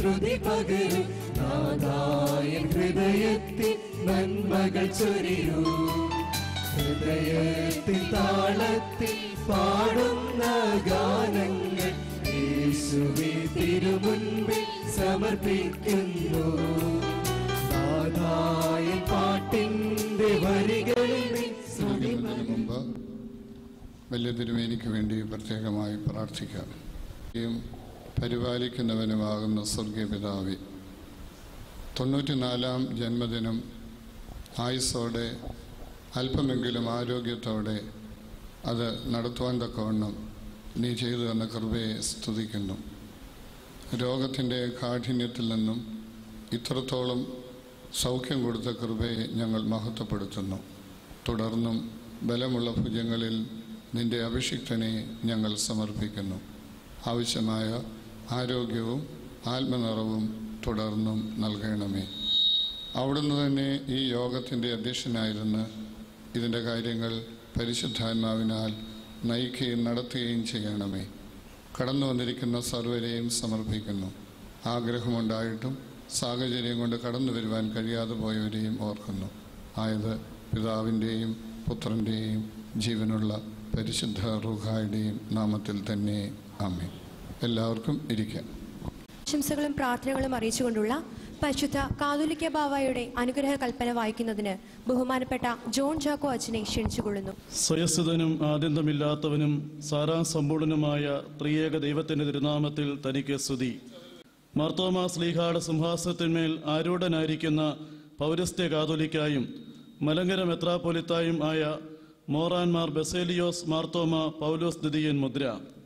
ശ്രുതി പകരും നാദായൻ ഹൃദയത്തിൽ നന്മകൾ ചൊരിയൂ ഹൃദയത്തിൽ താളത്തിൽ പാടുന്ന ഗാനങ്ങൾ യേശുവേ തിരുമുൻപിൽ സമർപ്പിക്കുന്നു നാദായൻ പാട്ടിന്റെ വരികളിൽ നീ ശ്രുതി ഇതിനു മുമ്പ് വലിയ തിരുമേനിക്ക് വേണ്ടി പ്രത്യേകമായി പ്രാർത്ഥിക്കാം യും പരിപാലിക്കുന്നവനുമാകുന്ന സ്വർഗീയ പിതാവി തൊണ്ണൂറ്റിനാലാം ജന്മദിനം ആയുസ്സോടെ അല്പമെങ്കിലും ആരോഗ്യത്തോടെ അത് നടത്തുവാൻ തക്കവണ്ണം നീ ചെയ്തു തന്ന കൃപയെ സ്തുതിക്കുന്നു രോഗത്തിൻ്റെ കാഠിന്യത്തിൽ നിന്നും ഇത്രത്തോളം സൗഖ്യം കൊടുത്ത കൃപയെ ഞങ്ങൾ മഹത്വപ്പെടുത്തുന്നു തുടർന്നും ബലമുള്ള ഭുജങ്ങളിൽ നിന്റെ അഭിഷിക്തനെ ഞങ്ങൾ സമർപ്പിക്കുന്നു ആവശ്യമായ ആരോഗ്യവും ആത്മനിറവും തുടർന്നും നൽകണമേ അവിടുന്ന് തന്നെ ഈ യോഗത്തിൻ്റെ അധ്യക്ഷനായിരുന്ന് ഇതിൻ്റെ കാര്യങ്ങൾ പരിശുദ്ധാത്മാവിനാൽ നയിക്കുകയും നടത്തുകയും ചെയ്യണമേ കടന്നു വന്നിരിക്കുന്ന സർവരെയും സമർപ്പിക്കുന്നു ആഗ്രഹമുണ്ടായിട്ടും സാഹചര്യം കൊണ്ട് കടന്നു വരുവാൻ കഴിയാതെ പോയവരെയും ഓർക്കുന്നു ആയത് പിതാവിൻ്റെയും പുത്രൻ്റെയും ജീവനുള്ള പരിശുദ്ധ റുഹായുടെയും നാമത്തിൽ തന്നെ ആമേ എല്ലാവർക്കും ഇരിക്കാം ആശംസകളും പ്രാർത്ഥനകളും അറിയിച്ചുകൊണ്ടുള്ള പരിശുദ്ധ കാതോലിക്ക ബാവായുടെ അനുഗ്രഹ കൽപ്പന വായിക്കുന്നതിന് ബഹുമാനപ്പെട്ട ജോൺ ജാക്കോ അച്ഛനെ ക്ഷണിച്ചുകൊള്ളുന്നു സ്വയസ്ഥിതനും ആദ്യന്തമില്ലാത്തവനും സാരാസമ്പൂർണനുമായ ത്രിയേക ദൈവത്തിന്റെ തിരുനാമത്തിൽ തനിക്ക് സ്തുതി മാർത്തോമാ സ്ലീഹാട് സിംഹാസനത്തിന്മേൽ ആരൂഢനായിരിക്കുന്ന പൗരസ്ത്യ കാതോലിക്കായും മലങ്കര മെത്രാപ്പൊലിത്തായും ആയ മോറാൻമാർ ബസേലിയോസ് മാർത്തോമ പൗലോസ് ദ്വിതീയൻ മുദ്ര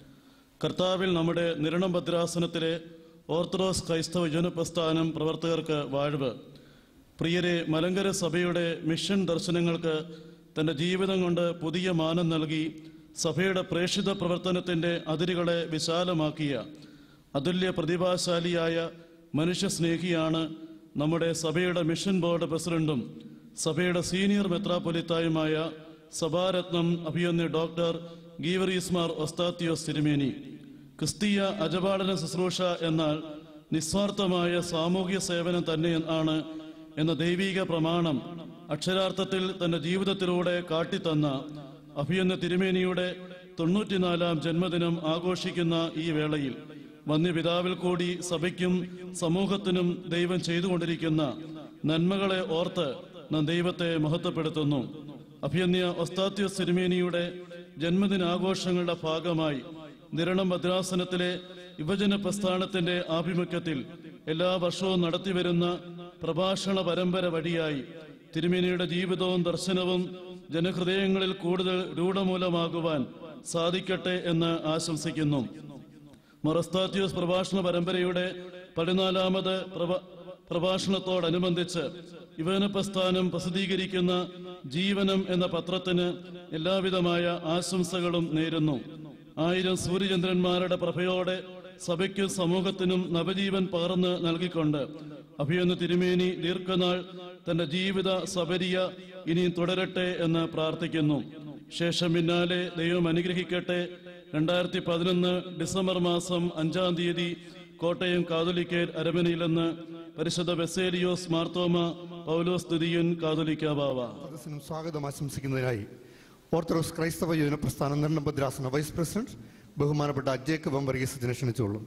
കർത്താവിൽ നമ്മുടെ നിരണം ഭദ്രാസനത്തിലെ ഓർത്തഡോക്സ് ക്രൈസ്തവ ജനപ്രസ്ഥാനം പ്രവർത്തകർക്ക് വാഴ്വ് പ്രിയരെ മലങ്കര സഭയുടെ മിഷൻ ദർശനങ്ങൾക്ക് തന്റെ ജീവിതം കൊണ്ട് പുതിയ മാനം നൽകി സഭയുടെ പ്രേക്ഷിത പ്രവർത്തനത്തിന്റെ അതിരുകളെ വിശാലമാക്കിയ അതുല്യ പ്രതിഭാശാലിയായ മനുഷ്യസ്നേഹിയാണ് നമ്മുടെ സഭയുടെ മിഷൻ ബോർഡ് പ്രസിഡന്റും സഭയുടെ സീനിയർ മെത്രാപ്പൊലിത്തായുമായ സഭാരത്നം അഭിയന്യ ഡോക്ടർ ഗീവറീസ്മാർ ഒസ്താത്തിയോസ് തിരുമേനി ക്രിസ്തീയ അജപാടന ശുശ്രൂഷ എന്നാൽ നിസ്വാർത്ഥമായ സാമൂഹ്യ സേവനം തന്നെ ആണ് എന്ന ദൈവീക പ്രമാണം അക്ഷരാർത്ഥത്തിൽ തന്റെ ജീവിതത്തിലൂടെ കാട്ടിത്തന്ന അഭിയന്ന തിരുമേനിയുടെ തൊണ്ണൂറ്റിനാലാം ജന്മദിനം ആഘോഷിക്കുന്ന ഈ വേളയിൽ വന്യപിതാവിൽ കൂടി സഭയ്ക്കും സമൂഹത്തിനും ദൈവം ചെയ്തുകൊണ്ടിരിക്കുന്ന നന്മകളെ ഓർത്ത് നാം ദൈവത്തെ മഹത്വപ്പെടുത്തുന്നു അഭിയന്യ ഒസ്താത്യോസ് തിരുമേനിയുടെ ജന്മദിനാഘോഷങ്ങളുടെ ഭാഗമായി നിരണം ഭദ്രാസനത്തിലെ യുവജന പ്രസ്ഥാനത്തിന്റെ ആഭിമുഖ്യത്തിൽ എല്ലാ വർഷവും നടത്തിവരുന്ന പ്രഭാഷണ പരമ്പര വഴിയായി തിരുമേനിയുടെ ജീവിതവും ദർശനവും ജനഹൃദയങ്ങളിൽ കൂടുതൽ രൂഢമൂലമാകുവാൻ സാധിക്കട്ടെ എന്ന് ആശംസിക്കുന്നു മൊറസ്താത്യൂസ് പ്രഭാഷണ പരമ്പരയുടെ പതിനാലാമത് പ്രഭ പ്രഭാഷണത്തോടനുബന്ധിച്ച് യുവജന പ്രസ്ഥാനം പ്രസിദ്ധീകരിക്കുന്ന ജീവനം എന്ന പത്രത്തിന് എല്ലാവിധമായ ആശംസകളും നേരുന്നു ആയിരം സൂര്യചന്ദ്രന്മാരുടെ പ്രഭയോടെ സഭയ്ക്കും സമൂഹത്തിനും നവജീവൻ പകർന്ന് നൽകിക്കൊണ്ട് അഭിയൊന്ന് തിരുമേനി ദീർഘനാൾ തന്റെ ജീവിത സബരിയ ഇനിയും തുടരട്ടെ എന്ന് പ്രാർത്ഥിക്കുന്നു ശേഷം പിന്നാലെ ദൈവം അനുഗ്രഹിക്കട്ടെ രണ്ടായിരത്തി പതിനൊന്ന് ഡിസംബർ മാസം അഞ്ചാം തീയതി കോട്ടയം കാതോലിക്കേർ അരമനയിൽ നിന്ന് പരിശുദ്ധ ബെസേലിയോസ് മാർത്തോമ പൗലോസ് തുതിയൻ കാതോലിക്ക ബാവ സദസ്സിനും സ്വാഗതം ആശംസിക്കുന്നതിനായി ഓർത്തഡോക്സ് ക്രൈസ്തവ യുവജന പ്രസ്ഥാനം നിർണഭദ്രാസന വൈസ് പ്രസിഡന്റ് ബഹുമാനപ്പെട്ട ജേക്കബ് അംബർഗീസത്തിനെ ക്ഷണിച്ചോളും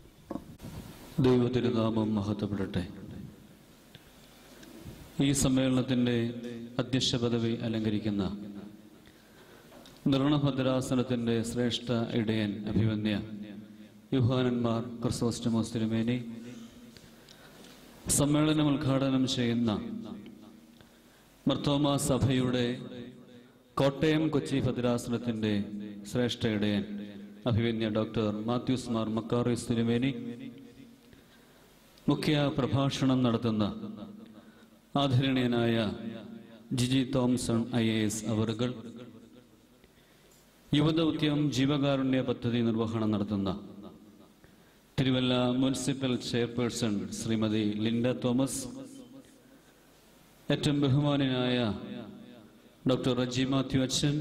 ദൈവത്തിരുനാമം മഹത്വപ്പെടട്ടെ ഈ സമ്മേളനത്തിന്റെ അധ്യക്ഷ പദവി അലങ്കരിക്കുന്ന നിർണഭദ്രാസനത്തിന്റെ ശ്രേഷ്ഠ ഇടയൻ അഭിമന്യ യുഹാനന്മാർ ക്രിസോസ്റ്റമോസ് തിരുമേനി സമ്മേളനം ഉദ്ഘാടനം ചെയ്യുന്ന മർത്തോമ സഭയുടെ കോട്ടയം കൊച്ചി ഭദ്രാസനത്തിന്റെ ശ്രേഷ്ഠ ഇടയൻ അഭിമന്യ ഡോക്ടർ മാത്യൂസ് മാർ മക്കാറിസ് തിരുമേനി മുഖ്യ പ്രഭാഷണം നടത്തുന്ന ആദരണീയനായ Giji Thomson I A S അവറുകൾ യുവദൗത്യം ജീവകാരുണ്യ പദ്ധതി നിർവഹണം നടത്തുന്ന Thiruvalla municipal chairperson Shrimati Linda Thomas ഏറ്റവും ബഹുമാനായ ഡോക്ടർ റജി മാത്യു അച്ഛൻ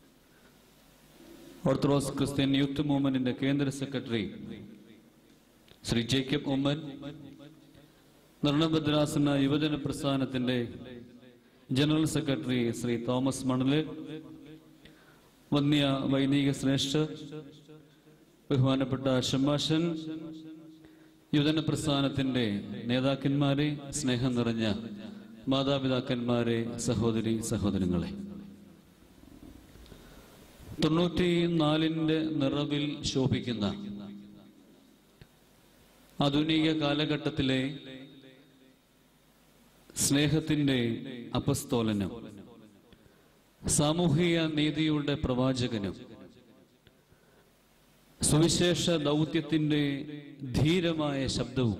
ഓർത്തഡോക്സ് ക്രിസ്ത്യൻ യൂത്ത് മൂവ്മെന്റിന്റെ കേന്ദ്ര സെക്രട്ടറി ശ്രീ ജേക്കബ് ഉമ്മൻ നിർണഭദ്രാസന യുവജന പ്രസ്ഥാനത്തിന്റെ ജനറൽ സെക്രട്ടറി ശ്രീ തോമസ് മണല് വന്യ വൈദിക ശ്രേഷ്ഠ ബഹുമാനപ്പെട്ട ഷമാഷൻ യുവജന പ്രസ്ഥാനത്തിന്റെ നേതാക്കന്മാരെ സ്നേഹം നിറഞ്ഞ മാതാപിതാക്കന്മാരെ സഹോദരി സഹോദരങ്ങളെ തൊണ്ണൂറ്റി നാലിന്റെ നിറവിൽ ശോഭിക്കുന്ന ആധുനിക കാലഘട്ടത്തിലെ സ്നേഹത്തിന്റെ അപസ്തോലനം സാമൂഹിക നീതിയുടെ പ്രവാചകനും സുവിശേഷ ദൗത്യത്തിന്റെ ധീരമായ ശബ്ദവും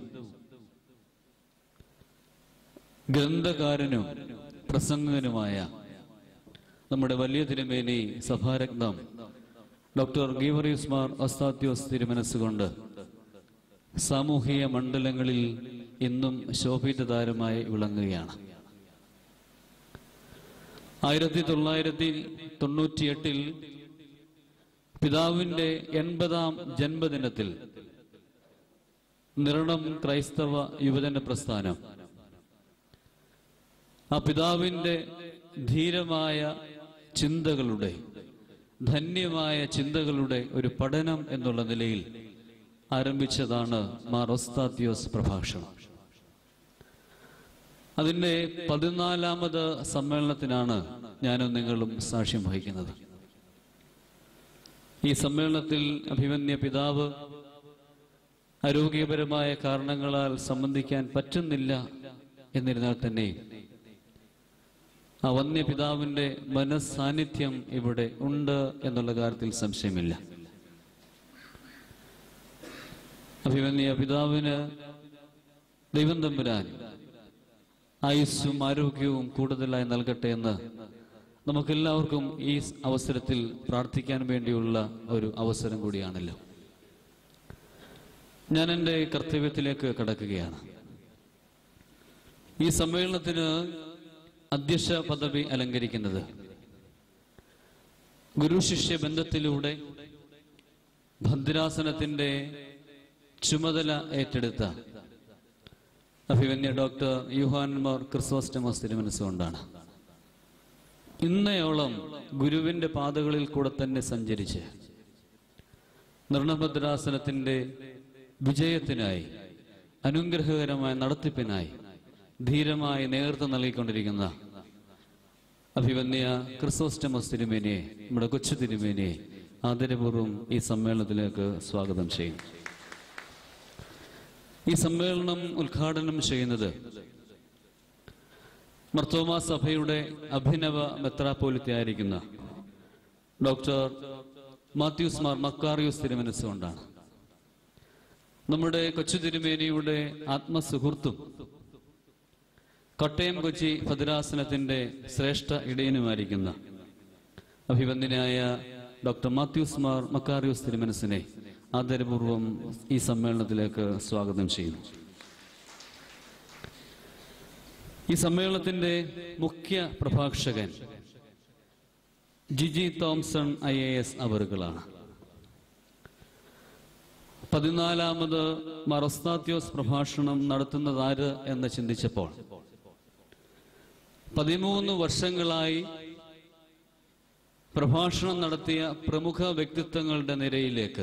ഗ്രന്ഥകാരനും പ്രസംഗകനുമായ നമ്മുടെ വലിയ തിരുമേനി സഭാരത്നം ഡോക്ടർ ഗീവറിയസ് മാർ അസ്താത്യോസ് തിരുമനസ്സുകൊണ്ട് സാമൂഹിക മണ്ഡലങ്ങളിൽ ഇന്നും ശോഭിത താരമായി വിളങ്ങുകയാണ് ആയിരത്തി തൊള്ളായിരത്തി തൊണ്ണൂറ്റിയെട്ടിൽ പിതാവിന്റെ എൺപതാം ജന്മദിനത്തിൽ നിരണം ക്രൈസ്തവ യുവജന പ്രസ്ഥാനം ആ പിതാവിന്റെ ധീരമായ ചിന്തകളുടെ ധന്യമായ ചിന്തകളുടെ ഒരു പഠനം എന്നുള്ള നിലയിൽ ആരംഭിച്ചതാണ് മാർ ഒസ്താത്യോസ് പ്രഭാഷണം അതിന്റെ പതിനാലാമത് സമ്മേളനത്തിനാണ് ഞാനും നിങ്ങളും സാക്ഷ്യം വഹിക്കുന്നത് ഈ സമ്മേളനത്തിൽ അഭിമന്യ പിതാവ് ആരോഗ്യപരമായ കാരണങ്ങളാൽ സംബന്ധിക്കാൻ പറ്റുന്നില്ല എന്നിരുന്നാൽ തന്നെ ആ വന്യ പിതാവിന്റെ മനസ്സാന്നിധ്യം ഇവിടെ ഉണ്ട് എന്നുള്ള കാര്യത്തിൽ സംശയമില്ല അഭിമന്യ പിതാവിന് ദൈവം തമ്പുരാൻ ആയുസ്സും ആരോഗ്യവും കൂടുതലായി നൽകട്ടെ എന്ന് നമുക്കെല്ലാവർക്കും ഈ അവസരത്തിൽ പ്രാർത്ഥിക്കാൻ വേണ്ടിയുള്ള ഒരു അവസരം കൂടിയാണല്ലോ ഞാൻ എൻ്റെ കർത്തവ്യത്തിലേക്ക് കടക്കുകയാണ് ഈ സമ്മേളനത്തിന് അധ്യക്ഷ പദവി അലങ്കരിക്കുന്നത് ഗുരു ശിഷ്യ ബന്ധത്തിലൂടെ ഭദ്രാസനത്തിന്റെ ചുമതല ഏറ്റെടുത്ത അഭിമന്യ ഡോക്ടർ യുഹാൻമാർ ക്രിസോസ്റ്റമോസ് തിരുമനസ്സുകൊണ്ടാണ് ഇന്നയോളം ഗുരുവിന്റെ പാതകളിൽ കൂടെ തന്നെ സഞ്ചരിച്ച് നിർണഭദ്രാസനത്തിന്റെ വിജയത്തിനായി അനുഗ്രഹകരമായ നടത്തിപ്പിനായി ധീരമായി നേതൃത്വം നൽകിക്കൊണ്ടിരിക്കുന്ന അഭിമന്യ ക്രിസോസ്റ്റമസ് തിരുമേനിയെ നമ്മുടെ കൊച്ചു തിരുമേനിയെ ആദരപൂർവ്വം ഈ സമ്മേളനത്തിലേക്ക് സ്വാഗതം ചെയ്യും ഈ സമ്മേളനം ഉദ്ഘാടനം ചെയ്യുന്നത് മർത്തോമ സഭയുടെ അഭിനവ മെത്രാപ്പോലിത്തയായിരിക്കുന്ന ഡോക്ടർ മാത്യൂസ് മാർ മക്കാറിയൂസ് തിരുമനസ് കൊണ്ടാണ് നമ്മുടെ കൊച്ചു തിരുമേനിയുടെ ആത്മസുഹൃത്തും കോട്ടയം കൊച്ചി ഭദ്രാസനത്തിന്റെ ശ്രേഷ്ഠ ഇടയനുമായിരിക്കുന്ന അഭിവന്ദനായ ഡോക്ടർ മാത്യൂസ് മാർ മക്കാറിയൂസ് തിരുമനസിനെ ആദരപൂർവ്വം ഈ സമ്മേളനത്തിലേക്ക് സ്വാഗതം ചെയ്യുന്നു ഈ സമ്മേളനത്തിന്റെ മുഖ്യ പ്രഭാഷകൻ Jiji Thomson I A S അവറുകളാണ് പതിനാലാമത് മറസ്താത്യോസ് പ്രഭാഷണം നടത്തുന്നതാര് എന്ന് ചിന്തിച്ചപ്പോൾ പതിമൂന്ന് വർഷങ്ങളായി പ്രഭാഷണം നടത്തിയ പ്രമുഖ വ്യക്തിത്വങ്ങളുടെ നിരയിലേക്ക്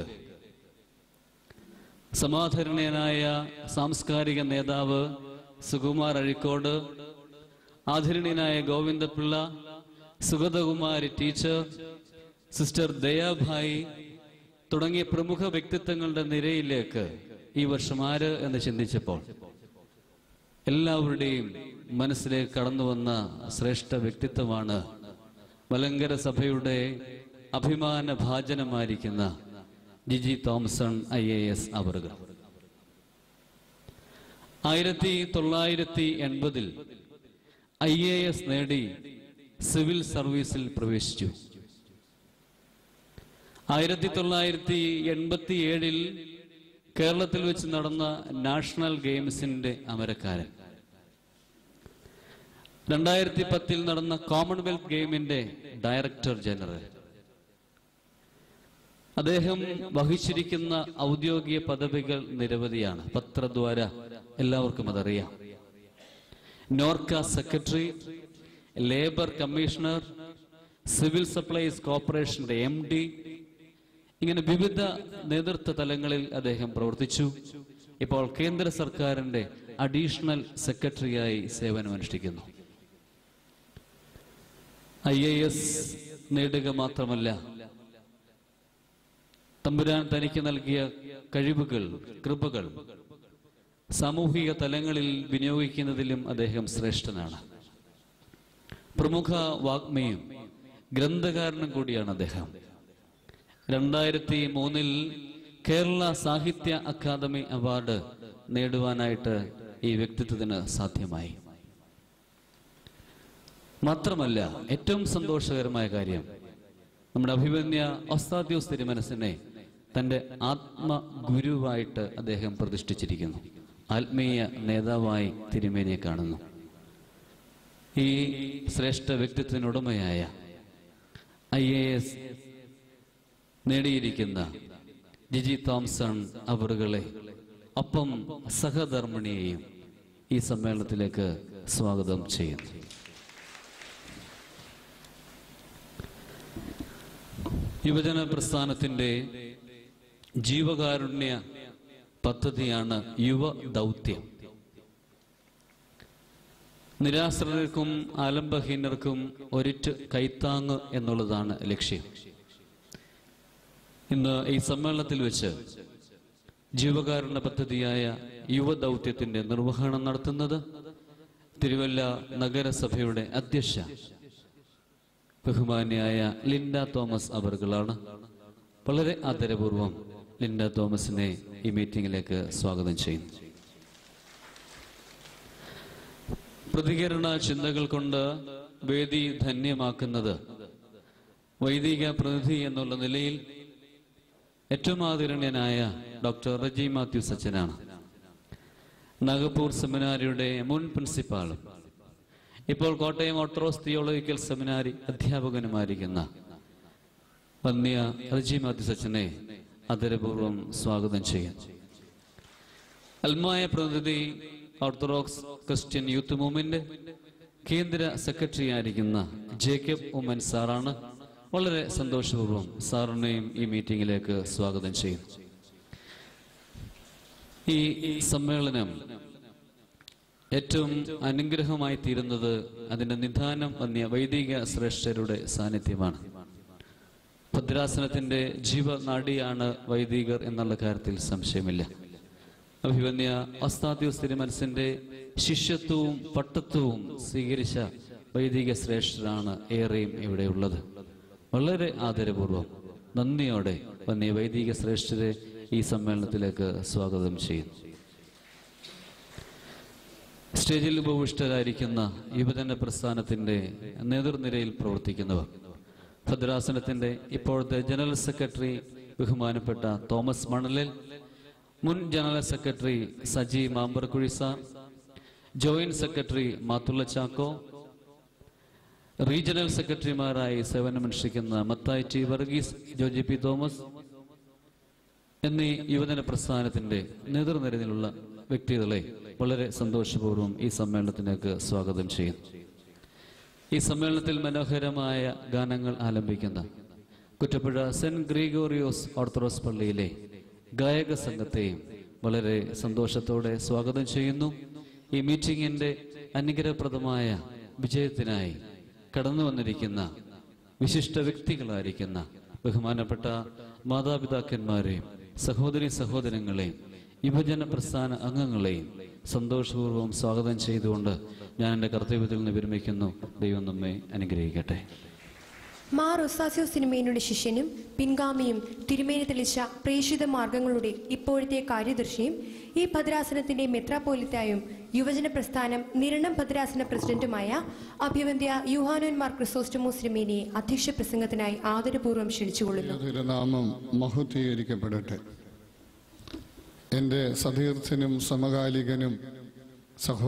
സമാധരണീയനായ സാംസ്കാരിക നേതാവ് സുകുമാർ അഴിക്കോട് ആദരണീയനായ ഗോവിന്ദപിള്ള സുഗതകുമാരി ടീച്ചർ സിസ്റ്റർ ദയാഭായി തുടങ്ങിയ പ്രമുഖ വ്യക്തിത്വങ്ങളുടെ നിരയിലേക്ക് ഈ വർഷം ആര് എന്ന് ചിന്തിച്ചപ്പോൾ എല്ലാവരുടെയും മനസ്സിലേക്ക് കടന്നു വന്ന ശ്രേഷ്ഠ വ്യക്തിത്വമാണ് മലങ്കര സഭയുടെ അഭിമാന ഭാജനമായിരിക്കുന്ന Giji Thomson I A S അവറുകൾ ആയിരത്തി തൊള്ളായിരത്തി എൺപതിൽ ഐ എ എസ് നേടി സിവിൽ സർവീസിൽ പ്രവേശിച്ചു ആയിരത്തി തൊള്ളായിരത്തി എൺപത്തി ഏഴിൽ കേരളത്തിൽ വെച്ച് നടന്ന നാഷണൽ ഗെയിംസിന്റെ അമരക്കാരൻ രണ്ടായിരത്തി പത്തിൽ നടന്ന കോമൺവെൽത്ത് ഗെയിമിന്റെ ഡയറക്ടർ ജനറൽ അദ്ദേഹം വഹിച്ചിരിക്കുന്ന ഔദ്യോഗിക പദവികൾ നിരവധിയാണ് പത്രദ്വാര എല്ലാവർക്കും അതറിയാം Norka secretary labour commissioner civil supplies കോർപ്പറേഷന്റെ എം ഡി ഇങ്ങനെ വിവിധ നേതൃത്വ തലങ്ങളിൽ അദ്ദേഹം പ്രവർത്തിച്ചു ഇപ്പോൾ കേന്ദ്ര സർക്കാരിന്റെ അഡീഷണൽ സെക്രട്ടറിയായി സേവനമനുഷ്ഠിക്കുന്നു ഐ എ എസ് നേടുക മാത്രമല്ല തമ്പുരാൻ തനിക്ക് നൽകിയ കഴിവുകൾ കൃപകൾ സാമൂഹിക തലങ്ങളിൽ വിനിയോഗിക്കുന്നതിലും അദ്ദേഹം ശ്രേഷ്ഠനാണ് പ്രമുഖ വാഗ്മിയും ഗ്രന്ഥകാരനും കൂടിയാണ് അദ്ദേഹം രണ്ടായിരത്തി മൂന്നിൽ കേരള സാഹിത്യ അക്കാദമി അവാർഡ് നേടുവാനായിട്ട് ഈ വ്യക്തിത്വത്തിന് സാധ്യമായി മാത്രമല്ല ഏറ്റവും സന്തോഷകരമായ കാര്യം നമ്മുടെ അഭിമന്യ ഒസ്താദ്യോസ് തിരുമനസിനെ തന്റെ ആത്മഗുരുവായിട്ട് അദ്ദേഹം പ്രതിഷ്ഠിച്ചിരിക്കുന്നു ആത്മീയ നേതാവായി തിരുമേനിയെ കാണുന്നു ഈ ശ്രേഷ്ഠ വ്യക്തിത്വത്തിനുടമയായ ഐ എ എസ് നേടിയിരിക്കുന്ന ജിജി തോംസൺ അവറുകളെ ഒപ്പം സഹധർമ്മിണിയെയും ഈ സമ്മേളനത്തിലേക്ക് സ്വാഗതം ചെയ്യുന്നു യുവജന പ്രസ്ഥാനത്തിന്റെ ജീവകാരുണ്യ പദ്ധതിയാണ് യുവ ദൗത്യം നിരാശ്രയർക്കും ആലംബഹീനർക്കും ഒരിറ്റ് കൈത്താങ് എന്നുള്ളതാണ് ലക്ഷ്യം ഇന്ന് ഈ സമ്മേളനത്തിൽ വെച്ച് ജീവകാരുണ്യ പദ്ധതിയായ യുവദൗത്യത്തിന്റെ നിർവഹണം നടത്തുന്നത് തിരുവല്ല നഗരസഭയുടെ അധ്യക്ഷ ബഹുമാന്യായ ലിൻഡ തോമസ് അവർകളാണ് വളരെ ആദരപൂർവം ലിൻഡ തോമസിനെ ഈ മീറ്റിംഗിലേക്ക് സ്വാഗതം ചെയ്യുന്നു പ്രതികരണ ചിന്തകൾ കൊണ്ട് വേദി ധന്യമാക്കുന്നത് വൈദിക പ്രതിനിധി എന്നുള്ള നിലയിൽ ഏറ്റവും ആദരണീയനായ ഡോക്ടർ റജി മാത്യു സച്ചനാണ് നാഗപ്പൂർ സെമിനാരിയുടെ മുൻ പ്രിൻസിപ്പാളും ഇപ്പോൾ കോട്ടയം ഓർത്തഡോക്സ് തിയോളജിക്കൽ സെമിനാരി അധ്യാപകനുമായിരിക്കുന്ന വന്യ റജി മാത്യു സച്ചനെ ആദരപൂർവ്വം സ്വാഗതം ചെയ്യാം അൽമായ പ്രതിനിധി ഓർത്തഡോക്സ് ക്രിസ്ത്യൻ യൂത്ത് മൂവ്മെന്റ് കേന്ദ്ര സെക്രട്ടറി ആയിരിക്കുന്ന ജേക്കബ് ഉമ്മൻ സാറാണ് വളരെ സന്തോഷപൂർവ്വം സാറിനെയും ഈ മീറ്റിംഗിലേക്ക് സ്വാഗതം ചെയ്യുന്നു ഈ സമ്മേളനം ഏറ്റവും അനുഗ്രഹമായി തീരുന്നത് അതിന്റെ നിധാനം വന്നിയ വൈദിക ശ്രേഷ്ഠരുടെ സാന്നിധ്യമാണ് ഭദ്രാസനത്തിന്റെ ജീവനാഡിയാണ് വൈദികർ എന്നുള്ള കാര്യത്തിൽ സംശയമില്ല അഭിവന്യ അസ്താദ്യോസ് തിരുമനസിന്റെ ശിഷ്യത്വവും പട്ടത്വവും സ്വീകരിച്ച വൈദിക ശ്രേഷ്ഠരാണ് ഏറെയും ഇവിടെയുള്ളത് വളരെ ആദരപൂർവം നന്ദിയോടെ വന്യ വൈദിക ശ്രേഷ്ഠരെ ഈ സമ്മേളനത്തിലേക്ക് സ്വാഗതം ചെയ്യുന്നു സ്റ്റേജിൽ ഉപവിഷ്ടരായിരിക്കുന്ന യുവജന പ്രസ്ഥാനത്തിന്റെ നേതൃനിരയിൽ പ്രവർത്തിക്കുന്നവർ ഭദ്രാസനത്തിന്റെ ഇപ്പോഴത്തെ ജനറൽ സെക്രട്ടറി ബഹുമാനപ്പെട്ട തോമസ് മണലിൽ മുൻ general secretary Saji Mamparkuzhi sir joint secretary Mathulla Chacko regional സെക്രട്ടറിമാരായി സേവനമനുഷ്ഠിക്കുന്ന Mathai T Varghese Joji P Thomas എന്നീ യുവജന പ്രസ്ഥാനത്തിന്റെ നേതൃനിരയിലുള്ള വ്യക്തികളെ വളരെ സന്തോഷപൂർവ്വം ഈ സമ്മേളനത്തിലേക്ക് സ്വാഗതം ചെയ്യുന്നു ഈ സമ്മേളനത്തിൽ മനോഹരമായ ഗാനങ്ങൾ ആലപിക്കുന്ന കുറ്റപ്പുഴ സെന്റ് ഗ്രിഗോറിയോസ് ഓർത്തഡോക്സ് പള്ളിയിലെ ഗായക സംഘത്തെയും വളരെ സന്തോഷത്തോടെ സ്വാഗതം ചെയ്യുന്നു ഈ മീറ്റിംഗിന്റെ അനുഗ്രഹപ്രദമായ വിജയത്തിനായി കടന്നു വന്നിരിക്കുന്ന വിശിഷ്ട വ്യക്തികളായിരിക്കുന്ന ബഹുമാനപ്പെട്ട മാതാപിതാക്കന്മാരെയും സഹോദരി സഹോദരങ്ങളെയും യുവജന പ്രസ്ഥാന അംഗങ്ങളെയും സന്തോഷപൂർവ്വം സ്വാഗതം ചെയ്തുകൊണ്ട് ഞാൻ എൻ്റെ കർത്തവ്യത്തിൽ നിന്ന് വിരമിക്കുന്നു ദൈവം നമ്മെ അനുഗ്രഹിക്കട്ടെ മാർ ഒസാസ്യോ സിനിമേനുടെ ശിഷ്യനും പിൻഗാമിയും തിരുമേനി തെളിച്ച പ്രേക്ഷിത മാർഗങ്ങളുടെ ഇപ്പോഴത്തെ കാര്യദർശിയും ഈ ഭദ്രാസനത്തിന്റെ മെത്രാപോലിത്തായും യുവജന പ്രസ്ഥാനം നിരണം ഭദ്രാസന പ്രസിഡന്റുമായ അഭിവന്ധ്യ യുഹാനോൻ മാർ ക്രിസോസ്റ്റമോസ് തിരുമേനിയെ അധ്യക്ഷ പ്രസംഗത്തിനായി ആദരപൂർവ്വം ക്ഷണിച്ചുകൊള്ളുന്നു തിരുനാമം മഹത്വീകരിക്കപ്പെടട്ടെ എൻ്റെ സതീർത്ഥനും സമകാലികനും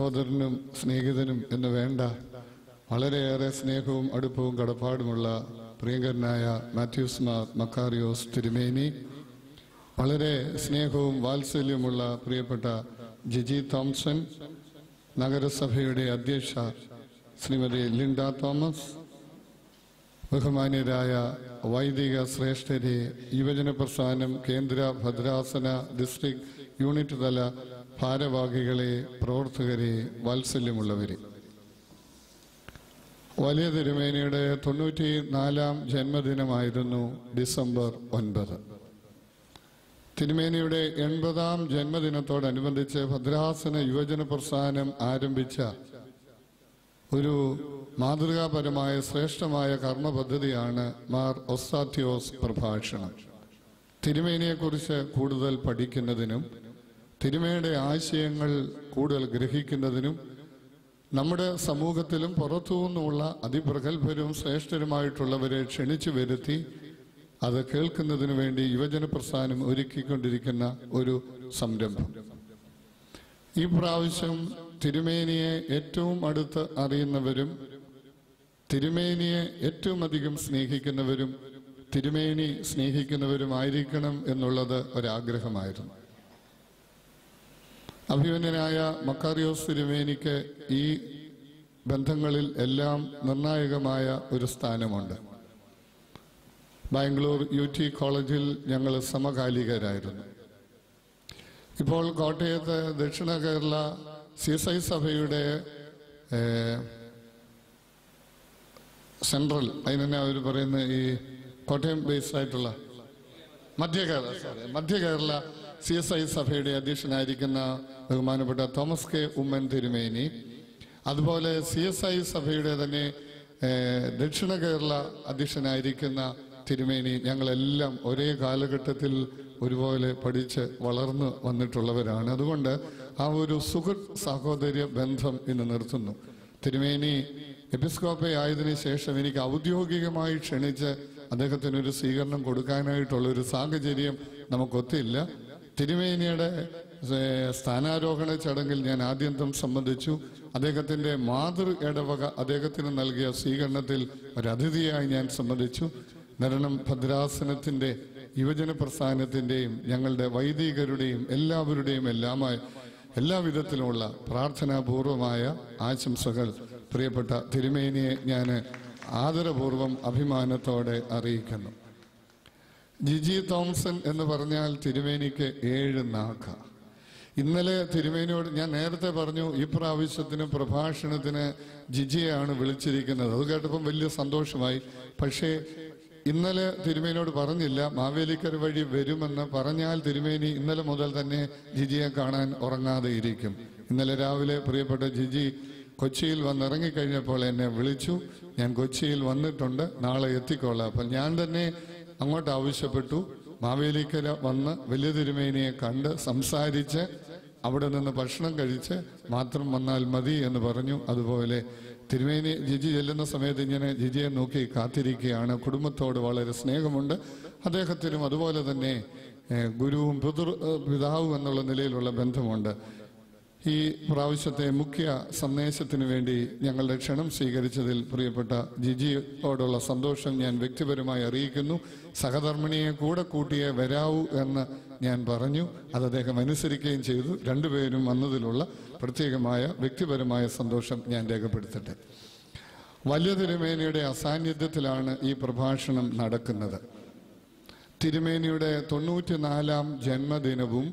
സഹോദരനും സ്നേഹിതനും എന്ന് വേണ്ട വളരെയേറെ സ്നേഹവും അടുപ്പവും കടപ്പാടുമുള്ള പ്രിയങ്കരനായ മാത്യൂസ് മാർ മക്കാറിയോസ് തിരുമേനി വളരെ സ്നേഹവും വാത്സല്യമുള്ള പ്രിയപ്പെട്ട ജിജി തോംസൺ നഗരസഭയുടെ അധ്യക്ഷ ശ്രീമതി ലിൻഡ തോമസ് ബഹുമാന്യരായ വൈദിക ശ്രേഷ്ഠരെ യുവജന പ്രസ്ഥാനം കേന്ദ്ര ഭദ്രാസന ഡിസ്ട്രിക്ട് യൂണിറ്റ് തല ഭാരവാഹികളെ പ്രവർത്തകരെ വാത്സല്യമുള്ളവരെ വലിയ തിരുമേനിയുടെ തൊണ്ണൂറ്റി നാലാം ജന്മദിനമായിരുന്നു ഡിസംബർ ഒൻപത് തിരുമേനിയുടെ എൺപതാം ജന്മദിനത്തോടനുബന്ധിച്ച് ഭദ്രാസന യുവജന പ്രസ്ഥാനം ആരംഭിച്ച ഒരു മാതൃകാപരമായ ശ്രേഷ്ഠമായ കർമ്മ പദ്ധതിയാണ് മാർ ഒസ്താത്യോസ് പ്രഭാഷണം തിരുമേനിയെക്കുറിച്ച് കൂടുതൽ പഠിക്കുന്നതിനും തിരുമേനിയുടെ ആശയങ്ങൾ കൂടുതൽ ഗ്രഹിക്കുന്നതിനും നമ്മുടെ സമൂഹത്തിലും പുറത്തുനിന്നുമുള്ള അതിപ്രഗത്ഭരും ശ്രേഷ്ഠരുമായിട്ടുള്ളവരെ ക്ഷണിച്ചു വരുത്തി അത് കേൾക്കുന്നതിനു വേണ്ടി യുവജന പ്രസ്ഥാനം ഒരുക്കിക്കൊണ്ടിരിക്കുന്ന ഒരു സംരംഭം ഈ പ്രാവശ്യം തിരുമേനിയെ ഏറ്റവും അടുത്ത് അറിയുന്നവരും തിരുമേനിയെ ഏറ്റവും അധികം സ്നേഹിക്കുന്നവരും തിരുമേനി സ്നേഹിക്കുന്നവരുമായിരിക്കണം എന്നുള്ളത് ഒരാഗ്രഹമായിരുന്നു അഭിമന്യനായ മക്കാറിയോസ് തിരുമേനിക്ക് ഈ ബന്ധങ്ങളിൽ എല്ലാം നിർണായകമായ ഒരു സ്ഥാനമുണ്ട് ബാംഗ്ലൂർ യു ടി കോളേജിൽ ഞങ്ങൾ സമകാലികരായിരുന്നു ഇപ്പോൾ കോട്ടയത്ത് ദക്ഷിണ കേരള സി എസ് ഐ സഭയുടെ ഏഹ്, സെൻട്രൽ അതിനെന്നെ അവർ പറയുന്ന ഈ കോട്ടയം ബേസ് ആയിട്ടുള്ള മധ്യ കേരള സോറി മധ്യ കേരള സി എസ് ഐ സഭയുടെ അധ്യക്ഷനായിരിക്കുന്ന ബഹുമാനപ്പെട്ട തോമസ് കെ ഉമ്മൻ തിരുമേനി അതുപോലെ സി എസ് ഐ സഭയുടെ തന്നെ ഏഹ്, ദക്ഷിണ കേരള അധ്യക്ഷനായിരിക്കുന്ന തിരുമേനി ഞങ്ങളെല്ലാം ഒരേ കാലഘട്ടത്തിൽ ഒരുപോലെ പഠിച്ച് വളർന്നു വന്നിട്ടുള്ളവരാണ് അതുകൊണ്ട് ആ ഒരു സുഹൃത്ത് സാഹോദര്യ ബന്ധം ഇന്ന് നിർത്തുന്നു തിരുമേനി എപ്പിസ്കോപ്പെ ആയതിനു ശേഷം എനിക്ക് ഔദ്യോഗികമായി ക്ഷണിച്ച് അദ്ദേഹത്തിന് ഒരു സ്വീകരണം കൊടുക്കാനായിട്ടുള്ള ഒരു സാഹചര്യം നമുക്കൊത്തില്ല തിരുമേനിയുടെ ഏഹ്, സ്ഥാനാരോഹണ ചടങ്ങിൽ ഞാൻ ആദ്യന്തം സംബന്ധിച്ചു അദ്ദേഹത്തിന്റെ മാതൃ ഇടവക അദ്ദേഹത്തിന് നൽകിയ സ്വീകരണത്തിൽ ഒരതിഥിയായി ഞാൻ സംബന്ധിച്ചു നരണം ഭദ്രാസനത്തിന്റെ യുവജന പ്രസ്ഥാനത്തിന്റെയും ഞങ്ങളുടെ വൈദികരുടെയും എല്ലാവരുടെയും എല്ലാമായി എല്ലാ വിധത്തിലുമുള്ള പ്രാർത്ഥനാപൂർവമായ ആശംസകൾ പ്രിയപ്പെട്ട തിരുമേനിയെ ഞാൻ ആദരപൂർവം അഭിമാനത്തോടെ അറിയിക്കുന്നു ജിജി തോംസൺ എന്ന് പറഞ്ഞാൽ തിരുമേനിക്ക് ഏഴ് നാക്ക ഇന്നലെ തിരുമേനിയോട് ഞാൻ നേരത്തെ പറഞ്ഞു ഈ പ്രാവശ്യത്തിന് പ്രഭാഷണത്തിന് ജിജിയെയാണ് വിളിച്ചിരിക്കുന്നത് അത് കേട്ടപ്പം വലിയ സന്തോഷമായി പക്ഷേ ഇന്നലെ തിരുമേനിയോട് പറഞ്ഞില്ല മാവേലിക്കര വഴി വരുമെന്ന് പറഞ്ഞാൽ തിരുമേനി ഇന്നലെ മുതൽ തന്നെ ജിജിയെ കാണാൻ ഉറങ്ങാതെ ഇരിക്കും ഇന്നലെ രാവിലെ പ്രിയപ്പെട്ട ജിജി കൊച്ചിയിൽ വന്നിറങ്ങിക്കഴിഞ്ഞപ്പോൾ എന്നെ വിളിച്ചു ഞാൻ കൊച്ചിയിൽ വന്നിട്ടുണ്ട് നാളെ എത്തിക്കൊള്ളാം അപ്പം ഞാൻ തന്നെ അങ്ങോട്ട് ആവശ്യപ്പെട്ടു മാവേലിക്കര വന്ന് വലിയ തിരുമേനിയെ കണ്ട് സംസാരിച്ച് അവിടെ നിന്ന് ഭക്ഷണം കഴിച്ച് മാത്രം വന്നാൽ മതി എന്ന് പറഞ്ഞു അതുപോലെ തിരുമേനി ജിജി ചെല്ലുന്ന സമയത്ത് ഇങ്ങനെ ജിജിയെ നോക്കി കാത്തിരിക്കുകയാണ് കുടുംബത്തോട് വളരെ സ്നേഹമുണ്ട് അദ്ദേഹത്തിനും അതുപോലെ തന്നെ ഏഹ്, ഗുരുവും പിതൃ ഏഹ്, പിതാവും എന്നുള്ള നിലയിലുള്ള ബന്ധമുണ്ട് ഈ പ്രാവശ്യത്തെ മുഖ്യ സന്ദേശത്തിന് വേണ്ടി ഞങ്ങളുടെ ക്ഷണം സ്വീകരിച്ചതിൽ പ്രിയപ്പെട്ട ജിജിയോടുള്ള സന്തോഷം ഞാൻ വ്യക്തിപരമായി അറിയിക്കുന്നു സഹധർമ്മിണിയെ കൂടെ കൂട്ടിയേ വരാവൂ എന്ന് ഞാൻ പറഞ്ഞു അത് അദ്ദേഹം അനുസരിക്കുകയും ചെയ്തു രണ്ടുപേരും വന്നതിലുള്ള പ്രത്യേകമായ വ്യക്തിപരമായ സന്തോഷം ഞാൻ രേഖപ്പെടുത്തട്ടെ വലിയ തിരുമേനിയുടെ അസാന്നിധ്യത്തിലാണ് ഈ പ്രഭാഷണം നടക്കുന്നത് തിരുമേനിയുടെ തൊണ്ണൂറ്റിനാലാം ജന്മദിനവും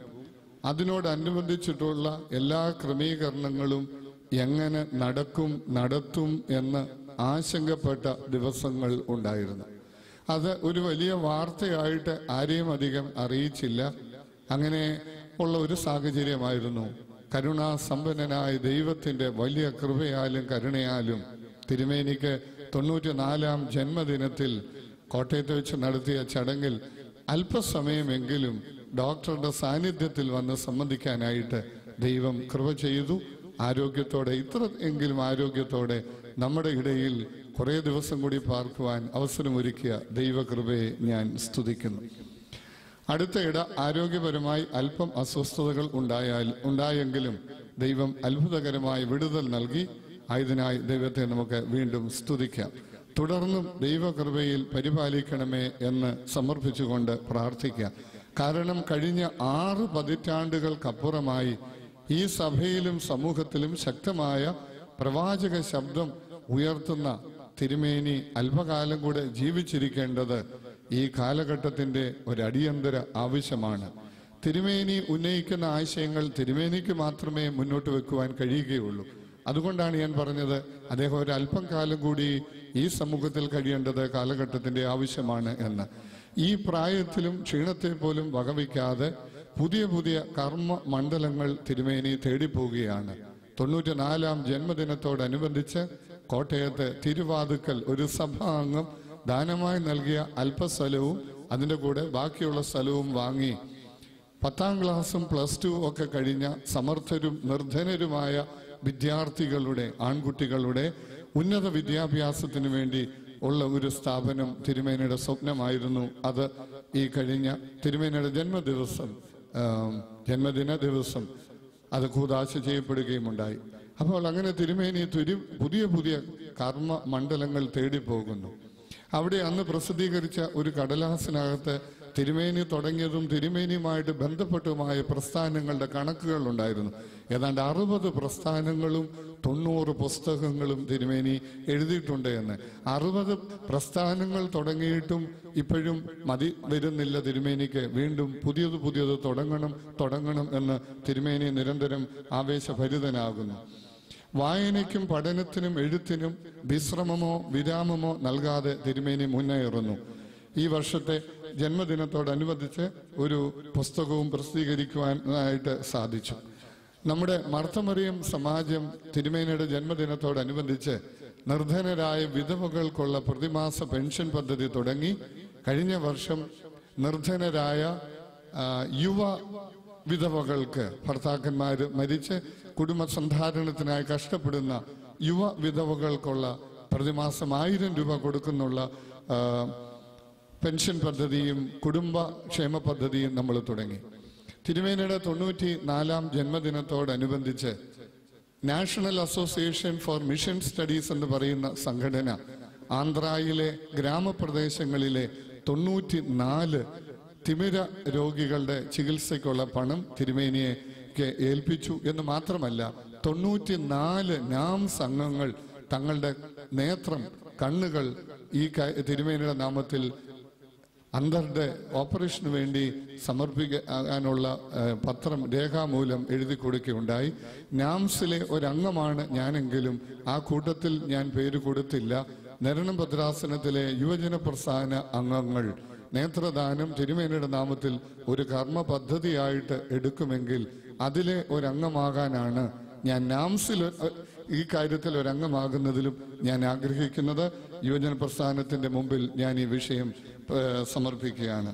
അതിനോടനുബന്ധിച്ചിട്ടുള്ള എല്ലാ ക്രമീകരണങ്ങളും എങ്ങനെ നടക്കും നടത്തും എന്ന് ആശങ്കപ്പെട്ട ദിവസങ്ങൾ ഉണ്ടായിരുന്നു അത് ഒരു വലിയ വാർത്തയായിട്ട് ആരെയും അധികം അറിയിച്ചില്ല അങ്ങനെ ഉള്ള ഒരു സാഹചര്യമായിരുന്നു കരുണാസമ്പന്നനായ ദൈവത്തിന്റെ വലിയ കൃപയാലും കരുണയാലും തിരുമേനിക്ക് തൊണ്ണൂറ്റിനാലാം ജന്മദിനത്തിൽ കോട്ടയത്ത് വെച്ച് നടത്തിയ ചടങ്ങിൽ അല്പസമയമെങ്കിലും ഡോക്ടറുടെ സാന്നിധ്യത്തിൽ വന്ന് സംബന്ധിക്കാനായിട്ട് ദൈവം കൃപ ചെയ്തു ആരോഗ്യത്തോടെ ഇത്ര എങ്കിലും ആരോഗ്യത്തോടെ നമ്മുടെ ഇടയിൽ കുറേ ദിവസം കൂടി പാർക്കുവാൻ അവസരമൊരുക്കിയ ദൈവകൃപയെ ഞാൻ സ്തുതിക്കുന്നു അടുത്തയിട ആരോഗ്യപരമായി അല്പം അസ്വസ്ഥതകൾ ഉണ്ടായാൽ ഉണ്ടായെങ്കിലും ദൈവം അത്ഭുതകരമായ വിടുതൽ നൽകി ആയതിനായി ദൈവത്തെ നമുക്ക് വീണ്ടും സ്തുതിക്കാം തുടർന്നും ദൈവകൃപയിൽ പരിപാലിക്കണമേ എന്ന് സമർപ്പിച്ചുകൊണ്ട് പ്രാർത്ഥിക്കാം കാരണം കഴിഞ്ഞ ആറ് പതിറ്റാണ്ടുകൾക്കപ്പുറമായി ഈ സഭയിലും സമൂഹത്തിലും ശക്തമായ പ്രവാചക ശബ്ദം ഉയർത്തുന്ന തിരുമേനി അല്പകാലം കൂടെ ജീവിച്ചിരിക്കേണ്ടത് ഈ കാലഘട്ടത്തിന്റെ ഒരടിയന്തര ആവശ്യമാണ് തിരുമേനി ഉന്നയിക്കുന്ന ആശയങ്ങൾ തിരുമേനിക്ക് മാത്രമേ മുന്നോട്ട് വെക്കുവാൻ കഴിയുകയുള്ളൂ അതുകൊണ്ടാണ് ഞാൻ പറഞ്ഞത് അദ്ദേഹം ഒരു അല്പം കാലം കൂടി ഈ സമൂഹത്തിൽ കഴിയേണ്ടത് കാലഘട്ടത്തിന്റെ ആവശ്യമാണ് എന്ന് ഈ പ്രായത്തിലും ക്ഷീണത്തെ പോലും വകവയ്ക്കാതെ പുതിയ പുതിയ കർമ്മ മണ്ഡലങ്ങൾ തിരുമേനി തേടിപ്പോവുകയാണ് തൊണ്ണൂറ്റിനാലാം ജന്മദിനത്തോടനുബന്ധിച്ച് കോട്ടയത്ത് തിരുവാതുക്കൽ ഒരു സഭാംഗം ദാനമായി നൽകിയ അല്പസ്ഥലവും അതിൻ്റെ കൂടെ ബാക്കിയുള്ള സ്ഥലവും വാങ്ങി പത്താം ക്ലാസ്സും പ്ലസ് ടു ഒക്കെ കഴിഞ്ഞ സമർത്ഥരും നിർധനരുമായ വിദ്യാർത്ഥികളുടെ ആൺകുട്ടികളുടെ ഉന്നത വിദ്യാഭ്യാസത്തിന് വേണ്ടി ഉള്ള ഒരു സ്ഥാപനം തിരുമേനയുടെ സ്വപ്നമായിരുന്നു അത് ഈ കഴിഞ്ഞ തിരുമേനയുടെ ജന്മദിവസം ആ, ജന്മദിന ദിവസം അത് കൂതാശ ചെയ്യപ്പെടുകയും ഉണ്ടായി അപ്പോൾ അങ്ങനെ തിരുമേനി തുരു പുതിയ പുതിയ കർമ്മ മണ്ഡലങ്ങൾ തേടി പോകുന്നു അവിടെ അന്ന് പ്രസിദ്ധീകരിച്ച ഒരു കടലാസിനകത്ത് തിരുമേനി തുടങ്ങിയതും തിരുമേനിയുമായിട്ട് ബന്ധപ്പെട്ടുമായ പ്രസ്ഥാനങ്ങളുടെ കണക്കുകൾ ഉണ്ടായിരുന്നു ഏതാണ്ട് അറുപത് പ്രസ്ഥാനങ്ങളും തൊണ്ണൂറ് പുസ്തകങ്ങളും തിരുമേനി എഴുതിയിട്ടുണ്ട് എന്ന് അറുപത് പ്രസ്ഥാനങ്ങൾ തുടങ്ങിയിട്ടും ഇപ്പോഴും മതി വരുന്നില്ല തിരുമേനിക്ക് വീണ്ടും പുതിയത് പുതിയത് തുടങ്ങണം തുടങ്ങണം എന്ന് തിരുമേനി നിരന്തരം ആവേശഭരിതനാകുന്നു വായനയ്ക്കും പഠനത്തിനും എഴുത്തിനും വിശ്രമമോ വിരാമമോ നൽകാതെ തിരുമേനി മുന്നേറുന്നു ഈ വർഷത്തെ ജന്മദിനത്തോടനുബന്ധിച്ച് ഒരു പുസ്തകവും പ്രസിദ്ധീകരിക്കുവാനായിട്ട് സാധിച്ചു നമ്മുടെ മർത്തമറിയം സമാജം തിരുമേനിയുടെ ജന്മദിനത്തോടനുബന്ധിച്ച് നിർധനരായ വിധവകൾക്കുള്ള പ്രതിമാസ പെൻഷൻ പദ്ധതി തുടങ്ങി കഴിഞ്ഞ വർഷം നിർധനരായ ആ, യുവ വിധവകൾക്ക് ഭർത്താക്കന്മാർ മരിച്ച് കുടുംബ സന്ധാരണത്തിനായി കഷ്ടപ്പെടുന്ന യുവ വിധവകൾക്കുള്ള പ്രതിമാസം ആയിരം രൂപ കൊടുക്കുന്നുള്ള ആ, പെൻഷൻ പദ്ധതിയും കുടുംബ ക്ഷേമ പദ്ധതിയും നമ്മൾ തുടങ്ങി തിരുമേനയുടെ തൊണ്ണൂറ്റി നാലാം ജന്മദിനത്തോടനുബന്ധിച്ച് national association for mission studies എന്ന് പറയുന്ന സംഘടന ആന്ധ്രയിലെ ഗ്രാമപ്രദേശങ്ങളിലെ തൊണ്ണൂറ്റി നാല് തിമിര രോഗികളുടെ ചികിത്സയ്ക്കുള്ള പണം തിരുമേനിയെ ഏൽപ്പിച്ചു എന്ന് മാത്രമല്ല തൊണ്ണൂറ്റി നാല് നാം സംഘങ്ങൾ തങ്ങളുടെ നേത്രം കണ്ണുകൾ ഈ ക- തിരുമേനിയുടെ നാമത്തിൽ അന്തരുടെ ഓപ്പറേഷന് വേണ്ടി സമർപ്പിക്കാനുള്ള ഏഹ്, പത്രം രേഖാമൂലം എഴുതി കൊടുക്കുകയുണ്ടായി നാംസിലെ ഒരംഗമാണ് ഞാനെങ്കിലും ആ കൂട്ടത്തിൽ ഞാൻ പേര് കൊടുത്തില്ല നരണം ഭദ്രാസനത്തിലെ യുവജന പ്രസ്ഥാന അംഗങ്ങൾ നേത്രദാനം തിരുമേനയുടെ നാമത്തിൽ ഒരു കർമ്മ പദ്ധതിയായിട്ട് എടുക്കുമെങ്കിൽ അതിലെ ഒരംഗമാകാനാണ് ഞാൻ നാംസിൽ ഒ- ഈ കാര്യത്തിൽ ഒരംഗമാകുന്നതിലും ഞാൻ ആഗ്രഹിക്കുന്നത് യുവജന പ്രസ്ഥാനത്തിന്റെ മുമ്പിൽ ഞാൻ ഈ വിഷയം ഏഹ്, സമർപ്പിക്കുകയാണ്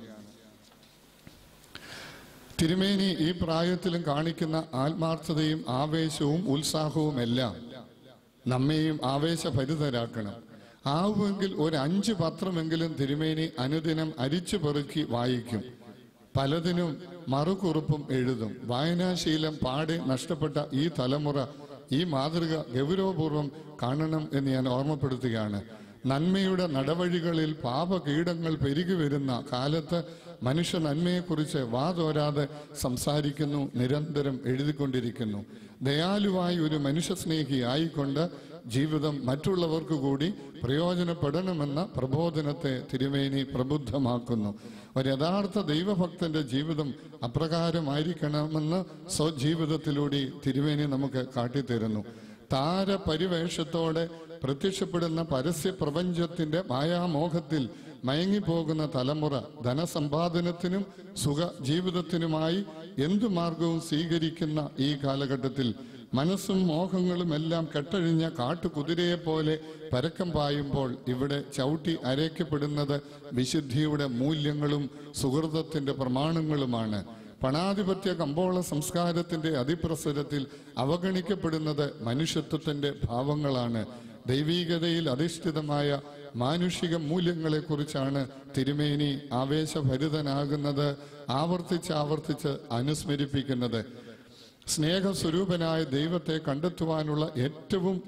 തിരുമേനി ഈ പ്രായത്തിലും കാണിക്കുന്ന ആത്മാർത്ഥതയും ആവേശവും ഉത്സാഹവും എല്ലാം നമ്മെയും ആവേശഭരിതരാക്കണം ആവുമെങ്കിൽ ഒരു അഞ്ച് പത്രമെങ്കിലും തിരുമേനി അനുദിനം അരിച്ചു പെറുക്കി വായിക്കും പലതിനും മറുകുറിപ്പും എഴുതും വായനാശീലം പാടെ നഷ്ടപ്പെട്ട ഈ തലമുറ ഈ മാതൃക ഗൗരവപൂർവ്വം കാണണം എന്ന് ഞാൻ ഓർമ്മപ്പെടുത്തുകയാണ് നന്മയുടെ നടവഴികളിൽ പാപകീടങ്ങൾ പെരുകി വരുന്ന കാലത്ത് മനുഷ്യ നന്മയെക്കുറിച്ച് വാതോരാതെ സംസാരിക്കുന്നു നിരന്തരം എഴുതിക്കൊണ്ടിരിക്കുന്നു ദയാലുവായി ഒരു മനുഷ്യസ്നേഹി ആയിക്കൊണ്ട് ജീവിതം മറ്റുള്ളവർക്ക് കൂടി പ്രയോജനപ്പെടണമെന്ന പ്രബോധനത്തെ തിരുമേനി പ്രബുദ്ധമാക്കുന്നു ഒരു യഥാർത്ഥ ദൈവഭക്തന്റെ ജീവിതം അപ്രകാരമായിരിക്കണമെന്ന് സ്വജീവിതത്തിലൂടെ തിരുമേനി നമുക്ക് കാട്ടിത്തരുന്നു താരപരിവേഷത്തോടെ പ്രത്യക്ഷപ്പെടുന്ന പരസ്യ പ്രപഞ്ചത്തിന്റെ മായാമോഹത്തിൽ മയങ്ങിപ്പോകുന്ന തലമുറ ധനസമ്പാദനത്തിനും സുഖ ജീവിതത്തിനുമായി എന്തു മാർഗവും സ്വീകരിക്കുന്ന ഈ കാലഘട്ടത്തിൽ മനസ്സും മോഹങ്ങളും എല്ലാം കെട്ടഴിഞ്ഞ കാട്ടുകുതിരയെ പോലെ പരക്കം പായുമ്പോൾ ഇവിടെ ചവിട്ടി അരയ്ക്കപ്പെടുന്നത് വിശുദ്ധിയുടെ മൂല്യങ്ങളും സുഹൃതത്തിന്റെ പ്രമാണങ്ങളുമാണ് പണാധിപത്യ കമ്പോള സംസ്കാരത്തിന്റെ അതിപ്രസരത്തിൽ അവഗണിക്കപ്പെടുന്നത് മനുഷ്യത്വത്തിന്റെ ഭാവങ്ങളാണ് ദൈവീകതയിൽ അധിഷ്ഠിതമായ മാനുഷിക മൂല്യങ്ങളെക്കുറിച്ചാണ് തിരുമേനി ആവേശഭരിതനാകുന്നത് ആവർത്തിച്ച് ആവർത്തിച്ച് അനുസ്മരിപ്പിക്കുന്നത് സ്നേഹസ്വരൂപനായ ദൈവത്തെ കണ്ടെത്തുവാനുള്ള ഏറ്റവും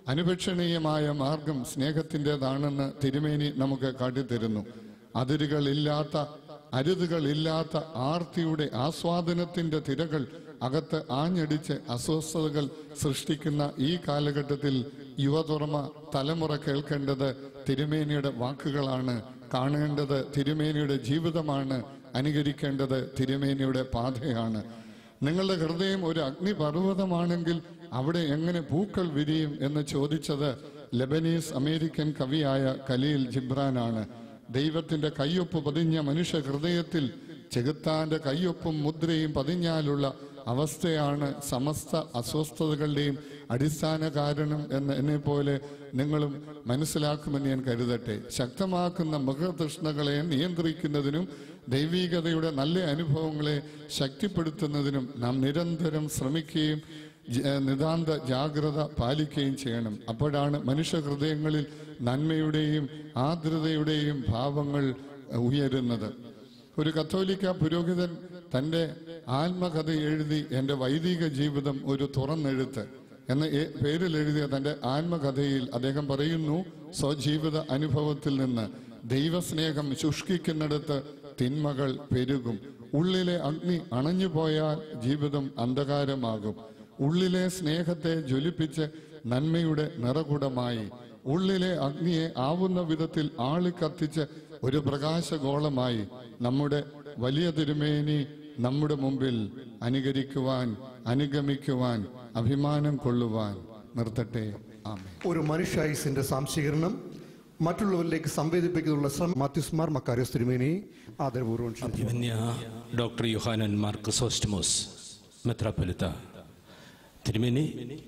അനുപേക്ഷണീയമായ മാർഗം സ്നേഹത്തിൻ്റെതാണെന്ന് തിരുമേനി നമുക്ക് കാട്ടിത്തരുന്നു അതിരുകളില്ലാത്ത അരുതുകളില്ലാത്ത ആർത്തിയുടെ ആസ്വാദനത്തിന്റെ തിരകൾ അകത്ത് ആഞ്ഞടിച്ച് അസ്വസ്ഥതകൾ സൃഷ്ടിക്കുന്ന ഈ കാലഘട്ടത്തിൽ യുവതുറമ തലമുറ കേൾക്കേണ്ടത് തിരുമേനിയുടെ വാക്കുകളാണ് കാണേണ്ടത് തിരുമേനിയുടെ ജീവിതമാണ് അനുകരിക്കേണ്ടത് തിരുമേനിയുടെ പാതയാണ് നിങ്ങളുടെ ഹൃദയം ഒരു അഗ്നിപർവ്വതമാണെങ്കിൽ അവിടെ എങ്ങനെ പൂക്കൾ വിരിയും എന്ന് ചോദിച്ചത് ലെബനീസ് അമേരിക്കൻ കവിയായ ഖലീൽ ജിബ്രാനാണ് ദൈവത്തിന്റെ കയ്യൊപ്പ് പതിഞ്ഞ മനുഷ്യ ഹൃദയത്തിൽ ചെകുത്താന്റെ കയ്യൊപ്പും മുദ്രയും പതിഞ്ഞാലുള്ള അവസ്ഥയാണ് സമസ്ത അസ്വസ്ഥതകളുടെയും അടിസ്ഥാന കാരണം എന്ന് എന്നെ പോലെ നിങ്ങളും മനസ്സിലാക്കുമെന്ന് ഞാൻ കരുതട്ടെ ശക്തമാക്കുന്ന മൃഗതൃഷ്ണകളെ നിയന്ത്രിക്കുന്നതിനും ദൈവീകതയുടെ നല്ല അനുഭവങ്ങളെ ശക്തിപ്പെടുത്തുന്നതിനും നാം നിരന്തരം ശ്രമിക്കുകയും ജ- നിതാന്ത ജാഗ്രത പാലിക്കുകയും ചെയ്യണം അപ്പോഴാണ് മനുഷ്യ ഹൃദയങ്ങളിൽ നന്മയുടെയും ആർദ്രതയുടെയും ഭാവങ്ങൾ ഉയരുന്നത് ഒരു കത്തോലിക്ക പുരോഹിതൻ തൻ്റെ ആത്മകഥ എഴുതി എൻ്റെ വൈദിക ജീവിതം ഒരു തുറന്നെഴുത്ത് എന്ന ഏ- പേരിൽ എഴുതിയ തൻ്റെ ആത്മകഥയിൽ അദ്ദേഹം പറയുന്നു സ്വജീവിത അനുഭവത്തിൽ നിന്ന് ദൈവസ്നേഹം ശുഷ്കിക്കുന്നിടത്ത് തിന്മകൾ പെരുകും ഉള്ളിലെ അഗ്നി അണഞ്ഞുപോയാൽ ജീവിതം അന്ധകാരമാകും ഉള്ളിലെ സ്നേഹത്തെ ജ്വലിപ്പിച്ച് നന്മയുടെ നിറകുടമായി ഉള്ളിലെ അഗ്നിയെ ആവുന്ന വിധത്തിൽ ആളിക്കത്തിച്ച് ഒരു പ്രകാശഗോളമായി നമ്മുടെ വലിയ തിരുമേനി നമ്മുടെ മുമ്പിൽ അനുകരിക്കുവാൻ അനുഗമിക്കുവാൻ അഭിമാനം കൊള്ളുവാൻ നിർത്തട്ടെ ആമേ ഒരു മനുഷ്യായുസിന്റെ സാംശീകരണം മറ്റുള്ളവരിലേക്ക് സംവേദിപ്പിക്കുന്നതിനുള്ള ശ്രമം മാത്യുസ്മാർ മക്കാരിയോസ് തിരുമേനി ആദരപൂർവ്വം ക്ഷണിക്കുന്നു. അഭിമന്യ ഡോക്ടർ യുഹാനൻ മാർക്ക് സോസ്റ്റമോസ് മെത്രാപ്പൊലിത്ത തിരുമേനി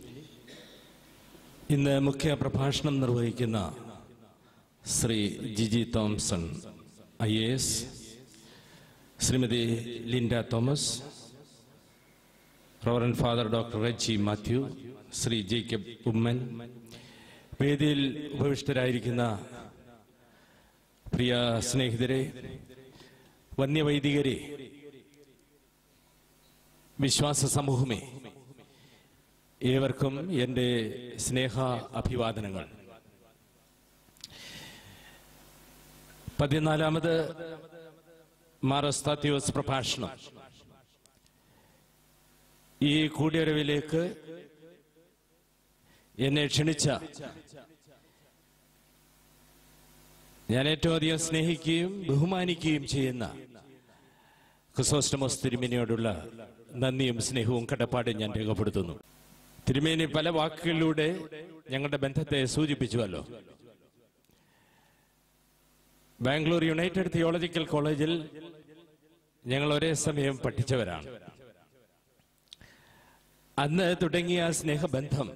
ഇന്ന് മുഖ്യ പ്രഭാഷണം നിർവഹിക്കുന്ന Shri Giji Thomson I A S Shrimati Linda Thomas reverend father doctor Reji Mathew Shri Jacob Oommen വേദിയിൽ ഉപവിഷ്ടരായിരിക്കുന്ന പ്രിയ സ്നേഹിതരെ വന്യവൈദികരെ വിശ്വാസ സമൂഹമേ ഏവർക്കും എൻ്റെ സ്നേഹ അഭിവാദനങ്ങൾ പതിനാലാമത് മാറസ്താത്യോസ് പ്രഭാഷണം ഈ കൂടിയരവിലേക്ക് എന്നെ ക്ഷണിച്ച ഞാൻ ഏറ്റവും അധികം സ്നേഹിക്കുകയും ബഹുമാനിക്കുകയും ചെയ്യുന്ന ക്രിസോസ്റ്റമോസ് തിരുമേനിയോടുള്ള നന്ദിയും സ്നേഹവും കടപ്പാടും ഞാൻ രേഖപ്പെടുത്തുന്നു തിരുമേനി പല വാക്കുകളിലൂടെ ഞങ്ങളുടെ ബന്ധത്തെ സൂചിപ്പിച്ചുവല്ലോ ബാംഗ്ലൂർ യുണൈറ്റഡ് തിയോളജിക്കൽ കോളേജിൽ ഞങ്ങൾ ഒരേ സമയം പഠിച്ചവരാണ് അന്ന് തുടങ്ങിയ ആ സ്നേഹബന്ധം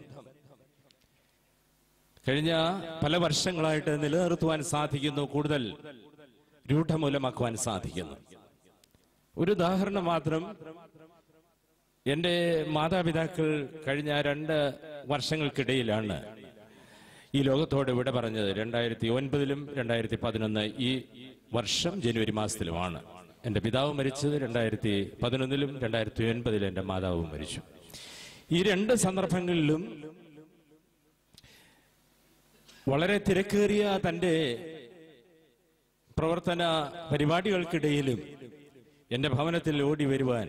കഴിഞ്ഞ പല വർഷങ്ങളായിട്ട് നിലനിർത്തുവാൻ സാധിക്കുന്നു കൂടുതൽ രൂഢമൂലമാക്കുവാൻ സാധിക്കുന്നു ഒരു ഉദാഹരണം മാത്രം എൻ്റെ മാതാപിതാക്കൾ കഴിഞ്ഞ രണ്ട് വർഷങ്ങൾക്കിടയിലാണ് ഈ ലോകത്തോട് വിട പറഞ്ഞത് രണ്ടായിരത്തി ഒൻപതിലും രണ്ടായിരത്തി പതിനൊന്ന് ഈ വർഷം ജനുവരി മാസത്തിലുമാണ് എൻ്റെ പിതാവ് മരിച്ചത് രണ്ടായിരത്തി പതിനൊന്നിലും രണ്ടായിരത്തി ഒൻപതിലും എൻ്റെ മാതാവും മരിച്ചു ഈ രണ്ട് സന്ദർഭങ്ങളിലും വളരെ തിരക്കേറിയ തൻ്റെ പ്രവർത്തന പരിപാടികൾക്കിടയിലും എന്റെ ഭവനത്തിൽ ഓടി വരുവാൻ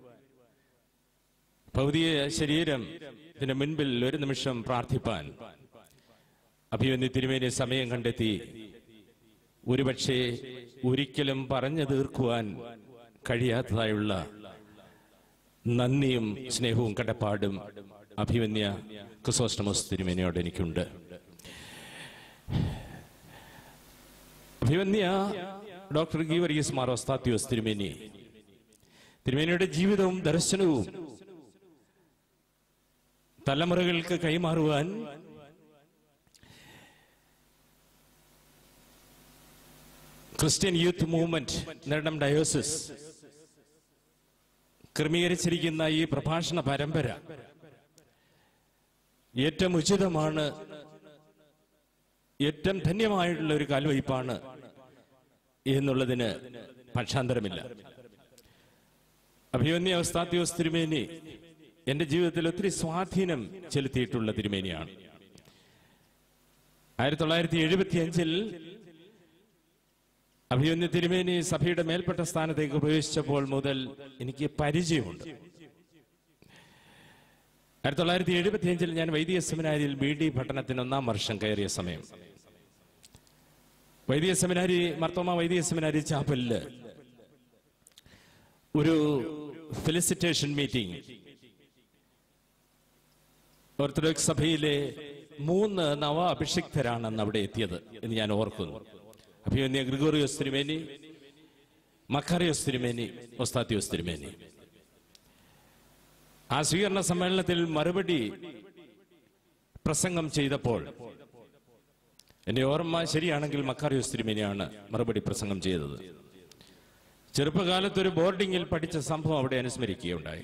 ഭൗതിക ശരീരം ഇതിന് മുൻപിൽ ഒരു നിമിഷം പ്രാർത്ഥിപ്പാൻ അഭിമന്യ തിരുമേനി സമയം കണ്ടെത്തി ഒരുപക്ഷെ ഒരിക്കലും പറഞ്ഞു തീർക്കുവാൻ കഴിയാത്തതായുള്ള നന്ദിയും സ്നേഹവും കടപ്പാടും അഭിമന്യ ക്രിസോസ്റ്റമോസ് തിരുമേനിയോട് എനിക്കുണ്ട് അഭിമന്യ ഡോക്ടർ ഗീവർഗീസ് മാറോസ്താത്യോസ് തിരുമേനി തിരുമേനിയുടെ ജീവിതവും ദർശനവും തലമുറകൾക്ക് കൈമാറുവാൻ Christian youth movement Niranam diocese ക്രമീകരിച്ചിരിക്കുന്ന ഈ പ്രഭാഷണ പരമ്പര ഏറ്റവും ഉചിതമാണ് ഏറ്റവും ധന്യമായിട്ടുള്ള ഒരു കാൽവയ്പാണ് എന്നുള്ളതിന് പക്ഷാന്തരമില്ല അഭിമന്യ അവസ്ഥാത്യോസ് തിരുമേനി എന്റെ ജീവിതത്തിൽ ഒത്തിരി സ്വാധീനം ചെലുത്തിയിട്ടുള്ള തിരുമേനിയാണ് ആയിരത്തി തൊള്ളായിരത്തി എഴുപത്തി അഞ്ചിൽ അഭിമന്യ തിരുമേനി സഭയുടെ മേൽപ്പെട്ട സ്ഥാനത്തേക്ക് പ്രവേശിച്ചപ്പോൾ മുതൽ എനിക്ക് പരിചയമുണ്ട് ആയിരത്തി തൊള്ളായിരത്തി എഴുപത്തി അഞ്ചിൽ ഞാൻ വൈദിക സെമിനാരിയിൽ ബി ഡി പഠനത്തിന് ഒന്നാം വർഷം കയറിയ സമയം വൈദിക സെമിനാരി മർത്തോമ വൈദിക സെമിനാരി ചാപ്പലില് ഒരു ഫെലിസിറ്റേഷൻ മീറ്റിംഗ് ഓർത്തഡോക്സ് സഭയിലെ മൂന്ന് നവ അഭിഷിക്തരാണെന്ന് അവിടെ എത്തിയത് എന്ന് ഞാൻ ഓർക്കുന്നു അഭിമന്യ ഗ്രിഗോറിയോസ് തിരുമേനി മക്കാറിയോസ് തിരുമേനി ഒസ്താത്തിയോസ് തിരുമേനി ആ സ്വീകരണ സമ്മേളനത്തിൽ മറുപടി പ്രസംഗം ചെയ്തപ്പോൾ എന്റെ ഓർമ്മ ശരിയാണെങ്കിൽ മക്കാറിയോസ് തിരുമേനിയാണ് മറുപടി പ്രസംഗം ചെയ്തത് ചെറുപ്പകാലത്ത് ഒരു ബോർഡിങ്ങിൽ പഠിച്ച സംഭവം അവിടെ അനുസ്മരിക്കുകയുണ്ടായി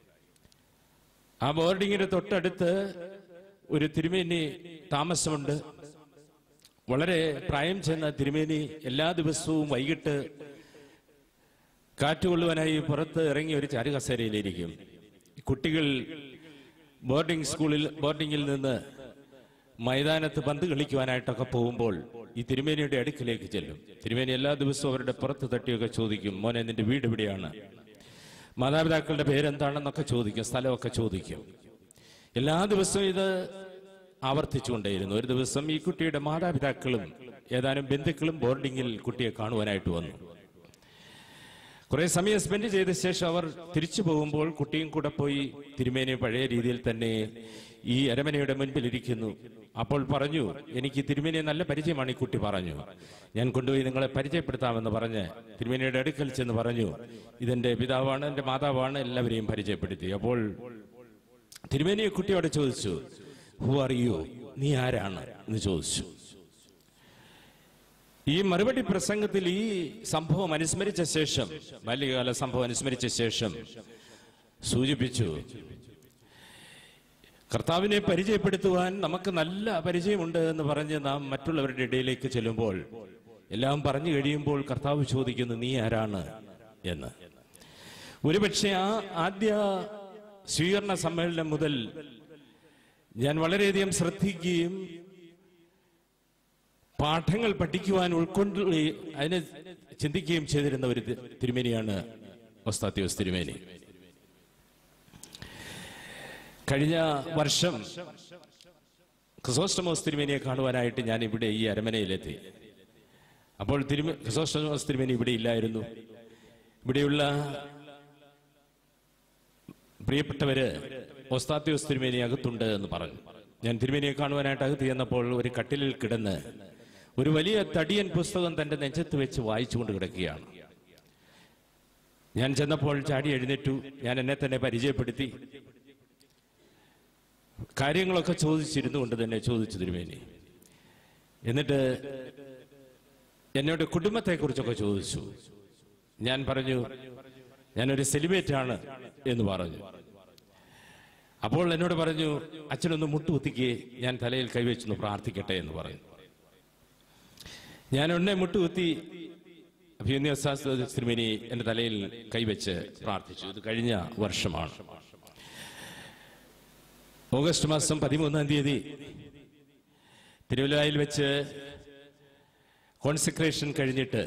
ആ ബോർഡിങ്ങിന്റെ തൊട്ടടുത്ത് ഒരു തിരുമേനി താമസമുണ്ട് വളരെ പ്രായം ചെന്ന തിരുമേനി എല്ലാ ദിവസവും വൈകിട്ട് കാറ്റുകൊള്ളുവാനായി പുറത്ത് ഇറങ്ങി ഒരു ചാരുകസേരയിലിരിക്കും കുട്ടികൾ ബോർഡിംഗ് സ്കൂളിൽ ബോർഡിങ്ങിൽ നിന്ന് മൈതാനത്ത് പന്ത് കളിക്കുവാനായിട്ടൊക്കെ പോകുമ്പോൾ ഈ തിരുമേനിയുടെ അടുക്കിലേക്ക് ചെല്ലും തിരുമേനി എല്ലാ ദിവസവും അവരുടെ പുറത്ത് തട്ടിയൊക്കെ ചോദിക്കും മോനെ നിന്റെ വീട് എവിടെയാണ് മാതാപിതാക്കളുടെ പേരെന്താണെന്നൊക്കെ ചോദിക്കും സ്ഥലമൊക്കെ ചോദിക്കും എല്ലാ ദിവസവും ഇത് ആവർത്തിച്ചുകൊണ്ടേയിരുന്നു ഒരു ദിവസം ഈ കുട്ടിയുടെ മാതാപിതാക്കളും ഏതാനും ബന്ധുക്കളും ബോർഡിങ്ങിൽ കുട്ടിയെ കാണുവാനായിട്ട് വന്നു കുറെ സമയം സ്പെൻഡ് ചെയ്ത ശേഷം അവർ തിരിച്ചു പോകുമ്പോൾ കുട്ടിയും കൂടെ പോയി തിരുമേനി പഴയ രീതിയിൽ തന്നെ ഈ അരമനയുടെ മുൻപിൽ ഇരിക്കുന്നു അപ്പോൾ പറഞ്ഞു എനിക്ക് തിരുമേനിയെ നല്ല പരിചയമാണ് ഈ കുട്ടി പറഞ്ഞു ഞാൻ കൊണ്ടുപോയി നിങ്ങളെ പരിചയപ്പെടുത്താമെന്ന് പറഞ്ഞ് തിരുമേനിയുടെ അടുക്കൽ ചെന്ന് പറഞ്ഞു ഇതെന്റെ പിതാവാണ് എന്റെ മാതാവാണ് എല്ലാവരെയും പരിചയപ്പെടുത്തി അപ്പോൾ തിരുമേനിയെ കുട്ടിയോട് ചോദിച്ചു ഹു ആർ യു നീ ആരാണ് എന്ന് ചോദിച്ചു ഈ മറുപടി പ്രസംഗത്തിൽ ഈ സംഭവം അനുസ്മരിച്ച ശേഷം ബാല്യകാല സംഭവം അനുസ്മരിച്ച ശേഷം സൂചിപ്പിച്ചു കർത്താവിനെ പരിചയപ്പെടുത്തുവാൻ നമുക്ക് നല്ല പരിചയമുണ്ട് എന്ന് പറഞ്ഞ് നാം മറ്റുള്ളവരുടെ ഇടയിലേക്ക് ചെല്ലുമ്പോൾ എല്ലാം പറഞ്ഞു കഴിയുമ്പോൾ കർത്താവ് ചോദിക്കുന്നു നീ ആരാണ് എന്ന് ഒരുപക്ഷെ ആ ആദ്യ സ്വീകരണ സമ്മേളനം മുതൽ ഞാൻ വളരെയധികം ശ്രദ്ധിക്കുകയും പാഠങ്ങൾ പഠിക്കുവാൻ ഉൾക്കൊണ്ട് അതിനെ ചിന്തിക്കുകയും ചെയ്തിരുന്ന ഒരു തി- തിരുമേനിയാണ് ഒസ്താത്യോസ് തിരുമേനി കഴിഞ്ഞ വർഷം ക്രിസോസ്റ്റമോസ് തിരുമേനിയെ കാണുവാനായിട്ട് ഞാൻ ഇവിടെ ഈ അരമനയിലെത്തി അപ്പോൾ തിരുമ ക്രിസോസ്റ്റമോസ് തിരുമേനി ഇവിടെ ഇല്ലായിരുന്നു ഇവിടെയുള്ള പ്രിയപ്പെട്ടവര് ഒസ്താത്യോസ് തിരുമേനി അകത്തുണ്ട് എന്ന് പറഞ്ഞു ഞാൻ തിരുമേനിയെ കാണുവാനായിട്ട് അകത്ത് ചെന്നപ്പോൾ ഒരു കട്ടിലിൽ കിടന്ന് ഒരു വലിയ തടിയൻ പുസ്തകം തന്റെ നെഞ്ചത്ത് വെച്ച് വായിച്ചുകൊണ്ട് കിടക്കുകയാണ് ഞാൻ ചെന്നപ്പോൾ ചാടി എഴുന്നേറ്റു ഞാൻ എന്നെ തന്നെ പരിചയപ്പെടുത്തി കാര്യങ്ങളൊക്കെ ചോദിച്ചിരുന്നു കൊണ്ട് തന്നെ ചോദിച്ചു തിരുമേനി എന്നിട്ട് എന്നോട് കുടുംബത്തെക്കുറിച്ചൊക്കെ ചോദിച്ചു ഞാൻ പറഞ്ഞു ഞാനൊരു സെലിബ്രേറ്റ് ആണ് എന്ന് പറഞ്ഞു അപ്പോൾ എന്നോട് പറഞ്ഞു അച്ഛനൊന്ന് മുട്ടുകുത്തിക്ക് ഞാൻ തലയിൽ കൈവച്ചൊന്ന് പ്രാർത്ഥിക്കട്ടെ എന്ന് പറഞ്ഞു ഞാൻ ഉടനെ മുട്ടുകുത്തി അഭിനയ തിരുമേനി എന്റെ തലയിൽ കൈവച്ച് പ്രാർത്ഥിച്ചു ഇത് കഴിഞ്ഞ വർഷമാണ് ഓഗസ്റ്റ് മാസം പതിമൂന്നാം തീയതി തിരുവല്ലായിൽ വെച്ച് കോൺസെക്രേഷൻ കഴിഞ്ഞിട്ട്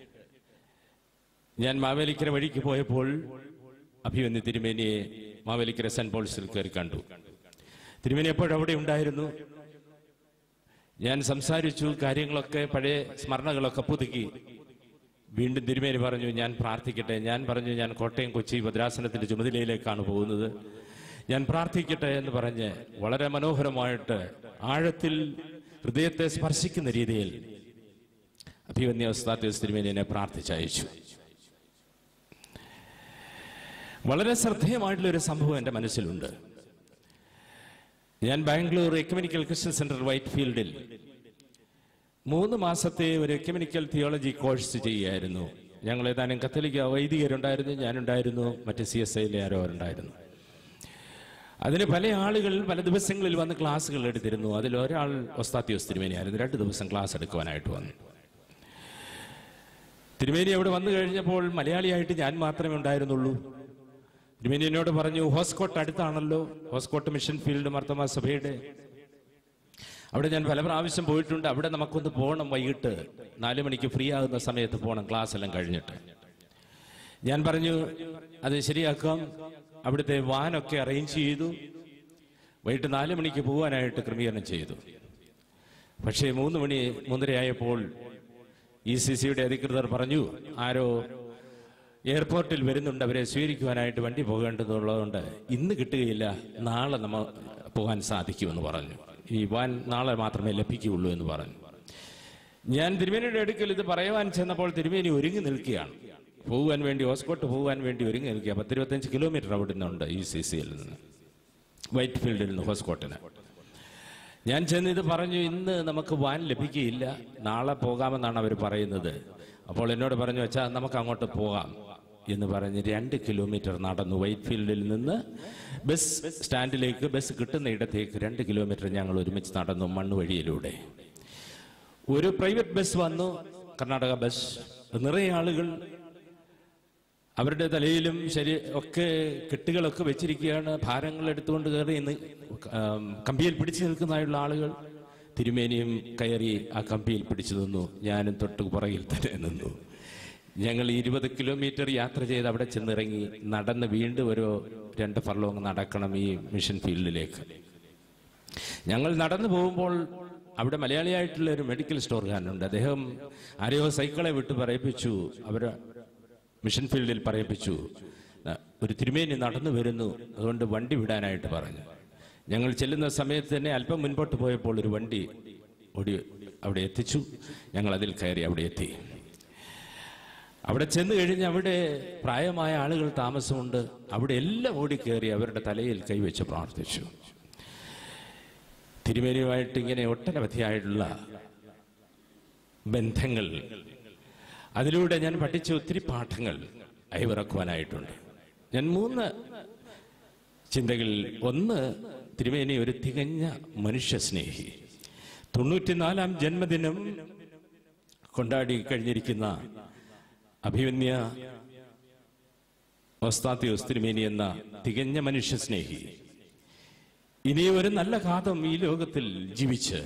ഞാൻ മാവേലിക്കര വഴിക്ക് പോയപ്പോൾ അഭിമന്യ തിരുമേനിയെ മാവേലിക്കര സെന്റ് പോൾസിൽ കയറി കണ്ടു തിരുമേനി എപ്പോഴും അവിടെ ഉണ്ടായിരുന്നു ഞാൻ സംസാരിച്ചു കാര്യങ്ങളൊക്കെ പഴയ സ്മരണകളൊക്കെ പുതുക്കി വീണ്ടും തിരുമേനി പറഞ്ഞു ഞാൻ പ്രാർത്ഥിക്കട്ടെ ഞാൻ പറഞ്ഞു ഞാൻ കോട്ടയം കൊച്ചി ഭദ്രാസനത്തിന്റെ ചുമതലയിലേക്കാണ് പോകുന്നത് ഞാൻ പ്രാർത്ഥിക്കട്ടെ എന്ന് പറഞ്ഞ് വളരെ മനോഹരമായിട്ട് ആഴത്തിൽ ഹൃദയത്തെ സ്പർശിക്കുന്ന രീതിയിൽ അഭിമന്യ ഉസ്താദ് തിരുമേനി എന്നെ പ്രാർത്ഥിച്ചയച്ചു വളരെ ശ്രദ്ധേയമായിട്ടുള്ള ഒരു സംഭവം എൻ്റെ മനസ്സിലുണ്ട് ഞാൻ ബാംഗ്ലൂർ എക്കമിനിക്കൽ ക്രിസ്ത്യൻ സെന്റർ വൈറ്റ് ഫീൽഡിൽ മൂന്ന് മാസത്തെ ഒരു എക്കമിനിക്കൽ തിയോളജി കോഴ്സ് ചെയ്യുകയായിരുന്നു ഞങ്ങൾ ഏതാനും കത്തോലിക്ക വൈദികരുണ്ടായിരുന്നു ഞാനുണ്ടായിരുന്നു മറ്റ് സി എസ് ഐയിലെ ആരോ ഉണ്ടായിരുന്നു അതിന് പല ആളുകൾ പല ദിവസങ്ങളിൽ വന്ന് ക്ലാസ്സുകൾ എടുത്തിരുന്നു അതിൽ ഒരാൾ ഒസ്താത്യോസ് തിരുമേനിയായിരുന്നു രണ്ട് ദിവസം ക്ലാസ് എടുക്കുവാനായിട്ട് വന്നു തിരുമേനി അവിടെ വന്നു കഴിഞ്ഞപ്പോൾ മലയാളിയായിട്ട് ഞാൻ മാത്രമേ ഉണ്ടായിരുന്നുള്ളൂ തിരുമേനി എന്നോട് പറഞ്ഞു ഹോസ്കോട്ട് അടുത്താണല്ലോ ഹോസ്കോട്ട് മിഷൻ ഫീൽഡ് മർത്തമ സഭയുടെ അവിടെ ഞാൻ പല പ്രാവശ്യം പോയിട്ടുണ്ട് അവിടെ നമുക്കൊന്ന് പോകണം വൈകിട്ട് നാല് മണിക്ക് ഫ്രീ ആകുന്ന സമയത്ത് പോകണം ക്ലാസ് എല്ലാം കഴിഞ്ഞിട്ട് ഞാൻ പറഞ്ഞു അത് ശരിയാക്കാം അവിടുത്തെ വാനൊക്കെ അറേഞ്ച് ചെയ്തു വൈകിട്ട് നാല് മണിക്ക് പോകാനായിട്ട് ക്രമീകരണം ചെയ്തു പക്ഷേ മൂന്ന് മണി മൂന്നരയായപ്പോൾ ഇ സി സിയുടെ അധികൃതർ പറഞ്ഞു ആരോ എയർപോർട്ടിൽ വരുന്നുണ്ട് അവരെ സ്വീകരിക്കുവാനായിട്ട് വണ്ടി പോകേണ്ടതുള്ളതുകൊണ്ട് ഇന്ന് കിട്ടുകയില്ല നാളെ നമ്മ പോകാൻ സാധിക്കുമെന്ന് പറഞ്ഞു ഈ വാൻ നാളെ മാത്രമേ ലഭിക്കുകയുള്ളൂ എന്ന് പറഞ്ഞു ഞാൻ തിരുമേനിയുടെ അടുക്കൽ ഇത് പറയുവാൻ ചെന്നപ്പോൾ തിരുമേനി ഒരുങ്ങി നിൽക്കുകയാണ് പോകുവാൻ വേണ്ടി ഹോസ്കോട്ട് പോകുവാൻ വേണ്ടി ഒരുങ്ങി നിൽക്കുക പത്തിരുപത്തഞ്ച് കിലോമീറ്റർ അവിടെ നിന്നുണ്ട് ഈ സി സിയിൽ നിന്ന് വൈറ്റ് ഫീൽഡിൽ നിന്ന് ഹോസ്കോട്ടിന് ഞാൻ ചെന്ന് ഇത് പറഞ്ഞു ഇന്ന് നമുക്ക് വാൻ ലഭിക്കുകയില്ല നാളെ പോകാമെന്നാണ് അവർ പറയുന്നത് അപ്പോൾ എന്നോട് പറഞ്ഞു വെച്ചാൽ നമുക്ക് അങ്ങോട്ട് പോകാം എന്ന് പറഞ്ഞ് രണ്ട് കിലോമീറ്റർ നടന്നു വൈറ്റ് ഫീൽഡിൽ നിന്ന് ബസ് സ്റ്റാൻഡിലേക്ക് ബസ് കിട്ടുന്ന ഇടത്തേക്ക് രണ്ട് കിലോമീറ്റർ ഞങ്ങൾ ഒരുമിച്ച് നടന്നു മണ്ണ് വഴിയിലൂടെ ഒരു പ്രൈവറ്റ് ബസ് വന്നു കർണാടക ബസ് നിറയെ ആളുകൾ അവരുടെ തലയിലും ശരി ഒക്കെ കെട്ടുകളൊക്കെ വെച്ചിരിക്കുകയാണ് ഭാരങ്ങൾ എടുത്തുകൊണ്ട് കയറി ഇന്ന് കമ്പിയിൽ പിടിച്ചു നിൽക്കുന്നതായുള്ള ആളുകൾ തിരുമേനിയും കയറി ആ കമ്പിയിൽ പിടിച്ചു നിന്നു ഞാനും തൊട്ട് പുറകിൽ തന്നെ നിന്നു ഞങ്ങൾ ഇരുപത് കിലോമീറ്റർ യാത്ര ചെയ്ത് അവിടെ ചെന്നിറങ്ങി നടന്ന് വീണ്ടും ഒരു രണ്ട് ഫർലോങ് നടക്കണം ഈ മിഷൻ ഫീൽഡിലേക്ക് ഞങ്ങൾ നടന്നു പോകുമ്പോൾ അവിടെ മലയാളിയായിട്ടുള്ള ഒരു മെഡിക്കൽ സ്റ്റോറുകാരനുണ്ട് അദ്ദേഹം ആരെയോ സൈക്കിളെ വിട്ട് പറയിപ്പിച്ചു അവര് മിഷൻ ഫീൽഡിൽ പറയിപ്പിച്ചു "ന- ഒരു തിരുമേനി നടന്നു വരുന്നു അതുകൊണ്ട് വണ്ടി വിടാനായിട്ട് പറഞ്ഞു ഞങ്ങൾ ചെല്ലുന്ന സമയത്ത് തന്നെ അല്പം മുൻപോട്ട് പോയപ്പോൾ ഒരു വണ്ടി ഓടി അവിടെ എത്തിച്ചു ഞങ്ങൾ അതിൽ കയറി അവിടെ എത്തി അവിടെ ചെന്ന് കഴിഞ്ഞ് അവിടെ പ്രായമായ ആളുകൾ താമസമുണ്ട് അവിടെ എല്ലാം ഓടിക്കയറി അവരുടെ തലയിൽ കൈവച്ച് പ്രാർത്ഥിച്ചു തിരുമേനിയുമായിട്ട് ഇങ്ങനെ ഒട്ടനവധിയായിട്ടുള്ള ബന്ധങ്ങൾ അതിലൂടെ ഞാൻ പഠിച്ച ഒത്തിരി പാഠങ്ങൾ അയവിറക്കുവാനായിട്ടുണ്ട് ഞാൻ മൂന്ന് ചിന്തകൾ ഒന്ന് തിരുമേനി ഒരു തികഞ്ഞ മനുഷ്യസ്നേഹി തൊണ്ണൂറ്റിനാലാം ജന്മദിനം കൊണ്ടാടി കഴിഞ്ഞിരിക്കുന്ന അഭിമന്യ ഒസ്താത്തിയോസ് തിരുമേനി എന്ന തികഞ്ഞ മനുഷ്യസ്നേഹി ഇനി ഒരു നല്ല കാലം ഈ ലോകത്തിൽ ജീവിച്ച്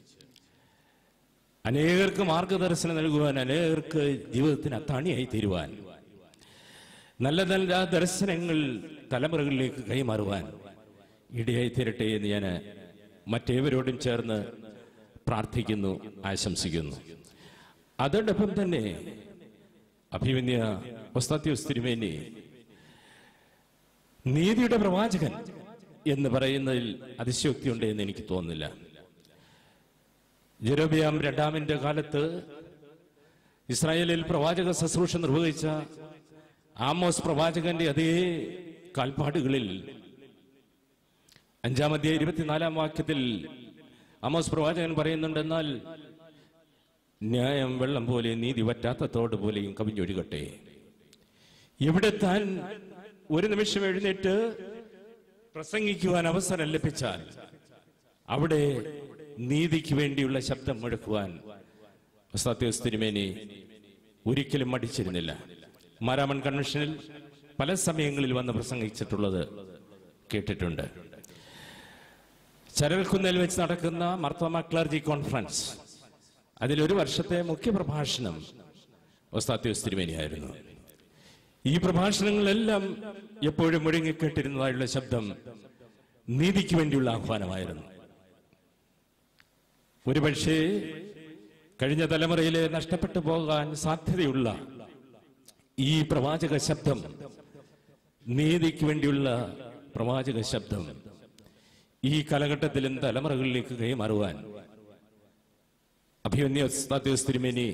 അനേകർക്ക് മാർഗദർശനം നൽകുവാൻ അനേകർക്ക് ജീവിതത്തിന് അത്താണിയായി തീരുവാൻ നല്ല നല്ല ദർശനങ്ങൾ തലമുറകളിലേക്ക് കൈമാറുവാൻ ഇടയായി തീരട്ടെ എന്ന് ഞാൻ മറ്റേവരോടും ചേർന്ന് പ്രാർത്ഥിക്കുന്നു ആശംസിക്കുന്നു അതോടൊപ്പം തന്നെ അഭിമന്യ ഒസ്താത്യോസ് തിരുമേനി നീതിയുടെ പ്രവാചകൻ എന്ന് പറയുന്നതിൽ അതിശയോക്തിയുണ്ട് എന്ന് എനിക്ക് തോന്നുന്നില്ല ജെരോബിയാം രണ്ടാമിന്റെ കാലത്ത് ഇസ്രായേലിൽ പ്രവാചക ശുശ്രൂഷ നിർവഹിച്ച ആമോസ് പ്രവാചകന്റെ അതേ കാൽപ്പാടുകളിൽ അഞ്ചാമധ്യായ ഇരുപത്തിനാലാം വാക്യത്തിൽ ആമോസ് പ്രവാചകൻ പറയുന്നുണ്ടെന്നാൽ ന്യായം വെള്ളം പോലെ നീതി വറ്റാത്ത തോട് പോലെയും കവിഞ്ഞൊഴുകട്ടെ ഇവിടെ താൻ ഒരു നിമിഷം എഴുന്നേറ്റ് പ്രസംഗിക്കുവാൻ അവസരം ലഭിച്ചാൽ അവിടെ നീതിക്ക് വേണ്ടിയുള്ള ശബ്ദം മുഴക്കുവാൻ സത്യോസ് തിരുമേനി ഒരിക്കലും മടിച്ചിരുന്നില്ല മാരാമൺ കൺവെൻഷനിൽ പല സമയങ്ങളിൽ വന്ന് പ്രസംഗിച്ചിട്ടുള്ളത് കേട്ടിട്ടുണ്ട് ചരൽക്കുന്നേൽ വെച്ച് നടക്കുന്ന മർത്തോമ ക്ലർജി കോൺഫറൻസ് അതിലൊരു വർഷത്തെ മുഖ്യ പ്രഭാഷണം ഒസ്താത്യോസ് തിരുമേനിയായിരുന്നു ഈ പ്രഭാഷണങ്ങളെല്ലാം എപ്പോഴും മുഴങ്ങിക്കേട്ടിരുന്നതായുള്ള ശബ്ദം നീതിക്ക് വേണ്ടിയുള്ള ആഹ്വാനമായിരുന്നു ഒരുപക്ഷേ കഴിഞ്ഞ തലമുറയിലെ നഷ്ടപ്പെട്ടു പോകാൻ സാധ്യതയുള്ള ഈ പ്രവാചക ശബ്ദം നീതിക്ക് വേണ്ടിയുള്ള പ്രവാചക ശബ്ദം ഈ കാലഘട്ടത്തിലും തലമുറകളിലേക്ക് കൈമാറുവാൻ അഭിമന്യ ഉസ്താദ് തിരുമേനി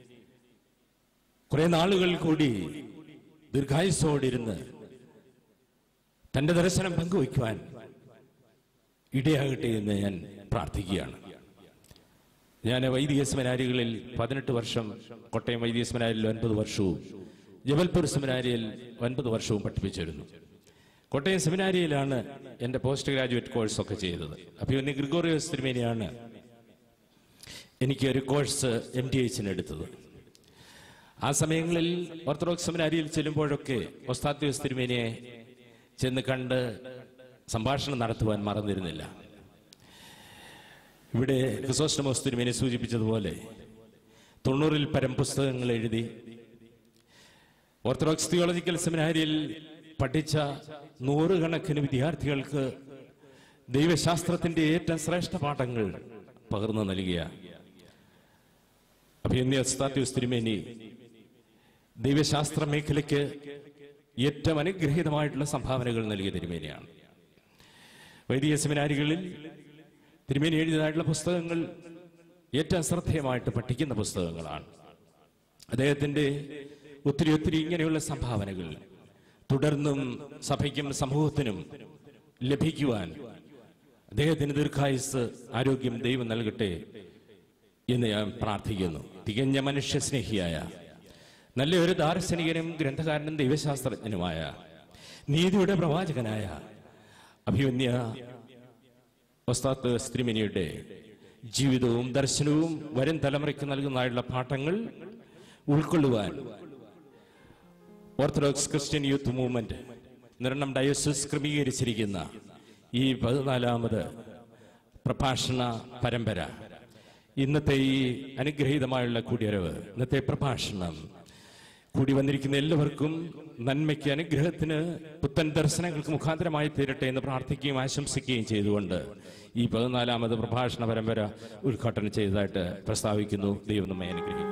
കുറെ നാളുകൾ കൂടി ദീർഘായുസോടിരുന്ന് തന്റെ ദർശനം പങ്കുവയ്ക്കുവാൻ ഇടയാകട്ടെ എന്ന് ഞാൻ പ്രാർത്ഥിക്കുകയാണ് ഞാൻ വൈദിക സെമിനാരികളിൽ പതിനെട്ട് വർഷം കോട്ടയം വൈദിക സെമിനാരിയിൽ ഒൻപത് വർഷവും ജബൽപൂർ സെമിനാരിയിൽ ഒൻപത് വർഷവും പഠിപ്പിച്ചിരുന്നു കോട്ടയം സെമിനാരിയിലാണ് എൻ്റെ പോസ്റ്റ് ഗ്രാജുവേറ്റ് കോഴ്സ് ഒക്കെ ചെയ്തത് അഭിമന്യ ഗ്രിഗോറിയോസ് തിരുമേനിയാണ് എനിക്ക് ഒരു കോഴ്സ് എം ഡി എച്ചിന് എടുത്തത് ആ സമയങ്ങളിൽ ഓർത്തഡോക്സ് സെമിനാരിയിൽ ചെല്ലുമ്പോഴൊക്കെ ഒസ്താത്യോസ് തിരുമേനിയെ ചെന്ന് കണ്ട് സംഭാഷണം നടത്തുവാൻ മറന്നിരുന്നില്ല ഇവിടെ ക്രിസോസ്റ്റമോസ് തിരുമേനി സൂചിപ്പിച്ചതുപോലെ തൊണ്ണൂറിൽ പരം പുസ്തകങ്ങൾ എഴുതി ഓർത്തഡോക്സ് തിയോളജിക്കൽ സെമിനാരിയിൽ പഠിച്ച നൂറുകണക്കിന് വിദ്യാർത്ഥികൾക്ക് ദൈവശാസ്ത്രത്തിന്റെ ഏറ്റവും ശ്രേഷ്ഠ പാഠങ്ങൾ പകർന്നു നൽകിയ അഭിനന്ദ സ്താത്യൂസ് തിരുമേനി ദൈവശാസ്ത്ര മേഖലയ്ക്ക് ഏറ്റവും അനുഗ്രഹീതമായിട്ടുള്ള സംഭാവനകൾ നൽകിയ തിരുമേനിയാണ് വൈദിക സെമിനാരികളിൽ തിരുമേനി എഴുതിയതായിട്ടുള്ള പുസ്തകങ്ങൾ ഏറ്റവും ശ്രദ്ധേയമായിട്ട് പഠിക്കുന്ന പുസ്തകങ്ങളാണ് അദ്ദേഹത്തിന്റെ ഒത്തിരി ഒത്തിരി ഇങ്ങനെയുള്ള സംഭാവനകൾ തുടർന്നും സഭയ്ക്കും സമൂഹത്തിനും ലഭിക്കുവാൻ അദ്ദേഹത്തിന് ദീർഘായുസ് ആരോഗ്യം ദൈവം നൽകട്ടെ എന്ന് ഞാൻ പ്രാർത്ഥിക്കുന്നു തികഞ്ഞ മനുഷ്യസ്നേഹിയായ നല്ലൊരു ദാർശനികനും ഗ്രന്ഥകാരനും ദൈവശാസ്ത്രജ്ഞനുമായ നീതിയുടെ പ്രവാചകനായ അഭിമന്യ ഒസ്താത്ത് സ്ത്രീമിനിയുടെ ജീവിതവും ദർശനവും വരും തലമുറയ്ക്ക് നൽകുന്നതായുള്ള പാഠങ്ങൾ ഉൾക്കൊള്ളുവാൻ orthodox Christian youth movement Niranam diocese ക്രമീകരിച്ചിരിക്കുന്ന ഈ പതിനാലാമത് പ്രഭാഷണ പരമ്പര ഇന്നത്തെ ഈ അനുഗ്രഹീതമായുള്ള കൂടിയരവ് ഇന്നത്തെ പ്രഭാഷണം കൂടി വന്നിരിക്കുന്ന എല്ലാവർക്കും നന്മയ്ക്ക് അനുഗ്രഹത്തിന് പുത്തൻ ദർശനങ്ങൾക്ക് മുഖാന്തരമായി തീരട്ടെ എന്ന് പ്രാർത്ഥിക്കുകയും ആശംസിക്കുകയും ചെയ്തുകൊണ്ട് ഈ പതിനാലാമത് പ്രഭാഷണ പരമ്പര ഉദ്ഘാടനം ചെയ്തതായിട്ട് പ്രസ്താവിക്കുന്നു ദൈവം നമ്മെ അനുഗ്രഹിക്കും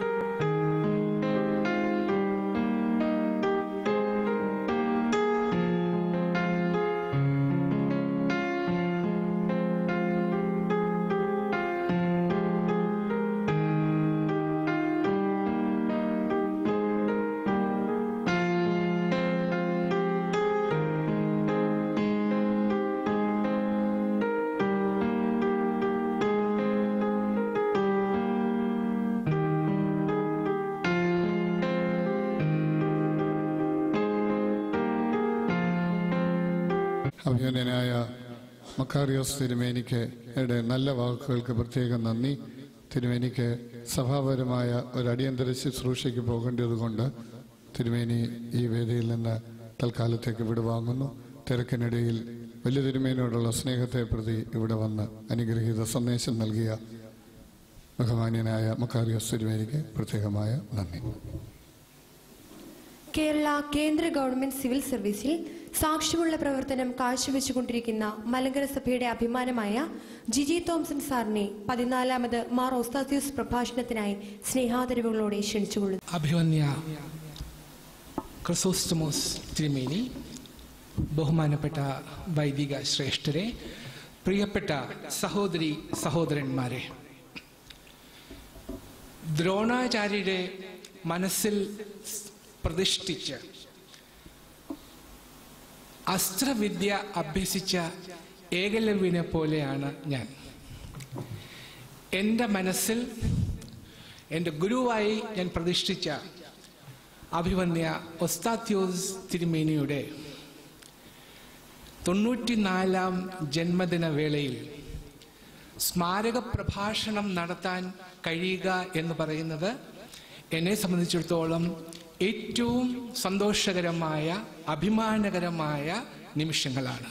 അഭിനന്ദനായ മക്കാറിയോസ് തിരുമേനിക്ക് യുടെ നല്ല വാക്കുകൾക്ക് പ്രത്യേകം നന്ദി തിരുമേനിക്ക് സഭാപരമായ ഒരു അടിയന്തര ശുശ്രൂഷയ്ക്ക് പോകേണ്ടതുകൊണ്ട് തിരുമേനി ഈ വേദിയിൽ നിന്ന് തൽക്കാലത്തേക്ക് വിടുവാങ്ങുന്നു തിരക്കിനിടയിൽ വലിയ തിരുമേനിയോടുള്ള സ്നേഹത്തെ പ്രതി ഇവിടെ വന്ന് അനുഗ്രഹീത സന്ദേശം നൽകിയ ബഹുമാന്യനായ മക്കാറിയോസ് തിരുമേനിക്ക് പ്രത്യേകമായ നന്ദി കേരള കേന്ദ്ര ഗവൺമെന്റ് സിവിൽ സർവീസിൽ സാക്ഷ്യമുള്ള പ്രവർത്തനം കാഴ്ചവെച്ചുകൊണ്ടിരിക്കുന്ന മലങ്കര സഭയുടെ അഭിമാനമായ ജിജി തോംസൺ സാറിനെ പതിനാലാമത് മാർ ഓസ്താത്യൂസ് പ്രഭാഷണത്തിനായി സ്നേഹാദരവുകളോടെ ക്ഷണിച്ചുകൊള്ളുന്നു അഭിവന്യ ക്രിസോസ്റ്റമോസ് തിരുമേനി ബഹുമാനപ്പെട്ട വൈദിക ശ്രേഷ്ഠരെ പ്രിയപ്പെട്ട സഹോദരി സഹോദരന്മാരെ ദ്രോണാചാര്യരുടെ മനസ്സിൽ പ്രതിഷ്ഠിച്ച് അസ്ത്രവിദ്യ അഭ്യസിച്ച ഏകലവ്യനെ പോലെയാണ് ഞാൻ എൻ്റെ മനസ്സിൽ എൻ്റെ ഗുരുവായി ഞാൻ പ്രതിഷ്ഠിച്ച അഭിവന്യ ഒസ്താത്യോസ് തിരുമേനിയുടെ തൊണ്ണൂറ്റിനാലാം ജന്മദിന വേളയിൽ സ്മാരക പ്രഭാഷണം നടത്താൻ കഴിയുക എന്ന് പറയുന്നത് എന്നെ സംബന്ധിച്ചിടത്തോളം ഏറ്റവും സന്തോഷകരമായ അഭിമാനകരമായ നിമിഷങ്ങളാണ്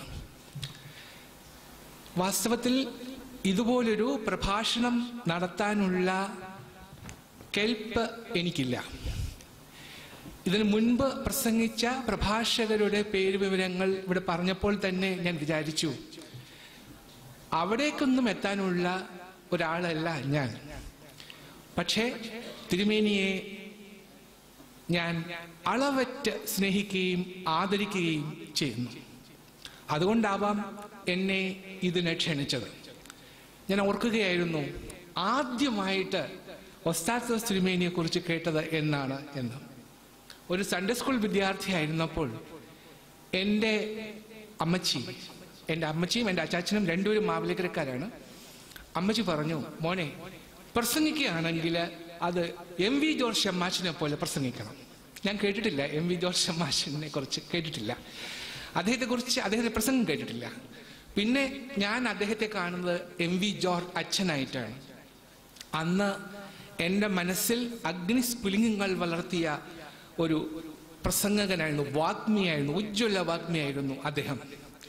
വാസ്തവത്തിൽ ഇതുപോലൊരു പ്രഭാഷണം നടത്താനുള്ള കെൽപ്പ് എനിക്കില്ല ഇതിനു മുൻപ് പ്രസംഗിച്ച പ്രഭാഷകരുടെ പേര് വിവരങ്ങൾ ഇവിടെ പറഞ്ഞപ്പോൾ തന്നെ ഞാൻ വിചാരിച്ചു അവിടേക്കൊന്നും എത്താനുള്ള ഒരാളല്ല ഞാൻ പക്ഷേ തിരുമേനിയെ ഞാൻ അളവറ്റ് സ്നേഹിക്കുകയും ആദരിക്കുകയും ചെയ്യുന്നു അതുകൊണ്ടാവാം എന്നെ ഇതിനെ ക്ഷണിച്ചത് ഞാൻ ഓർക്കുകയായിരുന്നു ആദ്യമായിട്ട് ഒസ്താത്തോസ് തിരുമേനിയെ കുറിച്ച് കേട്ടത് എന്നാണ് എന്ന് ഒരു സൺഡേ സ്കൂൾ വിദ്യാർത്ഥിയായിരുന്നപ്പോൾ എൻ്റെ അമ്മച്ചി എൻ്റെ അമ്മച്ചിയും എൻ്റെ അച്ചാച്ചനും രണ്ടുപേരും മാവിലക്കരക്കാരാണ് അമ്മച്ചി പറഞ്ഞു മോനെ പ്രസംഗിക്കുകയാണെങ്കിൽ അത് എം വി ജോർജ് ഷമ്മാച്ചിനെ പോലെ പ്രസംഗിക്കണം ഞാൻ കേട്ടിട്ടില്ല എം വി ജോർജ് ഷമ്മാച്ചിനെ കുറിച്ച് കേട്ടിട്ടില്ല അദ്ദേഹത്തെ കുറിച്ച് അദ്ദേഹത്തെ പ്രസംഗം കേട്ടിട്ടില്ല പിന്നെ ഞാൻ അദ്ദേഹത്തെ കാണുന്നത് എം വി ജോർജ് അച്ഛനായിട്ടാണ് അന്ന് എൻ്റെ മനസ്സിൽ അഗ്നിസ്ഫുലിംഗങ്ങൾ വളർത്തിയ ഒരു പ്രസംഗകനായിരുന്നു വാഗ്മിയായിരുന്നു ഉജ്ജ്വല വാഗ്മിയായിരുന്നു അദ്ദേഹം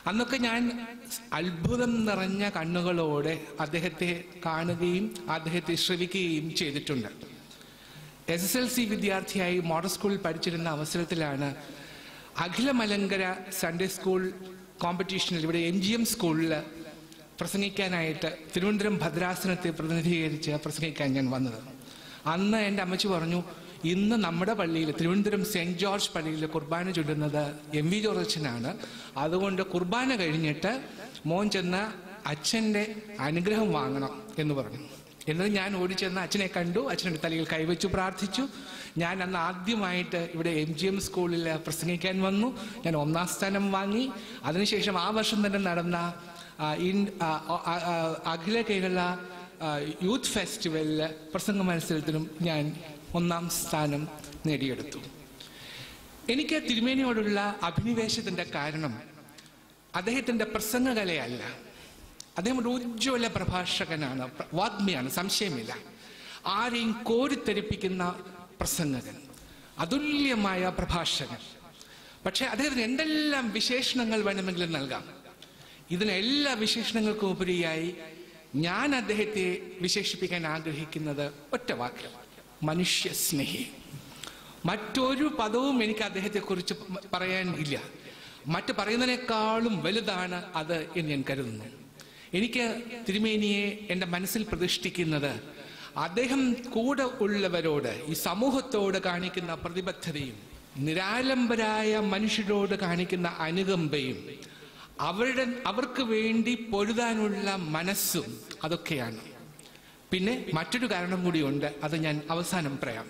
അന്നൊക്കെ ഞാൻ അത്ഭുതം നിറഞ്ഞ കണ്ണുകളോടെ അദ്ദേഹത്തെ കാണുകയും അദ്ദേഹത്തെ ശ്രവിക്കുകയും ചെയ്തിട്ടുണ്ട് എസ് എസ് എൽ സി വിദ്യാർത്ഥിയായി മോഡൽ സ്കൂളിൽ പഠിച്ചിരുന്ന അവസരത്തിലാണ് അഖില മലങ്കര സൺഡേ സ്കൂൾ കോമ്പറ്റീഷനിൽ ഇവിടെ എം ജി എം സ്കൂളിൽ പ്രസംഗിക്കാനായിട്ട് തിരുവനന്തപുരം ഭദ്രാസനത്തെ പ്രതിനിധീകരിച്ച് പ്രസംഗിക്കാൻ ഞാൻ വന്നത് അന്ന് എൻ്റെ അമ്മച്ചി പറഞ്ഞു ഇന്ന് നമ്മുടെ പള്ളിയിൽ തിരുവനന്തപുരം സെൻറ് ജോർജ് പള്ളിയിൽ കുർബാന ചൊല്ലുന്നത് എം വി ജോർജ് അച്ഛനാണ് അതുകൊണ്ട് കുർബാന കഴിഞ്ഞിട്ട് മോൻ ചെന്ന് അച്ഛൻ്റെ അനുഗ്രഹം വാങ്ങണം എന്ന് പറഞ്ഞു എന്നിട്ട് ഞാൻ ഓടിച്ചെന്ന് അച്ഛനെ കണ്ടു അച്ഛൻ്റെ തലയിൽ കൈവച്ചു പ്രാർത്ഥിച്ചു ഞാൻ അന്ന് ആദ്യമായിട്ട് ഇവിടെ എം ജി എം സ്കൂളിൽ പ്രസംഗിക്കാൻ വന്നു ഞാൻ ഒന്നാം സ്ഥാനം വാങ്ങി അതിനുശേഷം ആ വർഷം തന്നെ നടന്ന ആ, ഇൻ- ആ, ആ, ആ, അഖില കേരള ആ, യൂത്ത് ഫെസ്റ്റിവലിൽ പ്രസംഗ മത്സരത്തിനും ഞാൻ ഒന്നാം സ്ഥാനം നേടിയെടുത്തു എനിക്ക് തിരുമേനിയോടുള്ള അഭിനിവേശത്തിന്റെ കാരണം അദ്ദേഹത്തിന്റെ പ്രസംഗകലയല്ല അദ്ദേഹം ഒരു ഉജ്ജ്വല പ്രഭാഷകനാണ് പ്ര- വാഗ്മിയാണ് സംശയമില്ല ആരെയും കോരിത്തെരിപ്പിക്കുന്ന പ്രസംഗകൻ അതുല്യമായ പ്രഭാഷകൻ പക്ഷെ അദ്ദേഹത്തിന് എന്തെല്ലാം വിശേഷണങ്ങൾ വേണമെങ്കിലും നൽകാം ഇതിന് എല്ലാ വിശേഷണങ്ങൾക്കും ഉപരിയായി ഞാൻ അദ്ദേഹത്തെ വിശേഷിപ്പിക്കാൻ ആഗ്രഹിക്കുന്നത് ഒറ്റ വാക്കിൽ മനുഷ്യ സ്നേഹി മറ്റൊരു പദവും എനിക്ക് അദ്ദേഹത്തെ കുറിച്ച് പറയാൻ ഇല്ല മറ്റ് പറയുന്നതിനേക്കാളും വലുതാണ് അത് എന്ന് ഞാൻ കരുതുന്നു എനിക്ക് തിരുമേനിയെ എൻ്റെ മനസ്സിൽ പ്രതിഷ്ഠിക്കുന്നത് അദ്ദേഹം കൂടെ ഉള്ളവരോട് ഈ സമൂഹത്തോട് കാണിക്കുന്ന പ്രതിബദ്ധതയും നിരാലംബരായ മനുഷ്യരോട് കാണിക്കുന്ന അനുകമ്പയും അവരുടെ അവർക്ക് വേണ്ടി പൊരുതാനുള്ള മനസ്സും അതൊക്കെയാണ് പിന്നെ മറ്റൊരു കാരണം കൂടിയുണ്ട് അത് ഞാൻ അവസാനം പറയാം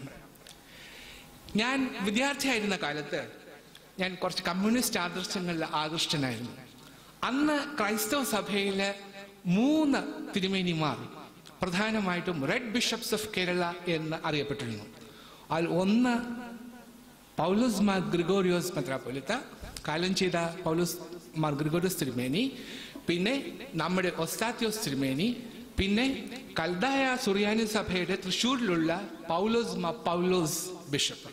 ഞാൻ വിദ്യാർത്ഥിയായിരുന്ന കാലത്ത് ഞാൻ കുറച്ച് കമ്മ്യൂണിസ്റ്റ് ആദർശങ്ങളിൽ ആകൃഷ്ടനായിരുന്നു അന്ന് ക്രൈസ്തവ സഭയിലെ മൂന്ന് തിരുമേനിമാർ പ്രധാനമായിട്ടും റെഡ് ബിഷപ്സ് ഓഫ് കേരള എന്ന് അറിയപ്പെട്ടിരുന്നു അതിൽ ഒന്ന് പൗലോസ് മാർ ഗ്രിഗോറിയോസ് മെത്രാപ്പൊലിത്ത കാലം ചെയ്ത പൗലോസ് മാർ ഗ്രിഗോറിയോസ് തിരുമേനി പിന്നെ നമ്മുടെ ഒസ്താത്യോസ് തിരുമേനി പിന്നെ കൽദായ സുറിയാനി സഭയുടെ തൃശ്ശൂരിലുള്ള പൗലോസ് മാ പൗലോസ് ബിഷപ്പ്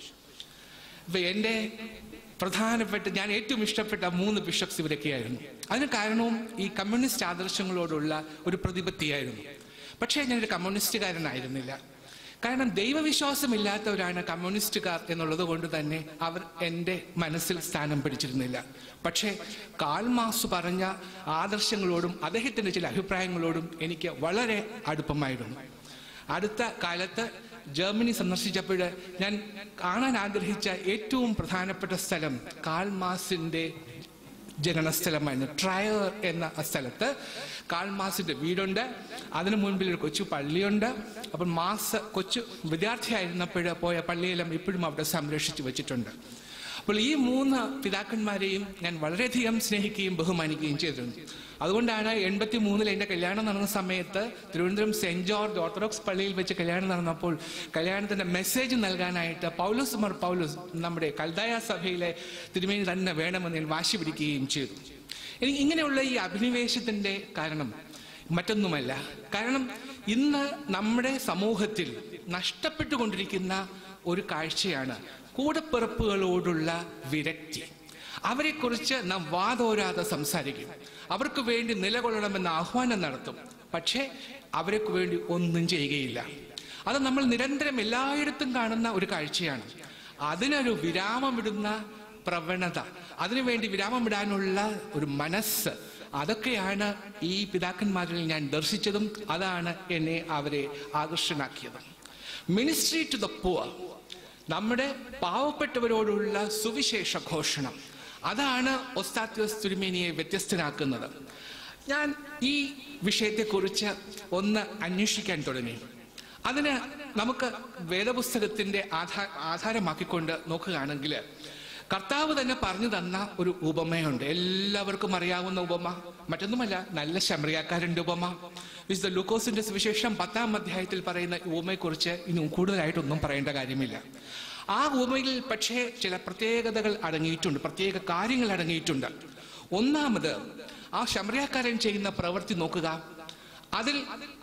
ഇപ്പൊ എൻ്റെ പ്രധാനപ്പെട്ട ഞാൻ ഏറ്റവും ഇഷ്ടപ്പെട്ട മൂന്ന് ബിഷപ്സ് ഇവരൊക്കെയായിരുന്നു അതിന് കാരണവും ഈ കമ്മ്യൂണിസ്റ്റ് ആദർശങ്ങളോടുള്ള ഒരു പ്രതിപത്തിയായിരുന്നു പക്ഷേ ഞാനൊരു കമ്മ്യൂണിസ്റ്റുകാരനായിരുന്നില്ല കാരണം ദൈവവിശ്വാസമില്ലാത്തവരാണ് കമ്മ്യൂണിസ്റ്റുകാർ എന്നുള്ളത് കൊണ്ട് തന്നെ അവർ എൻ്റെ മനസ്സിൽ സ്ഥാനം പിടിച്ചിരുന്നില്ല പക്ഷേ കാൽമാസ് പറഞ്ഞ ആദർശങ്ങളോടും അദ്ദേഹത്തിൻ്റെ ചില അഭിപ്രായങ്ങളോടും എനിക്ക് വളരെ അടുപ്പമായിരുന്നു അടുത്ത കാലത്ത് ജർമ്മനി സന്ദർശിച്ചപ്പോൾ ഞാൻ കാണാൻ ആഗ്രഹിച്ച ഏറ്റവും പ്രധാനപ്പെട്ട സ്ഥലം കാൽമാസിന്റെ ജനനസ്ഥലമായിരുന്നു ട്രയർ എന്ന ആ സ്ഥലത്ത് കാൾമാസിന്റെ വീടുണ്ട് അതിനു മുൻപിൽ ഒരു കൊച്ചു പള്ളിയുണ്ട് അപ്പം മാസ് കൊച്ചു വിദ്യാർത്ഥിയായിരുന്നപ്പോൾ പോയ പള്ളിയെല്ലാം ഇപ്പോഴും അവിടെ സംരക്ഷിച്ചു വെച്ചിട്ടുണ്ട് അപ്പോൾ ഈ മൂന്ന് പിതാക്കന്മാരെയും ഞാൻ വളരെയധികം സ്നേഹിക്കുകയും ബഹുമാനിക്കുകയും ചെയ്തിരുന്നു അതുകൊണ്ടാണ് എൺപത്തി മൂന്നിൽ എൻ്റെ കല്യാണം നടന്ന സമയത്ത് തിരുവനന്തപുരം സെന്റ് ജോർജ് ഓർത്തഡോക്സ് പള്ളിയിൽ വെച്ച് കല്യാണം നടന്നപ്പോൾ കല്യാണത്തിന്റെ മെസ്സേജ് നൽകാനായിട്ട് പൗലോസ് മർ പൗലോസ് നമ്മുടെ കൽദായ സഭയിലെ തിരുമേനി തന്നെ വേണമെന്ന് ഞാൻ വാശി പിടിക്കുകയും ചെയ്തു എനിക്ക് ഇങ്ങനെയുള്ള ഈ അഭിനിവേശത്തിന്റെ കാരണം മറ്റൊന്നുമല്ല കാരണം ഇന്ന് നമ്മുടെ സമൂഹത്തിൽ നഷ്ടപ്പെട്ടുകൊണ്ടിരിക്കുന്ന ഒരു കാഴ്ചയാണ് കൂടപ്പിറപ്പുകളോടുള്ള വിരക്തി അവരെക്കുറിച്ച് നാം വാതോരാതെ സംസാരിക്കും അവർക്ക് വേണ്ടി നിലകൊള്ളണമെന്ന് ആഹ്വാനം നടത്തും പക്ഷേ അവർക്ക് വേണ്ടി ഒന്നും ചെയ്യുകയില്ല അത് നമ്മൾ നിരന്തരം എല്ലായിടത്തും കാണുന്ന ഒരു കാഴ്ചയാണ് അതിനൊരു വിരാമമിടുന്ന പ്രവണത അതിനുവേണ്ടി വിരാമമിടാനുള്ള ഒരു മനസ്സ് അതൊക്കെയാണ് ഈ പിതാക്കന്മാരിൽ ഞാൻ ദർശിച്ചതും അതാണ് എന്നെ അവരെ ആകർഷണാക്കിയത് മിനിസ്ട്രി ടു ദ പുവർ നമ്മുടെ പാവപ്പെട്ടവരോടുള്ള സുവിശേഷ ഘോഷണം അതാണ് ഒസ്താത്യോസ് തിരുമേനിയെ വ്യത്യസ്തനാക്കുന്നത് ഞാൻ ഈ വിഷയത്തെക്കുറിച്ച് ഒന്ന് അന്വേഷിക്കാൻ തുടങ്ങി അതിന് നമുക്ക് വേദപുസ്തകത്തിന്റെ ആധാ ആധാരമാക്കിക്കൊണ്ട് നോക്കുകയാണെങ്കിൽ കർത്താവ് തന്നെ പറഞ്ഞു തന്ന ഒരു ഉപമയുണ്ട് എല്ലാവർക്കും അറിയാവുന്ന ഉപമ മറ്റൊന്നുമല്ല നല്ല ശമറിയാക്കാരൻ്റെ ഉപമ വിശുദ്ധ ലൂക്കോസിന്റെ സുവിശേഷം പത്താം അധ്യായത്തിൽ പറയുന്ന ഈ ഉപമയെക്കുറിച്ച് ഇനി കൂടുതലായിട്ടൊന്നും പറയേണ്ട കാര്യമില്ല ആ ഉപമയിൽ പക്ഷേ ചില പ്രത്യേകതകൾ അടങ്ങിയിട്ടുണ്ട് പ്രത്യേക കാര്യങ്ങൾ അടങ്ങിയിട്ടുണ്ട് ഒന്നാമത് ആ ശമറിയാക്കാരൻ ചെയ്യുന്ന പ്രവൃത്തി നോക്കുക അതിൽ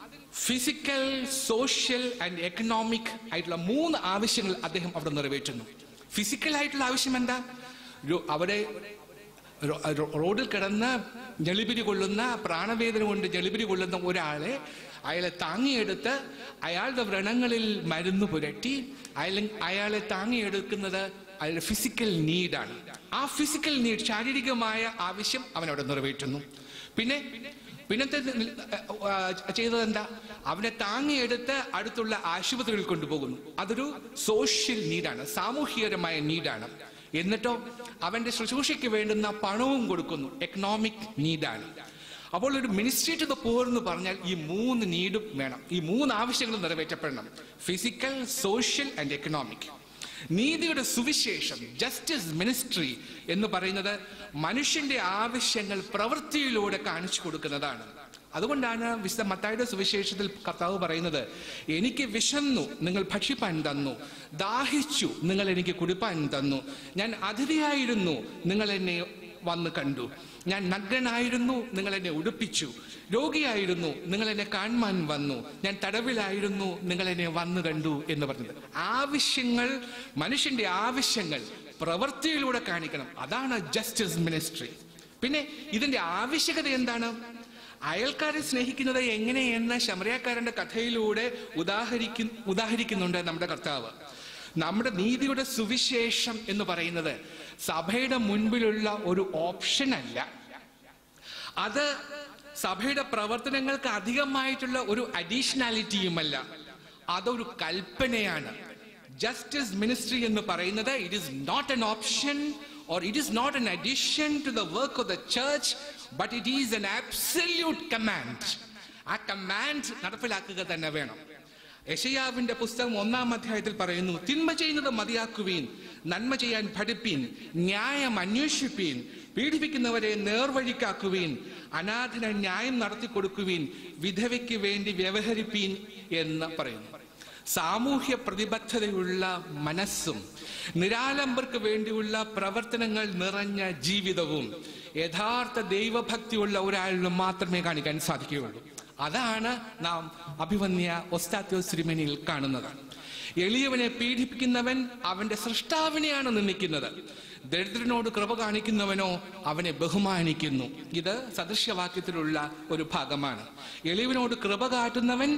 ഫിസിക്കൽ സോഷ്യൽ ആൻഡ് എക്കണോമിക് ആയിട്ടുള്ള മൂന്ന് ആവശ്യങ്ങൾ അദ്ദേഹം അവിടെ നിറവേറ്റുന്നു ഫിസിക്കൽ ആയിട്ടുള്ള ആവശ്യം എന്താ ഒരു അവിടെ റോ- റോ- റോഡിൽ കിടന്ന് ജളിപിരി കൊള്ളുന്ന പ്രാണവേദന കൊണ്ട് ജളിപിരി കൊള്ളുന്ന ഒരാളെ അയാളെ താങ്ങിയെടുത്ത് അയാളുടെ വ്രണങ്ങളിൽ മരുന്ന് പുരട്ടി അയാൾ അയാളെ താങ്ങിയെടുക്കുന്നത് അയാളുടെ ഫിസിക്കൽ നീഡാണ് ആ ഫിസിക്കൽ നീഡ് ശാരീരികമായ ആവശ്യം അവനവിടെ നിറവേറ്റുന്നു പിന്നെ പിന്നത്തെ ചെയ്തത് എന്താ അവനെ താങ്ങിയെടുത്ത് അടുത്തുള്ള ആശുപത്രികളിൽ കൊണ്ടുപോകുന്നു അതൊരു സോഷ്യൽ നീഡാണ് സാമൂഹികപരമായ നീഡാണ് എന്നിട്ടോ അവന്റെ ശുശ്രൂഷയ്ക്ക് വേണ്ടുന്ന പണവും കൊടുക്കുന്നു എക്കണോമിക് നീഡാണ് അപ്പോൾ ഒരു മിനിസ്ട്രി ടു ദ പോർ എന്ന് പറഞ്ഞാൽ ഈ മൂന്ന് നീഡും വേണം ഈ മൂന്ന് ആവശ്യങ്ങളും നിറവേറ്റപ്പെടണം ഫിസിക്കൽ സോഷ്യൽ ആൻഡ് എക്കണോമിക് നീതിയുടെ സുവിശേഷം ജസ്റ്റിസ് മിനിസ്ട്രി എന്ന് പറയുന്നത് മനുഷ്യന്റെ ആവശ്യങ്ങൾ പ്രവൃത്തിയിലൂടെ കാണിച്ചു കൊടുക്കുന്നതാണ് അതുകൊണ്ടാണ് വിശുദ്ധ മത്തായുടെ സുവിശേഷത്തിൽ കർത്താവ് പറയുന്നത് എനിക്ക് വിശന്നു നിങ്ങൾ ഭക്ഷിപ്പാൻ തന്നു ദാഹിച്ചു നിങ്ങൾ എനിക്ക് കുടിപ്പാൻ തന്നു ഞാൻ അതിഥിയായിരുന്നു നിങ്ങൾ എന്നെ വന്ന് കണ്ടു ഞാൻ നഗ്നനായിരുന്നു നിങ്ങൾ എന്നെ ഉടുപ്പിച്ചു രോഗിയായിരുന്നു നിങ്ങൾ എന്നെ കാണുവാൻ വന്നു ഞാൻ തടവിലായിരുന്നു നിങ്ങൾ എന്നെ വന്നു കണ്ടു എന്ന് പറഞ്ഞത് ആവശ്യങ്ങൾ മനുഷ്യന്റെ ആവശ്യങ്ങൾ പ്രവൃത്തിയിലൂടെ കാണിക്കണം അതാണ് ജസ്റ്റിസ് മിനിസ്ട്രി പിന്നെ ഇതിന്റെ ആവശ്യകത എന്താണ് അയൽക്കാരെ സ്നേഹിക്കുന്നത് എങ്ങനെയെന്ന ശമരക്കാരന്റെ കഥയിലൂടെ ഉദാഹരിക്കു ഉദാഹരിക്കുന്നുണ്ട് നമ്മുടെ കർത്താവ് നമ്മുടെ നീതിയുടെ സുവിശേഷം എന്ന് പറയുന്നത് സഭയുടെ മുൻപിലുള്ള ഒരു ഓപ്ഷൻ അല്ല അത് സഭയുടെ പ്രവർത്തനങ്ങൾക്ക് അധികമായിട്ടുള്ള ഒരു അഡീഷണാലിറ്റിയുമല്ല അതൊരു കൽപ്പനയാണ് ജസ്റ്റിസ് മിനിസ്ട്രി എന്ന് പറയുന്നത് it is not an option or it is not an addition to the work of the church but it is an absolute command ആ കമാൻഡ് നടപ്പിലാക്കുക തന്നെ വേണം യശയാവിന്റെ പുസ്തകം ഒന്നാം അധ്യായത്തിൽ പറയുന്നു തിന്മ ചെയ്യുന്നത് മതിയാക്കുവീൻ നന്മ ചെയ്യാൻ പഠിപ്പീൻ ന്യായം അന്വേഷിപ്പീൻ പീഡിപ്പിക്കുന്നവരെ നേർവഴിക്കാക്കുവീൻ അനാഥന ന്യായം നടത്തി കൊടുക്കുവീൻ വിധവയ്ക്ക് വേണ്ടി വ്യവഹരിപ്പീൻ എന്ന് പറയുന്നു സാമൂഹ്യ പ്രതിബദ്ധതയുള്ള മനസ്സും നിരാലംബർക്ക് വേണ്ടിയുള്ള പ്രവർത്തനങ്ങൾ നിറഞ്ഞ ജീവിതവും യഥാർത്ഥ ദൈവഭക്തിയുള്ള ഒരാളിന് മാത്രമേ കാണിക്കാൻ സാധിക്കുകയുള്ളൂ അതാണ് നാം അഭിവന്യ ഒസ്താത്യോസ് തിരുമേനിയിൽ കാണുന്നത് എളിയവനെ പീഡിപ്പിക്കുന്നവൻ അവന്റെ സൃഷ്ടാവിനെയാണ് നിന്ദിക്കുന്നത് ദരിദ്രനോട് കൃപ കാണിക്കുന്നവനോ അവനെ ബഹുമാനിക്കുന്നു ഇത് സദൃശ്യവാക്യത്തിലുള്ള ഒരു ഭാഗമാണ് എളിയവനോട് കൃപ കാട്ടുന്നവൻ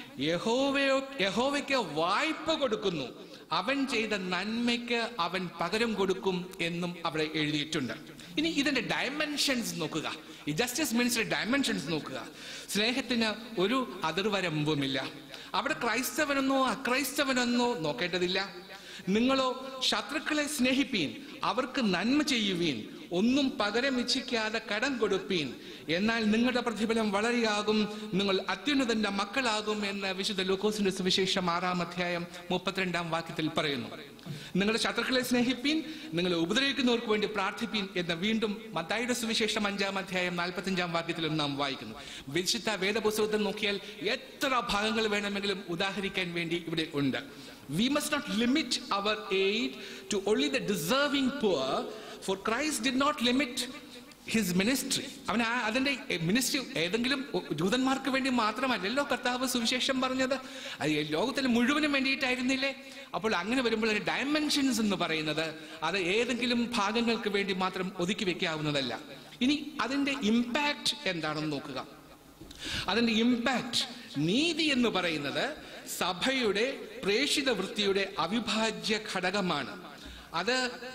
യഹോവയോ യഹോവയ്ക്ക് വായ്പ കൊടുക്കുന്നു അവൻ ചെയ്ത നന്മയ്ക്ക് അവൻ പകരം കൊടുക്കും എന്നും അവിടെ എഴുതിയിട്ടുണ്ട് ഇനി ഇതിന്റെ ഡയമെൻഷൻസ് നോക്കുക ഈ ജസ്റ്റിസ് മിനിസ്റ്റർ ഡയമെൻഷൻസ് നോക്കുക സ്നേഹത്തിന് ഒരു അതിർവരമ്പുമില്ല അവിടെ ക്രൈസ്തവനെന്നോ അക്രൈസ്തവനെന്നോ നോക്കേണ്ടതില്ല നിങ്ങളോ ശത്രുക്കളെ സ്നേഹിപ്പീൻ അവർക്ക് നന്മ ചെയ്യുവീൻ ഒന്നും പകരം ഇച്ഛിക്കാതെ കടം കൊടുപ്പീൻ എന്നാൽ നിങ്ങളുടെ പ്രതിഫലം വളരെയാകും നിങ്ങൾ അത്യുന്നതന്റെ മക്കളാകും എന്ന് വിശുദ്ധ ലൂക്കോസിന്റെ സുവിശേഷം ആറാം അധ്യായം മുപ്പത്തിരണ്ടാം വാക്യത്തിൽ പറയുന്നു നിങ്ങളുടെ ശത്രുക്കളെ സ്നേഹിപ്പീൻ നിങ്ങളെ ഉപദ്രവിക്കുന്നവർക്ക് വേണ്ടി പ്രാർത്ഥിപ്പീൻ എന്ന് വീണ്ടും മത്തായിയുടെ സുവിശേഷം അഞ്ചാം അധ്യായം നാൽപ്പത്തഞ്ചാം വാക്യത്തിലും നാം വായിക്കുന്നു വിശുദ്ധ വേദപുസ്തകത്തിൽ നോക്കിയാൽ എത്ര ഭാഗങ്ങൾ വേണമെങ്കിലും ഉദാഹരിക്കാൻ വേണ്ടി ഇവിടെ ഉണ്ട് we must not limit our aid to only the deserving poor for Christ did not limit his ministry അവൻ ആ അതിന്റെ മിനിസ്ട്രി ഏതെങ്കിലും ജൂതന്മാർക്ക് വേണ്ടി മാത്രമല്ലല്ലോ കർത്താവ് സുവിശേഷം പറഞ്ഞത് അത് ലോകത്തിന് മുഴുവനും വേണ്ടിയിട്ടായിരുന്നില്ലേ അപ്പോൾ അങ്ങനെ വരുമ്പോൾ അതിന്റെ ഡയമെൻഷൻസ് എന്ന് പറയുന്നത് അത് ഏതെങ്കിലും ഭാഗങ്ങൾക്ക് വേണ്ടി മാത്രം ഒതുക്കി വെക്കാവുന്നതല്ല ഇനി അതിന്റെ ഇമ്പാക്റ്റ് എന്താണെന്ന് നോക്കുക അതിന്റെ ഇമ്പാക്റ്റ് നീതി എന്ന് പറയുന്നത് സഭയുടെ പ്രേഷിത വൃത്തിയുടെ അവിഭാജ്യ ഘടകമാണ് അത്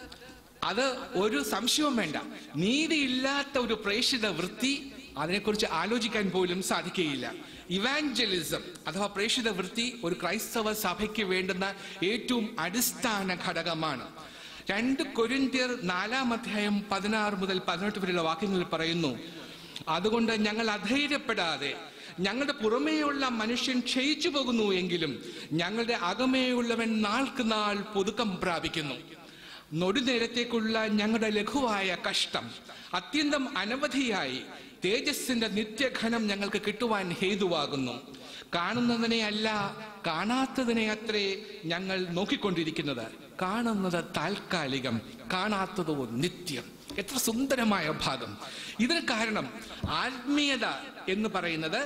അത് ഒരു സംശയവും വേണ്ട നീതിയില്ലാത്ത ഒരു പ്രേഷിത വൃത്തി അതിനെക്കുറിച്ച് ആലോചിക്കാൻ പോലും സാധിക്കുകയില്ല ഇവാഞ്ചലിസം അഥവാ പ്രേഷിത വൃത്തി ഒരു ക്രൈസ്തവ സഭയ്ക്ക് വേണ്ടുന്ന ഏറ്റവും അടിസ്ഥാന ഘടകമാണ് രണ്ട് കൊരിന്ത്യർ നാലാം അധ്യായം പതിനാറ് മുതൽ പതിനെട്ട് വരെയുള്ള വാക്യങ്ങളിൽ പറയുന്നു അതുകൊണ്ട് ഞങ്ങൾ അധൈര്യപ്പെടാതെ ഞങ്ങളുടെ പുറമേയുള്ള മനുഷ്യൻ ക്ഷയിച്ചു പോകുന്നു എങ്കിലും ഞങ്ങളുടെ അകമേയുള്ളവൻ നാൾക്ക് നാൾ പുതുക്കം പ്രാപിക്കുന്നു നൊടിനേരത്തേക്കുള്ള ഞങ്ങളുടെ ലഘുവായ കഷ്ടം അത്യന്തം അനവധിയായി തേജസ്സിന്റെ നിത്യഘനം ഞങ്ങൾക്ക് കിട്ടുവാൻ ഹേതുവാകുന്നു കാണുന്നതിനെ അല്ല കാണാത്തതിനെ അത്രേ ഞങ്ങൾ നോക്കിക്കൊണ്ടിരിക്കുന്നത് കാണുന്നത് താൽക്കാലികം കാണാത്തതോ നിത്യം എത്ര സുന്ദരമായ ഭാഗം ഇതിന് കാരണം ആത്മീയത എന്ന് പറയുന്നത്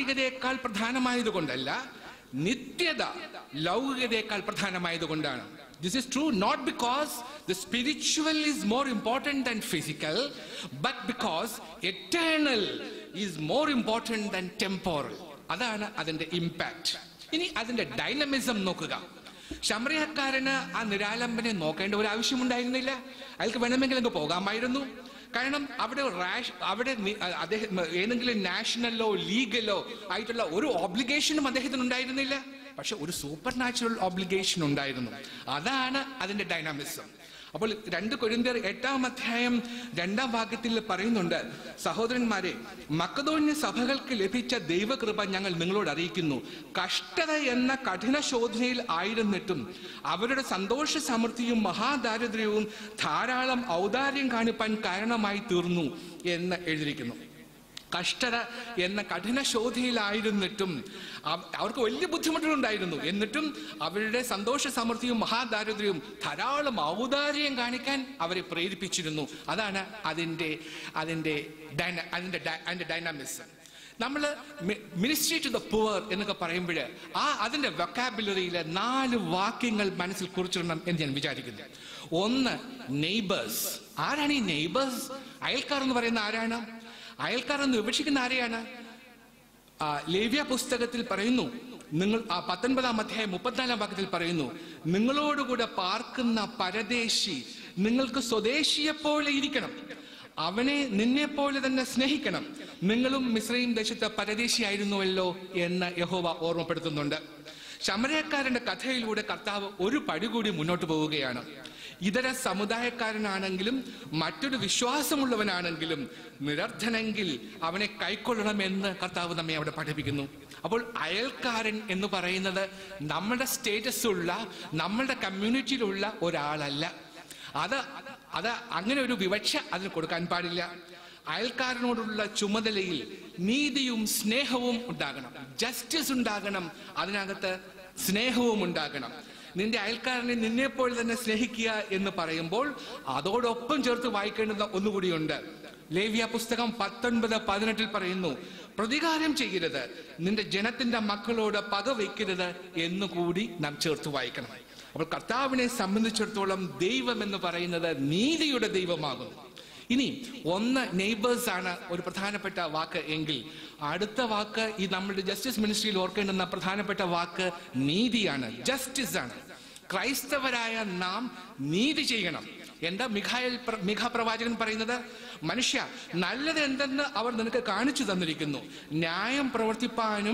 ശാരീരികതയേക്കാൾ പ്രധാനമായതുകൊണ്ടല്ല നിത്യത ലൗകികതയേക്കാൾ പ്രധാനമായതുകൊണ്ടാണ് This is true not because the spiritual is more important than physical, but because eternal is more important than temporal. അതാണ് അതിന്റെ ഇമ്പാക്ട് ഇനി അതിന്റെ ഡൈനമിസം നോക്കുക ശമറിയക്കാരന് ആ നിരാലംബനെ നോക്കേണ്ട ഒരു ആവശ്യമുണ്ടായിരുന്നില്ല അയാൾക്ക് വേണമെങ്കിൽ അങ്ങ് പോകാമായിരുന്നു കാരണം അവിടെ റാഷ് അവിടെ നി- അ- അദ്ദേഹം ഏതെങ്കിലും നാഷണലോ ലീഗലോ ആയിട്ടുള്ള ഒരു ഓബ്ലിഗേഷനും അദ്ദേഹത്തിന് ഉണ്ടായിരുന്നില്ല പക്ഷെ ഒരു സൂപ്പർ നാച്ചുറൽ ഓബ്ലിഗേഷൻ ഉണ്ടായിരുന്നു അതാണ് അതിന്റെ ഡൈനാമിസം അപ്പോൾ രണ്ട് കൊരിന്തിയർ എട്ടാം അധ്യായം രണ്ടാം ഭാഗത്തിൽ പറയുന്നുണ്ട് സഹോദരന്മാരെ മക്കതോന്യ സഭകൾക്ക് ലഭിച്ച ദൈവകൃപ ഞങ്ങൾ നിങ്ങളോട് അറിയിക്കുന്നു കഷ്ടത എന്ന കഠിന ശോധനയിൽ ആയിരുന്നിട്ടും അവരുടെ സന്തോഷ സമൃദ്ധിയും മഹാദാരിദ്ര്യവും ധാരാളം ഔദാര്യം കാണിപ്പാൻ കാരണമായി തീർന്നു എന്ന് എഴുതിയിരിക്കുന്നു കഷ്ടത എന്ന കഠിന ശോധയിലായിരുന്നിട്ടും അവ- അവർക്ക് വലിയ ബുദ്ധിമുട്ടുകളുണ്ടായിരുന്നു എന്നിട്ടും അവരുടെ സന്തോഷ സമൃദ്ധിയും മഹാദാരിദ്ര്യവും ധാരാളം ഔദാര്യം കാണിക്കാൻ അവരെ പ്രേരിപ്പിച്ചിരുന്നു അതാണ് അതിൻ്റെ അതിൻ്റെ ഡൈന അതിൻ്റെ ഡൈ- അതിൻ്റെ ഡൈനാമിസം നമ്മൾ മിനിസ്ട്രി ടു ദ പുവർ എന്നൊക്കെ പറയുമ്പോൾ ആ അതിന്റെ വൊക്കാബുലറിയിലെ നാല് വാക്യങ്ങൾ മനസ്സിൽ കുറിച്ചിടണം എന്ന് ഞാൻ വിചാരിക്കുന്നു ഒന്ന് നെയ്ബേഴ്സ് ആരാണ് ഈ നെയ്ബേഴ്സ് അയൽക്കാർ എന്ന് പറയുന്ന ആരാണ് അയൽക്കാർ എന്ന് വിവക്ഷിക്കുന്ന ആരെയാണ് ആ, ലേവ്യ പുസ്തകത്തിൽ പറയുന്നു നിങ്ങൾ ആ പത്തൊൻപതാം അധ്യായം മുപ്പത്തിനാലാം വാക്യത്തിൽ പറയുന്നു നിങ്ങളോടുകൂടെ പാർക്കുന്ന പരദേശി നിങ്ങൾക്ക് സ്വദേശിയെ പോലെ ഇരിക്കണം അവനെ നിന്നെ പോലെ തന്നെ സ്നേഹിക്കണം നിങ്ങളും മിശ്രയും ദേശത്തെ പരദേശിയായിരുന്നുവല്ലോ എന്ന് യഹോവ ഓർമ്മപ്പെടുത്തുന്നുണ്ട് ശമരക്കാരന്റെ കഥയിലൂടെ കർത്താവ് ഒരു പടി കൂടി മുന്നോട്ട് പോവുകയാണ് ഇതര സമുദായക്കാരനാണെങ്കിലും മറ്റൊരു വിശ്വാസമുള്ളവനാണെങ്കിലും നിരർത്ഥനെങ്കിൽ അവനെ കൈക്കൊള്ളണമെന്ന് കർത്താവ് നമ്മെ അവിടെ പഠിപ്പിക്കുന്നു അപ്പോൾ അയൽക്കാരൻ എന്ന് പറയുന്നത് നമ്മുടെ സ്റ്റേറ്റസ് ഉള്ള നമ്മളുടെ കമ്മ്യൂണിറ്റിയിലുള്ള ഒരാളല്ല അത് അത് അങ്ങനെ ഒരു വിവക്ഷ അതിന് കൊടുക്കാൻ പാടില്ല അയൽക്കാരനോടുള്ള ചുമതലയിൽ നീതിയും സ്നേഹവും ഉണ്ടാകണം ജസ്റ്റിസ് ഉണ്ടാകണം അതിനകത്ത് സ്നേഹവും ഉണ്ടാകണം നിന്റെ അയൽക്കാരനെ നിന്നെപ്പോലെ തന്നെ സ്നേഹിക്കുക എന്ന് പറയുമ്പോൾ അതോടൊപ്പം ചേർത്ത് വായിക്കേണ്ടുന്ന ഒന്നുകൂടിയുണ്ട് ലേവ്യ പുസ്തകം പത്തൊൻപത് പതിനെട്ടിൽ പറയുന്നു പ്രതികാരം ചെയ്യരുത് നിന്റെ ജനത്തിന്റെ മക്കളോട് പക വയ്ക്കരുത് എന്നുകൂടി നാം ചേർത്ത് വായിക്കണം അപ്പോൾ കർത്താവിനെ സംബന്ധിച്ചിടത്തോളം ദൈവം എന്ന് പറയുന്നത് നീതിയുടെ ദൈവമാകുന്നു ഇനി ഒന്ന് നെയ്ബേഴ്സ് ആണ് ഒരു പ്രധാനപ്പെട്ട വാക്ക് എങ്കിൽ അടുത്ത വാക്ക് ഈ നമ്മുടെ ജസ്റ്റിസ് മിനിസ്ട്രിയിൽ ഓർക്കേണ്ടുന്ന പ്രധാനപ്പെട്ട വാക്ക് നീതിയാണ് ജസ്റ്റിസ് ആണ് ക്രൈസ്തവരായ നാം നീതി ചെയ്യണം എന്താ മിഖായൽ പ്ര- മിഖ പ്രവാചകൻ പറയുന്നത് മനുഷ്യ നല്ലത് എന്തെന്ന് അവർ നിനക്ക് കാണിച്ചു തന്നിരിക്കുന്നു ന്യായം പ്രവർത്തിപ്പാനും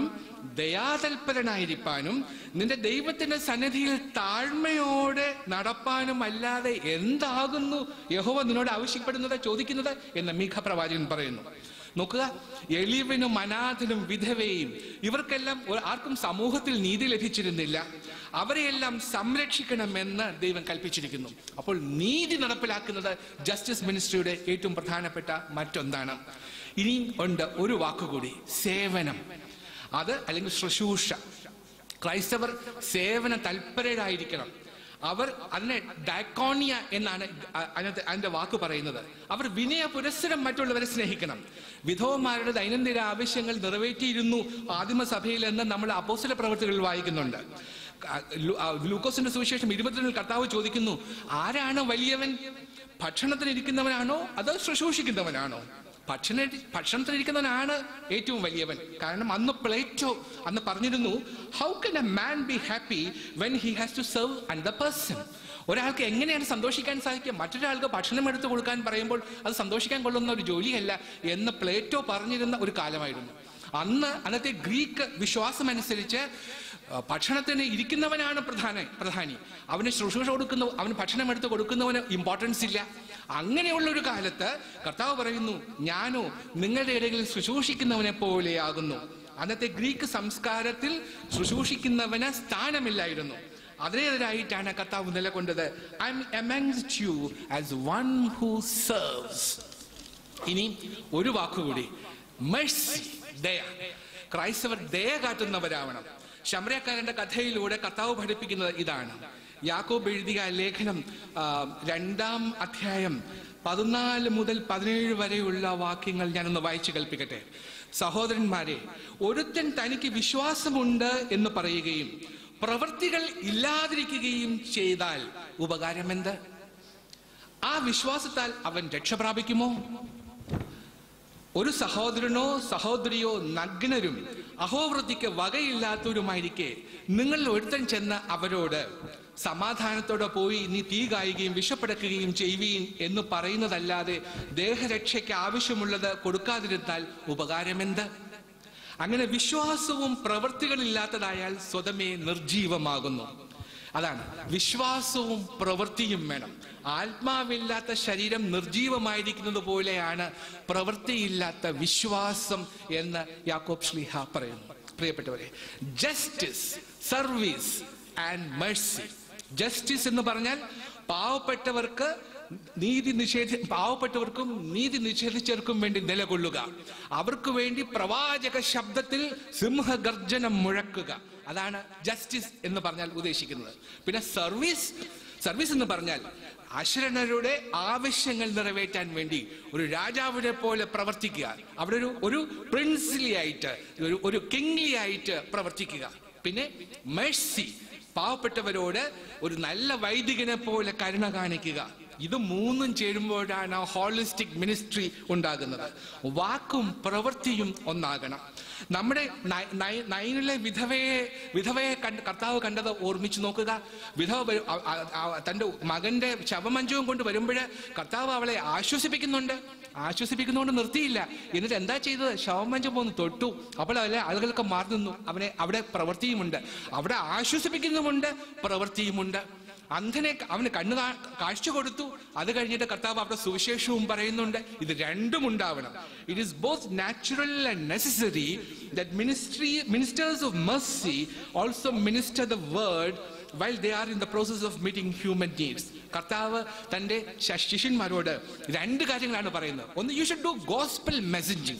ദയാതൽപരനായിരിക്കാനും നിന്റെ ദൈവത്തിന്റെ സന്നിധിയിൽ താഴ്മയോടെ നടപ്പാനും അല്ലാതെ എന്താകുന്നു യഹോവ നിന്നോട് ആവശ്യപ്പെടുന്നത് ചോദിക്കുന്നത് എന്ന് മീഖ പ്രവാചകൻ പറയുന്നു നോക്കുക എളിവനും അനാഥനും വിധവയും ഇവർക്കെല്ലാം ഒരു- ആർക്കും സമൂഹത്തിൽ നീതി ലഭിച്ചിരുന്നില്ല അവരെയെല്ലാം സംരക്ഷിക്കണമെന്ന് ദൈവം കൽപ്പിച്ചിരിക്കുന്നു അപ്പോൾ നീതി നടപ്പിലാക്കുന്നത് ജസ്റ്റിസ് മിനിസ്ട്രിയുടെ ഏറ്റവും പ്രധാനപ്പെട്ട മറ്റൊന്നാണ് ഇനി ഉണ്ട് ഒരു വാക്കുകൂടി സേവനം അത് അല്ലെങ്കിൽ ശുശ്രൂഷ ക്രൈസ്തവർ സേവന തൽപരരായിരിക്കണം അവർ അതിനെ ഡയക്കോണിയ എന്നാണ് അ- അതിനകത്ത് അതിന്റെ വാക്ക് പറയുന്നത് അവർ വിനയ പുരസ്സരം മറ്റുള്ളവരെ സ്നേഹിക്കണം വിധവന്മാരുടെ ദൈനംദിന ആവശ്യങ്ങൾ നിറവേറ്റിയിരുന്നു ആദിമസഭയിൽ എന്ന് നമ്മൾ അപ്പോസ്തല പ്രവർത്തികളിൽ വായിക്കുന്നുണ്ട് ക- ലു- ആ, ലൂക്കോസിന്റെ സുവിശേഷം ഇരുപത്തിരണ്ടിൽ കർത്താവ് ചോദിക്കുന്നു ആരാണ് വലിയവൻ ഭക്ഷണത്തിന് ഇരിക്കുന്നവനാണോ അതോ ശുശ്രൂഷിക്കുന്നവനാണോ ഭക്ഷണ ഭക്ഷണത്തിലിരിക്കുന്നവനാണ് ഏറ്റവും വലിയവൻ കാരണം അന്ന് പ്ലേറ്റോ അന്ന് പറഞ്ഞിരുന്നു how can a man be happy when he has to serve and person ഒരാൾക്ക് എങ്ങനെയാണ് സന്തോഷിക്കാൻ സാധിക്കുക മറ്റൊരാൾക്ക് ഭക്ഷണം എടുത്തു കൊടുക്കാൻ പറയുമ്പോൾ അത് സന്തോഷിക്കാൻ കൊള്ളുന്ന ഒരു ജോലിയല്ല എന്ന് പ്ലേറ്റോ പറഞ്ഞിരുന്ന ഒരു കാലമായിരുന്നു അന്ന് അന്നത്തെ ഗ്രീക്ക് വിശ്വാസമനുസരിച്ച് ആ, ഭക്ഷണത്തിന് ഇരിക്കുന്നവനാണ് പ്രധാന പ്രധാനി അവന് ശുശ്രൂഷ കൊടുക്കുന്ന അവന് ഭക്ഷണം എടുത്ത് കൊടുക്കുന്നവന് ഇമ്പോർട്ടൻസ് ഇല്ല അങ്ങനെയുള്ള ഒരു കാലത്ത് കർത്താവ് പറയുന്നു ഞാനോ നിങ്ങളുടെ ഇടയിൽ ശുശ്രൂഷിക്കുന്നവനെ പോലെയാകുന്നു അന്നത്തെ ഗ്രീക്ക് സംസ്കാരത്തിൽ ശുശ്രൂഷിക്കുന്നവന് സ്ഥാനമില്ലായിരുന്നു അതിനെതിരായിട്ടാണ് കർത്താവ് നിലകൊണ്ടത് I am amongst you as one who serves ഇനി ഒരു വാക്കുകൂടി മെഴ്സി ദയ ക്രൈസ്തവർ ദയ കാട്ടുന്നവരാവണം ശമരക്കാരന്റെ കഥയിലൂടെ കർത്താവ് പഠിപ്പിക്കുന്നത് ഇതാണ് യാക്കോബ് എഴുതിയ ലേഖനം ആ, രണ്ടാം അധ്യായം പതിനാല് മുതൽ പതിനേഴ് വരെയുള്ള വാക്യങ്ങൾ ഞാനൊന്ന് വായിച്ചു കൽപ്പിക്കട്ടെ സഹോദരന്മാരെ ഒരുത്തൻ തനിക്ക് വിശ്വാസമുണ്ട് എന്ന് പറയുകയും പ്രവൃത്തികൾ ഇല്ലാതിരിക്കുകയും ചെയ്താൽ ഉപകാരമെന്ത് ആ വിശ്വാസത്താൽ അവൻ രക്ഷ പ്രാപിക്കുമോ ഒരു സഹോദരനോ സഹോദരിയോ നഗ്നരും അഹോവൃത്തിക്ക് വകയില്ലാത്തവരുമായിരിക്കെ നിങ്ങൾ ഒരുത്തൻ ചെന്ന് അവരോട് സമാധാനത്തോടെ പോയി നീ തീ കായുകയും വിഷപ്പെടുക്കുകയും ചെയ്യുകയും എന്ന് പറയുന്നതല്ലാതെ ദേഹരക്ഷയ്ക്ക് ആവശ്യമുള്ളത് കൊടുക്കാതിരുന്നാൽ ഉപകാരമെന്ത് അങ്ങനെ വിശ്വാസവും പ്രവൃത്തികളില്ലാത്തതായാൽ സ്വതമേ നിർജീവമാകുന്നു അതാണ് വിശ്വാസവും പ്രവൃത്തിയും വേണം ആത്മാവില്ലാത്ത ശരീരം നിർജീവമായിരിക്കുന്നത് പോലെയാണ് പ്രവൃത്തിയില്ലാത്ത വിശ്വാസം എന്ന് യാക്കോബ് ശ്ലീഹ പറയുന്നു പ്രിയപ്പെട്ടവരെ justice service and mercy justice എന്ന് പറഞ്ഞാൽ പാവപ്പെട്ടവർക്ക് നീതി നിഷേധി പാവപ്പെട്ടവർക്കും നീതി നിഷേധിച്ചവർക്കും വേണ്ടി നിലകൊള്ളുക അവർക്ക് വേണ്ടി പ്രവാചക ശബ്ദത്തിൽ സിംഹഗർജനം മുഴക്കുക അതാണ് ജസ്റ്റിസ് എന്ന് പറഞ്ഞാൽ ഉദ്ദേശിക്കുന്നത് പിന്നെ സർവീസ് സർവീസ് എന്ന് പറഞ്ഞാൽ അശരണരുടെ ആവശ്യങ്ങൾ നിറവേറ്റാൻ വേണ്ടി ഒരു രാജാവിനെ പോലെ പ്രവർത്തിക്കുക അവിടെ ഒരു ഒരു പ്രിൻസിലി ആയിട്ട് ഒരു ഒരു കിങ്ലി ആയിട്ട് പ്രവർത്തിക്കുക പിന്നെ മെഴ്സി പാവപ്പെട്ടവരോട് ഒരു നല്ല വൈദികനെ പോലെ കരുണ കാണിക്കുക ഇത് മൂന്നും ചേരുമ്പോഴാണ് ഹോളിസ്റ്റിക് മിനിസ്ട്രി ഉണ്ടാകുന്നത് വാക്കും പ്രവൃത്തിയും ഒന്നാകണം നമ്മുടെ നയ- നയ- നയനിലെ വിധവയെ വിധവയെ കണ്ട് കർത്താവ് കണ്ടത് ഓർമ്മിച്ചു നോക്കുക വിധവ വരു- അ- അ- അ- തന്റെ മകന്റെ ശവമഞ്ചവും കൊണ്ട് വരുമ്പോൾ കർത്താവ് അവളെ ആശ്വസിപ്പിക്കുന്നുണ്ട് ആശ്വസിപ്പിക്കുന്നതുകൊണ്ട് നിർത്തിയില്ല എന്നിട്ട് എന്താ ചെയ്തത് ശവമഞ്ചം പോന്ന് തൊട്ടു അപ്പോൾ അതിലെ ആളുകൾക്ക് മാറി നിന്നു അവനെ അവിടെ പ്രവൃത്തിയുമുണ്ട് അവിടെ ആശ്വസിപ്പിക്കുന്നുമുണ്ട് പ്രവൃത്തിയുമുണ്ട് അന്ധനെ അവന് കണ്ണു കാ- കാഴ്ച കൊടുത്തു അത് കഴിഞ്ഞിട്ട് കർത്താവ് അവിടെ സുവിശേഷവും പറയുന്നുണ്ട് ഇത് രണ്ടും ഉണ്ടാവണം it is both natural and necessary that ministry ministers of mercy also minister the word while they are in the process of meeting human needs കർത്താവ് തന്റെ ശ- ശിഷ്യന്മാരോട് രണ്ട് കാര്യങ്ങളാണ് പറയുന്നത് ഒന്ന് you should do gospel messaging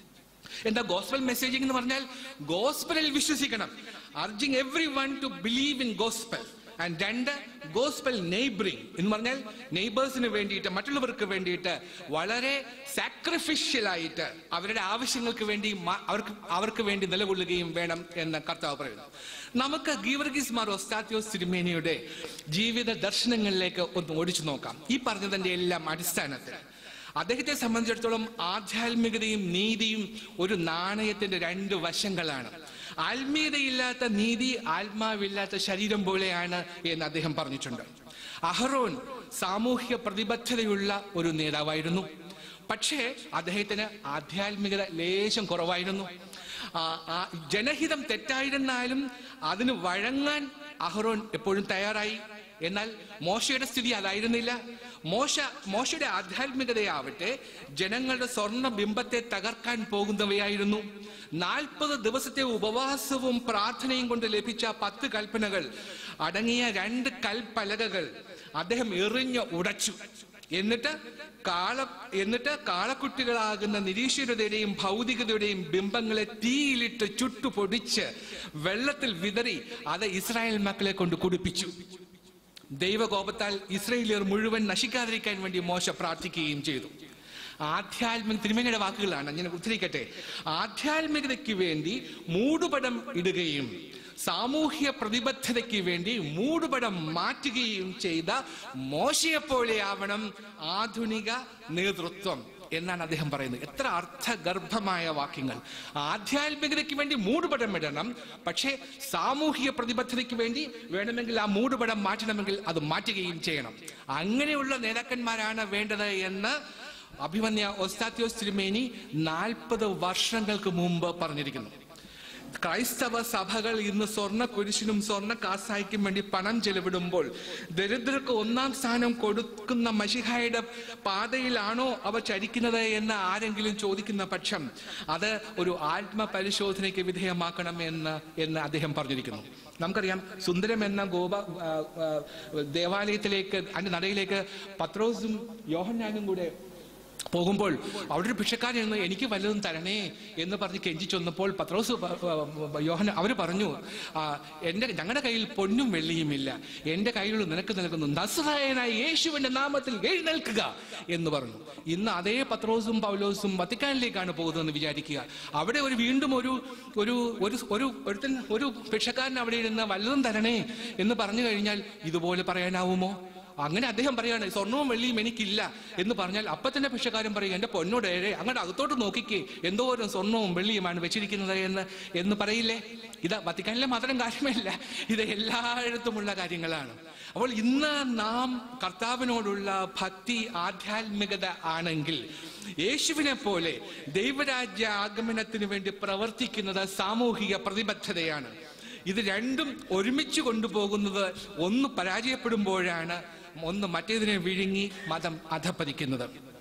എന്താ ഗോസ്പൽ മെസ്സേജിംഗ് എന്ന് പറഞ്ഞാൽ ഗോസ്പലിൽ വിശ്വസിക്കണം urging every one to believe in gospel and രണ്ട് ഗോസ്പൽ നെയ്ബറിംഗ് എന്ന് പറഞ്ഞാൽ നെയ്ബേഴ്സിന് വേണ്ടിയിട്ട് മറ്റുള്ളവർക്ക് വേണ്ടിയിട്ട് വളരെ സാക്രിഫിഷ്യൽ ആയിട്ട് അവരുടെ ആവശ്യങ്ങൾക്ക് വേണ്ടി മ- അവർക്ക് അവർക്ക് വേണ്ടി നിലകൊള്ളുകയും വേണം എന്ന് കർത്താവ് പറയുന്നു നമുക്ക് ഗീവർഗീസ് മാർ ഒസ്താത്യോസ് തിരുമേനിയുടെ ജീവിത ദർശനങ്ങളിലേക്ക് ഒന്ന് ഓടിച്ചു നോക്കാം ഈ പറഞ്ഞതിന്റെ എല്ലാം അടിസ്ഥാനത്തിൽ അദ്ദേഹത്തെ സംബന്ധിച്ചിടത്തോളം ആധ്യാത്മികതയും നീതിയും ഒരു നാണയത്തിന്റെ രണ്ട് വശങ്ങളാണ് ആത്മീയതയില്ലാത്ത നീതി ആത്മാവില്ലാത്ത ശരീരം പോലെയാണ് എന്ന് അദ്ദേഹം പറഞ്ഞിട്ടുണ്ട് അഹറോൻ സാമൂഹ്യ പ്രതിബദ്ധതയുള്ള ഒരു നേതാവായിരുന്നു പക്ഷേ അദ്ദേഹത്തിന് ആധ്യാത്മികത ലേശം കുറവായിരുന്നു ആ, ആ, ജനഹിതം തെറ്റായിരുന്നാലും അതിന് വഴങ്ങാൻ അഹ്റോൻ എപ്പോഴും തയ്യാറായി എന്നാൽ മോശയുടെ സ്ഥിതി അതായിരുന്നില്ല മോശ മോശയുടെ ആധ്യാത്മികതയാവട്ടെ ജനങ്ങളുടെ സ്വർണ്ണ ബിംബത്തെ തകർക്കാൻ പോകുന്നവയായിരുന്നു നാൽപ്പത് ദിവസത്തെ ഉപവാസവും പ്രാർത്ഥനയും കൊണ്ട് ലഭിച്ച പത്ത് കൽപ്പനകൾ അടങ്ങിയ രണ്ട് കൽപ്പലകകൾ അദ്ദേഹം എറിഞ്ഞ് ഉടച്ചു എന്നിട്ട് കാള എന്നിട്ട് കാളക്കുട്ടികളാകുന്ന നിരീശ്വരതയുടെയും ഭൗതികതയുടെയും ബിംബങ്ങളെ തീയിലിട്ട് ചുട്ടുപൊടിച്ച് വെള്ളത്തിൽ വിതറി അത് ഇസ്രായേൽ മക്കളെ കൊണ്ട് കുടിപ്പിച്ചു ദൈവകോപത്താൽ ഇസ്രയേലിയർ മുഴുവൻ നശിക്കാതിരിക്കാൻ വേണ്ടി മോശ പ്രാർത്ഥിക്കുകയും ചെയ്തു ആധ്യാത്മിക തിരുമേനിയുടെ വാക്കുകളാണ് ഞാൻ ഉദ്ധരിക്കട്ടെ ആധ്യാത്മികതയ്ക്ക് വേണ്ടി മൂടുപടം ഇടുകയും സാമൂഹ്യ പ്രതിബദ്ധതയ്ക്ക് വേണ്ടി മൂടുപടം മാറ്റുകയും ചെയ്ത മോശയെപ്പോലെയാവണം ആധുനിക നേതൃത്വം എന്നാണ് അദ്ദേഹം പറയുന്നത് എത്ര അർത്ഥഗർഭമായ വാക്യങ്ങൾ ആധ്യാത്മികതയ്ക്ക് വേണ്ടി മൂടുപടം ഇടണം പക്ഷേ സാമൂഹിക പ്രതിബദ്ധതയ്ക്ക് വേണ്ടി വേണമെങ്കിൽ ആ മൂടുപടം മാറ്റണമെങ്കിൽ അത് മാറ്റുകയും ചെയ്യണം അങ്ങനെയുള്ള നേതാക്കന്മാരാണ് വേണ്ടത് എന്ന് അഭിമന്യ ഒസ്താത്യോസ് തിരുമേനി നാൽപ്പത് വർഷങ്ങൾക്ക് മുമ്പ് പറഞ്ഞിരിക്കുന്നു ക്രൈസ്തവ സഭകൾ ഇന്ന് സ്വർണ്ണ കുരിശിനും സ്വർണ്ണ കാസായിക്കും വേണ്ടി പണം ചെലവിടുമ്പോൾ ദരിദ്രർക്ക് ഒന്നാം സ്ഥാനം കൊടുക്കുന്ന മഷിഹായുടെ പാതയിലാണോ അവ ചരിക്കുന്നത് എന്ന് ആരെങ്കിലും ചോദിക്കുന്ന പക്ഷം അത് ഒരു ആത്മപരിശോധനയ്ക്ക് വിധേയമാക്കണം എന്ന് എന്ന് അദ്ദേഹം പറഞ്ഞിരിക്കുന്നു നമുക്കറിയാം സുന്ദരം എന്ന ഗോപ ആ, ആ, ദേവാലയത്തിലേക്ക് അതിന്റെ നടയിലേക്ക് പത്രോസും യോഹന്നാനും കൂടെ പോകുമ്പോൾ അവിടെ ഒരു ഭിക്ഷക്കാരൻ എന്ന് എനിക്ക് വല്ലതും തരണേ എന്ന് പറഞ്ഞ് കെഞ്ചി ചെന്നപ്പോൾ പത്രോസ് പ- പ- യോഹന അവർ പറഞ്ഞു "ആ, എൻ്റെ ഞങ്ങളുടെ കയ്യിൽ പൊന്നും വെള്ളിയുമില്ല എൻ്റെ കയ്യിലുള്ള നിനക്ക് നൽകുന്നു നസ്രായനായ യേശുവിന്റെ നാമത്തിൽ എഴുന്നേൽക്കുക എന്ന് പറഞ്ഞു ഇന്ന് അതേ പത്രോസും പൗലോസും വത്തിക്കാനിലേക്കാണ് പോകുന്നതെന്ന് വിചാരിക്കുക അവിടെ ഒരു വീണ്ടും ഒരു ഒരു ഒരു ഒരു ഒരുത്തൻ ഒരു ഭിക്ഷക്കാരൻ അവിടെ ഇരുന്ന് വല്ലതും തരണേ എന്ന് പറഞ്ഞു കഴിഞ്ഞാൽ ഇതുപോലെ പറയാനാവുമോ അങ്ങനെ അദ്ദേഹം പറയാണ് സ്വർണവും വെള്ളിയും എനിക്കില്ല എന്ന് പറഞ്ഞാൽ അപ്പൊ തന്നെ ഭിക്ഷക്കാരൻ പറയും എന്റെ പൊന്നോടേരെ അങ്ങോട്ട് അകത്തോട്ട് നോക്കിക്കേ എന്തോരം സ്വർണവും വെള്ളിയുമാണ് വെച്ചിരിക്കുന്നത് എന്ന് എന്ന് പറയില്ലേ ഇത് വത്തിക്കാനിലെ മാത്രം കാര്യമല്ല ഇത് എല്ലായിടത്തുമുള്ള കാര്യങ്ങളാണ് അപ്പോൾ ഇന്ന് നാം കർത്താവിനോടുള്ള ഭക്തി ആധ്യാത്മികത ആണെങ്കിൽ യേശുവിനെ പോലെ ദൈവരാജ്യ ആഗമനത്തിന് വേണ്ടി പ്രവർത്തിക്കുന്നത് സാമൂഹിക പ്രതിബദ്ധതയാണ് ഇത് രണ്ടും ഒരുമിച്ച് കൊണ്ടുപോകുന്നത് ഒന്ന് പരാജയപ്പെടുമ്പോഴാണ് ഒന്ന് മറ്റേതിനെ വിഴുങ്ങി മതം അധപ്പതിക്കുന്നത്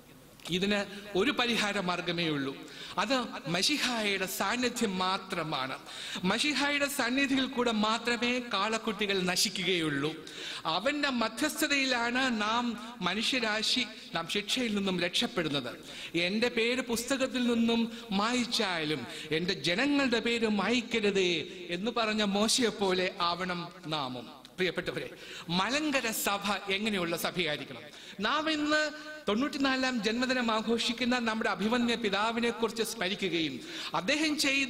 ഇതിന് ഒരു പരിഹാര മാർഗമേ ഉള്ളൂ അത് മഷിഹായുടെ സാന്നിധ്യം മാത്രമാണ് മഷിഹായുടെ സാന്നിധ്യത്തിൽ കൂടെ മാത്രമേ കാളക്കുട്ടികൾ നശിക്കുകയുള്ളൂ അവന്റെ മധ്യസ്ഥതയിലാണ് നാം മനുഷ്യരാശി നാം ശിക്ഷയിൽ നിന്നും രക്ഷപ്പെടുന്നത് എൻ്റെ പേര് പുസ്തകത്തിൽ നിന്നും മായിച്ചാലും എൻ്റെ ജനങ്ങളുടെ പേര് മായിക്കരുതേ എന്ന് പറഞ്ഞ മോശയെ പോലെ ആവണം നാമും പ്രിയപ്പെട്ടവരെ മലങ്കര സഭ എങ്ങനെയുള്ള സഭയായിരിക്കണം നാം ഇന്ന് തൊണ്ണൂറ്റിനാലാം ജന്മദിനം ആഘോഷിക്കുന്ന നമ്മുടെ അഭിമന്യ പിതാവിനെ കുറിച്ച് സ്മരിക്കുകയും അദ്ദേഹം ചെയ്ത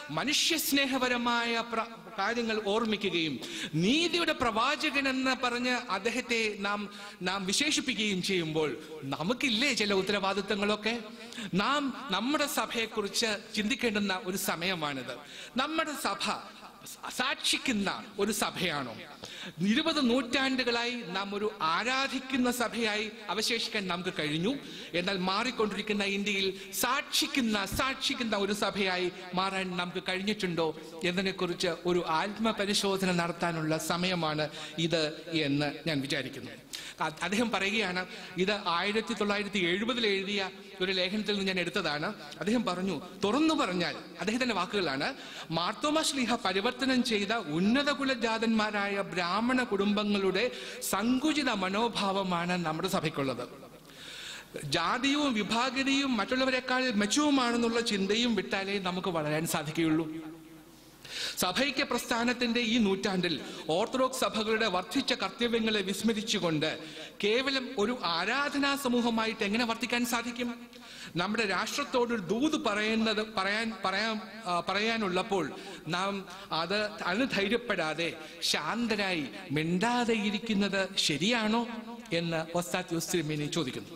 മനുഷ്യസ്നേഹപരമായ പ്ര- കാര്യങ്ങൾ ഓർമ്മിക്കുകയും നീതിയുടെ പ്രവാചകൻ എന്ന് പറഞ്ഞ് അദ്ദേഹത്തെ നാം നാം വിശേഷിപ്പിക്കുകയും ചെയ്യുമ്പോൾ നമുക്കില്ലേ ചില ഉത്തരവാദിത്തങ്ങളൊക്കെ നാം നമ്മുടെ സഭയെക്കുറിച്ച് ചിന്തിക്കേണ്ടുന്ന ഒരു സമയമാണിത് നമ്മുടെ സഭ സാക്ഷിക്കുന്ന ഒരു സഭയാണോ ഇരുപത് നൂറ്റാണ്ടുകളായി നാം ഒരു ആരാധിക്കുന്ന സഭയായി അവശേഷിക്കാൻ നമുക്ക് കഴിഞ്ഞു എന്നാൽ മാറിക്കൊണ്ടിരിക്കുന്ന ഇന്ത്യയിൽ സാക്ഷിക്കുന്ന സാക്ഷിക്കുന്ന ഒരു സഭയായി മാറാൻ നമുക്ക് കഴിഞ്ഞിട്ടുണ്ടോ എന്നതിനെക്കുറിച്ച് ഒരു ആത്മപരിശോധന നടത്താനുള്ള സമയമാണ് ഇത് എന്ന് ഞാൻ വിചാരിക്കുന്നു അ- അദ്ദേഹം പറയുകയാണ് ഇത് ആയിരത്തി തൊള്ളായിരത്തി എഴുപതിൽ എഴുതിയ ഒരു ലേഖനത്തിൽ നിന്ന് ഞാൻ എടുത്തതാണ് അദ്ദേഹം പറഞ്ഞു തുറന്നു പറഞ്ഞാൽ അദ്ദേഹത്തിന്റെ വാക്കുകളാണ് മാർത്തോമ ശ്ലീഹ പരിവർത്തനം ചെയ്ത ഉന്നത കുലജാതന്മാരായ ബ്രാഹ്മണ കുടുംബങ്ങളുടെ സങ്കുചിത മനോഭാവമാണ് നമ്മുടെ സഭയ്ക്കുള്ളത് ജാതിയും വിഭാഗിതയും മറ്റുള്ളവരെക്കാൾ മെച്ചവുമാണെന്നുള്ള ചിന്തയും വിട്ടാലേ നമുക്ക് വളരാൻ സാധിക്കുകയുള്ളൂ സഭൈക്യ പ്രസ്ഥാനത്തിന്റെ ഈ നൂറ്റാണ്ടിൽ ഓർത്തഡോക്സ് സഭകളുടെ വർദ്ധിച്ച കർത്തവ്യങ്ങളെ വിസ്മരിച്ചുകൊണ്ട് കേവലം ഒരു ആരാധനാ സമൂഹമായിട്ട് എങ്ങനെ വർത്തിക്കാൻ സാധിക്കും നമ്മുടെ രാഷ്ട്രത്തോട് ഒരു ദൂത് പറയുന്നത് പറയാൻ പറയാൻ ആ, പറയാനുള്ളപ്പോൾ നാം അത് അതിന് ധൈര്യപ്പെടാതെ ശാന്തരായി മിണ്ടാതെ ഇരിക്കുന്നത് ശരിയാണോ എന്ന് ഒസ്താത്യോസ് തിരുമേനി ചോദിക്കുന്നു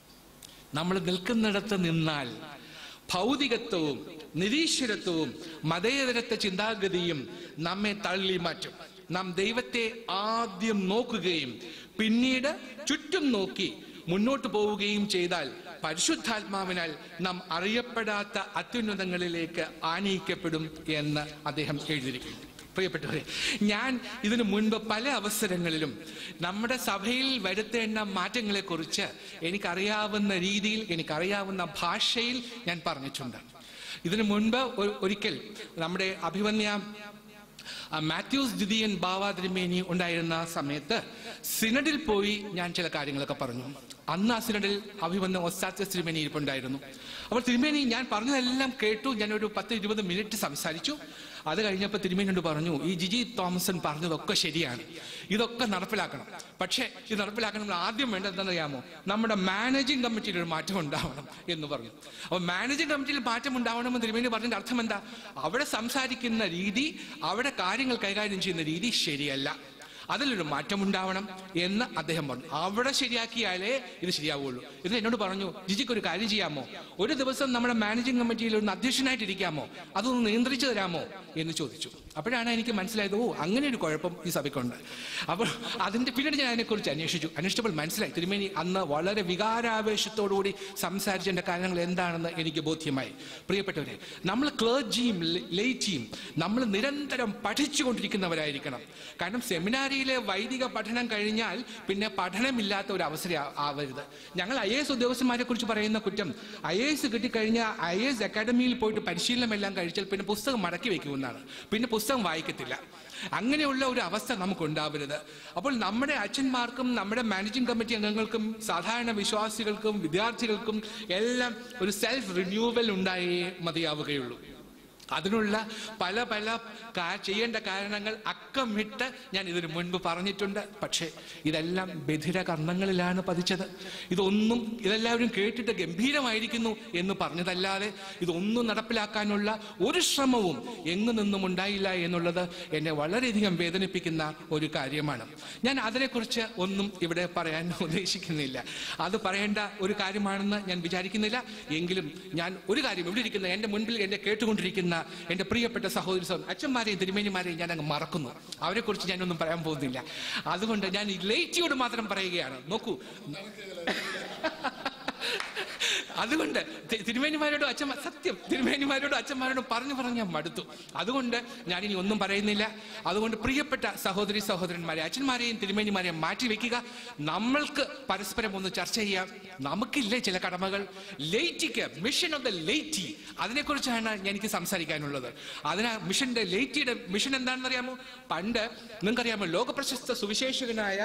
നമ്മൾ നിൽക്കുന്നിടത്ത് നിന്നാൽ ഭൗതികത്വവും നിരീശ്വരത്വവും മതേതരത്വ ചിന്താഗതിയും നമ്മെ തള്ളി മാറ്റും നാം ദൈവത്തെ ആദ്യം നോക്കുകയും പിന്നീട് ചുറ്റും നോക്കി മുന്നോട്ട് പോവുകയും ചെയ്താൽ പരിശുദ്ധാത്മാവിനാൽ നാം അറിയപ്പെടാത്ത അത്യുന്നതങ്ങളിലേക്ക് ആനയിക്കപ്പെടും എന്ന് അദ്ദേഹം എഴുതിയിരിക്കുന്നു പ്രിയപ്പെട്ടവരെ ഞാൻ ഇതിനു മുൻപ് പല അവസരങ്ങളിലും നമ്മുടെ സഭയിൽ വരുത്തേണ്ട മാറ്റങ്ങളെക്കുറിച്ച് എനിക്കറിയാവുന്ന രീതിയിൽ എനിക്കറിയാവുന്ന ഭാഷയിൽ ഞാൻ പറഞ്ഞിട്ടുണ്ട് ഇതിനു മുൻപ് ഒ- ഒരിക്കൽ നമ്മുടെ അഭിമന്യ ആ, മാത്യൂസ് ദ്വിതീയൻ ബാവ തിരുമേനി ഉണ്ടായിരുന്ന സമയത്ത് സിനഡിൽ പോയി ഞാൻ ചില കാര്യങ്ങളൊക്കെ പറഞ്ഞു അന്ന് ആ സിനഡിൽ അഭിമന്യ ഒസ്താത്യ തിരുമേനി ഇരിപ്പുണ്ടായിരുന്നു അപ്പോൾ തിരുമേനി ഞാൻ പറഞ്ഞതെല്ലാം കേട്ടു ഞാൻ ഒരു പത്ത് ഇരുപത് മിനിറ്റ് സംസാരിച്ചു അത് കഴിഞ്ഞപ്പോൾ തിരുമേനിയോട് പറഞ്ഞു ഈ ജിജി തോമസൺ പറഞ്ഞതൊക്കെ ശരിയാണ് ഇതൊക്കെ നടപ്പിലാക്കണം പക്ഷേ ഇത് നടപ്പിലാക്കണമെങ്കിൽ ആദ്യം വേണ്ടത് എന്താണെന്നറിയാമോ നമ്മുടെ മാനേജിംഗ് കമ്മിറ്റിയിൽ ഒരു മാറ്റം ഉണ്ടാവണം എന്ന് പറഞ്ഞു അപ്പോൾ മാനേജിംഗ് കമ്മിറ്റിയിൽ മാറ്റം ഉണ്ടാവണമെന്ന് തിരുമേനി പറഞ്ഞതിന്റെ അർത്ഥം എന്താ അവിടെ സംസാരിക്കുന്ന രീതി അവിടെ കാര്യങ്ങൾ കൈകാര്യം ചെയ്യുന്ന രീതി ശരിയല്ല അതിലൊരു മാറ്റം ഉണ്ടാവണം എന്ന് അദ്ദേഹം പറഞ്ഞു അവിടെ ശരിയാക്കിയാലേ ഇത് ശരിയാവുള്ളൂ ഇത് എന്നോട് പറഞ്ഞു ജിജിക്ക് ഒരു കാര്യം ചെയ്യാമോ ഒരു ദിവസം നമ്മുടെ മാനേജിംഗ് കമ്മിറ്റിയിൽ ഒന്ന് അധ്യക്ഷനായിട്ട് ഇരിക്കാമോ അതൊന്ന് നിയന്ത്രിച്ചു തരാമോ എന്ന് ചോദിച്ചു അപ്പോഴാണ് എനിക്ക് മനസ്സിലായത് ഓ അങ്ങനെ ഒരു കുഴപ്പം ഈ സഭയ്ക്കുണ്ട് അപ്പോൾ അതിന്റെ പിന്നീട് ഞാൻ അതിനെക്കുറിച്ച് അന്വേഷിച്ചു അന്വേഷിച്ചപ്പോൾ മനസ്സിലായി തിരുമേനി അന്ന് വളരെ വികാരാവേശത്തോടുകൂടി സംസാരിച്ചതിന്റെ കാരണങ്ങൾ എന്താണെന്ന് എനിക്ക് ബോധ്യമായി പ്രിയപ്പെട്ടവരെ നമ്മൾ ക്ലേർജിയും ലേറ്റിയും നമ്മൾ നിരന്തരം പഠിച്ചുകൊണ്ടിരിക്കുന്നവരായിരിക്കണം കാരണം സെമിനാരിയിലെ വൈദിക പഠനം കഴിഞ്ഞാൽ പിന്നെ പഠനമില്ലാത്ത ഒരു അവസരം ആ- ആവരുത് ഞങ്ങൾ ഐ എസ് ഉദ്യോഗസ്ഥന്മാരെ കുറിച്ച് പറയുന്ന കുറ്റം ഐ എസ് കിട്ടിക്കഴിഞ്ഞാൽ ഐ എസ് അക്കാഡമിയിൽ പോയിട്ട് പരിശീലനം എല്ലാം കഴിച്ചാൽ പിന്നെ പുസ്തകം മടക്കി വെക്കുമെന്നാണ് പിന്നെ പുസ്തകം പുസ്തകം വായിക്കത്തില്ല അങ്ങനെയുള്ള ഒരു അവസ്ഥ നമുക്ക് ഉണ്ടാവരുത് അപ്പോൾ നമ്മുടെ അച്ഛന്മാർക്കും നമ്മുടെ മാനേജിംഗ് കമ്മിറ്റി അംഗങ്ങൾക്കും സാധാരണ വിശ്വാസികൾക്കും വിദ്യാർത്ഥികൾക്കും എല്ലാം ഒരു സെൽഫ് റിന്യൂവൽ ഉണ്ടായേ മതിയാവുകയുള്ളൂ അതിനുള്ള പല പല കാ- ചെയ്യേണ്ട കാരണങ്ങൾ അക്കമിട്ട് ഞാൻ ഇതിനു മുൻപ് പറഞ്ഞിട്ടുണ്ട് പക്ഷേ ഇതെല്ലാം ബധിര കർണങ്ങളിലാണ് പതിച്ചത് ഇതൊന്നും ഇതെല്ലാവരും കേട്ടിട്ട് ഗംഭീരമായിരിക്കുന്നു എന്ന് പറഞ്ഞതല്ലാതെ ഇതൊന്നും നടപ്പിലാക്കാനുള്ള ഒരു ശ്രമവും എങ്ങു നിന്നും ഉണ്ടായില്ല എന്നുള്ളത് എന്നെ വളരെയധികം വേദനിപ്പിക്കുന്ന ഒരു കാര്യമാണ് ഞാൻ അതിനെക്കുറിച്ച് ഒന്നും ഇവിടെ പറയാൻ ഉദ്ദേശിക്കുന്നില്ല അത് പറയേണ്ട ഒരു കാര്യമാണെന്ന് ഞാൻ വിചാരിക്കുന്നില്ല എങ്കിലും ഞാൻ ഒരു കാര്യം ഇവിടെ ഇരിക്കുന്ന എൻ്റെ മുൻപിൽ എന്നെ കേട്ടുകൊണ്ടിരിക്കുന്ന എൻ്റെ പ്രിയപ്പെട്ട സഹോദരി സഹോദരൻ അച്ഛന്മാരെയും തിരുമേനിമാരെയും ഞാൻ അങ്ങ് മറക്കുന്നു അവരെക്കുറിച്ച് ഞാനൊന്നും പറയാൻ പോകുന്നില്ല അതുകൊണ്ട് ഞാൻ ഈ ലേറ്റിയോട് മാത്രം പറയുകയാണ് നോക്കൂ അതുകൊണ്ട് തി- തിരുമേനിമാരോടും അച്ഛൻ സത്യം തിരുമേനിമാരോടും അച്ഛന്മാരോടും പറഞ്ഞു പറഞ്ഞ് ഞാൻ മടുത്തു അതുകൊണ്ട് ഞാൻ ഇനി ഒന്നും പറയുന്നില്ല അതുകൊണ്ട് പ്രിയപ്പെട്ട സഹോദരി സഹോദരന്മാരെ അച്ഛന്മാരെയും തിരുമേനിമാരെയും മാറ്റി വെക്കുക നമ്മൾക്ക് പരസ്പരം ഒന്ന് ചർച്ച ചെയ്യാം നമുക്കില്ലേ ചില കടമകൾ ലേറ്റിക്ക് മിഷൻ ഓഫ് ദ ലേറ്റി അതിനെക്കുറിച്ചാണ് എനിക്ക് സംസാരിക്കാനുള്ളത് അതിന് മിഷന്റെ ലേറ്റിയുടെ മിഷൻ എന്താണെന്ന് അറിയാമോ പണ്ട് നിങ്ങൾക്കറിയാമോ ലോകപ്രശസ്ത സുവിശേഷകനായ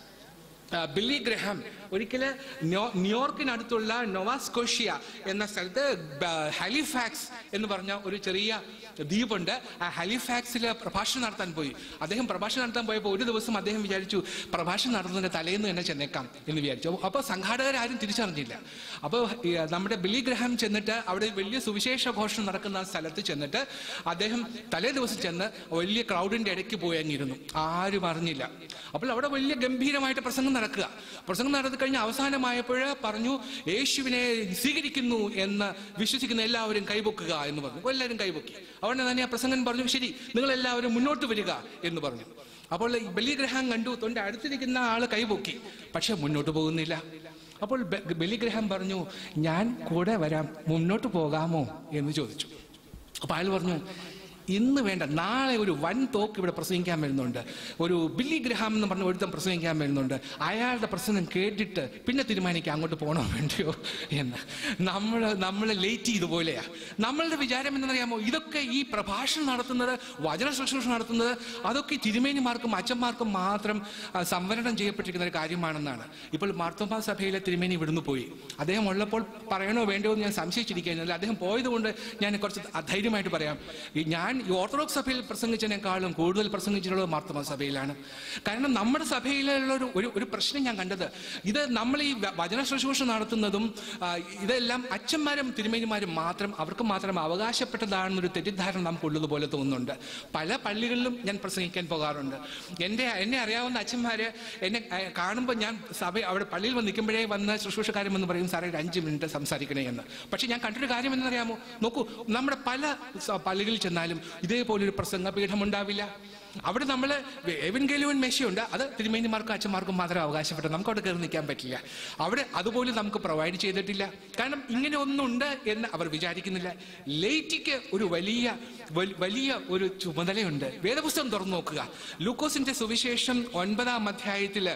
ആ, ബില്ലി ഗ്രഹാം ഒരിക്കല് ന്യൂ- ന്യൂയോർക്കിനടുത്തുള്ള നൊവാസ്കോഷ്യ എന്ന സ്ഥലത്ത് ബ- ഹാലിഫാക്സ് എന്ന് പറഞ്ഞ ഒരു ചെറിയ ദ്വീപുണ്ട് ആ ഹാലിഫാക്സിൽ പ്രഭാഷണം നടത്താൻ പോയി അദ്ദേഹം പ്രഭാഷണം നടത്താൻ പോയപ്പോൾ ഒരു ദിവസം അദ്ദേഹം വിചാരിച്ചു പ്രഭാഷണം നടത്തുന്നതിന്റെ തലേന്ന് തന്നെ ചെന്നേക്കാം എന്ന് വിചാരിച്ചു അപ്പോൾ സംഘാടകരാരും തിരിച്ചറിഞ്ഞില്ല അപ്പോൾ ഈ, നമ്മുടെ ബില്ലി ഗ്രഹാം ചെന്നിട്ട് അവിടെ വലിയ സുവിശേഷ ഘോഷണം നടക്കുന്ന സ്ഥലത്ത് ചെന്നിട്ട് അദ്ദേഹം തലേ ദിവസം ചെന്ന് വലിയ ക്രൗഡിന്റെ ഇടയ്ക്ക് പോയി അങ്ങിരുന്നു ആരും അറിഞ്ഞില്ല അപ്പോൾ അവിടെ വലിയ ഗംഭീരമായിട്ട് പ്രസംഗം നടക്കുക പ്രസംഗം നടത്തി കഴിഞ്ഞ് അവസാനമായപ്പോൾ പറഞ്ഞു യേശുവിനെ സ്വീകരിക്കുന്നു എന്ന് വിശ്വസിക്കുന്ന എല്ലാവരും കൈപൊക്കുക എന്ന് പറഞ്ഞു അപ്പോൾ എല്ലാവരും കൈപൊക്കി അവിടെ തന്നെ ആ പ്രസംഗൻ പറഞ്ഞു ശരി നിങ്ങൾ എല്ലാവരും മുന്നോട്ട് വരിക എന്ന് പറഞ്ഞു അപ്പോൾ ഈ ബലിഗ്രഹം കണ്ടു തൊണ്ട അടുത്തിരിക്കുന്ന ആള് കൈപൊക്കി പക്ഷെ മുന്നോട്ട് പോകുന്നില്ല അപ്പോൾ ബെ- ബലിഗ്രഹം പറഞ്ഞു ഞാൻ കൂടെ വരാം മുന്നോട്ട് പോകാമോ എന്ന് ചോദിച്ചു അപ്പൊ അയാൾ പറഞ്ഞു ഇന്ന് വേണ്ട നാളെ ഒരു വൻ തോക്ക് ഇവിടെ പ്രസംഗിക്കാൻ വരുന്നുണ്ട് ഒരു ബില്ലി ഗ്രഹാം എന്ന് പറഞ്ഞ ഒരുത്തം പ്രസംഗിക്കാൻ വരുന്നുണ്ട് അയാളുടെ പ്രസംഗം കേട്ടിട്ട് പിന്നെ തീരുമാനിക്കാം അങ്ങോട്ട് പോകണോ വേണ്ടയോ എന്ന് നമ്മൾ നമ്മൾ ലേറ്റ് ചെയ്തുപോലെയാ നമ്മളുടെ വിചാരം എന്നറിയാമോ ഇതൊക്കെ ഈ പ്രഭാഷണം നടത്തുന്നത് വചന ശുശ്രൂഷ നടത്തുന്നത് അതൊക്കെ തിരുമേനിമാർക്കും അച്ഛന്മാർക്കും മാത്രം ആ, സംവരണം ചെയ്യപ്പെട്ടിരിക്കുന്ന ഒരു കാര്യമാണെന്നാണ് ഇപ്പോൾ മാർത്തോമാ സഭയിലെ തിരുമേനി ഇവിടുന്ന് പോയി അദ്ദേഹം ഉള്ളപ്പോൾ പറയണോ വേണ്ടോ എന്ന് ഞാൻ സംശയിച്ചിരിക്കുകയായിരുന്നു അദ്ദേഹം പോയതുകൊണ്ട് ഞാൻ കുറച്ച് ധൈര്യമായിട്ട് പറയാം ഈ ഞാൻ ഈ ഓർത്തഡോക്സ് സഭയിൽ പ്രസംഗിച്ചതിനേക്കാളും കൂടുതൽ പ്രസംഗിച്ചിട്ടുള്ളത് മാർത്തോമാ സഭയിലാണ് കാരണം നമ്മുടെ സഭയിലുള്ള ഒരു ഒരു ഒരു പ്രശ്നം ഞാൻ കണ്ടത് ഇത് നമ്മൾ ഈ വ- വചന ശുശ്രൂഷ നടത്തുന്നതും ആ, ഇതെല്ലാം അച്ഛന്മാരും തിരുമേനിമാരും മാത്രം അവർക്ക് മാത്രം അവകാശപ്പെട്ടതാണെന്നൊരു തെറ്റിദ്ധാരണ നമുക്കുള്ളതുപോലെ തോന്നുന്നുണ്ട് പല പള്ളികളിലും ഞാൻ പ്രസംഗിക്കാൻ പോകാറുണ്ട് എൻ്റെ എന്നെ അറിയാവുന്ന അച്ഛന്മാര് എന്നെ അഹ്, കാണുമ്പോൾ ഞാൻ സഭ അവിടെ പള്ളിയിൽ വന്ന് നിൽക്കുമ്പോഴേ വന്ന് ശുശ്രൂഷക്കാരും എന്ന് പറയും സാറേ ഒരു അഞ്ച് മിനിറ്റ് സംസാരിക്കണേ എന്ന് പക്ഷെ ഞാൻ കണ്ടൊരു കാര്യം എന്നറിയാമോ നോക്കൂ നമ്മുടെ പല സ- പള്ളികളിൽ ചെന്നാലും ഇതേപോലൊരു പ്രസംഗപീഠം ഉണ്ടാവില്ല അവിടെ നമ്മൾ എവൻഗേലുവൻ മെഷയുണ്ട് അത് തിരുമേനിമാർക്കും അച്ഛന്മാർക്കും മാത്രം അവകാശപ്പെട്ടു നമുക്ക് അവിടെ കയറി നിൽക്കാൻ പറ്റില്ല അവിടെ അതുപോലും നമുക്ക് പ്രൊവൈഡ് ചെയ്തിട്ടില്ല കാരണം ഇങ്ങനെ ഒന്നുണ്ട് എന്ന് അവർ വിചാരിക്കുന്നില്ല ലേറ്റിക്ക് ഒരു വലിയ വൽ- വലിയ ഒരു ചുമതലയുണ്ട് വേദപുസ്തകം തുറന്നു നോക്കുക ലൂക്കോസിന്റെ സുവിശേഷം ഒൻപതാം അധ്യായത്തില്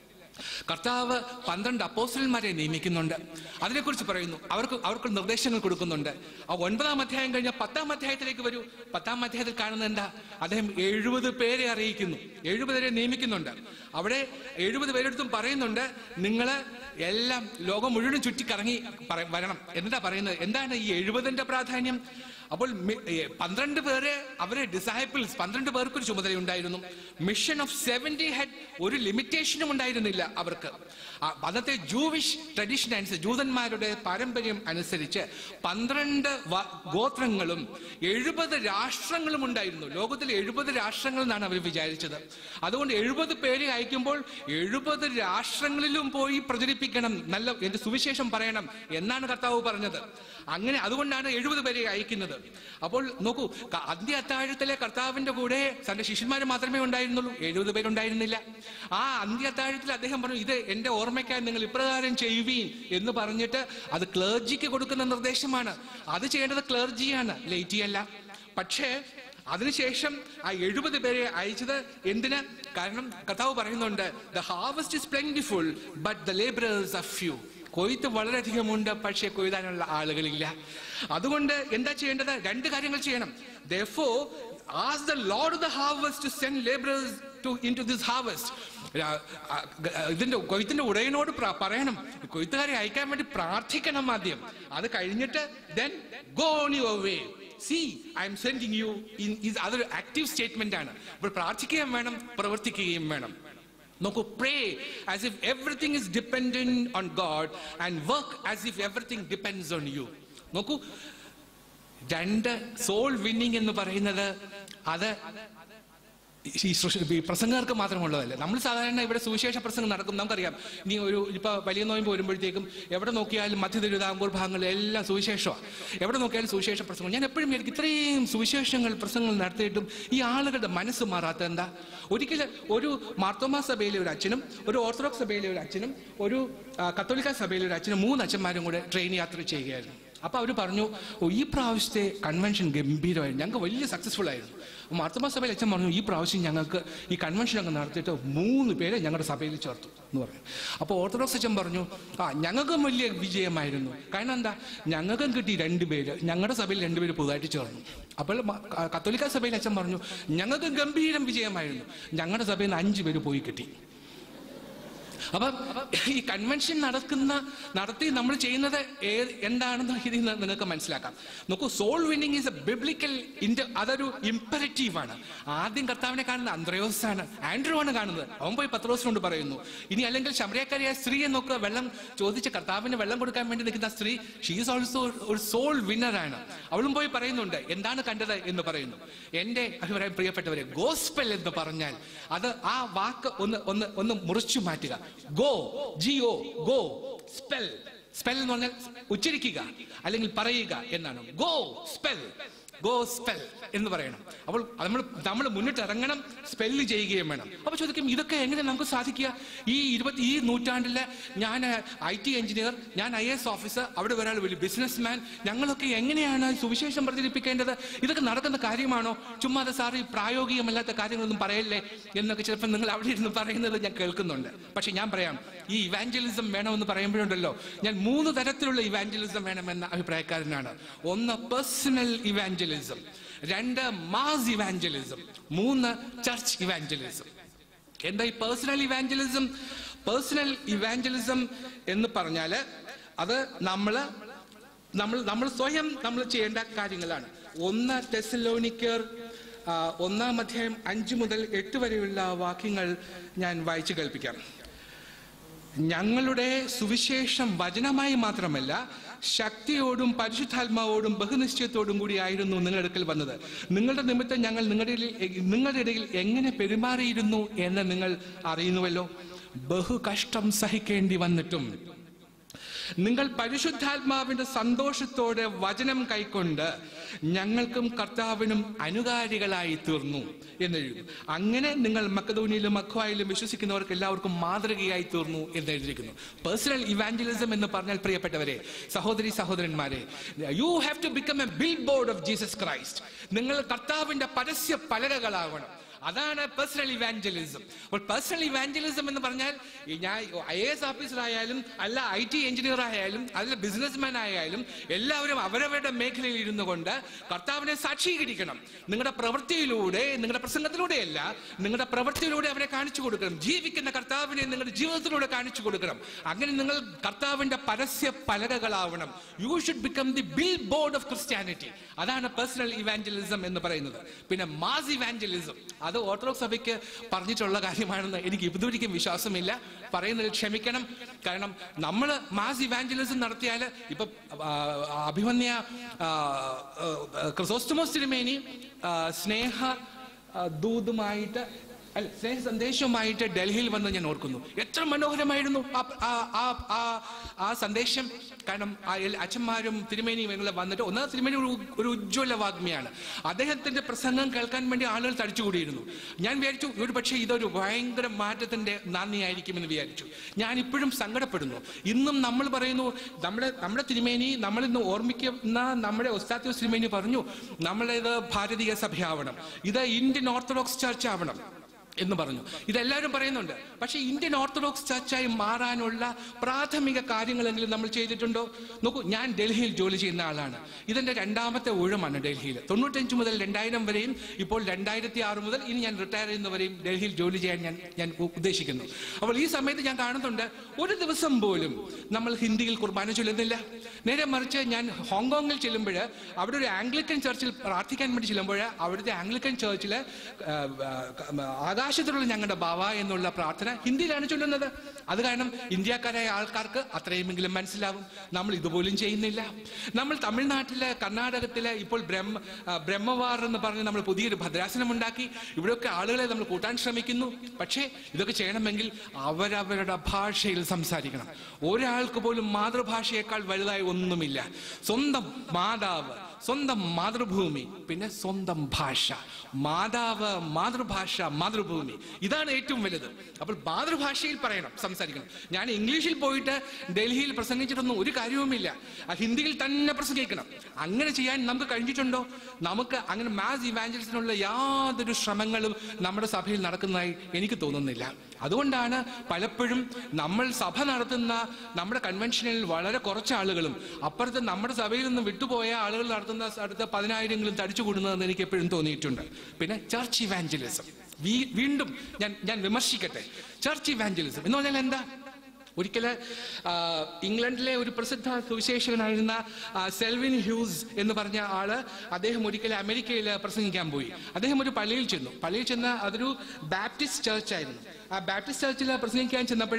കർത്താവ് പന്ത്രണ്ട് അപ്പോസ്റ്റലന്മാരെ നിയമിക്കുന്നുണ്ട് അതിനെക്കുറിച്ച് പറയുന്നു അവർക്ക് അവർക്ക് നിർദ്ദേശങ്ങൾ കൊടുക്കുന്നുണ്ട് ആ ഒൻപതാം അധ്യായം കഴിഞ്ഞ പത്താം അധ്യായത്തിലേക്ക് വരൂ പത്താം അധ്യായത്തിൽ കാണുന്നത് എന്താ അദ്ദേഹം എഴുപത് പേരെ അറിയിക്കുന്നു എഴുപത് പേരെ നിയമിക്കുന്നുണ്ട് അവിടെ എഴുപത് പേരെടുത്തും പറയുന്നുണ്ട് നിങ്ങള് എല്ലാം ലോകം മുഴുവൻ ചുറ്റിക്കറങ്ങി പറ- വരണം എന്താ പറയുന്നത് എന്താണ് ഈ എഴുപതിന്റെ പ്രാധാന്യം അപ്പോൾ മി- ഏ, പന്ത്രണ്ട് പേര് അവരെ ഡിസൈപ്പിൾസ് പന്ത്രണ്ട് പേർക്ക് ഒരു ചുമതലയുണ്ടായിരുന്നു മിഷൻ ഓഫ് സെവന്റി ഹെഡ് ഒരു ലിമിറ്റേഷനും ഉണ്ടായിരുന്നില്ല അവർക്ക് ആ, അന്നത്തെ ജൂവിഷ് ട്രഡീഷൻ അനുസരിച്ച് ജൂതന്മാരുടെ പാരമ്പര്യം അനുസരിച്ച് പന്ത്രണ്ട് വ- ഗോത്രങ്ങളും എഴുപത് രാഷ്ട്രങ്ങളും ഉണ്ടായിരുന്നു ലോകത്തിൽ എഴുപത് രാഷ്ട്രങ്ങൾ എന്നാണ് അവർ വിചാരിച്ചത് അതുകൊണ്ട് എഴുപത് പേരെ അയക്കുമ്പോൾ എഴുപത് രാഷ്ട്രങ്ങളിലും പോയി പ്രചരിപ്പിക്കണം നല്ല എന്റെ സുവിശേഷം പറയണം എന്നാണ് കർത്താവ് പറഞ്ഞത് അങ്ങനെ അതുകൊണ്ടാണ് എഴുപത് പേരെ അയക്കുന്നത് അപ്പോൾ നോക്കൂ ക- അന്ത്യ അത്താഴത്തിലെ കർത്താവിന്റെ കൂടെ തന്റെ ശിഷ്യന്മാർ മാത്രമേ ഉണ്ടായിരുന്നുള്ളൂ എഴുപത് പേരുണ്ടായിരുന്നില്ല ആ അന്ത്യ അത്താഴത്തിൽ അദ്ദേഹം പറഞ്ഞു ഇത് എന്റെ ഓർമ്മയ്ക്കായി നിങ്ങൾ ഇപ്രകാരം ചെയ്യുവീൻ എന്ന് പറഞ്ഞിട്ട് അത് ക്ലർജിക്ക് കൊടുക്കുന്ന നിർദ്ദേശമാണ് അത് ചെയ്യേണ്ടത് ക്ലർജിയാണ് ലേറ്റി അല്ല പക്ഷേ അതിനുശേഷം ആ എഴുപത് പേരെ അയച്ചത് എന്തിന് കാരണം കർത്താവ് പറയുന്നുണ്ട് the harvest is plentiful but the labourers are few കൊയ്ത്ത് വളരെയധികമുണ്ട് പക്ഷേ കൊയ്താനുള്ള ആളുകളില്ല അതുകൊണ്ട് എന്താ ചെയ്യേണ്ടത് രണ്ട് കാര്യങ്ങൾ ചെയ്യണം ദോ ask the Lord of the harvest to send laborers to into this harvest. ആ, ആ, ഇതിന്റെ കൊയ്ത്തിന്റെ ഉടയനോട് പ്ര- പറയണം കൊയ്ത്തുകാരെ അയക്കാൻ വേണ്ടി പ്രാർത്ഥിക്കണം ആദ്യം അത് കഴിഞ്ഞിട്ട് then go on your way see I am sending you in ഇത് അതൊരു ആക്റ്റീവ് സ്റ്റേറ്റ്മെന്റ് ആണ് അപ്പോൾ പ്രാർത്ഥിക്കുകയും വേണം പ്രവർത്തിക്കുകയും വേണം നോക്കൂ pray as if everything is dependent on God and work as if everything depends on you നോക്കൂ രണ്ട് സോൾ വിന്നിങ് എന്ന് പറയുന്നത് അത് ഈ സൃഷ്ടി- ഈ പ്രസംഗർക്ക് മാത്രമുള്ളതല്ല നമ്മൾ സാധാരണ ഇവിടെ സുവിശേഷ പ്രസംഗം നടക്കും നമുക്കറിയാം ഇനി ഒരു ഇപ്പൊ വലിയ നോയമ്പ് വരുമ്പോഴത്തേക്കും എവിടെ നോക്കിയാലും മധ്യ തിരുവിതാംകൂർ ഭാഗങ്ങളിൽ എല്ലാം സുവിശേഷമാണ് എവിടെ നോക്കിയാലും സുവിശേഷ പ്രസംഗം ഞാൻ എപ്പോഴും എനിക്ക് ഇത്രയും സുവിശേഷങ്ങൾ പ്രസംഗങ്ങൾ നടത്തിയിട്ടും ഈ ആളുകളുടെ മനസ്സ് മാറാത്ത എന്താ ഒരിക്കലും ഒരു മാർത്തോമാ സഭയിലെ ഒരു അച്ഛനും ഒരു ഓർത്തഡോക്സ് സഭയിലെ ഒരു അച്ഛനും ഒരു ആ, കത്തോലിക്ക സഭയിലെ ഒരു അച്ഛനും മൂന്ന് അച്ഛന്മാരും കൂടെ ട്രെയിൻ യാത്ര ചെയ്യുകയായിരുന്നു അപ്പൊ അവർ പറഞ്ഞു ഓ ഈ പ്രാവശ്യത്തെ കൺവെൻഷൻ ഗംഭീരമായിരുന്നു ഞങ്ങൾക്ക് വലിയ സക്സസ്ഫുൾ ആയിരുന്നു മാർത്തമ സഭയിൽ അച്ഛൻ പറഞ്ഞു ഈ പ്രാവശ്യം ഞങ്ങൾക്ക് ഈ കൺവെൻഷൻ അങ്ങ് നടത്തിയിട്ട് മൂന്ന് പേരെ ഞങ്ങളുടെ സഭയിൽ ചേർത്തു എന്ന് പറഞ്ഞു അപ്പോൾ ഓർത്തഡോക്സ് അച്ഛൻ പറഞ്ഞു ആ ഞങ്ങൾക്കും വലിയ വിജയമായിരുന്നു കാരണം എന്താ ഞങ്ങൾക്കും കിട്ടി രണ്ടുപേര് ഞങ്ങളുടെ സഭയിൽ രണ്ടുപേര് പുതുതായിട്ട് ചേർന്നു അപ്പോൾ മ- ക- കത്തോലിക്ക സഭയിൽ അച്ഛൻ പറഞ്ഞു ഞങ്ങൾക്ക് ഗംഭീരം വിജയമായിരുന്നു ഞങ്ങളുടെ സഭയിൽ നിന്ന് അഞ്ചു പേര് പോയി കിട്ടി അപ്പൊ ഈ കൺവെൻഷൻ നടക്കുന്ന നടത്തി നമ്മൾ ചെയ്യുന്നത് ഏത് എന്താണെന്ന് ഇതിൽ നിന്ന് നിങ്ങൾക്ക് മനസ്സിലാക്കാം നോക്കൂ soul winning is a biblical ഇൻഡ അതൊരു ഇമ്പറേറ്റീവ് ആണ് ആദ്യം കർത്താവിനെ കാണുന്ന അന്ത്രയോസ് ആണ് ആൻഡ്രൂ ആണ് കാണുന്നത് അവൻ പോയി പത്രോസിനോട് പറയുന്നു ഇനി അല്ലെങ്കിൽ ശമരക്കാരിയായ സ്ത്രീയെ നോക്കുക വെള്ളം ചോദിച്ച് കർത്താവിന് വെള്ളം കൊടുക്കാൻ വേണ്ടി നിൽക്കുന്ന സ്ത്രീ ഷീസ് ഓൾസോ ഒരു സോൾ വിന്നർ ആണ് അവളും പോയി പറയുന്നുണ്ട് എന്താണ് കണ്ടത് എന്ന് പറയുന്നു എന്റെ അഭിപ്രായം പ്രിയപ്പെട്ടവരെ ഗോസ്പെൽ എന്ന് പറഞ്ഞാൽ അത് ആ വാക്ക് ഒന്ന് ഒന്ന് ഒന്ന് മുറിച്ചു മാറ്റുക go G O go spell spell എന്ന് പറഞ്ഞാൽ ഉച്ചരിക്കുക അല്ലെങ്കിൽ പറയുക എന്നാണ് ഗോ സ്പെൽ ഗോ സ്പെൽ എന്ന് പറയണം അപ്പോൾ നമ്മൾ നമ്മൾ മുന്നിട്ട് ഇറങ്ങണം സ്പെല്ല് ചെയ്യുകയും വേണം അപ്പൊ ചോദിക്കും ഇതൊക്കെ എങ്ങനെ നമുക്ക് സാധിക്കുക ഈ ഇരുപത്തി ഈ നൂറ്റാണ്ടിലെ ഞാൻ ഐ ടി എഞ്ചിനീയർ ഞാൻ ഐ എസ് ഓഫീസർ അവിടെ ഒരാൾ വലിയ ബിസിനസ് മാൻ ഞങ്ങളൊക്കെ എങ്ങനെയാണ് സുവിശേഷം പ്രചരിപ്പിക്കേണ്ടത് ഇതൊക്കെ നടക്കുന്ന കാര്യമാണോ ചുമ്മാതെ സാർ ഈ പ്രായോഗികമല്ലാത്ത കാര്യങ്ങളൊന്നും പറയല്ലേ എന്നൊക്കെ ചിലപ്പോൾ നിങ്ങൾ അവിടെ ഇരുന്ന് പറയുന്നത് ഞാൻ കേൾക്കുന്നുണ്ട് പക്ഷെ ഞാൻ പറയാം ഈ ഇവാഞ്ചലിസം വേണമെന്ന് പറയുമ്പോഴുണ്ടല്ലോ ഞാൻ മൂന്ന് തരത്തിലുള്ള ഇവാഞ്ചലിസം വേണമെന്ന അഭിപ്രായക്കാരനാണ് ഒന്ന് പേഴ്സണൽ ഇവാഞ്ചലിസം രണ്ട് മാസ് ഇവാഞ്ചലിസം മൂന്ന് ചർച്ച് ഇവാഞ്ചലിസം എന്താ ഈ പേഴ്സണൽ ഇവാഞ്ചലിസം പേഴ്സണൽ ഇവാഞ്ചലിസം എന്ന് പറഞ്ഞാല് അത് നമ്മള് നമ്മൾ നമ്മൾ സ്വയം നമ്മൾ ചെയ്യേണ്ട കാര്യങ്ങളാണ് ഒന്ന് ടെസലോണിക്കർ ആ, ഒന്നാം അധ്യായം അഞ്ച് മുതൽ എട്ട് വരെയുള്ള വാക്യങ്ങൾ ഞാൻ വായിച്ചു കേൾപ്പിക്കാം ഞങ്ങളുടെ സുവിശേഷം വചനമായി മാത്രമല്ല ശക്തിയോടും പരിശുദ്ധാത്മാവോടും ബഹുനിശ്ചയത്തോടും കൂടി ആയിരുന്നു നിങ്ങളുടെ അടുക്കൽ വന്നത് നിങ്ങളുടെ നിമിത്തം ഞങ്ങൾ നിങ്ങളുടെ ഇടയിൽ നിങ്ങളുടെ ഇടയിൽ എങ്ങനെ പെരുമാറിയിരുന്നു എന്ന് നിങ്ങൾ അറിയുന്നുവല്ലോ ബഹു കഷ്ടം സഹിക്കേണ്ടി വന്നിട്ടും നിങ്ങൾ പരിശുദ്ധാത്മാവിന്റെ സന്തോഷത്തോടെ വചനം കൈക്കൊണ്ട് ഞങ്ങൾക്കും കർത്താവിനും അനുകാരികളായി തീർന്നു എന്നെഴുതും അങ്ങനെ നിങ്ങൾ മക്കതോനിയിലും മഖ്വായിലും വിശ്വസിക്കുന്നവർക്ക് എല്ലാവർക്കും മാതൃകയായി തീർന്നു എന്ന് എഴുതിയിരിക്കുന്നു പേഴ്സണൽ ഇവാഞ്ചലിസം എന്ന് പറഞ്ഞാൽ പ്രിയപ്പെട്ടവരെ സഹോദരി സഹോദരന്മാരെ you have to become a billboard of Jesus Christ നിങ്ങൾ കർത്താവിന്റെ പരസ്യ പലകകളാവണം അതാണ് പേഴ്സണൽ ഇവാഞ്ചലിസം അപ്പോൾ പേഴ്സണൽ ഇവാഞ്ചലിസം എന്ന് പറഞ്ഞാൽ ഈ ഞാൻ ഐ എസ് ഓഫീസർ ആയാലും അല്ല ഐ ടി എഞ്ചിനീയർ ആയാലും അല്ല ബിസിനസ്മാൻ ആയാലും എല്ലാവരും അവരവരുടെ മേഖലയിൽ ഇരുന്നു കൊണ്ട് കർത്താവിനെ സാക്ഷീകരിക്കണം നിങ്ങളുടെ പ്രവൃത്തിയിലൂടെ നിങ്ങളുടെ പ്രസംഗത്തിലൂടെയല്ല നിങ്ങളുടെ പ്രവൃത്തിയിലൂടെ അവരെ കാണിച്ചു കൊടുക്കണം ജീവിക്കുന്ന കർത്താവിനെ നിങ്ങളുടെ ജീവിതത്തിലൂടെ കാണിച്ചു കൊടുക്കണം അങ്ങനെ നിങ്ങൾ കർത്താവിന്റെ പരസ്യ പലകകളാവണം you should become the billboard of Christianity അതാണ് പേഴ്സണൽ ഇവാഞ്ചലിസം എന്ന് പറയുന്നത് പിന്നെ മാസ് ഇവാഞ്ചലിസം അത് ഓർത്തഡോക്സ് സഭയ്ക്ക് പറഞ്ഞിട്ടുള്ള കാര്യമാണെന്ന് എനിക്ക് ഇതുവരിക്കും വിശ്വാസമില്ല പറയുന്നതിൽ ക്ഷമിക്കണം കാരണം നമ്മൾ മാസ് ഇവാഞ്ചലിസം നടത്തിയാൽ ഇപ്പൊ ആ, അഭിമന്യ ആ, ആ, ക്രിസോസ്റ്റമോസ് തിരുമേനി ആ, സ്നേഹ ആ, ദൂതുമായിട്ട് അല്ല സ്നേഹ സന്ദേശവുമായിട്ട് ഡൽഹിയിൽ വന്ന് ഞാൻ ഓർക്കുന്നു എത്ര മനോഹരമായിരുന്നു ആ- ആ- ആ- ആ- ആ സന്ദേശം കാരണം ആ എൽ- അച്ഛന്മാരും തിരുമേനിയും എങ്ങനെ വന്നിട്ട് ഒന്നാം തിരുമേനി ഒരു ഒരു ഉജ്ജ്വല വാഗ്മിയാണ് അദ്ദേഹത്തിന്റെ പ്രസംഗം കേൾക്കാൻ വേണ്ടി ആളുകൾ തടിച്ചുകൂടിയിരുന്നു ഞാൻ വിചാരിച്ചു ഒരു പക്ഷേ ഇതൊരു ഭയങ്കര മാറ്റത്തിന്റെ നാന്ദിയായിരിക്കുമെന്ന് വിചാരിച്ചു ഞാൻ ഇപ്പോഴും സങ്കടപ്പെടുന്നു ഇന്നും നമ്മൾ പറയുന്നു നമ്മുടെ നമ്മുടെ തിരുമേനി നമ്മൾ ഇന്ന് ഓർമ്മിക്കുന്ന നമ്മുടെ ഒസ്താത്യോസ് തിരുമേനി പറഞ്ഞു നമ്മളേത് ഭാരതീയ സഭയാവണം ഇത് ഇന്ത്യൻ ഓർത്തഡോക്സ് ചർച്ച് ആവണം എന്ന് പറഞ്ഞു ഇതെല്ലാവരും പറയുന്നുണ്ട് പക്ഷേ ഇന്ത്യൻ ഓർത്തഡോക്സ് ചർച്ചായി മാറാനുള്ള പ്രാഥമിക കാര്യങ്ങളെങ്കിലും നമ്മൾ ചെയ്തിട്ടുണ്ടോ നോക്കൂ ഞാൻ ഡൽഹിയിൽ ജോലി ചെയ്യുന്ന ആളാണ് ഇതെന്റെ രണ്ടാമത്തെ ഊഴമാണ് ഡൽഹിയിൽ തൊണ്ണൂറ്റഞ്ച് മുതൽ രണ്ടായിരം വരെയും ഇപ്പോൾ രണ്ടായിരത്തി ആറ് മുതൽ ഇനി ഞാൻ റിട്ടയർ ചെയ്യുന്നവരെയും ഡൽഹിയിൽ ജോലി ചെയ്യാൻ ഞാൻ ഞാൻ ഉ- ഉദ്ദേശിക്കുന്നു അപ്പോൾ ഈ സമയത്ത് ഞാൻ കാണുന്നുണ്ട് ഒരു ദിവസം പോലും നമ്മൾ ഹിന്ദിയിൽ കുർബാന ചൊല്ലുന്നില്ല നേരെ മറിച്ച് ഞാൻ ഹോങ്കോങ്ങിൽ ചെല്ലുമ്പോൾ അവിടെ ഒരു ആംഗ്ലിക്കൻ ചർച്ചിൽ പ്രാർത്ഥിക്കാൻ വേണ്ടി ചെല്ലുമ്പോൾ അവിടുത്തെ ആംഗ്ലിക്കൻ ചർച്ചിൽ ആകാശത്തിലുള്ള ഞങ്ങളുടെ ബാവ എന്നുള്ള പ്രാർത്ഥന ഹിന്ദിയിലാണ് ചൊല്ലുന്നത് അത് കാരണം ഇന്ത്യക്കാരായ ആൾക്കാർക്ക് അത്രയുമെങ്കിലും മനസ്സിലാവും നമ്മൾ ഇതുപോലും ചെയ്യുന്നില്ല നമ്മൾ തമിഴ്നാട്ടിലെ കർണാടകത്തിലെ ഇപ്പോൾ ബ്രഹ്മ ആ, ബ്രഹ്മവാർ എന്ന് പറഞ്ഞ് നമ്മൾ പുതിയൊരു ഭദ്രാസനം ഉണ്ടാക്കി ഇവിടെയൊക്കെ ആളുകളെ നമ്മൾ കൂട്ടാൻ ശ്രമിക്കുന്നു പക്ഷേ ഇതൊക്കെ ചെയ്യണമെങ്കിൽ അവരവരുടെ ഭാഷയിൽ സംസാരിക്കണം ഒരാൾക്ക് പോലും മാതൃഭാഷയേക്കാൾ വലുതായി ഒന്നുമില്ല സ്വന്തം മാതാവ് സ്വന്തം മാതൃഭൂമി പിന്നെ സ്വന്തം ഭാഷ മാതാവ് മാതൃഭാഷ മാതൃഭൂമി ഇതാണ് ഏറ്റവും വലുത് അപ്പോൾ മാതൃഭാഷയിൽ പറയണം സംസാരിക്കണം ഞാൻ ഇംഗ്ലീഷിൽ പോയിട്ട് ഡൽഹിയിൽ പ്രസംഗിച്ചിട്ടൊന്നും ഒരു കാര്യവുമില്ല ആ ഹിന്ദിയിൽ തന്നെ പ്രസംഗിക്കണം അങ്ങനെ ചെയ്യാൻ നമുക്ക് കഴിഞ്ഞിട്ടുണ്ടോ നമുക്ക് അങ്ങനെ മാസ് ഇവാഞ്ചലിസിനുള്ള യാതൊരു ശ്രമങ്ങളും നമ്മുടെ സഭയിൽ നടക്കുന്നതായി എനിക്ക് തോന്നുന്നില്ല അതുകൊണ്ടാണ് പലപ്പോഴും നമ്മൾ സഭ നടത്തുന്ന നമ്മുടെ കൺവെൻഷനിൽ വളരെ കുറച്ച് ആളുകളും അപ്പുറത്ത് നമ്മുടെ സഭയിൽ നിന്ന് വിട്ടുപോയ ആളുകൾ നടത്തുന്ന അടുത്ത പതിനായിരങ്ങളും തടിച്ചു കൂടുന്നതെന്ന് എനിക്ക് എപ്പോഴും തോന്നിയിട്ടുണ്ട് പിന്നെ ചർച്ച് ഇവാഞ്ചലിസം വീണ്ടും ഞാൻ ഞാൻ വിമർശിക്കട്ടെ ചർച്ച് ഇവാഞ്ചലിസം എന്ന് പറഞ്ഞാൽ എന്താ ഒരിക്കല് ആ, ഇംഗ്ലണ്ടിലെ ഒരു പ്രസിദ്ധ സുവിശേഷകനായിരുന്ന ആ, സെൽവിൻ ഹ്യൂസ് എന്ന് പറഞ്ഞ ആള് അദ്ദേഹം ഒരിക്കൽ അമേരിക്കയിൽ പ്രസംഗിക്കാൻ പോയി അദ്ദേഹം ഒരു പള്ളിയിൽ ചെന്നു പള്ളിയിൽ ചെന്ന അതൊരു ബാപ്റ്റിസ്റ്റ് ചർച്ച് ആയിരുന്നു ആ ബാപ്റ്റിസ്റ്റ് ചർച്ചിൽ പ്രസംഗിക്കാൻ ചെന്നപ്പോൾ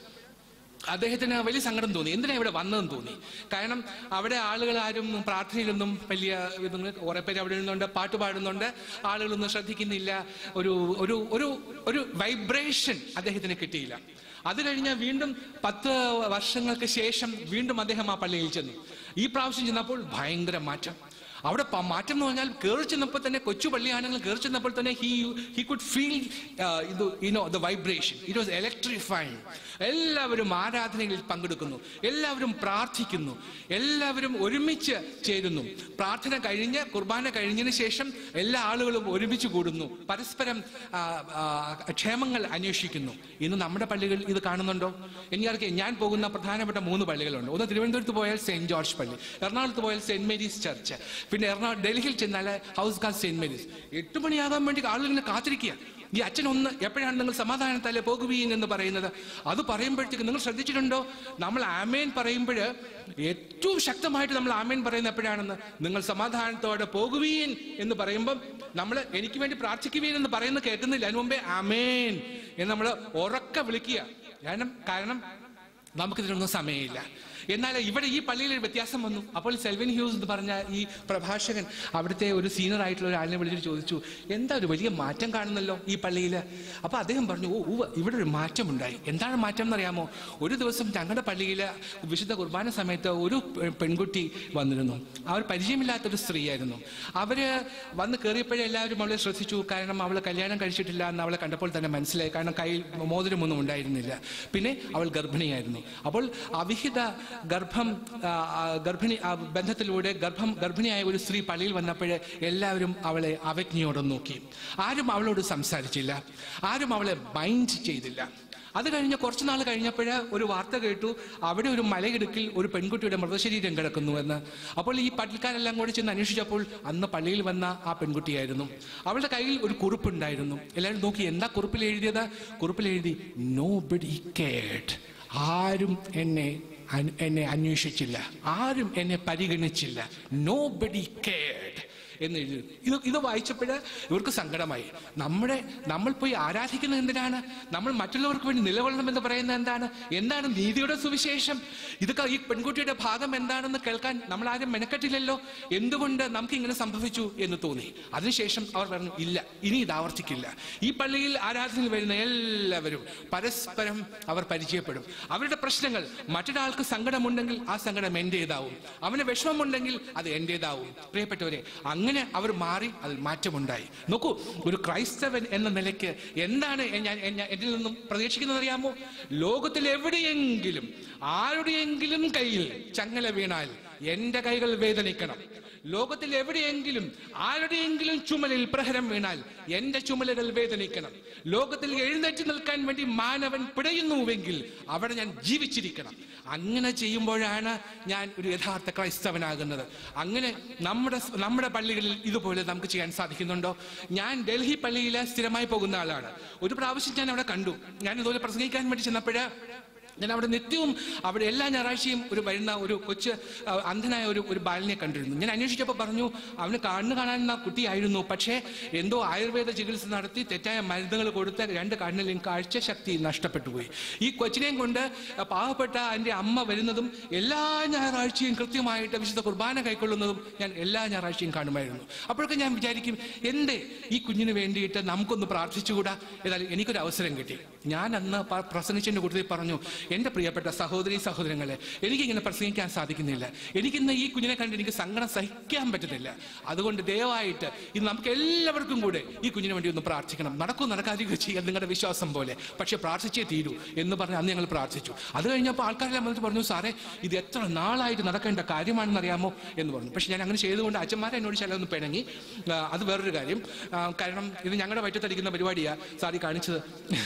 അദ്ദേഹത്തിന് വലിയ സങ്കടം തോന്നി എന്തിനാ ഇവിടെ വന്നതെന്ന് തോന്നി കാരണം അവിടെ ആളുകൾ ആരും പ്രാർത്ഥനയിലൊന്നും വലിയ ഇതൊന്നും കുറെ പേര് അവിടെ ഇരുന്നുണ്ട് പാട്ട് പാടുന്നുണ്ട് ആളുകളൊന്നും ശ്രദ്ധിക്കുന്നില്ല ഒരു ഒരു ഒരു ഒരു വൈബ്രേഷൻ അദ്ദേഹത്തിന് കിട്ടിയില്ല അത് കഴിഞ്ഞ് വീണ്ടും പത്ത് വർഷങ്ങൾക്ക് ശേഷം വീണ്ടും അദ്ദേഹം ആ പള്ളിയിൽ ചെന്നു ഈ പ്രാവശ്യം ചെന്നപ്പോൾ ഭയങ്കര മാറ്റം അവിടെ പ- മാറ്റം എന്ന് പറഞ്ഞാൽ കയറി ചെന്നപ്പോൾ തന്നെ കൊച്ചു പള്ളിയാണെങ്കിൽ കയറി ചെന്നപ്പോൾ തന്നെ ഹി ഹി കുഡ് ഫീൽ ഇത് you know the vibration it was electrifying എല്ലാവരും ആരാധനകളിൽ പങ്കെടുക്കുന്നു എല്ലാവരും പ്രാർത്ഥിക്കുന്നു എല്ലാവരും ഒരുമിച്ച് ചേരുന്നു പ്രാർത്ഥന കഴിഞ്ഞ് കുർബാന കഴിഞ്ഞതിന് ശേഷം എല്ലാ ആളുകളും ഒരുമിച്ച് കൂടുന്നു പരസ്പരം ആ, ആ, ക്ഷേമങ്ങൾ അന്വേഷിക്കുന്നു ഇന്ന് നമ്മുടെ പള്ളികൾ ഇത് കാണുന്നുണ്ടോ എനിക്കറിയാം ഞാൻ പോകുന്ന പ്രധാനപ്പെട്ട മൂന്ന് പള്ളികളുണ്ട് ഒന്ന് തിരുവനന്തപുരത്ത് പോയാൽ സെന്റ് ജോർജ് പള്ളി എറണാകുളത്ത് പോയാൽ സെന്റ് മേരീസ് ചർച്ച് പിന്നെ എറണാകുളം ഡൽഹിയിൽ ചെന്നാൽ ഹൗസ് കാസ് സെന്റ് മേരീസ് എട്ട് മണിയാകാൻ വേണ്ടി ആളുകൾ ഇങ്ങനെ കാത്തിരിക്കുക ഈ അച്ഛൻ ഒന്ന് എപ്പോഴാണ് നിങ്ങൾ സമാധാനത്തല്ലേ പോകുവീൻ എന്ന് പറയുന്നത് അത് പറയുമ്പോഴത്തേക്ക് നിങ്ങൾ ശ്രദ്ധിച്ചിട്ടുണ്ടോ നമ്മൾ ആമേൻ പറയുമ്പോൾ ഏറ്റവും ശക്തമായിട്ട് നമ്മൾ ആമേൻ പറയുന്നത് എപ്പോഴാണെന്ന് നിങ്ങൾ സമാധാനത്തോടെ പോകുവീൻ എന്ന് പറയുമ്പം നമ്മൾ എനിക്ക് വേണ്ടി പ്രാർത്ഥിക്കുവീൻ എന്ന് പറയുന്നത് കേൾക്കുന്നില്ല അതിന് മുമ്പേ ആമേൻ എന്ന് നമ്മൾ ഉറക്ക വിളിക്കുക കാരണം കാരണം നമുക്കിതിനൊന്നും സമയമില്ല എന്നാൽ ഇവിടെ ഈ പള്ളിയിൽ ഒരു വ്യത്യാസം വന്നു അപ്പോൾ സെൽവിൻ ഹ്യൂസ് എന്ന് പറഞ്ഞ ഈ പ്രഭാഷകൻ അവിടുത്തെ ഒരു സീനിയർ ആയിട്ടുള്ള ഒരാളിനെ വിളിച്ചിട്ട് ചോദിച്ചു എന്താ ഒരു വലിയ മാറ്റം കാണുന്നല്ലോ ഈ പള്ളിയിൽ അപ്പൊ അദ്ദേഹം പറഞ്ഞു ഓ ഉവ്വ് ഇവിടെ ഒരു മാറ്റം ഉണ്ടായി എന്താണ് മാറ്റം എന്നറിയാമോ ഒരു ദിവസം ഞങ്ങളുടെ പള്ളിയിൽ വിശുദ്ധ കുർബാന സമയത്ത് ഒരു പെ- പെൺകുട്ടി വന്നിരുന്നു അവർ പരിചയമില്ലാത്തൊരു സ്ത്രീയായിരുന്നു അവര് വന്ന് കയറിയപ്പോഴേ എല്ലാവരും അവളെ ശ്രദ്ധിച്ചു കാരണം അവൾ കല്യാണം കഴിച്ചിട്ടില്ല എന്ന് അവളെ കണ്ടപ്പോൾ തന്നെ മനസ്സിലായി കാരണം കയ്യിൽ മോതിരമൊന്നും ഉണ്ടായിരുന്നില്ല പിന്നെ അവൾ ഗർഭിണിയായിരുന്നു അപ്പോൾ അവിഹിത ഗർഭം ആ, ആ, ഗർഭിണി ആ, ബന്ധത്തിലൂടെ ഗർഭം ഗർഭിണിയായ ഒരു സ്ത്രീ പള്ളിയിൽ വന്നപ്പോൾ എല്ലാവരും അവളെ അവജ്ഞയോടെ നോക്കി ആരും അവളോട് സംസാരിച്ചില്ല ആരും അവളെ മൈൻഡ് ചെയ്തില്ല അത് കഴിഞ്ഞ് കുറച്ച് നാൾ കഴിഞ്ഞപ്പോൾ ഒരു വാർത്ത കേട്ടു അവിടെ ഒരു മലയിടുക്കിൽ ഒരു പെൺകുട്ടിയുടെ മൃതശരീരം കിടക്കുന്നു എന്ന് അപ്പോൾ ഈ പള്ളിക്കാരെല്ലാം കൂടി ചെന്ന് അന്വേഷിച്ചപ്പോൾ അന്ന് പള്ളിയിൽ വന്ന ആ പെൺകുട്ടിയായിരുന്നു അവളുടെ കയ്യിൽ ഒരു കുറിപ്പുണ്ടായിരുന്നു എല്ലാവരും നോക്കി എന്താ കുറിപ്പിൽ എഴുതിയത് കുറിപ്പിൽ എഴുതി നോ ബഡി കേട്ട് ആരും എന്നെ അന്- എന്നെ അന്വേഷിച്ചില്ല ആരും എന്നെ പരിഗണിച്ചില്ല നോ ബഡി കേഡ് എന്ന് എഴുതി ഇത് ഇത് വായിച്ചപ്പോൾ ഇവർക്ക് സങ്കടമായി നമ്മുടെ നമ്മൾ പോയി ആരാധിക്കുന്നത് എന്തിനാണ് നമ്മൾ മറ്റുള്ളവർക്ക് വേണ്ടി നിലകൊള്ളണം എന്ന് പറയുന്നത് എന്താണ് എന്താണ് നീതിയുടെ സുവിശേഷം ഇതൊക്കെ ഈ പെൺകുട്ടിയുടെ ഭാഗം എന്താണെന്ന് കേൾക്കാൻ നമ്മൾ ആരും മെനക്കെട്ടില്ലല്ലോ എന്തുകൊണ്ട് നമുക്ക് ഇങ്ങനെ സംഭവിച്ചു എന്ന് തോന്നി അതിനുശേഷം അവർ പറഞ്ഞു ഇല്ല ഇനി ഇത് ആവർത്തിക്കില്ല ഈ പള്ളിയിൽ ആരാധനയിൽ വരുന്ന എല്ലാവരും പരസ്പരം അവർ പരിചയപ്പെടും അവരുടെ പ്രശ്നങ്ങൾ മറ്റൊരാൾക്ക് സങ്കടമുണ്ടെങ്കിൽ ആ സങ്കടം എന്റേതാവും അവന് വിഷമമുണ്ടെങ്കിൽ അത് എന്റേതാവും പ്രിയപ്പെട്ടവരെ അങ്ങനെ അവർ മാറി അതിൽ മാറ്റമുണ്ടായി നോക്കൂ ഒരു ക്രൈസ്തവൻ എന്ന നിലയ്ക്ക് എന്താണ് ഞാൻ ഞാൻ എന്നിൽ നിന്നും പ്രതീക്ഷിക്കുന്നത് അറിയാമോ ലോകത്തിൽ എവിടെയെങ്കിലും ആരുടെയെങ്കിലും കയ്യിൽ ചങ്ങല വീണാൽ എന്റെ കൈകൾ വേദനിക്കണം ലോകത്തിൽ എവിടെയെങ്കിലും ആരുടെയെങ്കിലും ചുമലിൽ പ്രഹരം വീണാൽ എന്റെ ചുമലുകൾ വേദനിക്കണം ലോകത്തിൽ എഴുന്നേറ്റ് നിൽക്കാൻ വേണ്ടി മാനവൻ പിടയുന്നുവെങ്കിൽ അവിടെ ഞാൻ ജീവിച്ചിരിക്കണം അങ്ങനെ ചെയ്യുമ്പോഴാണ് ഞാൻ ഒരു യഥാർത്ഥ ക്രൈസ്തവനാകുന്നത് അങ്ങനെ നമ്മുടെ നമ്മുടെ പള്ളികളിൽ ഇതുപോലെ നമുക്ക് ചെയ്യാൻ സാധിക്കുന്നുണ്ടോ ഞാൻ ഡൽഹി പള്ളിയിൽ സ്ഥിരമായി പോകുന്ന ആളാണ് ഒരു പ്രാവശ്യം ഞാൻ അവിടെ കണ്ടു ഞാൻ ഇതുപോലെ പ്രസംഗിക്കാൻ വേണ്ടി ചെന്നപ്പോഴ് ഞാൻ അവിടെ നിത്യവും അവിടെ എല്ലാ ഞായറാഴ്ചയും ഒരു വരുന്ന ഒരു കൊച്ച് ആ, അന്ധനായ ഒരു ഒരു ബാലിനെ കണ്ടിരുന്നു ഞാൻ അന്വേഷിച്ചപ്പോൾ പറഞ്ഞു അവന് കണ്ണ് കാണാനുള്ള കുട്ടിയായിരുന്നു പക്ഷേ എന്തോ ആയുർവേദ ചികിത്സ നടത്തി തെറ്റായ മരുന്നുകൾ കൊടുത്ത് രണ്ട് കണ്ണിലെയും കാഴ്ച ശക്തി നഷ്ടപ്പെട്ടു പോയി ഈ കൊച്ചിനെയും കൊണ്ട് പാവപ്പെട്ട എൻ്റെ അമ്മ വരുന്നതും എല്ലാ ഞായറാഴ്ചയും കൃത്യമായിട്ട് വിശുദ്ധ കുർബാന കൈക്കൊള്ളുന്നതും ഞാൻ എല്ലാ ഞായറാഴ്ചയും കാണുമായിരുന്നു അപ്പോഴൊക്കെ ഞാൻ വിചാരിക്കും എന്തേ ഈ കുഞ്ഞിന് വേണ്ടിയിട്ട് നമുക്കൊന്ന് പ്രാർത്ഥിച്ചുകൂടാ ഏതായാലും എനിക്കൊരു അവസരം കിട്ടി ഞാൻ അന്ന് പ- പ്രസംഗിച്ചതിൻ്റെ കൂട്ടത്തിൽ പറഞ്ഞു എൻ്റെ പ്രിയപ്പെട്ട സഹോദരി സഹോദരങ്ങളെ എനിക്കിങ്ങനെ പ്രസംഗിക്കാൻ സാധിക്കുന്നില്ല എനിക്കിന്ന് ഈ കുഞ്ഞിനെ കണ്ട് എനിക്ക് സങ്കടം സഹിക്കാൻ പറ്റുന്നില്ല അതുകൊണ്ട് ദയവായിട്ട് ഇത് നമുക്ക് എല്ലാവർക്കും കൂടെ ഈ കുഞ്ഞിന് വേണ്ടി ഒന്ന് പ്രാർത്ഥിക്കണം നടക്കും നടക്കാതിരിക്കുക ചെയ്യാൻ നിങ്ങളുടെ വിശ്വാസം പോലെ പക്ഷെ പ്രാർത്ഥിച്ചേ തീരൂ എന്ന് പറഞ്ഞ് അന്ന് ഞങ്ങൾ പ്രാർത്ഥിച്ചു അത് കഴിഞ്ഞപ്പോൾ ആൾക്കാരെല്ലാം വന്നിട്ട് പറഞ്ഞു സാറേ ഇത് എത്ര നാളായിട്ട് നടക്കേണ്ട കാര്യമാണെന്ന് അറിയാമോ എന്ന് പറഞ്ഞു പക്ഷെ ഞാൻ അങ്ങനെ ചെയ്തുകൊണ്ട് അച്ഛന്മാരെ എന്നോട് ചില ഒന്ന് പിണങ്ങി ആ, അത് വേറൊരു കാര്യം ആ, കാരണം ഇത് ഞങ്ങളുടെ വയറ്റത്തടിക്കുന്ന പരിപാടിയാ സാറി കാണിച്ചത്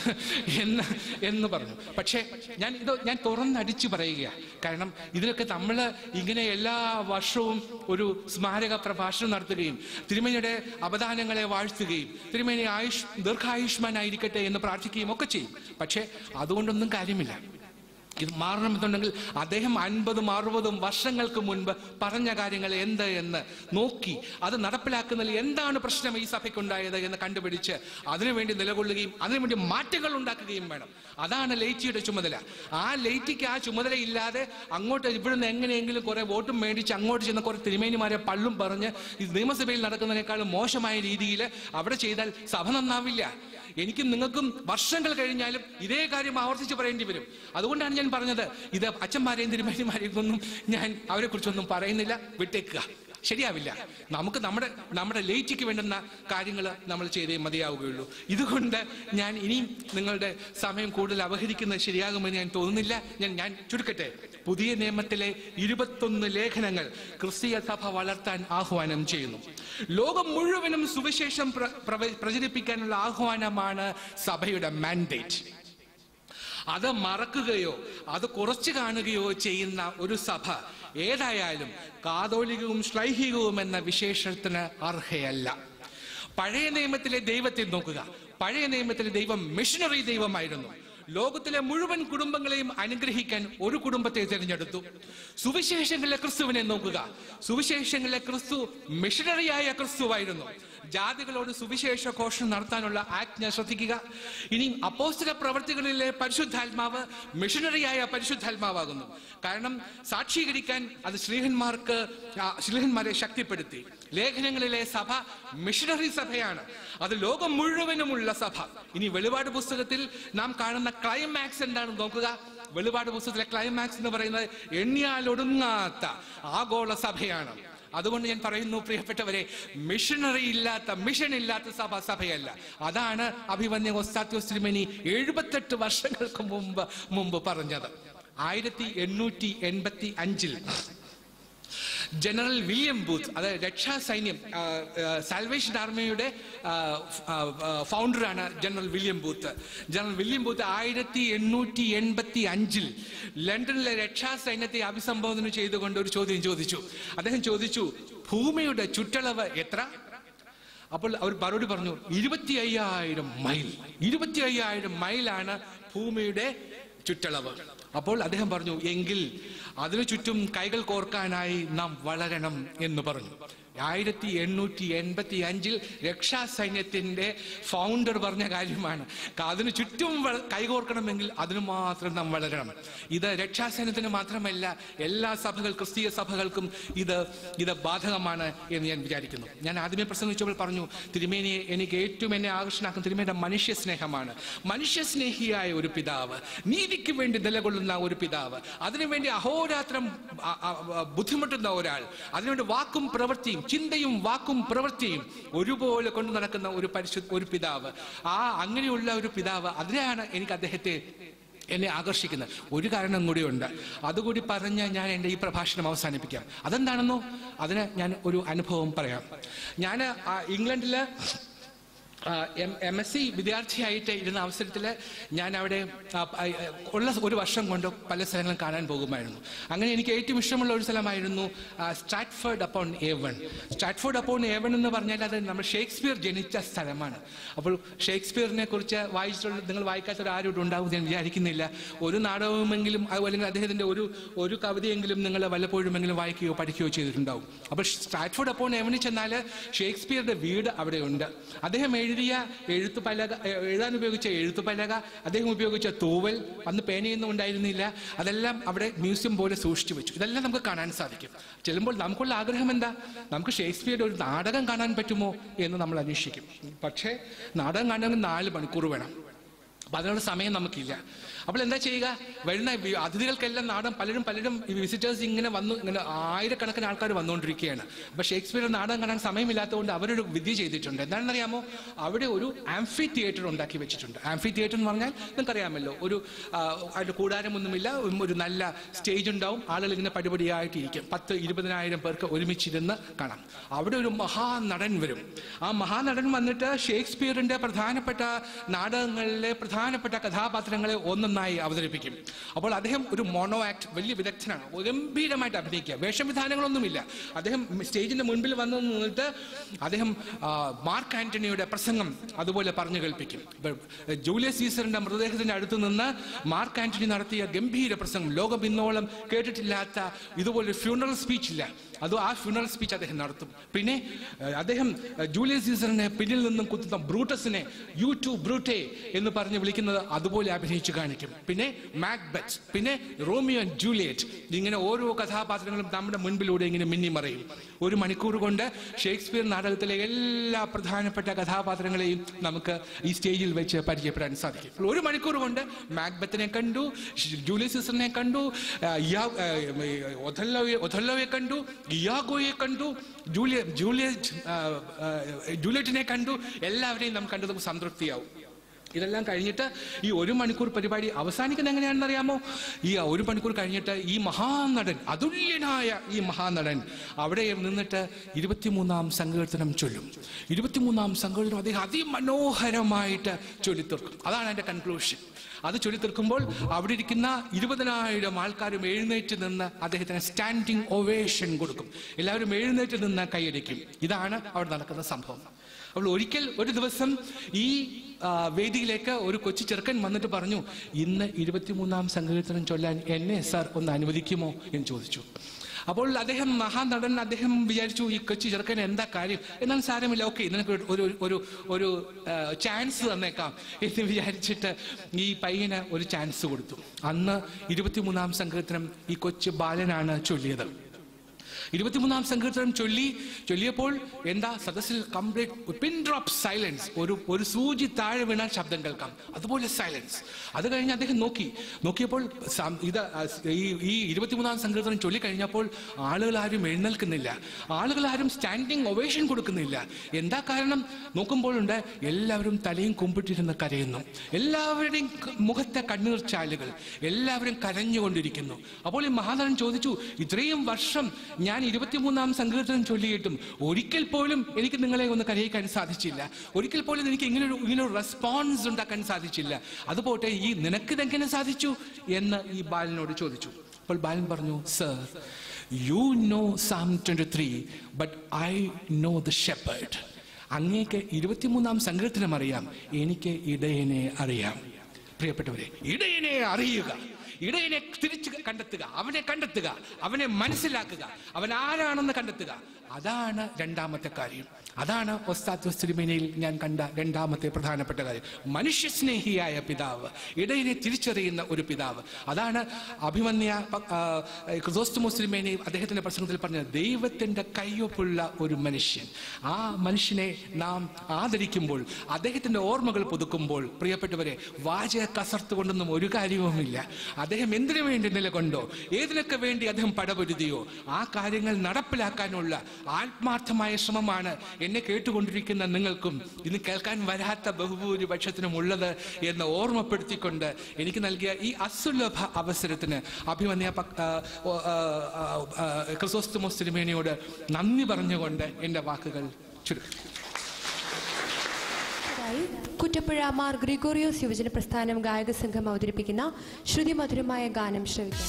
എന്ന് എന്ന് പറഞ്ഞു പക്ഷേ ഞാൻ ഇത് ഞാൻ തുറന്നടിച്ചു പറയുക കാരണം ഇതിലൊക്കെ നമ്മൾ ഇങ്ങനെ എല്ലാ വർഷവും ഒരു സ്മാരക പ്രഭാഷണം നടത്തുകയും തിരുമേനിയുടെ അവദാനങ്ങളെ വാഴ്ത്തുകയും തിരുമേനി ആയുഷ് ദീർഘായുഷ്മാനായിരിക്കട്ടെ എന്ന് പ്രാർത്ഥിക്കുകയും ഒക്കെ ചെയ്യും പക്ഷേ അതുകൊണ്ടൊന്നും കാര്യമില്ല ഇത് മാറണമെന്നുണ്ടെങ്കിൽ അദ്ദേഹം അൻപതും അറുപതും വർഷങ്ങൾക്ക് മുൻപ് പറഞ്ഞ കാര്യങ്ങൾ എന്ത് എന്ന് നോക്കി അത് നടപ്പിലാക്കുന്നതിൽ എന്താണ് പ്രശ്നം ഈ സഭയ്ക്കുണ്ടായത് എന്ന് കണ്ടുപിടിച്ച് അതിനുവേണ്ടി നിലകൊള്ളുകയും അതിനുവേണ്ടി മാറ്റങ്ങൾ ഉണ്ടാക്കുകയും വേണം അതാണ് ലൈറ്റിയുടെ ചുമതല ആ ലൈറ്റിക്ക് ആ ചുമതല ഇല്ലാതെ അങ്ങോട്ട് ഇവിടുന്ന് എങ്ങനെയെങ്കിലും കുറെ വോട്ടും മേടിച്ച് അങ്ങോട്ട് ചെന്ന കുറെ തിരുമേനിമാരെ പള്ളും പറഞ്ഞ് ഈ നിയമസഭയിൽ നടക്കുന്നതിനേക്കാളും മോശമായ രീതിയിൽ അവിടെ ചെയ്താൽ സഭ നന്നാവില്ല എനിക്കും നിങ്ങൾക്കും വർഷങ്ങൾ കഴിഞ്ഞാലും ഇതേ കാര്യം ആവർത്തിച്ച് പറയേണ്ടി വരും അതുകൊണ്ടാണ് ഞാൻ പറഞ്ഞത് ഇത് അച്ഛന്മാരെയും തിരുമേനിമാരെയും ഒന്നും ഞാൻ അവരെ കുറിച്ചൊന്നും പറയുന്നില്ല വിട്ടേക്കുക ശരിയാവില്ല നമുക്ക് നമ്മുടെ നമ്മുടെ ലേറ്റിക്ക് വേണ്ടുന്ന കാര്യങ്ങൾ നമ്മൾ ചെയ്തേ മതിയാവുകയുള്ളൂ ഇതുകൊണ്ട് ഞാൻ ഇനിയും നിങ്ങളുടെ സമയം കൂടുതൽ അപഹരിക്കുന്നത് ശരിയാകുമെന്ന് ഞാൻ തോന്നുന്നില്ല ഞാൻ ഞാൻ ചുരുക്കട്ടെ പുതിയ നിയമത്തിലെ ഇരുപത്തൊന്ന് ലേഖനങ്ങൾ ക്രിസ്തീയ സഭ വളർത്താൻ ആഹ്വാനം ചെയ്യുന്നു ലോകം മുഴുവനും സുവിശേഷം പ്ര- പ്രവ- പ്രചരിപ്പിക്കാനുള്ള ആഹ്വാനമാണ് സഭയുടെ മാൻഡേറ്റ് അത് മറക്കുകയോ അത് കുറച്ചു കാണുകയോ ചെയ്യുന്ന ഒരു സഭ ഏതായാലും കാതോലികവും ശ്ലൈഹികവും എന്ന വിശേഷത്തിന് അർഹയല്ല പഴയ നിയമത്തിലെ ദൈവത്തെ നോക്കുക പഴയ നിയമത്തിലെ ദൈവം മിഷണറി ദൈവമായിരുന്നു ലോകത്തിലെ മുഴുവൻ കുടുംബങ്ങളെയും അനുഗ്രഹിക്കാൻ ഒരു കുടുംബത്തെ തിരഞ്ഞെടുത്തു സുവിശേഷങ്ങളിലെ ക്രിസ്തുവിനെ നോക്കുക സുവിശേഷങ്ങളിലെ ക്രിസ്തു മിഷണറിയായ ക്രിസ്തുവായിരുന്നു ജാതികളോട് സുവിശേഷ ഘോഷണം നടത്താനുള്ള ആജ്ഞ ശ്രദ്ധിക്കുക ഇനി അപ്പോസ്തല പ്രവർത്തികളിലെ പരിശുദ്ധാത്മാവ് മിഷണറിയായ പരിശുദ്ധാത്മാവാകുന്നു കാരണം സാക്ഷീകരിക്കാൻ അത് ശ്രീഹന്മാർക്ക് ആ, ശ്രീഹന്മാരെ ശക്തിപ്പെടുത്തി ലേഖനങ്ങളിലെ സഭ മിഷണറി സഭയാണ് അത് ലോകം മുഴുവനുമുള്ള സഭ ഇനി വെളിപാട് പുസ്തകത്തിൽ നാം കാണുന്ന ക്ലൈമാക്സ് എന്താണെന്ന് നോക്കുക വെളിപാട് പുസ്തകത്തിലെ ക്ലൈമാക്സ് എന്ന് പറയുന്നത് എണ്ണിയാലൊടുങ്ങാത്ത ആഗോള സഭയാണ് അതുകൊണ്ട് ഞാൻ പറയുന്നു പ്രിയപ്പെട്ടവരെ മിഷണറി ഇല്ലാത്ത മിഷൻ ഇല്ലാത്ത സഭ സഭയല്ല അതാണ് അഭിമന്യ ഒസ്താത്യോസ് തിരുമേനി എഴുപത്തെട്ട് വർഷങ്ങൾക്ക് മുമ്പ് മുമ്പ് പറഞ്ഞത് ആയിരത്തി എണ്ണൂറ്റി എൺപത്തി അഞ്ചിൽ ജനറൽ വില്യം ബൂത്ത് അതായത് രക്ഷാ സൈന്യം ആ, ആ, സാൽവേഷൻ ആർമിയുടെ ആ, ആ, ആ, ഫൗണ്ടറാണ് general William Booth general William Booth ആയിരത്തി എണ്ണൂറ്റി എൺപത്തി അഞ്ചിൽ ലണ്ടനിലെ രക്ഷാ സൈന്യത്തെ അഭിസംബോധന ചെയ്തുകൊണ്ട് ഒരു ചോദ്യം ചോദിച്ചു അദ്ദേഹം ചോദിച്ചു ഭൂമിയുടെ ചുറ്റളവ് എത്ര അപ്പോൾ അവർ മറുപടി പറഞ്ഞു ഇരുപത്തി അയ്യായിരം മൈൽ ഇരുപത്തി അയ്യായിരം മൈലാണ് ഭൂമിയുടെ ചുറ്റളവ് അപ്പോൾ അദ്ദേഹം പറഞ്ഞു എങ്കിൽ അതിനു ചുറ്റും കൈകൾ കോർക്കാനായി നാം വളരണം എന്ന് പറഞ്ഞു ആയിരത്തി എണ്ണൂറ്റി എൺപത്തി അഞ്ചിൽ രക്ഷാ സൈന്യത്തിന്റെ ഫൗണ്ടർ പറഞ്ഞ കാര്യമാണ് അതിനു ചുറ്റും വ- കൈകോർക്കണമെങ്കിൽ അതിനു മാത്രം നാം വളരണം ഇത് രക്ഷാസൈന്യത്തിന് മാത്രമല്ല എല്ലാ സഭകൾ ക്രിസ്തീയ സഭകൾക്കും ഇത് ഇത് ബാധകമാണ് എന്ന് ഞാൻ വിചാരിക്കുന്നു ഞാൻ ആദ്യമേ പ്രസംഗിച്ചപ്പോൾ പറഞ്ഞു തിരുമേനിയെ എനിക്ക് ഏറ്റവും എന്നെ ആകർഷണാക്കുന്ന തിരുമേനിയുടെ മനുഷ്യ സ്നേഹമാണ് മനുഷ്യസ്നേഹിയായ ഒരു പിതാവ് നീതിക്ക് വേണ്ടി നിലകൊള്ളുന്ന ഒരു പിതാവ് അതിനുവേണ്ടി അഹോരാത്രം അ- അ- അ- ബുദ്ധിമുട്ടുന്ന ഒരാൾ അതിനുവേണ്ടി വാക്കും പ്രവൃത്തിയും ചിന്തയും വാക്കും പ്രവൃത്തിയും ഒരുപോലെ കൊണ്ടു നടക്കുന്ന ഒരു പരിശു ഒരു പിതാവ് ആ അങ്ങനെയുള്ള ഒരു പിതാവ് അതിനെയാണ് എനിക്ക് അദ്ദേഹത്തെ എന്നെ ആകർഷിക്കുന്നത് ഒരു കാരണം കൂടിയുണ്ട് അതുകൂടി പറഞ്ഞ് ഞാൻ എൻ്റെ ഈ പ്രഭാഷണം അവസാനിപ്പിക്കാം അതെന്താണെന്നോ അതിന് ഞാൻ ഒരു അനുഭവം പറയാം ഞാൻ ഇംഗ്ലണ്ടിൽ എം എസ് സി വിദ്യാർത്ഥിയായിട്ട് ഇരുന്ന അവസരത്തിൽ ഞാൻ അവിടെ ആ, ആ, ഉള്ള ഒരു വർഷം കൊണ്ട് പല സ്ഥലങ്ങളും കാണാൻ പോകുമായിരുന്നു അങ്ങനെ എനിക്ക് ഏറ്റവും ഇഷ്ടമുള്ള ഒരു സ്ഥലമായിരുന്നു Stratford upon Avon Stratford upon Avon എന്ന് പറഞ്ഞാൽ അത് നമ്മൾ ഷേക്സ്പിയർ ജനിച്ച സ്ഥലമാണ് അപ്പോൾ ഷേക്സ്പിയറിനെ കുറിച്ച് വായിച്ചിട്ടുള്ള നിങ്ങൾ വായിക്കാത്തവർ ആരും ഇവിടെ ഉണ്ടാവും ഞാൻ വിചാരിക്കുന്നില്ല ഒരു നാടകമെങ്കിലും അത് അല്ലെങ്കിൽ അദ്ദേഹത്തിന്റെ ഒരു ഒരു കവിതയെങ്കിലും നിങ്ങൾ വല്ലപ്പോഴുമെങ്കിലും വായിക്കുകയോ പഠിക്കുകയോ ചെയ്തിട്ടുണ്ടാവും അപ്പോൾ സ്റ്റാറ്റ്ഫോർഡ് അപ്പോൺ ഏവണിൽ ചെന്നാൽ ഷേക്സ്പിയറുടെ വീട് അവിടെയുണ്ട് അദ്ദേഹം എഴുതിയ എഴുത്തു പലക എ- എഴുതാൻ ഉപയോഗിച്ച എഴുത്തു പലക അദ്ദേഹം ഉപയോഗിച്ച തൂവൽ അന്ന് പേനയൊന്നും ഉണ്ടായിരുന്നില്ല അതെല്ലാം അവിടെ മ്യൂസിയം പോലെ സൂക്ഷിച്ചു വെച്ചു ഇതെല്ലാം നമുക്ക് കാണാൻ സാധിക്കും ചെല്ലുമ്പോൾ നമുക്കുള്ള ആഗ്രഹം എന്താ നമുക്ക് ഷേക്സ്പിയറുടെ ഒരു നാടകം കാണാൻ പറ്റുമോ എന്ന് നമ്മൾ അന്വേഷിക്കും പക്ഷേ നാടകം കാണണമെങ്കിൽ നാല് മണിക്കൂർ വേണം അപ്പൊ അതിനുള്ള സമയം നമുക്കില്ല അപ്പോൾ എന്താ ചെയ്യുക വരുന്ന വി- അതിഥികൾക്കെല്ലാം നാടൻ പലരും പലരും ഈ വിസിറ്റേഴ്സ് ഇങ്ങനെ വന്നു ഇങ്ങനെ ആയിരക്കണക്കിന് ആൾക്കാർ വന്നുകൊണ്ടിരിക്കുകയാണ് അപ്പൊ ഷേക്സ്പിയർ നാടകം കാണാൻ സമയമില്ലാത്തതുകൊണ്ട് അവരൊരു വിധി ചെയ്തിട്ടുണ്ട് എന്താണെന്നറിയാമോ അവിടെ ഒരു ആംഫി തിയേറ്റർ ഉണ്ടാക്കി വെച്ചിട്ടുണ്ട് ആംഫി തിയേറ്റർ എന്ന് പറഞ്ഞാൽ നിങ്ങൾക്കറിയാമല്ലോ ഒരു ആ, അതിന്റെ കൂടാരമൊന്നുമില്ല ഉം, ഒരു നല്ല സ്റ്റേജ് ഉണ്ടാവും ആളുകൾ ഇങ്ങനെ പടിപടിയായിട്ട് ഇരിക്കും പത്ത് ഇരുപതിനായിരം പേർക്ക് ഒരുമിച്ചിരുന്ന് കാണാം അവിടെ ഒരു മഹാനടൻ വരും ആ മഹാനടൻ വന്നിട്ട് ഷേക്സ്പിയറിന്റെ പ്രധാനപ്പെട്ട നാടകങ്ങളിലെ പ്രധാനപ്പെട്ട കഥാപാത്രങ്ങളെ ഒന്നൊന്നായി അവതരിപ്പിക്കും അപ്പോൾ അദ്ദേഹം ഒരു മോണോ ആക്ട് വലിയ വിദഗ്ധനാണ് ഗംഭീരമായിട്ട് അഭിനയിക്കുക വേഷവിധാനങ്ങളൊന്നുമില്ല അദ്ദേഹം സ്റ്റേജിന്റെ മുൻപിൽ വന്നു നിന്നിട്ട് അദ്ദേഹം ആ, മാർക്ക് ആന്റണിയുടെ പ്രസംഗം അതുപോലെ പറഞ്ഞു കേൾപ്പിക്കും ഇപ്പൊ, ജൂലിയസ് സീസറിന്റെ മൃതദേഹത്തിന്റെ അടുത്ത് നിന്ന് മാർക്ക് ആന്റണി നടത്തിയ ഗംഭീര പ്രസംഗം ലോകം ഇന്നോളം കേട്ടിട്ടില്ലാത്ത ഇതുപോലെ ഫ്യൂണറൽ സ്പീച്ച് ഇല്ല അത് ആ ഫ്യൂണറൽ സ്പീച്ച് അദ്ദേഹം നടത്തും പിന്നെ ഏഹ്, അദ്ദേഹം ഏഹ്, ജൂലിയസ് സീസറിനെ പിന്നിൽ നിന്നും കുത്തുന്ന ബ്രൂട്ടസിനെ യു ടു ബ്രൂട്ടെ എന്ന് പറഞ്ഞ് വിളിക്കുന്നത് അതുപോലെ അഭിനയിച്ചു കാണിക്കും പിന്നെ മാക്ബെറ്റ് പിന്നെ റോമിയോ ആൻഡ് ജൂലിയറ്റ് ഇങ്ങനെ ഓരോ കഥാപാത്രങ്ങളും നമ്മുടെ മുൻപിലൂടെ ഇങ്ങനെ മിന്നിമറയും ഒരു മണിക്കൂർ കൊണ്ട് ഷേക്സ്പിയർ നാടകത്തിലെ എല്ലാ പ്രധാനപ്പെട്ട കഥാപാത്രങ്ങളെയും നമുക്ക് ഈ സ്റ്റേജിൽ വെച്ച് പരിചയപ്പെടാൻ സാധിക്കും അപ്പോൾ ഒരു മണിക്കൂർ കൊണ്ട് മാക്ബത്തിനെ കണ്ടു ഷ്- ജൂലിയസ് സീസറിനെ കണ്ടു ആ, ഇയാ- ആ, ഒഥല്ലോയെ ഒഥല്ലോയെ കണ്ടു ഇയാഗോയെ കണ്ടു ജൂലിയ ജൂലിയറ്റ് ആ, ആ, ജൂലിയറ്റിനെ കണ്ടു എല്ലാവരെയും നാം കണ്ടത് സംതൃപ്തിയാവും ഇതെല്ലാം കഴിഞ്ഞിട്ട് ഈ ഒരു മണിക്കൂർ പരിപാടി അവസാനിക്കുന്നത് എങ്ങനെയാണെന്ന് അറിയാമോ ഈ ഒരു മണിക്കൂർ കഴിഞ്ഞിട്ട് ഈ മഹാനടൻ അതുല്യനായ ഈ മഹാനടൻ അവിടെ നിന്നിട്ട് ഇരുപത്തിമൂന്നാം സങ്കീർത്തനം ചൊല്ലും ഇരുപത്തിമൂന്നാം സങ്കീർത്തനം അദ്ദേഹം അതിമനോഹരമായിട്ട് ചൊല്ലിത്തീർക്കും അതാണ് എൻ്റെ കൺക്ലൂഷൻ അത് ചൊല്ലിത്തീർക്കുമ്പോൾ അവിടെ ഇരിക്കുന്ന ഇരുപതിനായിരം ആൾക്കാരും എഴുന്നേറ്റ് നിന്ന് അദ്ദേഹത്തിന് സ്റ്റാൻഡിങ് ഒവേഷൻ കൊടുക്കും എല്ലാവരും എഴുന്നേറ്റ് നിന്ന് കൈയടിക്കും ഇതാണ് അവിടെ നടക്കുന്ന സംഭവം അപ്പോൾ ഒരിക്കൽ ഒരു ദിവസം ഈ ആ, വേദിയിലേക്ക് ഒരു കൊച്ചു ചെറുക്കൻ വന്നിട്ട് പറഞ്ഞു ഇന്ന് ഇരുപത്തിമൂന്നാം സങ്കീർത്തനം ചൊല്ലാൻ എന്നെ സാർ ഒന്ന് അനുവദിക്കുമോ എന്ന് ചോദിച്ചു അപ്പോൾ അദ്ദേഹം മഹാനടൻ അദ്ദേഹം വിചാരിച്ചു ഈ കൊച്ചു ചെറുക്കൻ എന്താ കാര്യം എന്നാൽ സാരമില്ല ഓക്കെ നിനക്ക് ഒരു- ഒരു ഒരു ഒരു ചാൻസ് തന്നേക്കാം എന്ന് വിചാരിച്ചിട്ട് ഈ പയ്യന് ഒരു ചാൻസ് കൊടുത്തു അന്ന് ഇരുപത്തിമൂന്നാം സങ്കീർത്തനം ഈ കൊച്ചു ബാലനാണ് ചൊല്ലിയത് ഇരുപത്തിമൂന്നാം സങ്കീർത്തനം ചൊല്ലി ചൊല്ലിയപ്പോൾ എന്താ സദസ്സിൽ കംപ്ലീറ്റ് പിൻ ഡ്രോപ്പ് സൈലൻസ് ഒരു ഒരു സൂചി താഴെ വീണാൽ ശബ്ദം കേൾക്കാം അതുപോലെ സൈലൻസ് അത് കഴിഞ്ഞ് അദ്ദേഹം നോക്കി നോക്കിയപ്പോൾ സം- ഇത് ആ, ഈ ഈ ഇരുപത്തിമൂന്നാം സങ്കീർത്തനം ചൊല്ലി കഴിഞ്ഞപ്പോൾ ആളുകൾ ആരും എഴുന്നേൽക്കുന്നില്ല ആളുകൾ ആരും സ്റ്റാൻഡിങ് ഒവേഷൻ കൊടുക്കുന്നില്ല എന്താ കാരണം നോക്കുമ്പോഴുണ്ട് എല്ലാവരും തലയും കുമ്പിട്ടിരുന്ന് കരയുന്നു എല്ലാവരുടെയും ക- മുഖത്തെ കണ്ണീർ ചാലുകൾ എല്ലാവരും കരഞ്ഞുകൊണ്ടിരിക്കുന്നു അപ്പോൾ ഈ മഹാനടൻ ചോദിച്ചു ഇത്രയും വർഷം ഞാൻ ഇരുപത്തിമൂന്നാം സങ്കീർത്തനം ചൊല്ലിയിട്ടും ഒരിക്കൽ പോലും എനിക്ക് നിങ്ങളെ ഒന്ന് കരയിക്കാൻ സാധിച്ചില്ല ഒരിക്കൽ പോലും എനിക്ക് ഇങ്ങനെ ഒരു ഇങ്ങനെ ഒരു റെസ്പോൺസ് ഉണ്ടാക്കാൻ സാധിച്ചില്ല അതുപോട്ടെ ഈ നിനക്കിതെങ്ങനെ സാധിച്ചു എന്ന് ഈ ബാലനോട് ചോദിച്ചു അപ്പോൾ ബാലൻ പറഞ്ഞു sir you know psalm twenty three but I know the shepherd അങ്ങേക്ക് ഇരുപത്തിമൂന്നാം സങ്കീർത്തനം അറിയാം എനിക്ക് ഇടയനെ അറിയാം പ്രിയപ്പെട്ടവരെ ഇടയനെ അറിയുക ഇടയനെ തിരിച്ച് കണ്ടെത്തുക അവനെ കണ്ടെത്തുക അവനെ മനസ്സിലാക്കുക അവൻ ആരാണെന്ന് കണ്ടെത്തുക അതാണ് രണ്ടാമത്തെ കാര്യം അതാണ് ഒസ്താത്ത് സിനിമയിൽ ഞാൻ കണ്ട രണ്ടാമത്തെ പ്രധാനപ്പെട്ട കാര്യം മനുഷ്യസ്നേഹിയായ പിതാവ് ഇടയനെ തിരിച്ചറിയുന്ന ഒരു പിതാവ് അതാണ് അഭിമന്യ ക്രിസോസ്തു മുസ്ലിമേനെ അദ്ദേഹത്തിന്റെ പ്രസംഗത്തിൽ പറഞ്ഞത് ദൈവത്തിന്റെ കയ്യൊപ്പുള്ള ഒരു മനുഷ്യൻ ആ മനുഷ്യനെ നാം ആദരിക്കുമ്പോൾ അദ്ദേഹത്തിന്റെ ഓർമ്മകൾ പുതുക്കുമ്പോൾ പ്രിയപ്പെട്ടവരെ വാചക കസർത്ത് കൊണ്ടൊന്നും ഒരു കാര്യവുമില്ല അദ്ദേഹം അദ്ദേഹം എന്തിനു വേണ്ടി നിലകൊണ്ടോ ഏതിനൊക്കെ വേണ്ടി അദ്ദേഹം പടപൊരുതിയോ ആ കാര്യങ്ങൾ നടപ്പിലാക്കാനുള്ള ആത്മാർത്ഥമായ ശ്രമമാണ് എന്നെ കേട്ടുകൊണ്ടിരിക്കുന്ന നിങ്ങൾക്കും ഇന്ന് കേൾക്കാൻ വരാത്ത ബഹുഭൂരിപക്ഷത്തിനും ഉള്ളത് എന്ന് ഓർമ്മപ്പെടുത്തിക്കൊണ്ട് എനിക്ക് നൽകിയ ഈ അസുലഭ അവസരത്തിന് അഭിമന്യ പക്- ആ, ഓ, ആ, ആ, ആ, ക്രിസോസ്തുമോസ് തിരുമേനിയോട് നന്ദി പറഞ്ഞുകൊണ്ട് എൻ്റെ വാക്കുകൾ ചുരുക്കി അടുത്തതായി കുറ്റപ്പുഴ മാർ ഗ്രിഗോറിയോസ് യുവജന പ്രസ്ഥാനം ഗായക സംഘം അവതരിപ്പിക്കുന്ന ശ്രുതിമധുരമായ ഗാനം ശ്രവിക്കാം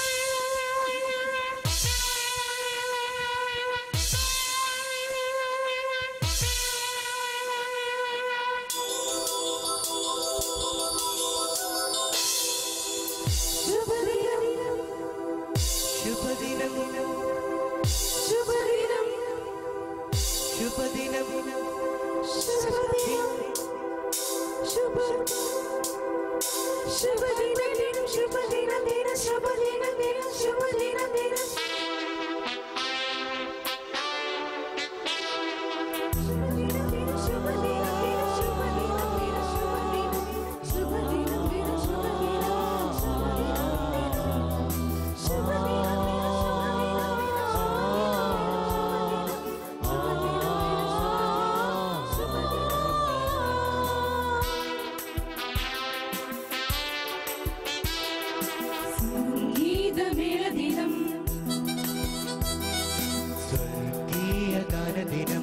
ശുഭദിനം ശുഭദിനം ശുഭദിനം ശുഭദിനം ശുഭദിനം ശുഭദിനം ശുഭദിനം ശുഭദിനം ശുഭദിനം സംഗീതമേളദിനം ഗാനദിനം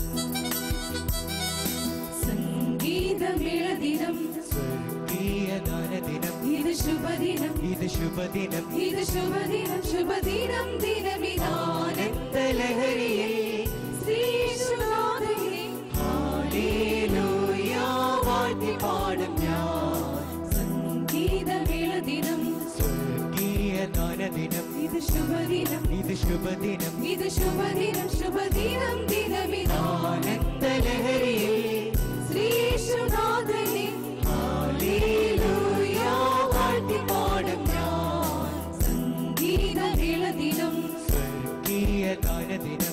സംഗീതമേളദിനം സ്വർഗീയ ഗാനദിനം ഇത് ശുഭദിനം ഇത് ശുഭദിനം ഇത് ശുഭദിനം ശുഭദിനം ദിനമിതാനന്ദലഹരിയിൽ ശ്രീശുനാഥനെ ഹല്ലേലൂയ വാഴ്ത്തി പാടും ഞാൻ സംഗീതമേളദിനം സ്വർഗീയ ഗാനദിനം ഇത് ശുഭദിനം ഇത് ശുഭദിനം ഇത് ശുഭദിനം ശുഭദിനം ദിനമിതാനന്ദലഹരിയിൽ ശ്രീശുനാഥനെ ഹല്ലേലൂയ വാഴ്ത്തി പാടും ഞാൻ സംഗീതമേളദിനം സ്വർഗീയ ഗാനദിനം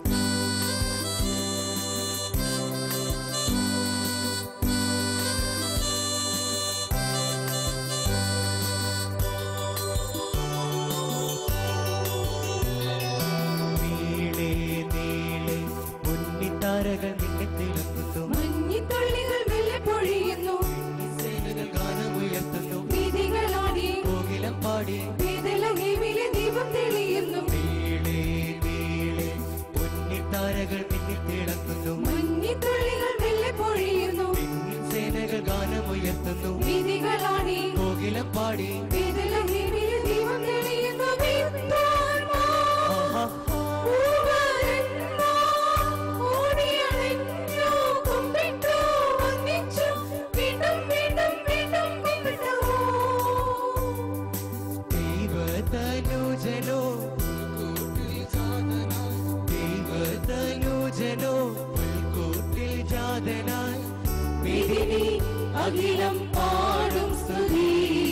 നീളെ നീളെ മുന്നിത്താരകൾ നിന്നെ തിളങ്ങുന്നു മഞ്ഞിത്തുള്ളികൾ മെല്ലെ പൊഴിയുന്നു സേനകൾ ഗാനമുയർത്തുന്നു വീതികളാടി കോകിലം പാടി വേദലഹേമിലെ ദീപം തെളിയുന്നു നീളെ നീളെ മുന്നിത്താരകൾ നിന്നെ തിളങ്ങുന്നു മഞ്ഞിത്തുള്ളികൾ മെല്ലെ പൊഴിയുന്നു സേനകൾ ഗാനമുയർത്തുന്നു വീതികളാടി കോകിലം പാടി വേദലഹേമിലെ ദീപം തെളിയുന്നു വിദ്വാൻമാർ, പൂവരന്മാർ ഓടിയണഞ്ഞു, കുമ്പിട്ടു, വന്ദിച്ചു, വീണ്ടും വീണ്ടും വീണ്ടും കുമ്പിട്ടു. ദൈവതനുജനോ ദൈവതനുജനോ പുൽക്കൂട്ടിൽ ജാതനായി വിധിനി അഖിലം പാടും സ്തുതി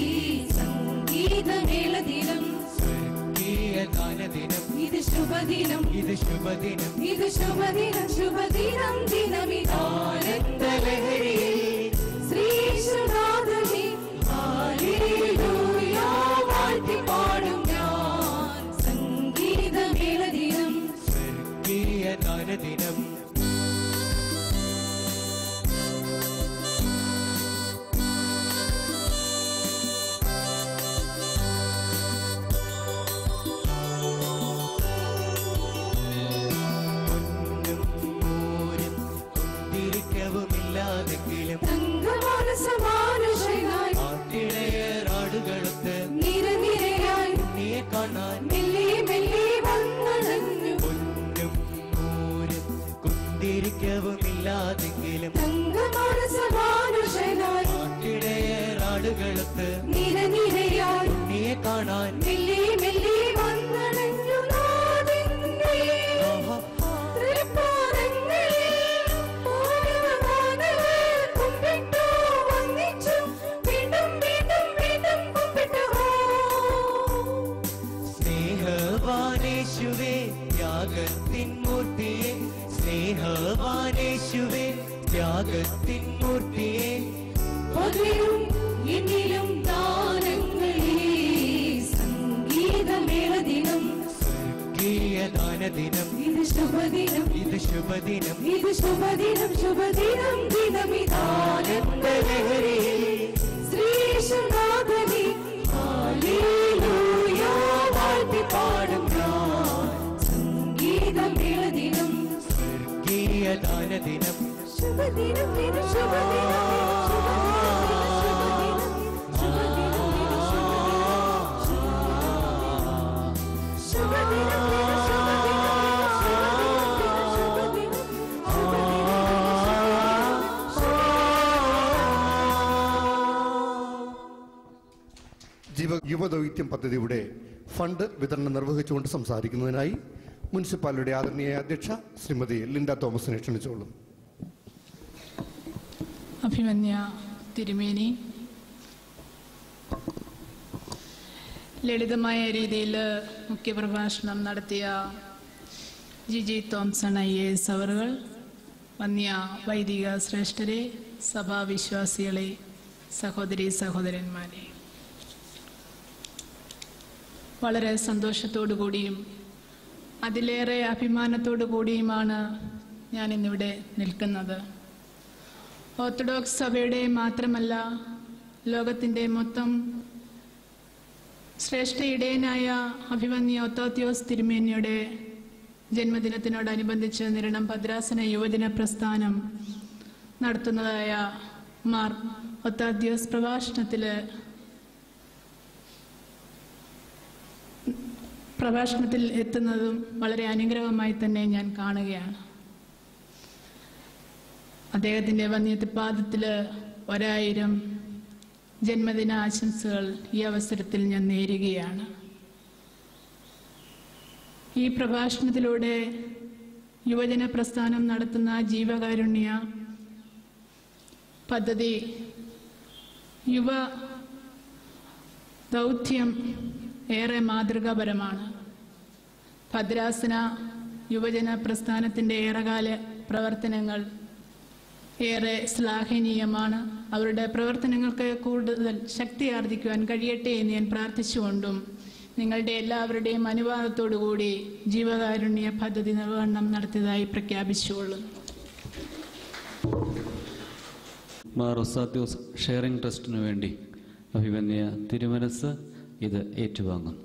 സംഗീതമേളദിനം സ്വർഗീയ ഗാനദിനം ഇത് ശുഭദിനം ഇത് ശുഭദിനം ഇത് ശുഭദിനം ശുഭദിനം ദിനമിതാനന്ദലഹരിയിൽ ശ്രീശുനാഥനെ ഹല്ലേലൂയ വാഴ്ത്തി പാടും ഞാൻ സംഗീതമേളദിനം സ്വർഗീയ ഗാനദിനം പൊന്നും മൂരും കുന്തിരിക്കവുമില്ലാതെങ്കിലും തങ്കമാനസമാനുഷനായി ആട്ടിടയറാടുകളൊത്ത് നിരനിരയായി നീയെ കാണാൻ മെല്ലെ മെല്ലെ വന്നണഞ്ഞു പൊന്നും മൂരും കുന്തിരിക്കവുമില്ലാതെങ്കിലും തങ്കമാനസമാനുഷനായി ആട്ടിടയറാടുകളൊത്ത് നിരനിരയായി നീയെ കാണാൻ മെല്ലെ മെല്ലെ വന്നണഞ്ഞു നാദിന്റെ തൃപ്പാദങ്ങളിൽ ഓരവനാഥകൾ കുമ്പിട്ടു വന്ദിച്ചു വീണ്ടും വീണ്ടും വീണ്ടും കുമ്പിട്ടു സ്നേഹവാനേശുവേ ത്യാഗത്തിൻ മൂർത്തിയെ സ്നേഹവാനേശുവേ ത്യാഗത്തിൻ മൂർത്തിയെ പൊതിരും എന്നിലും ദാനങ്ങളേ ദാനദിനം ഇത് ശുഭദിനം ഇത് ശുഭദിനം ഇത് ശുഭദിനം ശുഭദിനം ദിനമിതാനന്ദലഹരിയിൽ ശ്രീശുനാഥനെ ഹല്ലേലൂയ വാഴ്ത്തി പാടും ഞാൻ സംഗീതം ദിനം ഗീയ ദാനദിനം ശുഭദിനം ദിന ശുഭദിനം ശുഭദിനം ശുഭദിനം ശുഭദിനം ജീവ യുവദൗത്യം പദ്ധതിയുടെ ഫണ്ട് വിതരണം നിർവഹിച്ചുകൊണ്ട് സംസാരിക്കുന്നതിനായി മുനിസിപ്പാലിറ്റിയുടെ ആദരണീയ അധ്യക്ഷ ശ്രീമതി ലിൻഡ തോമസിനെ ക്ഷണിച്ചോളും അഭിമന്യ തിരുമേനി ലളിതമായ രീതിയിൽ മുഖ്യപ്രഭാഷണം നടത്തിയ Giji Thomson I A S അവറുകൾ വന്യ വൈദിക ശ്രേഷ്ഠരെ സഭാവിശ്വാസികളെ സഹോദരി സഹോദരന്മാരെ വളരെ സന്തോഷത്തോടു കൂടിയും അതിലേറെ അഭിമാനത്തോടു കൂടിയുമാണ് ഞാൻ ഇന്നിവിടെ നിൽക്കുന്നത് ഓർത്തഡോക്സ് സഭയുടെ മാത്രമല്ല ലോകത്തിൻ്റെ മൊത്തം ശ്രേഷ്ഠ ഇടയനായ അഭിമന്യ ഒത്തോത്യോസ് തിരുമേനിയുടെ ജന്മദിനത്തിനോടനുബന്ധിച്ച് നിരണം ഭദ്രാസന യുവജന പ്രസ്ഥാനം നടത്തുന്നതായ മാർ ഒത്താദ്യോസ് പ്രഭാഷണത്തിൽ പ്രഭാഷണത്തിൽ എത്തുന്നതും വളരെ അനുഗ്രഹമായി തന്നെ ഞാൻ കാണുകയാണ് അദ്ദേഹത്തിൻ്റെ വന്യത്തിപ്പാദത്തിൽ ഒരായിരം ജന്മദിന ആശംസകൾ ഈ അവസരത്തിൽ ഞാൻ നേരുകയാണ് ഈ പ്രഭാഷണത്തിലൂടെ യുവജന പ്രസ്ഥാനം നടത്തുന്ന ജീവകാരുണ്യ പദ്ധതി യുവ ദൗത്യം ഏറെ മാതൃകാപരമാണ് ഭദ്രാസന യുവജന പ്രസ്ഥാനത്തിൻ്റെ ഏറെകാല പ്രവർത്തനങ്ങൾ ഏറെ ശ്ലാഘനീയമാണ് അവരുടെ പ്രവർത്തനങ്ങൾക്ക് കൂടുതൽ ശക്തി ആർജിക്കുവാൻ കഴിയട്ടെ എന്ന് ഞാൻ പ്രാർത്ഥിച്ചുകൊണ്ടും നിങ്ങളുടെ എല്ലാവരുടെയും അനുവാദത്തോടു കൂടി ജീവകാരുണ്യ പദ്ധതി നിർവഹണം നടത്തിയതായി പ്രഖ്യാപിച്ചുകൊള്ളുന്നു മാർ ഒസാത്യോസ് ഷെയറിംഗ് ട്രസ്റ്റിനു വേണ്ടി അഭിമന്യ തിരുമനസ് ഇത് ഏറ്റുവാങ്ങും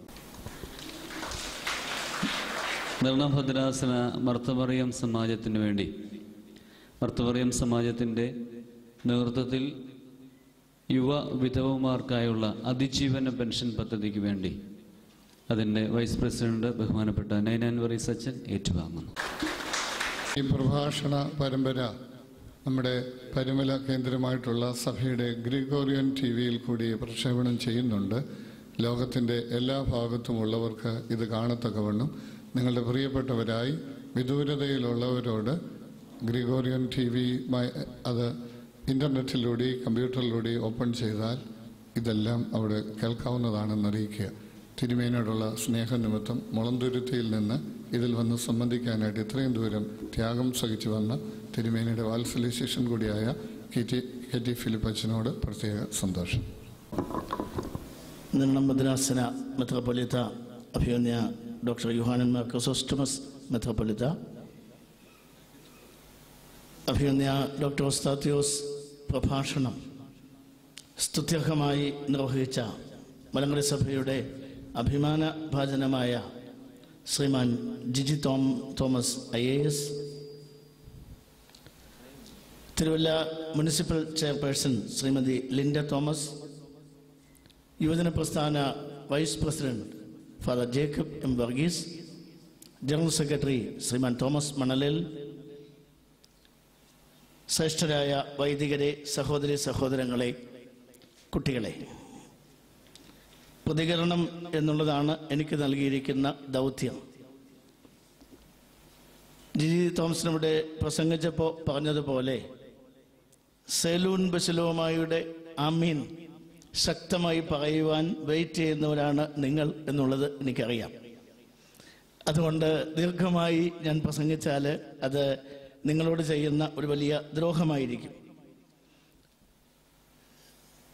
നിർണഭദ്രാസന മർത്തമറിയം സമാജത്തിനു വേണ്ടി മർത്തമറിയം സമാജത്തിൻ്റെ നേതൃത്വത്തിൽ യുവ വിധവമാർക്കായുള്ള അതിജീവന പെൻഷൻ പദ്ധതിക്ക് വേണ്ടി അതിൻ്റെ വൈസ് പ്രസിഡന്റ് ബഹുമാനപ്പെട്ട നൈനാൻ വറീസ് അച്ഛൻ ഏറ്റുവാങ്ങുന്നു ഈ പ്രഭാഷണ പരമ്പര നമ്മുടെ പരിമല കേന്ദ്രമായിട്ടുള്ള സഭയുടെ ഗ്രിഗോറിയൻ ടി വിയിൽ കൂടി പ്രക്ഷേപണം ചെയ്യുന്നുണ്ട് ലോകത്തിൻ്റെ എല്ലാ ഭാഗത്തുമുള്ളവർക്ക് ഇത് കാണത്തക്കവണ്ണം നിങ്ങളുടെ പ്രിയപ്പെട്ടവരായി വിദൂരതയിലുള്ളവരോട് ഗ്രിഗോറിയൻ ടി വി അത് ഇൻ്റർനെറ്റിലൂടെ കമ്പ്യൂട്ടറിലൂടെ ഓപ്പൺ ചെയ്താൽ ഇതെല്ലാം അവിടെ കേൾക്കാവുന്നതാണെന്ന് അറിയിക്കുക തിരുമേനോടുള്ള സ്നേഹനിമിത്തം മുളന്തുരുത്തിയിൽ നിന്ന് ഇതിൽ വന്ന് സംബന്ധിക്കാനായിട്ട് ഇത്രയും ദൂരം ത്യാഗം സഹിച്ചു വന്ന തിരുമേനിയുടെ വാത്സല്യ ശിഷ്യൻ കൂടിയായ കെ ടി കെ ടി ഫിലിപ്പച്ചനോട് പ്രത്യേക സന്തോഷം നിർണം മദ്രാസന മെത്രോപൊലിത്ത അഭിമന്യ ഡോക്ടർ യുഹാനൻ ക്രിസോസ്റ്റമസ് മെത്രോപൊലിത്ത അഭിമന്യ ഡോക്ടർ ഒസ്താത്യോസ് പ്രഭാഷണം സ്തുത്യർഹമായി നിർവഹിച്ച മലങ്കര സഭയുടെ അഭിമാന ഭാജനമായ Shriman Jiji Thom Thomas I A S Thiruvalla municipal chairperson Shrimati Linda Thomas യുവജന പ്രസ്ഥാന vice president father Jacob M Varghese general secretary Shriman Thomas Manalil ശ്രേഷ്ഠരായ വൈദികരെ സഹോദരി സഹോദരങ്ങളെ കുട്ടികളെ പ്രതികരണം എന്നുള്ളതാണ് എനിക്ക് നൽകിയിരിക്കുന്ന ദൗത്യം ജിജി തോമസിന് ഇവിടെ പ്രസംഗിച്ചപ്പോൾ പറഞ്ഞതുപോലെ സെലൂൺ ബസിലോമായുടെ ആമീൻ ശക്തമായി പറയുവാൻ വെയിറ്റ് ചെയ്യുന്നവരാണ് നിങ്ങൾ എന്നുള്ളത് എനിക്കറിയാം അതുകൊണ്ട് ദീർഘമായി ഞാൻ പ്രസംഗിച്ചാൽ അത് നിങ്ങളോട് ചെയ്യുന്ന ഒരു വലിയ ദ്രോഹമായിരിക്കും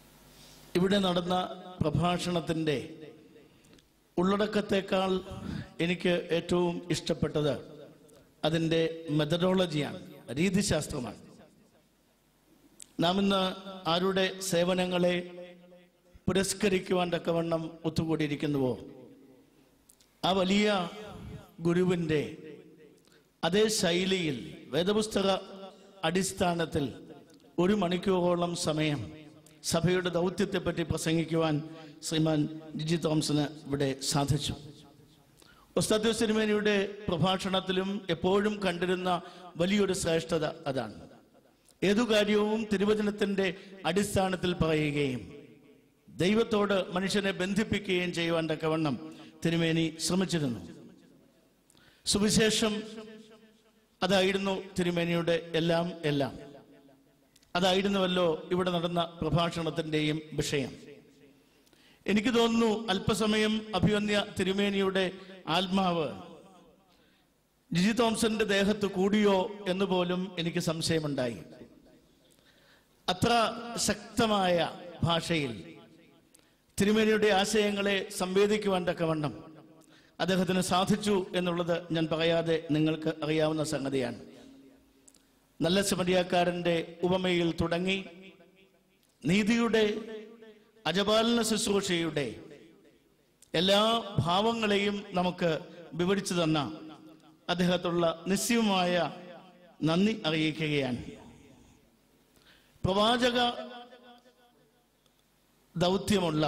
ഇവിടെ നടന്ന പ്രഭാഷണത്തിൻ്റെ ഉള്ളടക്കത്തേക്കാൾ എനിക്ക് ഏറ്റവും ഇഷ്ടപ്പെട്ടത് അതിൻ്റെ മെത്തഡോളജിയാണ് രീതിശാസ്ത്രമാണ് നാം ഇന്ന് ആരുടെ സേവനങ്ങളെ പുരസ്കരിക്കുവാൻ തക്കവണ്ണം ഒത്തുകൂടിയിരിക്കുന്നുവോ ആ വലിയ ഗുരുവിൻ്റെ അതേ ശൈലിയിൽ വേദപുസ്തക അടിസ്ഥാനത്തിൽ ഒരു മണിക്കൂറോളം സമയം സഭയുടെ ദൗത്യത്തെപ്പറ്റി പ്രസംഗിക്കുവാൻ ശ്രീമാൻ ജിജി തോംസന് ഇവിടെ സാധിച്ചു ഒസ്താദ്യോ സിനിമേനയുടെ പ്രഭാഷണത്തിലും എപ്പോഴും കണ്ടിരുന്ന വലിയൊരു ശ്രേഷ്ഠത അതാണ് ഏതു കാര്യവും തിരുവചനത്തിന്റെ അടിസ്ഥാനത്തിൽ പറയുകയും ദൈവത്തോട് മനുഷ്യനെ ബന്ധിപ്പിക്കുകയും ചെയ്യുവാൻ തക്കവണ്ണം തിരുമേനി ശ്രമിച്ചിരുന്നു സുവിശേഷം അതായിരുന്നു തിരുമേനിയുടെ എല്ലാം എല്ലാം അതായിരുന്നുവല്ലോ ഇവിടെ നടന്ന പ്രഭാഷണത്തിന്റെയും വിഷയം എനിക്ക് തോന്നുന്നു അല്പസമയം അഭിവന്യ തിരുമേനിയുടെ ആത്മാവ് ജിജി തോംസന്റെ ദേഹത്ത് കൂടിയോ എന്ന് പോലും എനിക്ക് സംശയമുണ്ടായി അത്ര ശക്തമായ ഭാഷയിൽ തിരുമേനിയുടെ ആശയങ്ങളെ സംവേദിക്കുവാൻ തക്കവണ്ണം അദ്ദേഹത്തിന് സാധിച്ചു എന്നുള്ളത് ഞാൻ പറയാതെ നിങ്ങൾക്ക് അറിയാവുന്ന സംഗതിയാണ് നല്ല സമരിയാക്കാരന്റെ ഉപമയിൽ തുടങ്ങി നീതിയുടെ അജപാലന ശുശ്രൂഷയുടെ എല്ലാ ഭാവങ്ങളെയും നമുക്ക് വിവരിച്ചു തന്ന അദ്ദേഹത്തുള്ള നിസ്യമായ നന്ദി അറിയിക്കുകയാണ് പ്രവാചക ദൗത്യമുള്ള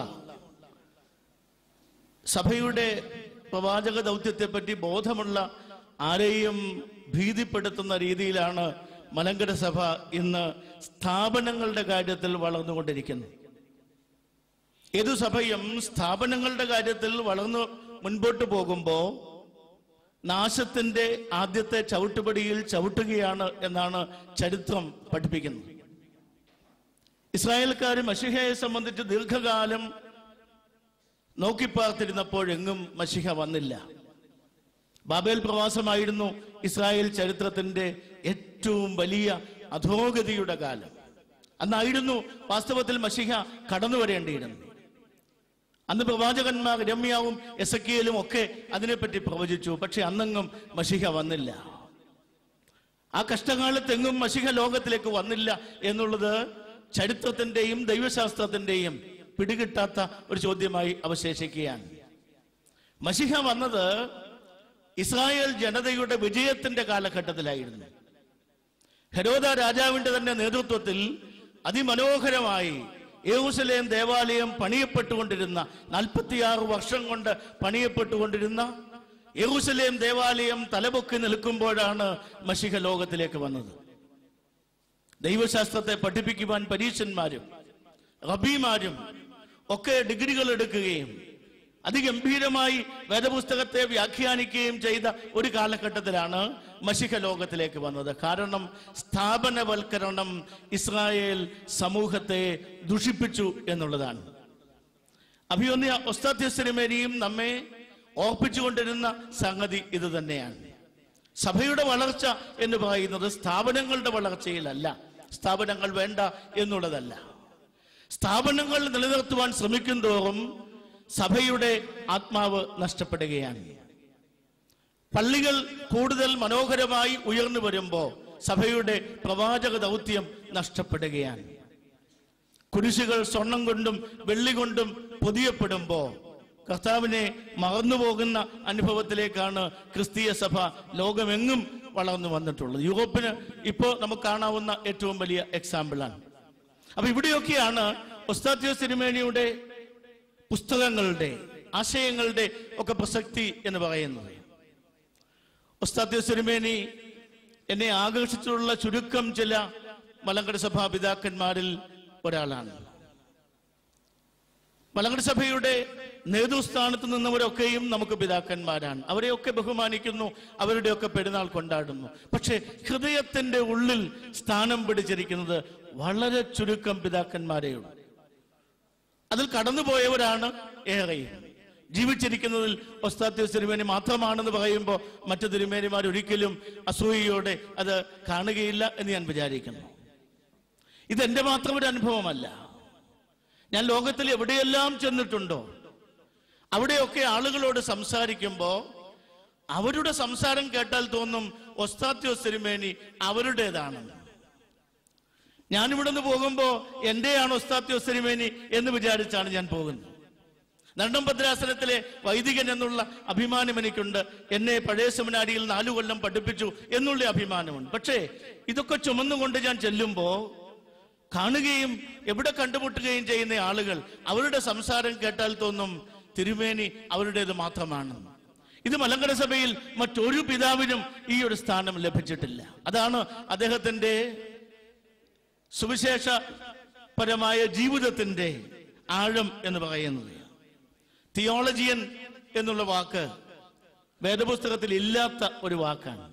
സഭയുടെ പ്രവാചക ദൗത്യത്തെപ്പറ്റി ബോധമുള്ള ആരെയും ഭീതിപ്പെടുത്തുന്ന രീതിയിലാണ് മലങ്കര സഭ ഇന്ന് സ്ഥാപനങ്ങളുടെ കാര്യത്തിൽ വളർന്നുകൊണ്ടിരിക്കുന്നത് ഏതു സഭയും സ്ഥാപനങ്ങളുടെ കാര്യത്തിൽ വളർന്നു മുൻപോട്ട് പോകുമ്പോൾ നാശത്തിന്റെ ആദ്യത്തെ ചവിട്ടുപടിയിൽ ചവിട്ടുകയാണ് എന്നാണ് ചരിത്രം പഠിപ്പിക്കുന്നത് ഇസ്രായേൽക്കാർ മഷിഹയെ സംബന്ധിച്ച് ദീർഘകാലം നോക്കിപ്പാർത്തിരുന്നപ്പോഴെങ്ങും മഷിഹ വന്നില്ല ബാബേൽ പ്രവാസമായിരുന്നു ഇസ്രായേൽ ചരിത്രത്തിന്റെ ഏറ്റവും വലിയ അധോഗതിയുടെ കാലം അന്നായിരുന്നു വാസ്തവത്തിൽ മഷിഹ കടന്നു വരേണ്ടിയിരുന്നത് അന്ന് പ്രവാചകന്മാർ രമ്യാവും എസക്കിയലും ഒക്കെ അതിനെപ്പറ്റി പ്രവചിച്ചു പക്ഷെ അന്നെങ്ങും മഷിഹ വന്നില്ല ആ കഷ്ടകാലത്തെങ്ങും മഷിഹ ലോകത്തിലേക്ക് വന്നില്ല എന്നുള്ളത് ചരിത്രത്തിന്റെയും ദൈവശാസ്ത്രത്തിന്റെയും പിടികിട്ടാത്ത ഒരു ചോദ്യമായി അവശേഷിക്കുകയാണ് മഷിഹ വന്നത് ഇസ്രായേൽ ജനതയുടെ വിജയത്തിന്റെ കാലഘട്ടത്തിലായിരുന്നു ഹെരോദ രാജാവിന്റെ തന്നെ നേതൃത്വത്തിൽ അതിമനോഹരമായി യേഹൂസലേം ദേവാലയം പണിയപ്പെട്ടുകൊണ്ടിരുന്ന നാൽപ്പത്തിയാറ് വർഷം കൊണ്ട് പണിയപ്പെട്ടുകൊണ്ടിരുന്ന യേഹൂസലേം ദേവാലയം തലപൊക്കി നിൽക്കുമ്പോഴാണ് മഷിഹ ലോകത്തിലേക്ക് വന്നത് ദൈവശാസ്ത്രത്തെ പഠിപ്പിക്കുവാൻ പരീക്ഷന്മാരും റബിമാരും ഒക്കെ ഡിഗ്രികൾ എടുക്കുകയും അതിഗംഭീരമായി വേദപുസ്തകത്തെ വ്യാഖ്യാനിക്കുകയും ചെയ്ത ഒരു കാലഘട്ടത്തിലാണ് മഷിഹ ലോകത്തിലേക്ക് വന്നത് കാരണം സ്ഥാപനവൽക്കരണം ഇസ്രായേൽ സമൂഹത്തെ ദുഷിപ്പിച്ചു എന്നുള്ളതാണ് അഭിയൊന്നിയ ഒസ്താധ്യസ്ഥരിമേരിയും നമ്മെ ഓർപ്പിച്ചുകൊണ്ടിരുന്ന സംഗതി ഇത് തന്നെയാണ് സഭയുടെ വളർച്ച എന്ന് പറയുന്നത് സ്ഥാപനങ്ങളുടെ വളർച്ചയിലല്ല സ്ഥാപനങ്ങൾ വേണ്ട എന്നുള്ളതല്ല സ്ഥാപനങ്ങൾ നിലനിർത്തുവാൻ ശ്രമിക്കും തോറും സഭയുടെ ആത്മാവ് നഷ്ടപ്പെടുകയാണ് പള്ളികൾ കൂടുതൽ മനോഹരമായി ഉയർന്നു വരുമ്പോൾ സഭയുടെ പ്രവാചക ദൗത്യം നഷ്ടപ്പെടുകയാണ് കുരിശുകൾ സ്വർണം കൊണ്ടും വെള്ളി കൊണ്ടും പൊതിയപ്പെടുമ്പോ കർത്താവിനെ മറന്നുപോകുന്ന അനുഭവത്തിലേക്കാണ് ക്രിസ്തീയ സഭ ലോകമെങ്ങും വളർന്നു വന്നിട്ടുള്ളത് യൂറോപ്പിന് ഇപ്പോൾ നമുക്ക് കാണാവുന്ന ഏറ്റവും വലിയ എക്സാമ്പിളാണ് അപ്പൊ ഇവിടെയൊക്കെയാണ് ഒസ്താത്യോ സിനിമേനിയുടെ പുസ്തകങ്ങളുടെ ആശയങ്ങളുടെ ഒക്കെ പ്രസക്തി എന്ന് പറയുന്നത് ഒസ്താത്യോ സിനിമേനി എന്നെ ആകർഷിച്ചിട്ടുള്ള ചുരുക്കം ചില മലങ്കര സഭാ പിതാക്കന്മാരിൽ ഒരാളാണ് മലങ്കര സഭയുടെ നേതൃസ്ഥാനത്ത് നിന്നവരൊക്കെയും നമുക്ക് പിതാക്കന്മാരാണ് അവരെയൊക്കെ ബഹുമാനിക്കുന്നു അവരുടെയൊക്കെ പെരുന്നാൾ കൊണ്ടാടുന്നു പക്ഷെ ഹൃദയത്തിന്റെ ഉള്ളിൽ സ്ഥാനം പിടിച്ചിരിക്കുന്നത് വളരെ ചുരുക്കം പിതാക്കന്മാരെയുള്ളൂ അതിൽ കടന്നുപോയവരാണ് ഏറെയും ജീവിച്ചിരിക്കുന്നതിൽ ഒസ്താത്യ തിരുമേനി മാത്രമാണെന്ന് പറയുമ്പോൾ മറ്റു തിരുമേനിമാർ ഒരിക്കലും അസൂയയോടെ അത് കാണുകയില്ല എന്ന് ഞാൻ വിചാരിക്കുന്നു ഇതെന്റെ മാത്രം ഒരു അനുഭവമല്ല ഞാൻ ലോകത്തിൽ എവിടെയെല്ലാം ചെന്നിട്ടുണ്ടോ അവിടെയൊക്കെ ആളുകളോട് സംസാരിക്കുമ്പോൾ അവരുടെ സംസാരം കേട്ടാൽ തോന്നും ഒസ്താത്യോസ് തിരുമേനി അവരുടേതാണ് ഞാനിവിടെ നിന്ന് പോകുമ്പോൾ എന്റെയാണ് ഒസ്താത്യോസ് തിരുമേനി എന്ന് വിചാരിച്ചാണ് ഞാൻ പോകുന്നത് നണ്ടം ഭദ്രാസനത്തിലെ വൈദികൻ എന്നുള്ള അഭിമാനം എനിക്കുണ്ട് എന്നെ പഴയ സെമിനാരിയിൽ നാലു കൊല്ലം പഠിപ്പിച്ചു എന്നുള്ള അഭിമാനമുണ്ട് പക്ഷേ ഇതൊക്കെ ചുമന്നുകൊണ്ട് ഞാൻ ചെല്ലുമ്പോ കാണുകയും എവിടെ കണ്ടുമുട്ടുകയും ചെയ്യുന്ന ആളുകൾ അവരുടെ സംസാരം കേട്ടാൽ തോന്നും തിരുമേനി അവരുടേത് മാത്രമാണ് ഇത് മലങ്കര സഭയിൽ മറ്റൊരു പിതാവിനും ഈ ഒരു സ്ഥാനം ലഭിച്ചിട്ടില്ല അതാണ് അദ്ദേഹത്തിന്റെ സുവിശേഷപരമായ ജീവിതത്തിന്റെ ആഴം എന്ന് പറയുന്നത് തിയോളജിയൻ എന്നുള്ള വാക്ക് വേദപുസ്തകത്തിൽ ഇല്ലാത്ത ഒരു വാക്കാണ്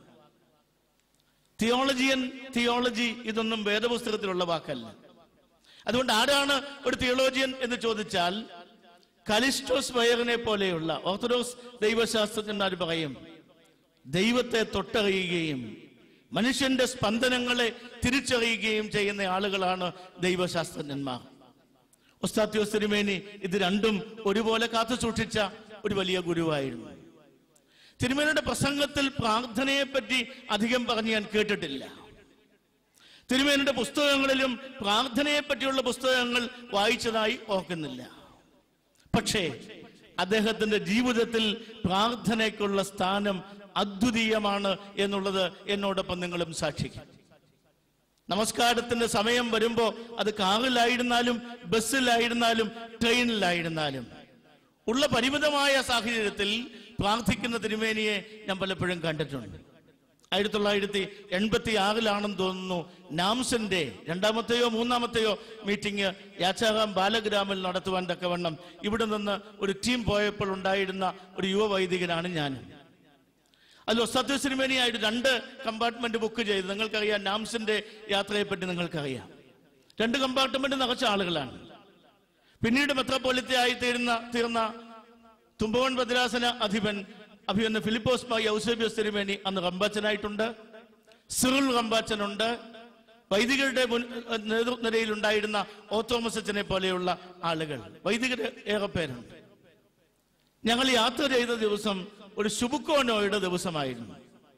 തിയോളജിയൻ തിയോളജി ഇതൊന്നും വേദപുസ്തകത്തിലുള്ള വാക്കല്ല അതുകൊണ്ട് ആരാണ് ഒരു തിയോളജിയൻ എന്ന് ചോദിച്ചാൽ കലിസ്റ്റോസ് വയറിനെ പോലെയുള്ള ഓർത്തഡോക്സ് ദൈവശാസ്ത്രജ്ഞന്മാർ പറയും ദൈവത്തെ തൊട്ടറിയുകയും മനുഷ്യന്റെ സ്പന്ദനങ്ങളെ തിരിച്ചറിയുകയും ചെയ്യുന്ന ആളുകളാണ് ദൈവശാസ്ത്രജ്ഞന്മാർ ഒസ്താത്യോസ് തിരുമേനി ഇത് രണ്ടും ഒരുപോലെ കാത്തു സൂക്ഷിച്ച ഒരു വലിയ ഗുരുവായിരുന്നു തിരുമേനിയുടെ പ്രസംഗത്തിൽ പ്രാർത്ഥനയെ പറ്റി അധികം പറഞ്ഞ് ഞാൻ കേട്ടിട്ടില്ല തിരുമേനിയുടെ പുസ്തകങ്ങളിലും പ്രാർത്ഥനയെ പറ്റിയുള്ള പുസ്തകങ്ങൾ വായിച്ചതായി ഓർക്കുന്നില്ല പക്ഷേ അദ്ദേഹത്തിന്റെ ജീവിതത്തിൽ പ്രാർത്ഥനയ്ക്കുള്ള സ്ഥാനം അദ്വിതീയമാണ് എന്നുള്ളത് എന്നോടൊപ്പം നിങ്ങളും സാക്ഷിക്കും നമസ്കാരത്തിന്റെ സമയം വരുമ്പോ അത് കാറിലായിരുന്നാലും ബസ്സിലായിരുന്നാലും ട്രെയിനിലായിരുന്നാലും ഉള്ള പരിമിതമായ സാഹചര്യത്തിൽ പ്രാർത്ഥിക്കുന്ന തിരുമേനിയെ ഞാൻ പലപ്പോഴും കണ്ടിട്ടുണ്ട് ആയിരത്തി തൊള്ളായിരത്തി എൺപത്തി ആറിലാണെന്ന് തോന്നുന്നു നാംസിന്റെ രണ്ടാമത്തെയോ മൂന്നാമത്തെയോ മീറ്റിംഗ് യാച്ചാറാം ബാലഗ്രാമിൽ നടത്തുവാൻ തക്കവണ്ണം ഇവിടെ നിന്ന് ഒരു ടീം പോയപ്പോൾ ഉണ്ടായിരുന്ന ഒരു യുവ വൈദികനാണ് ഞാൻ അതിൽ ഒസ്താത്യ സിനിമേനിയായിട്ട് രണ്ട് കമ്പാർട്ട്മെന്റ് ബുക്ക് ചെയ്ത് നിങ്ങൾക്കറിയാം നാംസിന്റെ യാത്രയെ പറ്റി നിങ്ങൾക്കറിയാം രണ്ട് കമ്പാർട്ട്മെന്റ് നിറച്ച ആളുകളാണ് പിന്നീട് മെത്രോപൊലിത്ത ആയി തീരുന്ന തീർന്ന തുമ്പവൻ ഭദ്രാസന അധിപൻ അഭിവന്ന ഫിലിപ്പോസ് മാ യൗസേബിയസ് തിരുമേനി അന്ന് റമ്പാച്ചനായിട്ടുണ്ട് സിറിൽ റമ്പാച്ചനുണ്ട് വൈദികരുടെ മുൻ നേതൃനിരയിൽ ഉണ്ടായിരുന്ന ഓ തോമസ് അച്ഛനെ പോലെയുള്ള ആളുകൾ വൈദികർ ഏറെ പേരുണ്ട് ഞങ്ങൾ യാത്ര ചെയ്ത ദിവസം ഒരു ശുഭുക്കോനോയുടെ ദിവസമായിരുന്നു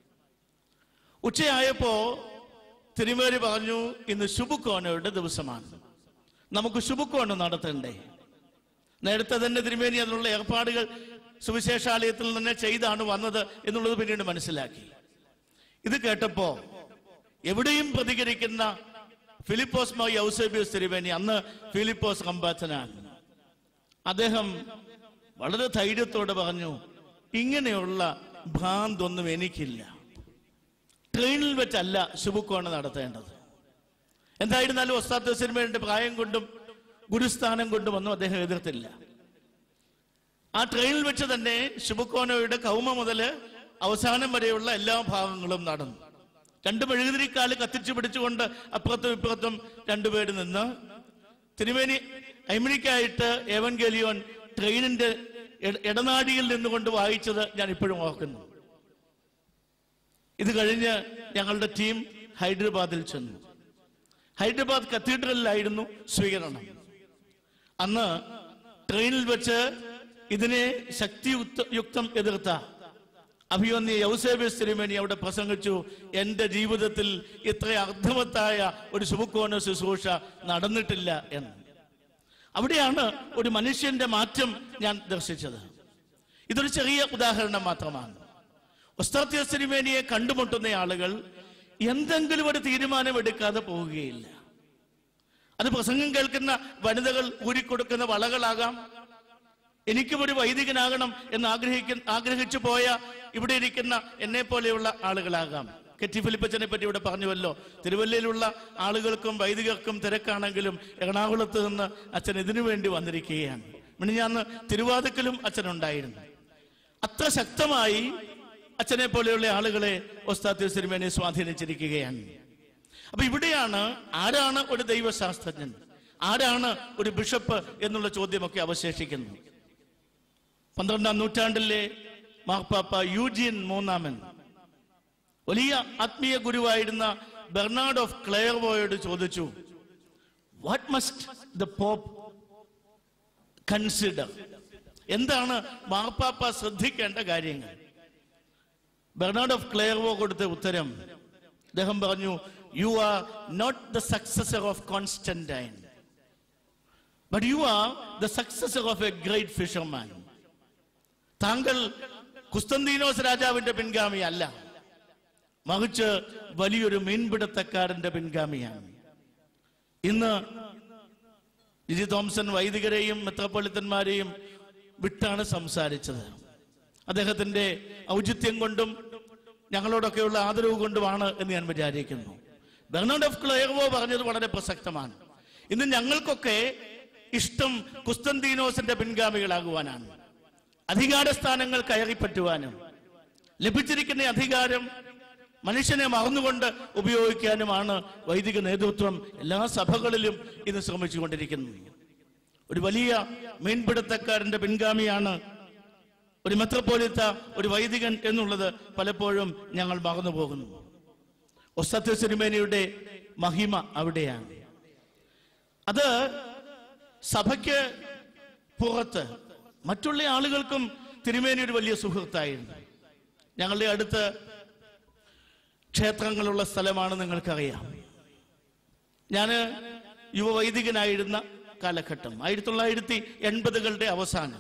ഉച്ചയായപ്പോ തിരുമേരി പറഞ്ഞു ഇന്ന് ശുഭുക്കോനോയുടെ ദിവസമാണ് നമുക്ക് ശുഭുക്കോണ് നടത്തണ്ടേ നേരത്തെ തന്നെ തിരുമേനി അതിനുള്ള ഏർപ്പാടുകൾ സുവിശേഷാലയത്തിൽ തന്നെ ചെയ്താണ് വന്നത് എന്നുള്ളത് പിന്നീട് മനസ്സിലാക്കി ഇത് കേട്ടപ്പോ എവിടെയും പ്രതികരിക്കുന്ന ഫിലിപ്പോസ് മൗ യൗസേബിയസ് തിരുമേനി അന്ന് ഫിലിപ്പോസ് കമ്പാച്ചനാണ് അദ്ദേഹം വളരെ ധൈര്യത്തോടെ പറഞ്ഞു ഇങ്ങനെയുള്ള ഭ്രാന്തൊന്നും എനിക്കില്ല ട്രെയിനിൽ വെച്ചല്ല ശുഭുക്കോണ നടത്തേണ്ടത് എന്തായിരുന്നാലും ഒസ്താത്ത സിനിമയുടെ പ്രായം കൊണ്ടും ഗുരുസ്ഥാനം കൊണ്ടും ഒന്നും അദ്ദേഹം എതിർത്തില്ല ആ ട്രെയിനിൽ വെച്ച് തന്നെ ശുഭക്കോനോയുടെ കൗമ മുതല് അവസാനം വരെയുള്ള എല്ലാ ഭാഗങ്ങളും നടന്നു രണ്ട് മെഴുകുതിരിക്കാല് കത്തിച്ചു പിടിച്ചുകൊണ്ട് അപ്പുറത്തും ഇപ്പുറത്തും രണ്ടുപേര് നിന്ന് തിരുമേനി ഐമണിക്കായിട്ട് ഏവൻഗേലിയോൻ ട്രെയിനിന്റെ ഇട- ഇടനാഴിയിൽ നിന്നുകൊണ്ട് വായിച്ചത് ഞാൻ ഇപ്പോഴും ഓർക്കുന്നു ഇത് കഴിഞ്ഞ് ഞങ്ങളുടെ ടീം ഹൈദരാബാദിൽ ചെന്നു ഹൈദരാബാദ് കത്തീഡ്രലിലായിരുന്നു സ്വീകരണം അന്ന് ട്രെയിനിൽ വെച്ച് ഇതിനെ ശക്തിയുക്ത യുക്തം എതിർത്ത അഭിമന്യ യൗസേബിയസ് തിരുമേനി അവിടെ പ്രസംഗിച്ചു എന്റെ ജീവിതത്തിൽ ഇത്ര അർത്ഥവത്തായ ഒരു ശുഭക്കോണ ശുശ്രൂഷ നടന്നിട്ടില്ല എന്ന് അവിടെയാണ് ഒരു മനുഷ്യന്റെ മാറ്റം ഞാൻ ദർശിച്ചത് ഇതൊരു ചെറിയ ഉദാഹരണം മാത്രമാണ് ഒസ്താത്യോസ് തിരുമേനിയെ കണ്ടുമുട്ടുന്ന ആളുകൾ എന്തെങ്കിലും ഒരു തീരുമാനം എടുക്കാതെ പോവുകയില്ല അത് പ്രസംഗം കേൾക്കുന്ന വനിതകൾ ഊരിക്കൊടുക്കുന്ന വളകളാകാം എനിക്കും ഒരു വൈദികനാകണം എന്ന് ആഗ്രഹിക്കുന്ന ആഗ്രഹിച്ചു പോയ ഇവിടെ ഇരിക്കുന്ന എന്നെ പോലെയുള്ള ആളുകളാകാം കെറ്റി ഫിലിപ്പച്ചനെ പറ്റി ഇവിടെ പറഞ്ഞുവല്ലോ തിരുവല്ലയിലുള്ള ആളുകൾക്കും വൈദികർക്കും തിരക്കാണെങ്കിലും എറണാകുളത്ത് നിന്ന് അച്ഛൻ ഇതിനു വേണ്ടി വന്നിരിക്കുകയാണ് മിനിഞ്ഞാന്ന് തിരുവാതിക്കലും അച്ഛനുണ്ടായിരുന്നു അത്ര ശക്തമായി അച്ഛനെ പോലെയുള്ള ആളുകളെ ഒസ്താത്യ സിനിമേനെ സ്വാധീനിച്ചിരിക്കുകയാണ് അപ്പൊ ഇവിടെയാണ് ആരാണ് ഒരു ദൈവശാസ്ത്രജ്ഞൻ ആരാണ് ഒരു ബിഷപ്പ് എന്നുള്ള ചോദ്യമൊക്കെ അവശേഷിക്കുന്നു പന്ത്രണ്ടാം നൂറ്റാണ്ടിലെ മാർപ്പാപ്പ യൂജിയൻ മൂന്നാമൻ വലിയ ആത്മീയ ഗുരുവായിരുന്ന ബെർണാഡ് ഓഫ് ക്ലെയർവോയോട് ചോദിച്ചു what must the pope consider എന്താണ് മാർപ്പാപ്പ ശ്രദ്ധിക്കേണ്ട കാര്യങ്ങൾ ബെർണാഡ് ഓഫ് ക്ലെയർവോ കൊടുത്ത ഉത്തരം അദ്ദേഹം പറഞ്ഞു you are not the successor of Constantine but you are the successor of a great fisherman താങ്കൾ കുസ്തന്തീനോസ് രാജാവിന്റെ പിൻഗാമി അല്ല മറിച്ച് വലിയൊരു മീൻപിടുത്തക്കാരന്റെ പിൻഗാമിയാണ് ഇന്ന് ജിജി തോംസൺ വൈദികരെയും മെത്രോപ്പൊളിത്തന്മാരെയും വിട്ടാണ് സംസാരിച്ചത് അദ്ദേഹത്തിന്റെ ഔചിത്യം കൊണ്ടും ഞങ്ങളോടൊക്കെയുള്ള ആദരവ് കൊണ്ടുമാണ് എന്ന് ഞാൻ വിചാരിക്കുന്നു ബെർണാഡ് ഓഫ് ക്ലെയർവോ പറഞ്ഞത് വളരെ പ്രസക്തമാണ് ഇന്ന് ഞങ്ങൾക്കൊക്കെ ഇഷ്ടം കുസ്തന്തീനോസിന്റെ പിൻഗാമികളാകുവാനാണ് അധികാര സ്ഥാനങ്ങൾ കയറിപ്പറ്റുവാനും ലഭിച്ചിരിക്കുന്ന അധികാരം മനുഷ്യനെ മറന്നുകൊണ്ട് ഉപയോഗിക്കാനുമാണ് വൈദിക നേതൃത്വം എല്ലാ സഭകളിലും ഇന്ന് ശ്രമിച്ചുകൊണ്ടിരിക്കുന്നത് ഒരു വലിയ മീൻപിടുത്തക്കാരന്റെ പിൻഗാമിയാണ് ഒരു മെത്രപ്പോലിത്ത ഒരു വൈദികൻ എന്നുള്ളത് പലപ്പോഴും ഞങ്ങൾ മറന്നു പോകുന്നു ഒസത്യ സിനിമേനയുടെ മഹിമ അവിടെയാണ് അത് സഭയ്ക്ക് പുറത്ത് മറ്റുള്ള ആളുകൾക്കും തിരുമേനി ഒരു വലിയ സുഹൃത്തായിരുന്നു ഞങ്ങളുടെ അടുത്ത് ക്ഷേത്രങ്ങളുള്ള സ്ഥലമാണ് നിങ്ങൾക്കറിയാം ഞാൻ യുവവൈദികനായിരുന്ന കാലഘട്ടം ആയിരത്തി തൊള്ളായിരത്തി എൺപതുകളുടെ അവസാനം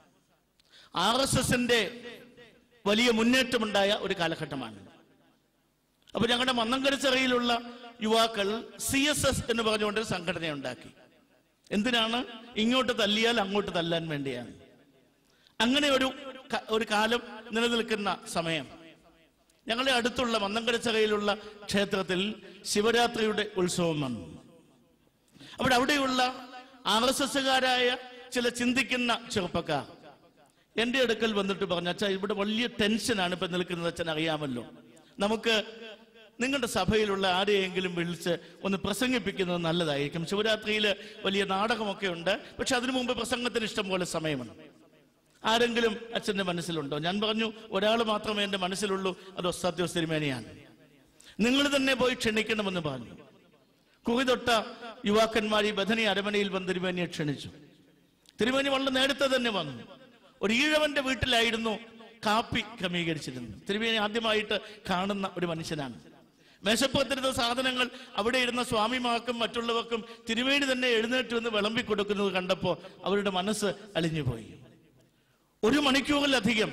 ആർ എസ് എസിന്റെ വലിയ മുന്നേറ്റമുണ്ടായ ഒരു കാലഘട്ടമാണ് അപ്പൊ ഞങ്ങളുടെ മന്നങ്കരച്ചിറയിലുള്ള യുവാക്കൾ സി എസ് എസ് എന്ന് പറഞ്ഞുകൊണ്ട് ഒരു സംഘടന ഉണ്ടാക്കി എന്തിനാണ് ഇങ്ങോട്ട് തല്ലിയാൽ അങ്ങോട്ട് തല്ലാൻ വേണ്ടിയാണ് അങ്ങനെ ഒരു ക- ഒരു കാലം നിലനിൽക്കുന്ന സമയം ഞങ്ങളുടെ അടുത്തുള്ള മന്നങ്കരച്ചകയിലുള്ള ക്ഷേത്രത്തിൽ ശിവരാത്രിയുടെ ഉത്സവം വന്നു അവിടെ അവിടെയുള്ള ആർ എസ് എസുകാരായ ചില ചിന്തിക്കുന്ന ചെറുപ്പക്കാർ എന്റെ അടുക്കൽ വന്നിട്ട് പറഞ്ഞു അച്ഛാ ഇവിടെ വലിയ ടെൻഷനാണ് ഇപ്പൊ നിൽക്കുന്നത് അച്ഛൻ അറിയാമല്ലോ നമുക്ക് നിങ്ങളുടെ സഭയിലുള്ള ആരെയെങ്കിലും വിളിച്ച് ഒന്ന് പ്രസംഗിപ്പിക്കുന്നത് നല്ലതായിരിക്കും ശിവരാത്രിയിൽ വലിയ നാടകമൊക്കെ ഉണ്ട് പക്ഷെ അതിനു മുമ്പ് പ്രസംഗത്തിന് ഇഷ്ടം പോലെ സമയമുണ്ട് ആരെങ്കിലും അച്ഛന്റെ മനസ്സിലുണ്ടോ ഞാൻ പറഞ്ഞു ഒരാൾ മാത്രമേ എന്റെ മനസ്സിലുള്ളൂ അത് ഒസ്താത്യോ തിരുമേനിയാണ് നിങ്ങൾ തന്നെ പോയി ക്ഷണിക്കണമെന്ന് പറഞ്ഞു കുറി തൊട്ട യുവാക്കന്മാർ ഈ ബഥനി അരമനയിൽ വന്ന് തിരുമേനിയെ ക്ഷണിച്ചു തിരുമേനി വളരെ നേരത്തെ തന്നെ വന്നു ഒരു ഈഴവന്റെ വീട്ടിലായിരുന്നു കാപ്പി ക്രമീകരിച്ചിരുന്നത് തിരുമേനി ആദ്യമായിട്ട് കാണുന്ന ഒരു മനുഷ്യനാണ് മേശപ്പുറത്തിരുന്ന സാധനങ്ങൾ അവിടെ ഇരുന്ന സ്വാമിമാർക്കും മറ്റുള്ളവർക്കും തിരുമേനി തന്നെ എഴുന്നേറ്റ് വന്ന് വിളമ്പി കൊടുക്കുന്നത് കണ്ടപ്പോൾ അവരുടെ മനസ്സ് അലിഞ്ഞുപോയി ഒരു മണിക്കൂറിലധികം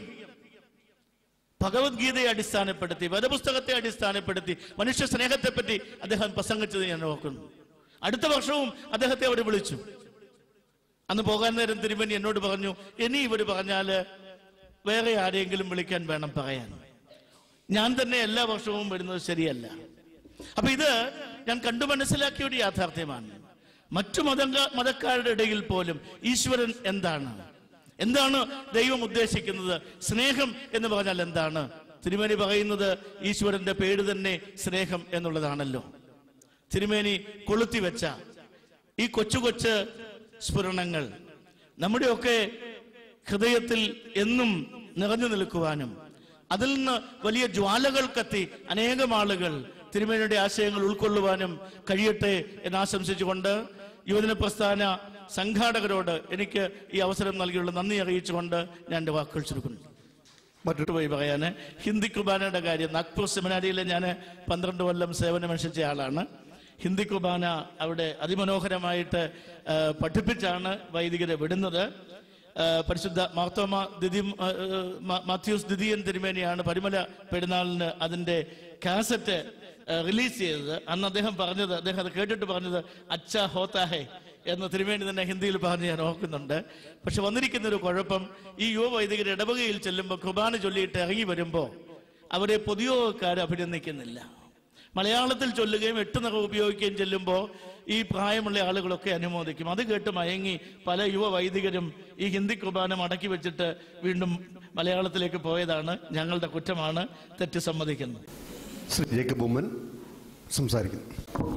ഭഗവത്ഗീതയെ അടിസ്ഥാനപ്പെടുത്തി വേദപുസ്തകത്തെ അടിസ്ഥാനപ്പെടുത്തി മനുഷ്യ സ്നേഹത്തെപ്പറ്റി അദ്ദേഹം പ്രസംഗിച്ചത് ഞാൻ ഓർക്കുന്നു അടുത്ത വർഷവും അദ്ദേഹത്തെ അവിടെ വിളിച്ചു അന്ന് പോകാൻ നേരം തിരുമേനി എന്നോട് പറഞ്ഞു ഇനി ഇവർ പറഞ്ഞാല് വേറെ ആരെങ്കിലും വിളിക്കാൻ വേണം പറയാൻ ഞാൻ തന്നെ എല്ലാ വർഷവും വരുന്നത് ശരിയല്ല അപ്പൊ ഇത് ഞാൻ കണ്ടു മനസ്സിലാക്കിയ ഒരു യാഥാർത്ഥ്യമാണ് മറ്റു മത മതക്കാരുടെ ഇടയിൽ പോലും ഈശ്വരൻ എന്താണ് എന്താണ് ദൈവം ഉദ്ദേശിക്കുന്നത് സ്നേഹം എന്ന് പറഞ്ഞാൽ എന്താണ് തിരുമേനി പറയുന്നത് ഈശ്വരന്റെ പേര് തന്നെ സ്നേഹം എന്നുള്ളതാണല്ലോ തിരുമേനി കൊളുത്തി വെച്ച ഈ കൊച്ചു കൊച്ചു സ്ഫുരണങ്ങൾ നമ്മുടെയൊക്കെ ഹൃദയത്തിൽ എന്നും നിറഞ്ഞു നിൽക്കുവാനും അതിൽ നിന്ന് വലിയ ജ്വാലകൾ കത്തി അനേകം ആളുകൾ തിരുമേനിയുടെ ആശയങ്ങൾ ഉൾക്കൊള്ളുവാനും കഴിയട്ടെ എന്ന് ആശംസിച്ചുകൊണ്ട് യുവജന പ്രസ്ഥാന സംഘാടകരോട് എനിക്ക് ഈ അവസരം നൽകിയുള്ള നന്ദി അറിയിച്ചുകൊണ്ട് ഞാൻ എൻ്റെ വാക്കുകൾ ചുരുക്കുന്നു മറ്റൊരു പോയി പറയാന് ഹിന്ദി കുർബാനയുടെ കാര്യം നാഗ്പൂർ സെമിനാരിയിൽ ഞാൻ പന്ത്രണ്ട് കൊല്ലം സേവനമനുഷ്ഠിച്ച ആളാണ് ഹിന്ദി കുർബാന അവിടെ അതിമനോഹരമായിട്ട് ആ, പഠിപ്പിച്ചാണ് വൈദികരെ വിടുന്നത് ആ, പരിശുദ്ധ മാർത്തോമ ദിതി ആ, ആ, മാ- മാത്യൂസ് ദിദിയൻ തിരുമേനിയാണ് പരിമല പെരുന്നാളിന് അതിന്റെ കാസറ്റ് ആ, റിലീസ് ചെയ്തത് അന്ന് അദ്ദേഹം പറഞ്ഞത് അദ്ദേഹം അത് കേട്ടിട്ട് പറഞ്ഞത് അച്ഛ ഹോത്താഹേ എന്ന് തിരുമേനി തന്നെ ഹിന്ദിയിൽ പറഞ്ഞ് ഞാൻ ഓർക്കുന്നുണ്ട് പക്ഷെ വന്നിരിക്കുന്ന ഒരു കുഴപ്പം ഈ യുവ വൈദികർ ഇടവകയിൽ ചെല്ലുമ്പോൾ കുർബാന ചൊല്ലിയിട്ട് ഇറങ്ങി വരുമ്പോൾ അവരെ പൊതുയോഗക്കാർ അഭിനന്ദിക്കുന്നില്ല മലയാളത്തിൽ ചൊല്ലുകയും എട്ട് നിറം ഉപയോഗിക്കുകയും ചെല്ലുമ്പോൾ ഈ പ്രായമുള്ള ആളുകളൊക്കെ അനുമോദിക്കും അത് കേട്ട് മയങ്ങി പല യുവ വൈദികരും ഈ ഹിന്ദി കുർബാന മടക്കി വെച്ചിട്ട് വീണ്ടും മലയാളത്തിലേക്ക് പോയതാണ് ഞങ്ങളുടെ കുറ്റമാണ് തെറ്റ് സമ്മതിക്കുന്നത് ശ്രീ ജേക്കബ് ഉമ്മൻ സംസാരിക്കുന്നു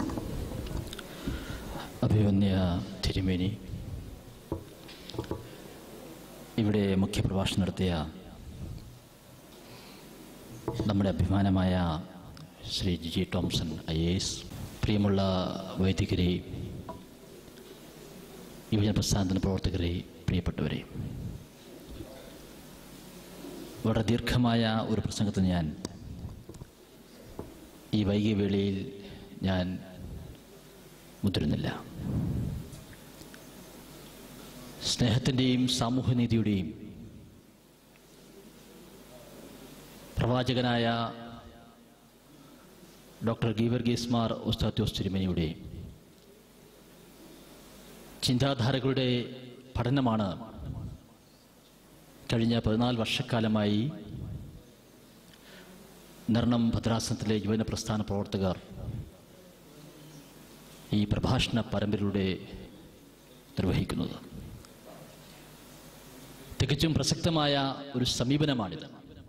അഭിമന്യ തിരുമേനി ഇവിടെ മുഖ്യപ്രഭാഷണം നടത്തിയ നമ്മുടെ അഭിമാനമായ Shri Jiji Thomson I A S പ്രിയമുള്ള വൈദികരെ യുവജന പ്രസ്ഥാനത്തിൻ്റെ പ്രവർത്തകരെ പ്രിയപ്പെട്ടവരെ വളരെ ദീർഘമായ ഒരു പ്രസംഗത്തിൽ ഞാൻ ഈ വൈകിയ വേളയിൽ ഞാൻ മുതിരുന്നില്ല സ്നേഹത്തിൻ്റെയും സാമൂഹ്യനീതിയുടെയും പ്രവാചകനായ ഡോക്ടർ ഗീവർഗീസ് മാർ ഒസ്താത്യോസ് തിരുമേനിയുടെ ചിന്താധാരകളുടെ പഠനമാണ് കഴിഞ്ഞ പതിനാല് വർഷക്കാലമായി നിർണം ഭദ്രാസനത്തിലെ യുവന പ്രസ്ഥാന പ്രവർത്തകർ ഈ പ്രഭാഷണ പരമ്പരയിലൂടെ നിർവഹിക്കുന്നത് തികച്ചും പ്രസക്തമായ ഒരു സമീപനമാണിത്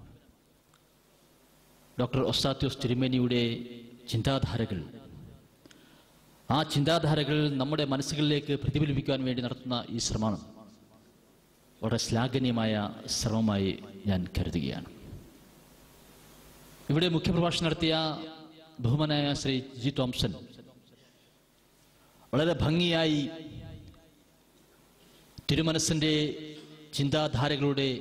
ഡോക്ടർ ഒസ്താത്യോസ് തിരുമേനിയുടെ ചിന്താധാരകൾ ആ ചിന്താധാരകൾ നമ്മുടെ മനസ്സുകളിലേക്ക് പ്രതിഫലിപ്പിക്കാൻ വേണ്ടി നടത്തുന്ന ഈ ശ്രമം വളരെ ശ്ലാഘനീയമായ ശ്രമമായി ഞാൻ കരുതുകയാണ് ഇവിടെ മുഖ്യപ്രഭാഷണം നടത്തിയ ബഹുമാനായ ശ്രീ ജി ടോംസൺ വളരെ ഭംഗിയായി തിരുമനസിൻ്റെ ചിന്താധാരകളുടെ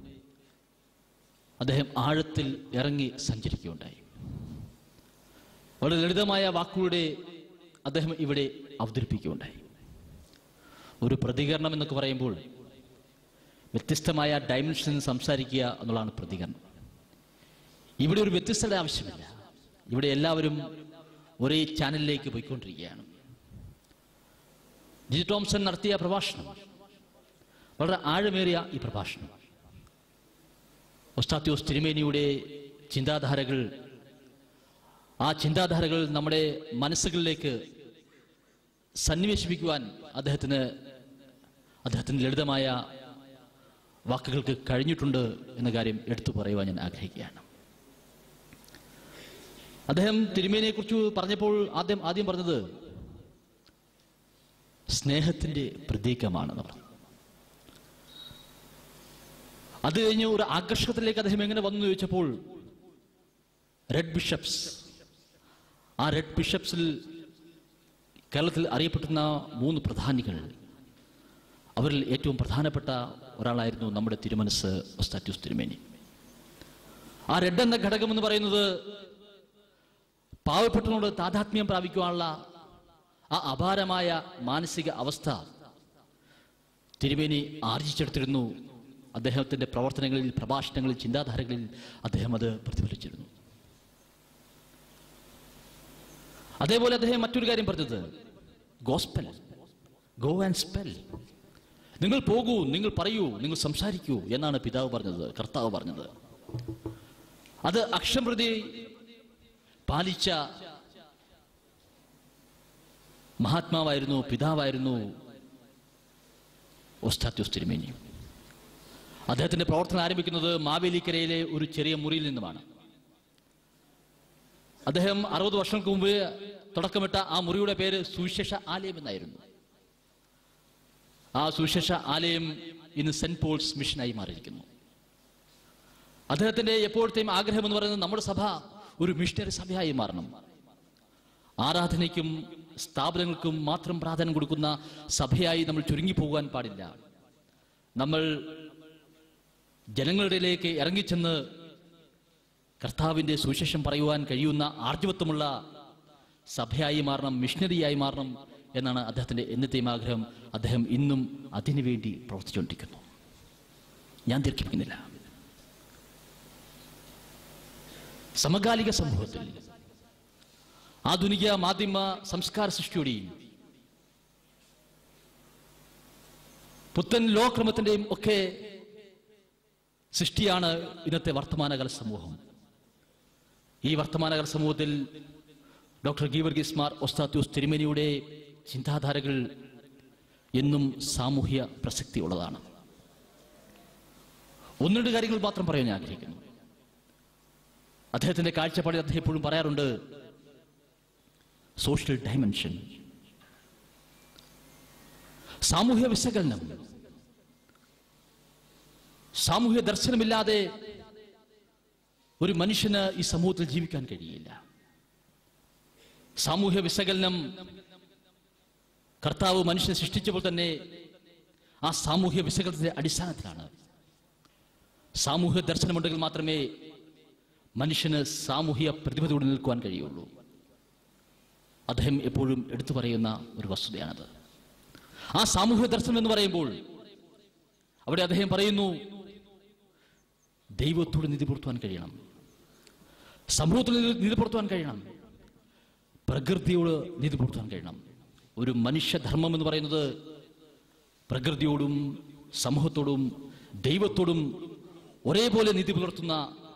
അദ്ദേഹം ആഴത്തിൽ ഇറങ്ങി സഞ്ചരിക്കുകയുണ്ടായി വളരെ ലളിതമായ വാക്കുകളുടെ അദ്ദേഹം ഇവിടെ അവതരിപ്പിക്കുകയുണ്ടായി ഒരു പ്രതികരണം എന്നൊക്കെ പറയുമ്പോൾ വ്യത്യസ്തമായ ഡയമെൻഷനിൽ സംസാരിക്കുക എന്നുള്ളതാണ് പ്രതികരണം ഇവിടെ ഒരു വ്യത്യസ്തത ആവശ്യമില്ല ഇവിടെ എല്ലാവരും ഒരേ ചാനലിലേക്ക് പോയിക്കൊണ്ടിരിക്കുകയാണ് ജി ടോംസൺ നടത്തിയ പ്രഭാഷണം വളരെ ആഴമേറിയ ഈ പ്രഭാഷണം ഒസ്താത്യോസ് തിരുമേനിയുടെ ചിന്താധാരകൾ ആ ചിന്താധാരകൾ നമ്മുടെ മനസ്സുകളിലേക്ക് സന്നിവേശിപ്പിക്കുവാൻ അദ്ദേഹത്തിന് അദ്ദേഹത്തിൻ്റെ ലളിതമായ വാക്കുകൾക്ക് കഴിഞ്ഞിട്ടുണ്ട് എന്ന കാര്യം എടുത്തു പറയുവാൻ ഞാൻ ആഗ്രഹിക്കുകയാണ് അദ്ദേഹം തിരുമേനിയെ കുറിച്ച് പറഞ്ഞപ്പോൾ ആദ്യം ആദ്യം പറഞ്ഞത് സ്നേഹത്തിന്റെ പ്രതീകമാണെന്ന് പറഞ്ഞു അത് കഴിഞ്ഞ് ഒരു ആകർഷണത്തിലേക്ക് അദ്ദേഹം എങ്ങനെ വന്നു എന്ന് ചോദിച്ചപ്പോൾ റെഡ് ബിഷപ്സ് ആ റെഡ് ബിഷപ്സിൽ കേരളത്തിൽ അറിയപ്പെടുന്ന മൂന്ന് പ്രധാനികൾ അവരിൽ ഏറ്റവും പ്രധാനപ്പെട്ട ഒരാളായിരുന്നു നമ്മുടെ തിരുമനസ് ഒസ്താറ്റ്യൂസ് തിരുമേനി ആ റെഡ് എന്ന ഘടകം എന്ന് പറയുന്നത് പാവപ്പെട്ടവനോട് താതാത്മ്യം പ്രാപിക്കുവാനുള്ള ആ അപാരമായ മാനസിക അവസ്ഥ തിരുമേനി ആർജിച്ചെടുത്തിരുന്നു അദ്ദേഹത്തിന്റെ പ്രവർത്തനങ്ങളിൽ പ്രഭാഷണങ്ങളിൽ ചിന്താധാരകളിൽ അദ്ദേഹം അത് പ്രതിഫലിച്ചിരുന്നു അതേപോലെ അദ്ദേഹം മറ്റൊരു കാര്യം പറഞ്ഞത് ഗോസ്പെൽ ഗോ ആൻഡ് സ്പെൽ നിങ്ങൾ പോകൂ നിങ്ങൾ പറയൂ നിങ്ങൾ സംസാരിക്കൂ എന്നാണ് പിതാവ് പറഞ്ഞത് കർത്താവ് പറഞ്ഞത് അത് അക്ഷം പ്രതി പാലിച്ച മഹാത്മാവായിരുന്നു പിതാവായിരുന്നു ഒസ്താത്യോസ് തിരുമേനി അദ്ദേഹത്തിന്റെ പ്രവർത്തനം ആരംഭിക്കുന്നത് മാവേലിക്കരയിലെ ഒരു ചെറിയ മുറിയിൽ നിന്നുമാണ് അദ്ദേഹം അറുപത് വർഷങ്ങൾക്ക് മുമ്പ് തുടക്കമിട്ട ആ മുറിയുടെ പേര് സുവിശേഷ ആലയം എന്നായിരുന്നു ആ സുവിശേഷ ആലയം ഇന്ന് സെന്റ് പോൾസ് മിഷനായി മാറിയിരിക്കുന്നു അദ്ദേഹത്തിന്റെ എപ്പോഴത്തെയും ആഗ്രഹം എന്ന് പറയുന്നത് നമ്മുടെ സഭ ഒരു മിഷണറി സഭയായി മാറണം ആരാധനയ്ക്കും സ്ഥാപനങ്ങൾക്കും മാത്രം പ്രാധാന്യം കൊടുക്കുന്ന സഭയായി നമ്മൾ ചുരുങ്ങി പോകാൻ പാടില്ല നമ്മൾ ജനങ്ങളിലേക്ക് ഇറങ്ങിച്ചെന്ന് കർത്താവിൻ്റെ സുവിശേഷം പറയുവാൻ കഴിയുന്ന ആർജവത്വമുള്ള സഭയായി മാറണം മിഷണറിയായി മാറണം എന്നാണ് അദ്ദേഹത്തിൻ്റെ എന്നത്തെയും ആഗ്രഹം അദ്ദേഹം ഇന്നും അതിനുവേണ്ടി പ്രവർത്തിച്ചുകൊണ്ടിരിക്കുന്നു ഞാൻ ദീർഘിപ്പിക്കുന്നില്ല സമകാലിക സമൂഹത്തിൽ ആധുനിക മാധ്യമ സംസ്കാര സൃഷ്ടിയുടെയും പുത്തൻ ലോക്രമത്തിൻ്റെയും ഒക്കെ സൃഷ്ടിയാണ് ഇന്നത്തെ വർത്തമാനകാല സമൂഹം ഈ വർത്തമാനകാല സമൂഹത്തിൽ ഡോക്ടർ ഗീവർഗീസ് മാർ ഒസ്താത്യൂസ് തിരുമേനിയുടെ ചിന്താധാരകൾ എന്നും സാമൂഹ്യ പ്രസക്തി ഉള്ളതാണ് ഒന്ന് രണ്ട് കാര്യങ്ങൾ മാത്രം പറയാൻ ഞാൻ ആഗ്രഹിക്കുന്നു അദ്ദേഹത്തിന്റെ കാഴ്ചപ്പാടിൽ അദ്ദേഹം എപ്പോഴും പറയാറുണ്ട് സോഷ്യൽ ഡയമെൻഷൻ സാമൂഹ്യ വിശകലനം സാമൂഹ്യ ദർശനമില്ലാതെ ഒരു മനുഷ്യന് ഈ സമൂഹത്തിൽ ജീവിക്കാൻ കഴിയില്ല സാമൂഹ്യ വിശകലനം കർത്താവ് മനുഷ്യനെ സൃഷ്ടിച്ചപ്പോൾ തന്നെ ആ സാമൂഹ്യ വിശകലനത്തിന്റെ അടിസ്ഥാനത്തിലാണ് സാമൂഹ്യ ദർശനമുണ്ടെങ്കിൽ മാത്രമേ മനുഷ്യന് സാമൂഹിക പ്രതിബദ്ധതയോടെ നിൽക്കുവാൻ കഴിയുള്ളൂ അദ്ദേഹം എപ്പോഴും എടുത്തു പറയുന്ന ഒരു വസ്തുതയാണത് ആ സാമൂഹ്യ ദർശനം എന്ന് പറയുമ്പോൾ അവിടെ അദ്ദേഹം പറയുന്നു ദൈവത്തോട് നീതി പുലർത്തുവാൻ കഴിയണം സമൂഹത്തിൽ നീതി പുലർത്തുവാൻ കഴിയണം പ്രകൃതിയോട് നീതി പുലർത്താൻ കഴിയണം ഒരു മനുഷ്യധർമ്മം എന്ന് പറയുന്നത് പ്രകൃതിയോടും സമൂഹത്തോടും ദൈവത്തോടും ഒരേപോലെ നീതി പുലർത്തുന്ന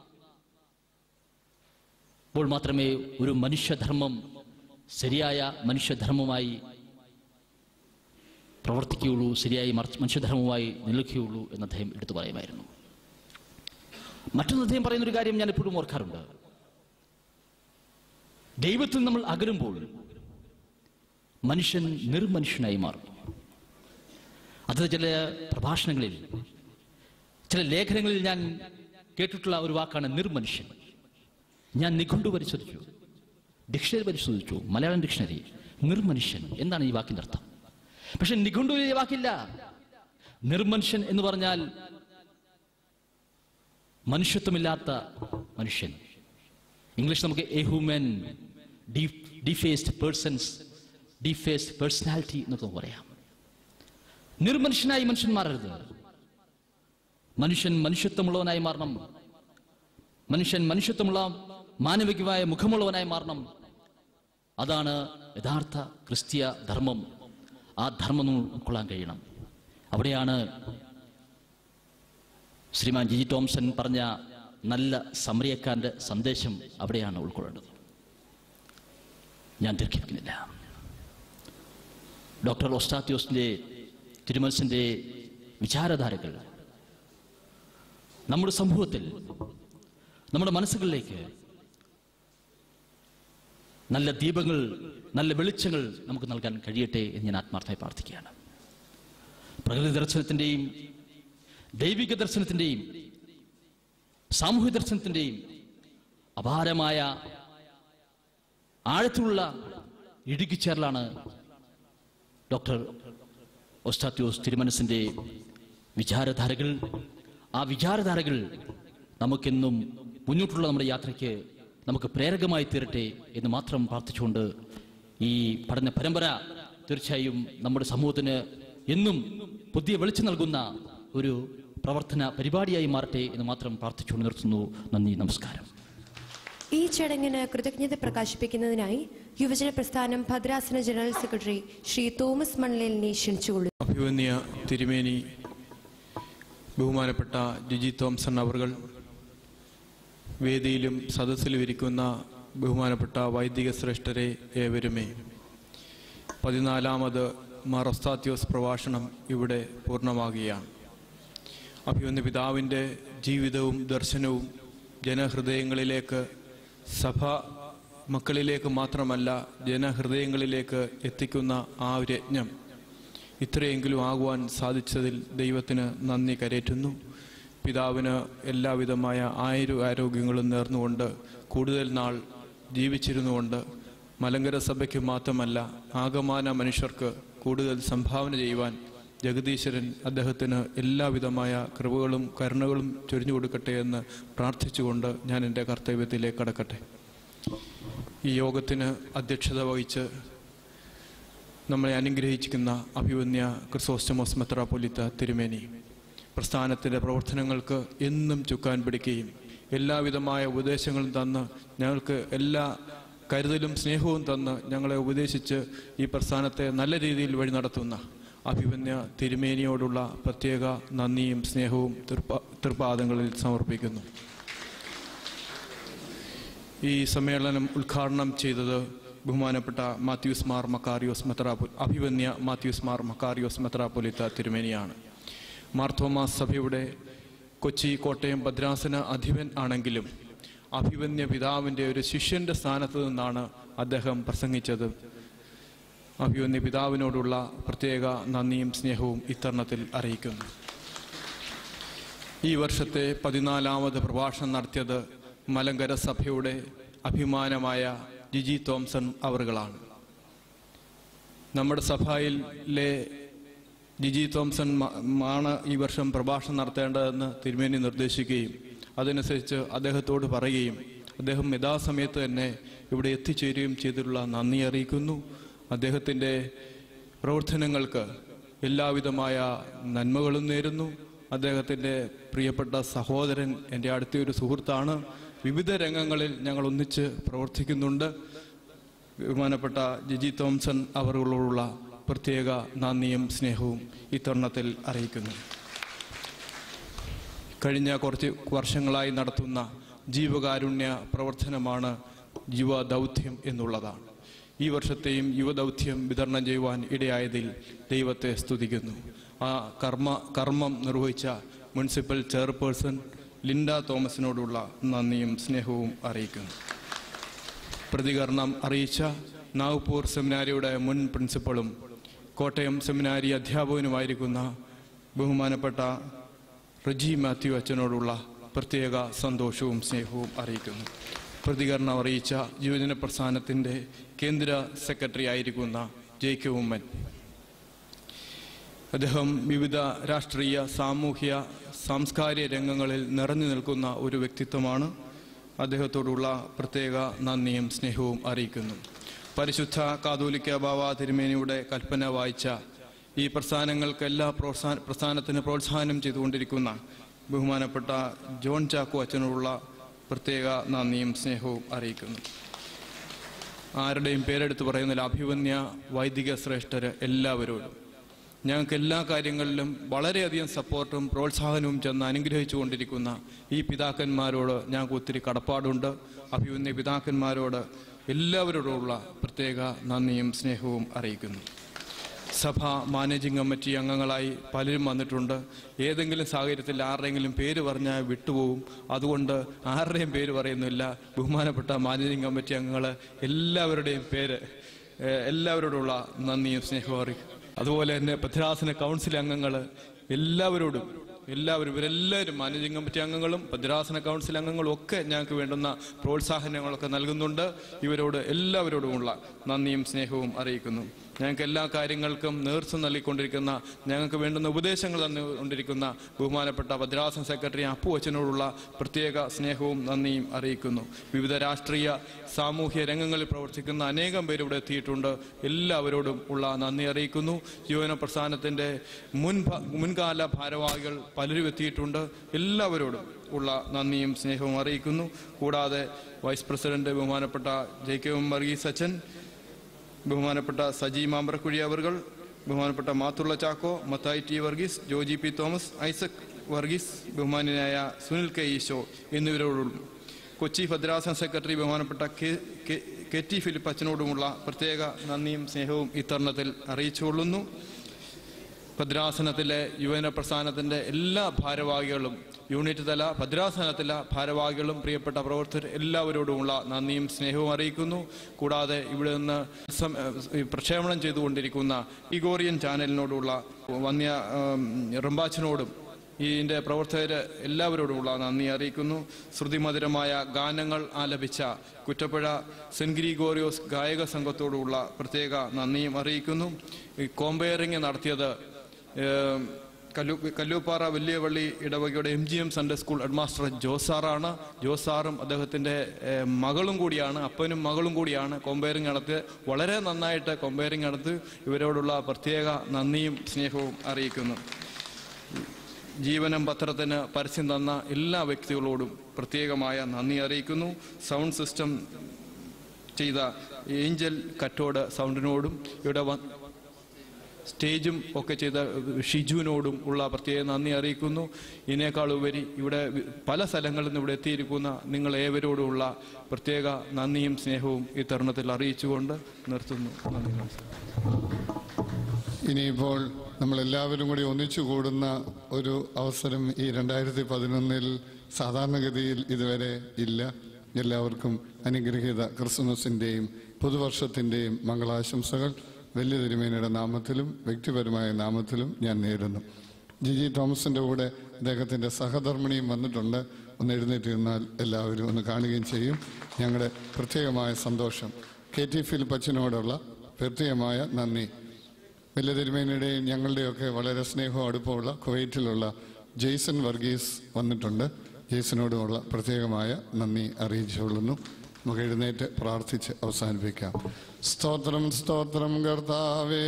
അപ്പോൾ മാത്രമേ ഒരു മനുഷ്യധർമ്മം ശരിയായ മനുഷ്യധർമ്മമായി പ്രവർത്തിക്കുകയുള്ളൂ ശരിയായി മറ- മനുഷ്യധർമ്മമായി നിൽക്കുകയുള്ളൂ എന്ന് അദ്ദേഹം എടുത്തു പറയുമായിരുന്നു മറ്റൊന്ന് അദ്ദേഹം പറയുന്ന ഒരു കാര്യം ഞാൻ എപ്പോഴും ഓർക്കാറുണ്ട് ദൈവത്തിൽ നമ്മൾ അകലുമ്പോൾ മനുഷ്യൻ നിർമനുഷ്യനായി മാറും അത് ചില പ്രഭാഷണങ്ങളിൽ ചില ലേഖനങ്ങളിൽ ഞാൻ കേട്ടിട്ടുള്ള ഒരു വാക്കാണ് നിർമനുഷ്യൻ ഞാൻ നിഘണ്ടു പരിശോധിച്ചു ഡിക്ഷണറി പരിശോധിച്ചു മലയാളം ഡിക്ഷണറി നിർമനുഷ്യൻ എന്താണ് ഈ വാക്കിന്റെ അർത്ഥം പക്ഷെ നിഘണ്ടുവിൽ ഈ വാക്കില്ല നിർമനുഷ്യൻ എന്ന് പറഞ്ഞാൽ മനുഷ്യത്വമില്ലാത്ത മനുഷ്യൻ ഇംഗ്ലീഷ് നമുക്ക് a human defaced persons defaced personality എന്നൊക്കെ നമുക്ക് പറയാം നിർമനുഷ്യനായി മനുഷ്യൻ മാറരുത് മനുഷ്യൻ മനുഷ്യത്വമുള്ളവനായി മാറണം മനുഷ്യൻ മനുഷ്യത്വമുള്ള മാനവികമായ മുഖമുള്ളവനായി മാറണം അതാണ് യഥാർത്ഥ ക്രിസ്തീയ ധർമ്മം ആ ധർമ്മം നമ്മൾ ഉൾക്കൊള്ളാൻ കഴിയണം അവിടെയാണ് ശ്രീമാൻ ജിജി ടോംസൺ പറഞ്ഞ നല്ല സമരിയക്കാരൻ്റെ സന്ദേശം അവിടെയാണ് ഉൾക്കൊള്ളേണ്ടത് ഞാൻ ദീർഘിപ്പിക്കുന്നില്ല ഡോക്ടർ ഒസ്റ്റാത്യോസിൻ്റെ തിരുമത്സിൻ്റെ വിചാരധാരകൾ നമ്മുടെ സമൂഹത്തിൽ നമ്മുടെ മനസ്സുകളിലേക്ക് നല്ല ദീപങ്ങൾ നല്ല വെളിച്ചങ്ങൾ നമുക്ക് നൽകാൻ കഴിയട്ടെ എന്ന് ഞാൻ ആത്മാർത്ഥമായി പ്രാർത്ഥിക്കുകയാണ് പ്രകൃതി ദർശനത്തിൻ്റെയും ദൈവിക ദർശനത്തിൻ്റെയും സാമൂഹ്യ ദർശനത്തിൻ്റെയും അപാരമായ ആഴത്തിലുള്ള ഇടുക്കിച്ചേരലാണ് ഡോക്ടർ ഒസ്റ്റാത്യോസ് തിരുമനസിൻ്റെ വിചാരധാരകൾ ആ വിചാരധാരകൾ നമുക്കെന്നും മുന്നോട്ടുള്ള നമ്മുടെ യാത്രയ്ക്ക് നമുക്ക് പ്രേരകമായി തീരട്ടെ എന്ന് മാത്രം പ്രാർത്ഥിച്ചുകൊണ്ട് ഈ പഠന പരമ്പര തീർച്ചയായും നമ്മുടെ സമൂഹത്തിന് എന്നും പുതിയ വെളിച്ചം നൽകുന്ന ഒരു പ്രവർത്തന പരിപാടിയായി മാറട്ടെ എന്ന് മാത്രം പ്രാർത്ഥിച്ചുകൊണ്ട് നിർത്തുന്നു നന്ദി നമസ്കാരം ഈ ചടങ്ങിന് കൃതജ്ഞത പ്രകാശിപ്പിക്കുന്നതിനായി യുവജന പ്രസ്ഥാനം ഭദ്രാസന ജനറൽ സെക്രട്ടറി ശ്രീ തോമസ് മണ്ഡലിനെ ക്ഷണിച്ചുകൊള്ളുന്നു അഭിവന്യ തിരുമേനി ബഹുമാനപ്പെട്ട ജിജി തോംസൺ അവർകൾ വേദിയിലും സദസ്സിലും ഇരിക്കുന്ന ബഹുമാനപ്പെട്ട വൈദിക ശ്രേഷ്ഠരെ ഏവരുമേ പതിനാലാമത് മാറസ്താത്യോസ് പ്രഭാഷണം ഇവിടെ പൂർണ്ണമാകുകയാണ് അഭിവന്യ പിതാവിൻ്റെ ജീവിതവും ദർശനവും ജനഹൃദയങ്ങളിലേക്ക് സഭ മക്കളിലേക്ക് മാത്രമല്ല ജനഹൃദയങ്ങളിലേക്ക് എത്തിക്കുന്ന ആ ഒരു യജ്ഞം ഇത്രയെങ്കിലും ആകുവാൻ സാധിച്ചതിൽ ദൈവത്തിന് നന്ദി കരേറ്റുന്നു പിതാവിന് എല്ലാവിധമായ ആയിരം ആരോഗ്യങ്ങളും നേർന്നുകൊണ്ട് കൂടുതൽ നാൾ ജീവിച്ചിരുന്നുകൊണ്ട് മലങ്കര സഭയ്ക്ക് മാത്രമല്ല ആകമാന മനുഷ്യർക്ക് കൂടുതൽ സംഭാവന ചെയ്യുവാൻ ജഗദീശ്വരൻ അദ്ദേഹത്തിന് എല്ലാവിധമായ കൃപകളും കരുണകളും ചൊരിഞ്ഞു കൊടുക്കട്ടെ എന്ന് പ്രാർത്ഥിച്ചുകൊണ്ട് ഞാൻ എൻ്റെ കർത്തവ്യത്തിലേക്ക് കടക്കട്ടെ ഈ യോഗത്തിന് അധ്യക്ഷത വഹിച്ച് നമ്മളെ അനുഗ്രഹിച്ചിരിക്കുന്ന അഭിവന്യ ക്രിസോസ്റ്റമോസ് മെത്രാപ്പൊലിത്ത തിരുമേനി പ്രസ്ഥാനത്തിൻ്റെ പ്രവർത്തനങ്ങൾക്ക് എന്നും ചുക്കാൻ പിടിക്കുകയും എല്ലാവിധമായ ഉപദേശങ്ങളും തന്ന് ഞങ്ങൾക്ക് എല്ലാ കരുതലും സ്നേഹവും തന്ന് ഞങ്ങളെ ഉപദേശിച്ച് ഈ പ്രസ്ഥാനത്തെ നല്ല രീതിയിൽ വഴി നടത്തുന്ന അഭിവന്യ തിരുമേനിയോടുള്ള പ്രത്യേക നന്ദിയും സ്നേഹവും തൃപ്പ തൃപ്പാദങ്ങളിൽ സമർപ്പിക്കുന്നു ഈ സമ്മേളനം ഉദ്ഘാടനം ചെയ്തത് ബഹുമാനപ്പെട്ട മാത്യൂസ് മാർ മക്കാരിയോസ് മെത്രാപൊ അഭിവന്യ മാത്യൂസ് മാർ മക്കാരിയോസ് മെത്രാപ്പൊലിത്ത തിരുമേനിയാണ് മാർത്തോമാ സഭയുടെ കൊച്ചി കോട്ടയം ഭദ്രാസന അധിപൻ ആണെങ്കിലും അഭിവന്യ പിതാവിൻ്റെ ഒരു ശിഷ്യന്റെ സ്ഥാനത്ത് നിന്നാണ് അദ്ദേഹം പ്രസംഗിച്ചത് അഭിവന്യ പിതാവിനോടുള്ള പ്രത്യേക നന്ദിയും സ്നേഹവും ഇത്തരണത്തിൽ അറിയിക്കുന്നു ഈ വർഷത്തെ പതിനാലാമത് പ്രഭാഷണം നടത്തിയത് മലങ്കര സഭയുടെ അഭിമാനമായ ജിജി തോംസൺ അവറുകളാണ് നമ്മുടെ സഭയിലെ ജിജി തോംസൺ മ- ആണ് ഈ വർഷം പ്രഭാഷണം നടത്തേണ്ടതെന്ന് തിരുമേനി നിർദ്ദേശിക്കുകയും അതനുസരിച്ച് അദ്ദേഹത്തോട് പറയുകയും അദ്ദേഹം യഥാസമയത്ത് തന്നെ ഇവിടെ എത്തിച്ചേരുകയും ചെയ്തിട്ടുള്ള നന്ദി അറിയിക്കുന്നു അദ്ദേഹത്തിൻ്റെ പ്രവർത്തനങ്ങൾക്ക് എല്ലാവിധമായ നന്മകളും നേരുന്നു അദ്ദേഹത്തിൻ്റെ പ്രിയപ്പെട്ട സഹോദരൻ എൻ്റെ അടുത്തൊരു സുഹൃത്താണ് വിവിധ രംഗങ്ങളിൽ ഞങ്ങൾ ഒന്നിച്ച് പ്രവർത്തിക്കുന്നുണ്ട് ബഹുമാനപ്പെട്ട ജിജി തോംസൺ അവരോടുള്ള പ്രത്യേക നന്ദിയും സ്നേഹവും ഈ തരുണത്തിൽ അറിയിക്കുന്നു കഴിഞ്ഞ കുറച്ച് വർഷങ്ങളായി നടത്തുന്ന ജീവകാരുണ്യ പ്രവർത്തനമാണ് യുവദൗത്യം എന്നുള്ളതാണ് ഈ വർഷത്തെയും യുവദൗത്യം വിതരണം ചെയ്യുവാൻ ഇടയായതിൽ ദൈവത്തെ സ്തുതിക്കുന്നു ആ കർമ്മ കർമ്മം നിർവഹിച്ച മുനിസിപ്പൽ ചെയർപേഴ്സൺ ലിൻഡ തോമസിനോടുള്ള നന്ദിയും സ്നേഹവും അറിയിക്കുന്നു പ്രതികരണം അറിയിച്ച നാഗ്പൂർ സെമിനാരിയുടെ മുൻ പ്രിൻസിപ്പളും കോട്ടയം സെമിനാരി അധ്യാപകനുമായിരിക്കുന്ന ബഹുമാനപ്പെട്ട റജി മാത്യു അച്ഛനോടുള്ള പ്രത്യേക സന്തോഷവും സ്നേഹവും അറിയിക്കുന്നു പ്രതികരണം അറിയിച്ച യുവജന പ്രസ്ഥാനത്തിൻ്റെ കേന്ദ്ര സെക്രട്ടറി ആയിരിക്കുന്ന ജെ കെ ഉമ്മൻ അദ്ദേഹം വിവിധ രാഷ്ട്രീയ സാമൂഹ്യ സാംസ്കാരിക രംഗങ്ങളിൽ നിറഞ്ഞു നിൽക്കുന്ന ഒരു വ്യക്തിത്വമാണ് അദ്ദേഹത്തോടുള്ള പ്രത്യേക നന്ദിയും സ്നേഹവും അറിയിക്കുന്നു പരിശുദ്ധ കാതോലിക്ക ബാബ തിരുമേനിയുടെ കൽപ്പന വായിച്ച ഈ പ്രസ്ഥാനങ്ങൾക്ക് എല്ലാ പ്രോത്സാഹ പ്രസ്ഥാനത്തിന് പ്രോത്സാഹനം ചെയ്തുകൊണ്ടിരിക്കുന്ന ബഹുമാനപ്പെട്ട ജോൺ ചാക്കോ അച്ഛനോടുള്ള പ്രത്യേക നന്ദിയും സ്നേഹവും അറിയിക്കുന്നു ആരുടെയും പേരെടുത്ത് പറയുന്നില്ല അഭിവന്യ വൈദിക ശ്രേഷ്ഠര് എല്ലാവരോടും ഞങ്ങൾക്ക് എല്ലാ കാര്യങ്ങളിലും വളരെയധികം സപ്പോർട്ടും പ്രോത്സാഹനവും ചെന്ന് അനുഗ്രഹിച്ചു കൊണ്ടിരിക്കുന്ന ഈ പിതാക്കന്മാരോട് ഞങ്ങൾക്ക് ഒത്തിരി കടപ്പാടുണ്ട് അഭിമന്യ പിതാക്കന്മാരോട് എല്ലാവരോടുമുള്ള പ്രത്യേക നന്ദിയും സ്നേഹവും അറിയിക്കുന്നു സഭ മാനേജിംഗ് കമ്മിറ്റി അംഗങ്ങളായി പലരും വന്നിട്ടുണ്ട് ഏതെങ്കിലും സാഹചര്യത്തിൽ ആരുടെയെങ്കിലും പേര് പറഞ്ഞാൽ വിട്ടുപോകും അതുകൊണ്ട് ആരുടെയും പേര് പറയുന്നില്ല ബഹുമാനപ്പെട്ട മാനേജിംഗ് കമ്മിറ്റി അംഗങ്ങൾ എല്ലാവരുടെയും പേര് ഏഹ്, എല്ലാവരോടുള്ള നന്ദിയും സ്നേഹവും അറിയിക്കും അതുപോലെ തന്നെ ഭദ്രാസന കൗൺസിൽ അംഗങ്ങൾ എല്ലാവരോടും എല്ലാവരും ഇവരെല്ലാവരും മാനേജിംഗ് കമ്മിറ്റി അംഗങ്ങളും ഭദ്രാസന കൗൺസിൽ അംഗങ്ങളും ഒക്കെ ഞങ്ങൾക്ക് വേണ്ടുന്ന പ്രോത്സാഹനങ്ങളൊക്കെ നൽകുന്നുണ്ട് ഇവരോട് എല്ലാവരോടുമുള്ള നന്ദിയും സ്നേഹവും അറിയിക്കുന്നു ഞങ്ങൾക്ക് എല്ലാ കാര്യങ്ങൾക്കും നേതൃത്വം നൽകിക്കൊണ്ടിരിക്കുന്ന ഞങ്ങൾക്ക് വേണ്ടുന്ന ഉപദേശങ്ങൾ തന്നുകൊണ്ടിരിക്കുന്ന ബഹുമാനപ്പെട്ട ഭദ്രാസന സെക്രട്ടറി അപ്പു അച്ഛനോടുള്ള പ്രത്യേക സ്നേഹവും നന്ദിയും അറിയിക്കുന്നു വിവിധ രാഷ്ട്രീയ സാമൂഹ്യ രംഗങ്ങളിൽ പ്രവർത്തിക്കുന്ന അനേകം പേര് ഇവിടെ എത്തിയിട്ടുണ്ട് എല്ലാവരോടും ഉള്ള നന്ദി അറിയിക്കുന്നു യുവന പ്രസ്ഥാനത്തിൻ്റെ മുൻ മുൻകാല ഭാരവാഹികൾ പലരും എത്തിയിട്ടുണ്ട് എല്ലാവരോടും ഉള്ള നന്ദിയും സ്നേഹവും അറിയിക്കുന്നു കൂടാതെ വൈസ് പ്രസിഡന്റ് ബഹുമാനപ്പെട്ട ജെ കെ എം വർഗീസ് അച്ഛൻ ബഹുമാനപ്പെട്ട സജി മാമ്പറക്കുഴി അവർകൾ ബഹുമാനപ്പെട്ട മാത്തുള്ള ചാക്കോ മത്തായി ടി വർഗീസ് ജോജി പി തോമസ് ഐസക് വർഗീസ് ബഹുമാനായ സുനിൽ കെ ഈശോ എന്നിവരോടും കൊച്ചി ഭദ്രാസന സെക്രട്ടറി ബഹുമാനപ്പെട്ട K K- K T Philip അച്ഛനോടുമുള്ള പ്രത്യേക നന്ദിയും സ്നേഹവും ഇത്തരുണത്തിൽ അറിയിച്ചുകൊള്ളുന്നു ഭദ്രാസനത്തിലെ യുവജന പ്രസ്ഥാനത്തിൻ്റെ എല്ലാ ഭാരവാഹികളും യൂണിറ്റ് തല ഭദ്രാസനത്തിലെ ഭാരവാഹികളും പ്രിയപ്പെട്ട പ്രവർത്തകർ എല്ലാവരോടുമുള്ള നന്ദിയും സ്നേഹവും അറിയിക്കുന്നു കൂടാതെ ഇവിടെ നിന്ന് സം- ഏഹ് പ്രക്ഷേപണം ചെയ്തുകൊണ്ടിരിക്കുന്ന ഇഗോറിയൻ ചാനലിനോടുള്ള വന്യ ഉം, റംബാച്ചനോടും ഇതിൻ്റെ പ്രവർത്തകർ എല്ലാവരോടുമുള്ള നന്ദി അറിയിക്കുന്നു ശ്രുതിമധുരമായ ഗാനങ്ങൾ ആലപിച്ച കുറ്റപ്പുഴ സെൻറ്റ് ഗ്രിഗോറിയോസ് ഗായക സംഘത്തോടുള്ള പ്രത്യേക നന്ദിയും അറിയിക്കുന്നു ഈ കോമ്പയറിംഗ് നടത്തിയത് ഏം, കല്ലു കല്ലൂപ്പാറ വലിയവള്ളി ഇടവകയുടെ M G M Sunday school headmaster ജോസാറാണ് ജോസാറും അദ്ദേഹത്തിൻ്റെ ഏം, മകളും കൂടിയാണ് അപ്പനും മകളും കൂടിയാണ് കോമ്പയറിംഗ് നടത്തി വളരെ നന്നായിട്ട് കോമ്പയറിംഗ് നടത്തി ഇവരോടുള്ള പ്രത്യേക നന്ദിയും സ്നേഹവും അറിയിക്കുന്നു ജീവനം പത്രത്തിന് പരസ്യം തന്ന എല്ലാ വ്യക്തികളോടും പ്രത്യേകമായ നന്ദി അറിയിക്കുന്നു സൗണ്ട് സിസ്റ്റം ചെയ്ത ഏഞ്ചൽ കറ്റോട് സൗണ്ടിനോടും ഇവിടെ വ- സ്റ്റേജും ഒക്കെ ചെയ്ത ഷിജുവിനോടും ഉള്ള പ്രത്യേക നന്ദി അറിയിക്കുന്നു ഇതിനേക്കാൾ ഉപരി ഇവിടെ വി- പല സ്ഥലങ്ങളിൽ നിന്ന് ഇവിടെ എത്തിയിരിക്കുന്ന നിങ്ങൾ ഏവരോടുമുള്ള പ്രത്യേക നന്ദിയും സ്നേഹവും ഈ തരുണത്തിൽ അറിയിച്ചുകൊണ്ട് നിർത്തുന്നു നന്ദി നമസ്കാരം ഇനിയിപ്പോൾ നമ്മളെല്ലാവരും കൂടി ഒന്നിച്ചു കൂടുന്ന ഒരു അവസരം ഈ രണ്ടായിരത്തി പതിനൊന്നിൽ സാധാരണഗതിയിൽ ഇതുവരെ ഇല്ല എല്ലാവർക്കും അനുഗ്രഹീത ക്രിസ്മസിൻ്റെയും പുതുവർഷത്തിൻ്റെയും മംഗളാശംസകൾ വലിയ തിരുമേനയുടെ നാമത്തിലും വ്യക്തിപരമായ നാമത്തിലും ഞാൻ നേരുന്നു ജിജി തോമസിൻ്റെ കൂടെ അദ്ദേഹത്തിൻ്റെ സഹധർമ്മിണിയും വന്നിട്ടുണ്ട് ഒന്ന് എഴുന്നേറ്റിരുന്നാൽ എല്ലാവരും ഒന്ന് കാണുകയും ചെയ്യും ഞങ്ങളുടെ പ്രത്യേകമായ സന്തോഷം കെ ടി ഫിലിപ്പച്ചനോടുള്ള പ്രത്യേകമായ നന്ദി വലിയ തിരുമേനിയുടെയും ഞങ്ങളുടെയൊക്കെ വളരെ സ്നേഹവും അടുപ്പമുള്ള കുവൈറ്റിലുള്ള ജെയ്സൺ വർഗീസ് വന്നിട്ടുണ്ട് ജെയ്സനോടുമുള്ള പ്രത്യേകമായ നന്ദി അറിയിച്ചുകൊള്ളുന്നു നമുക്ക് എഴുന്നേറ്റ് പ്രാർത്ഥിച്ച് അവസാനിപ്പിക്കാം സ്തോത്രം സ്തോത്രം കർത്താവേ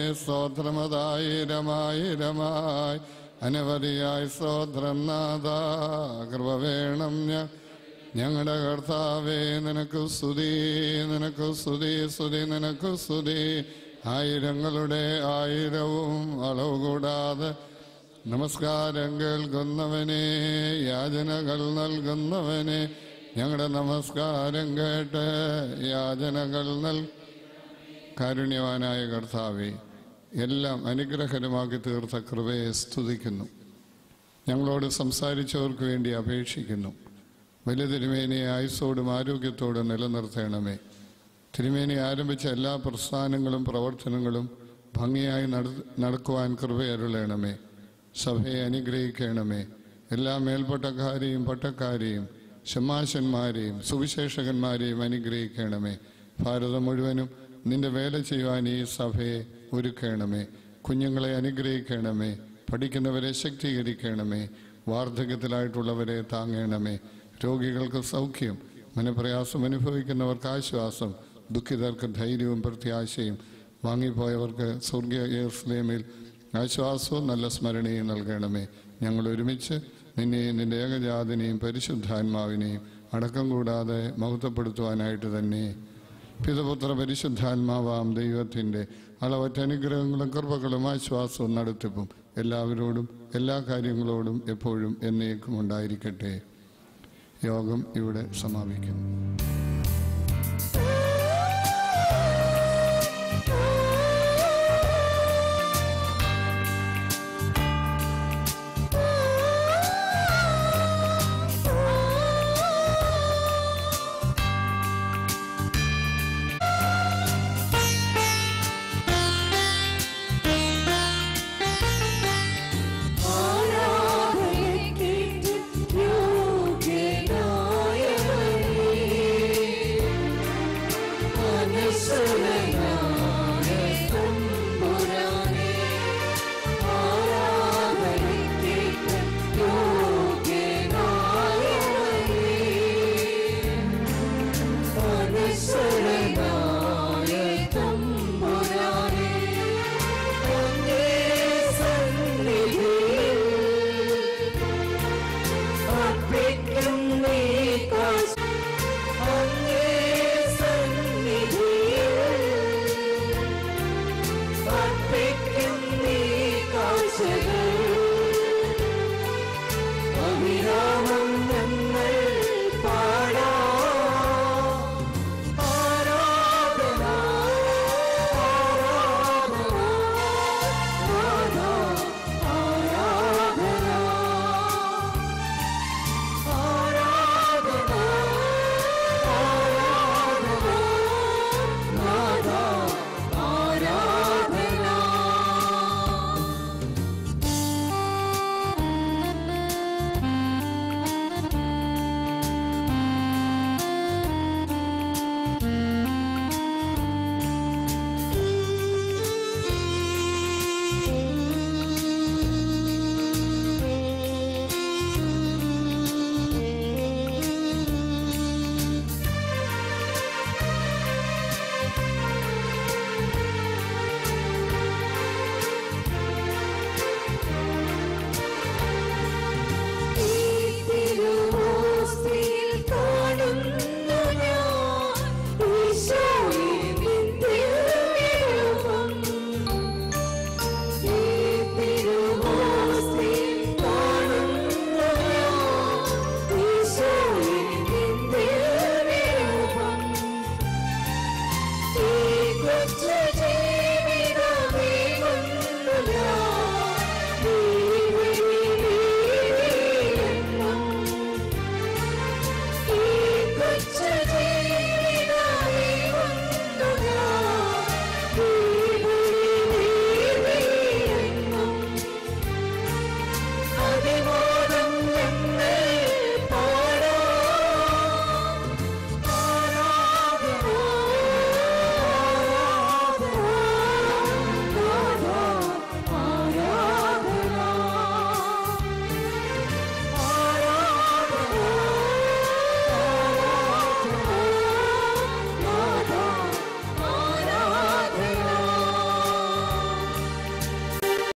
സ്തോത്രമതായിരമായിരമായി അനവധിയായി സ്തോത്രം നാഥ കൃപ വേണം ഞാൻ ഞങ്ങളുടെ കർത്താവേ നിനക്ക് സ്തുതി നിനക്ക് സ്തുതി സ്തുതി നിനക്ക് സ്തുതി ആയിരങ്ങളുടെ ആയിരവും അളവ് കൂടാതെ നമസ്കാരം കേൾക്കുന്നവനെ യാചനകൾ നൽകുന്നവനെ ഞങ്ങളുടെ നമസ്കാരം കേട്ട് യാചനകൾ നൽ കാരുണ്യവാനായ കർത്താവെ എല്ലാം അനുഗ്രഹകരമാക്കി തീർത്ത കൃപയെ സ്തുതിക്കുന്നു ഞങ്ങളോട് സംസാരിച്ചവർക്ക് വേണ്ടി അപേക്ഷിക്കുന്നു വലിയ തിരുമേനിയെ ആയുസ്സോടും ആരോഗ്യത്തോടും നിലനിർത്തണമേ തിരുമേനി ആരംഭിച്ച എല്ലാ പ്രസ്ഥാനങ്ങളും പ്രവർത്തനങ്ങളും ഭംഗിയായി നട- നടക്കുവാൻ കൃപയരുളണമേ സഭയെ അനുഗ്രഹിക്കണമേ എല്ലാ മേൽപ്പട്ടക്കാരെയും പട്ടക്കാരെയും ഷമാശന്മാരെയും സുവിശേഷകന്മാരെയും അനുഗ്രഹിക്കണമേ ഭാരതം മുഴുവനും നിന്റെ വേല ചെയ്യുവാൻ ഈ സഭയെ ഒരുക്കണമേ കുഞ്ഞുങ്ങളെ അനുഗ്രഹിക്കണമേ പഠിക്കുന്നവരെ ശക്തീകരിക്കണമേ വാർദ്ധക്യത്തിലായിട്ടുള്ളവരെ താങ്ങണമേ രോഗികൾക്ക് സൗഖ്യം മനപ്രയാസം അനുഭവിക്കുന്നവർക്ക് ആശ്വാസം ദുഃഖിതർക്ക് ധൈര്യവും പ്രത്യാശയും വാങ്ങിപ്പോയവർക്ക് സ്വർഗീയ യേർസ്ലേമിൽ ആശ്വാസവും നല്ല സ്മരണയും നൽകണമേ ഞങ്ങൾ ഒരുമിച്ച് നിന്നെയും നിന്റെ ഏകജാതിനെയും പരിശുദ്ധാത്മാവിനെയും അടക്കം കൂടാതെ മഹത്വപ്പെടുത്തുവാനായിട്ട് തന്നെ പിതപുത്ര പരിശുദ്ധാത്മാവാം ദൈവത്തിൻ്റെ അളവറ്റ അനുഗ്രഹങ്ങളും കൃപകളും ആശ്വാസവും നടത്തിപ്പും എല്ലാവരോടും എല്ലാ കാര്യങ്ങളോടും എപ്പോഴും എന്നേക്കും ഉണ്ടായിരിക്കട്ടെ യോഗം ഇവിടെ സമാപിക്കുന്നു Oh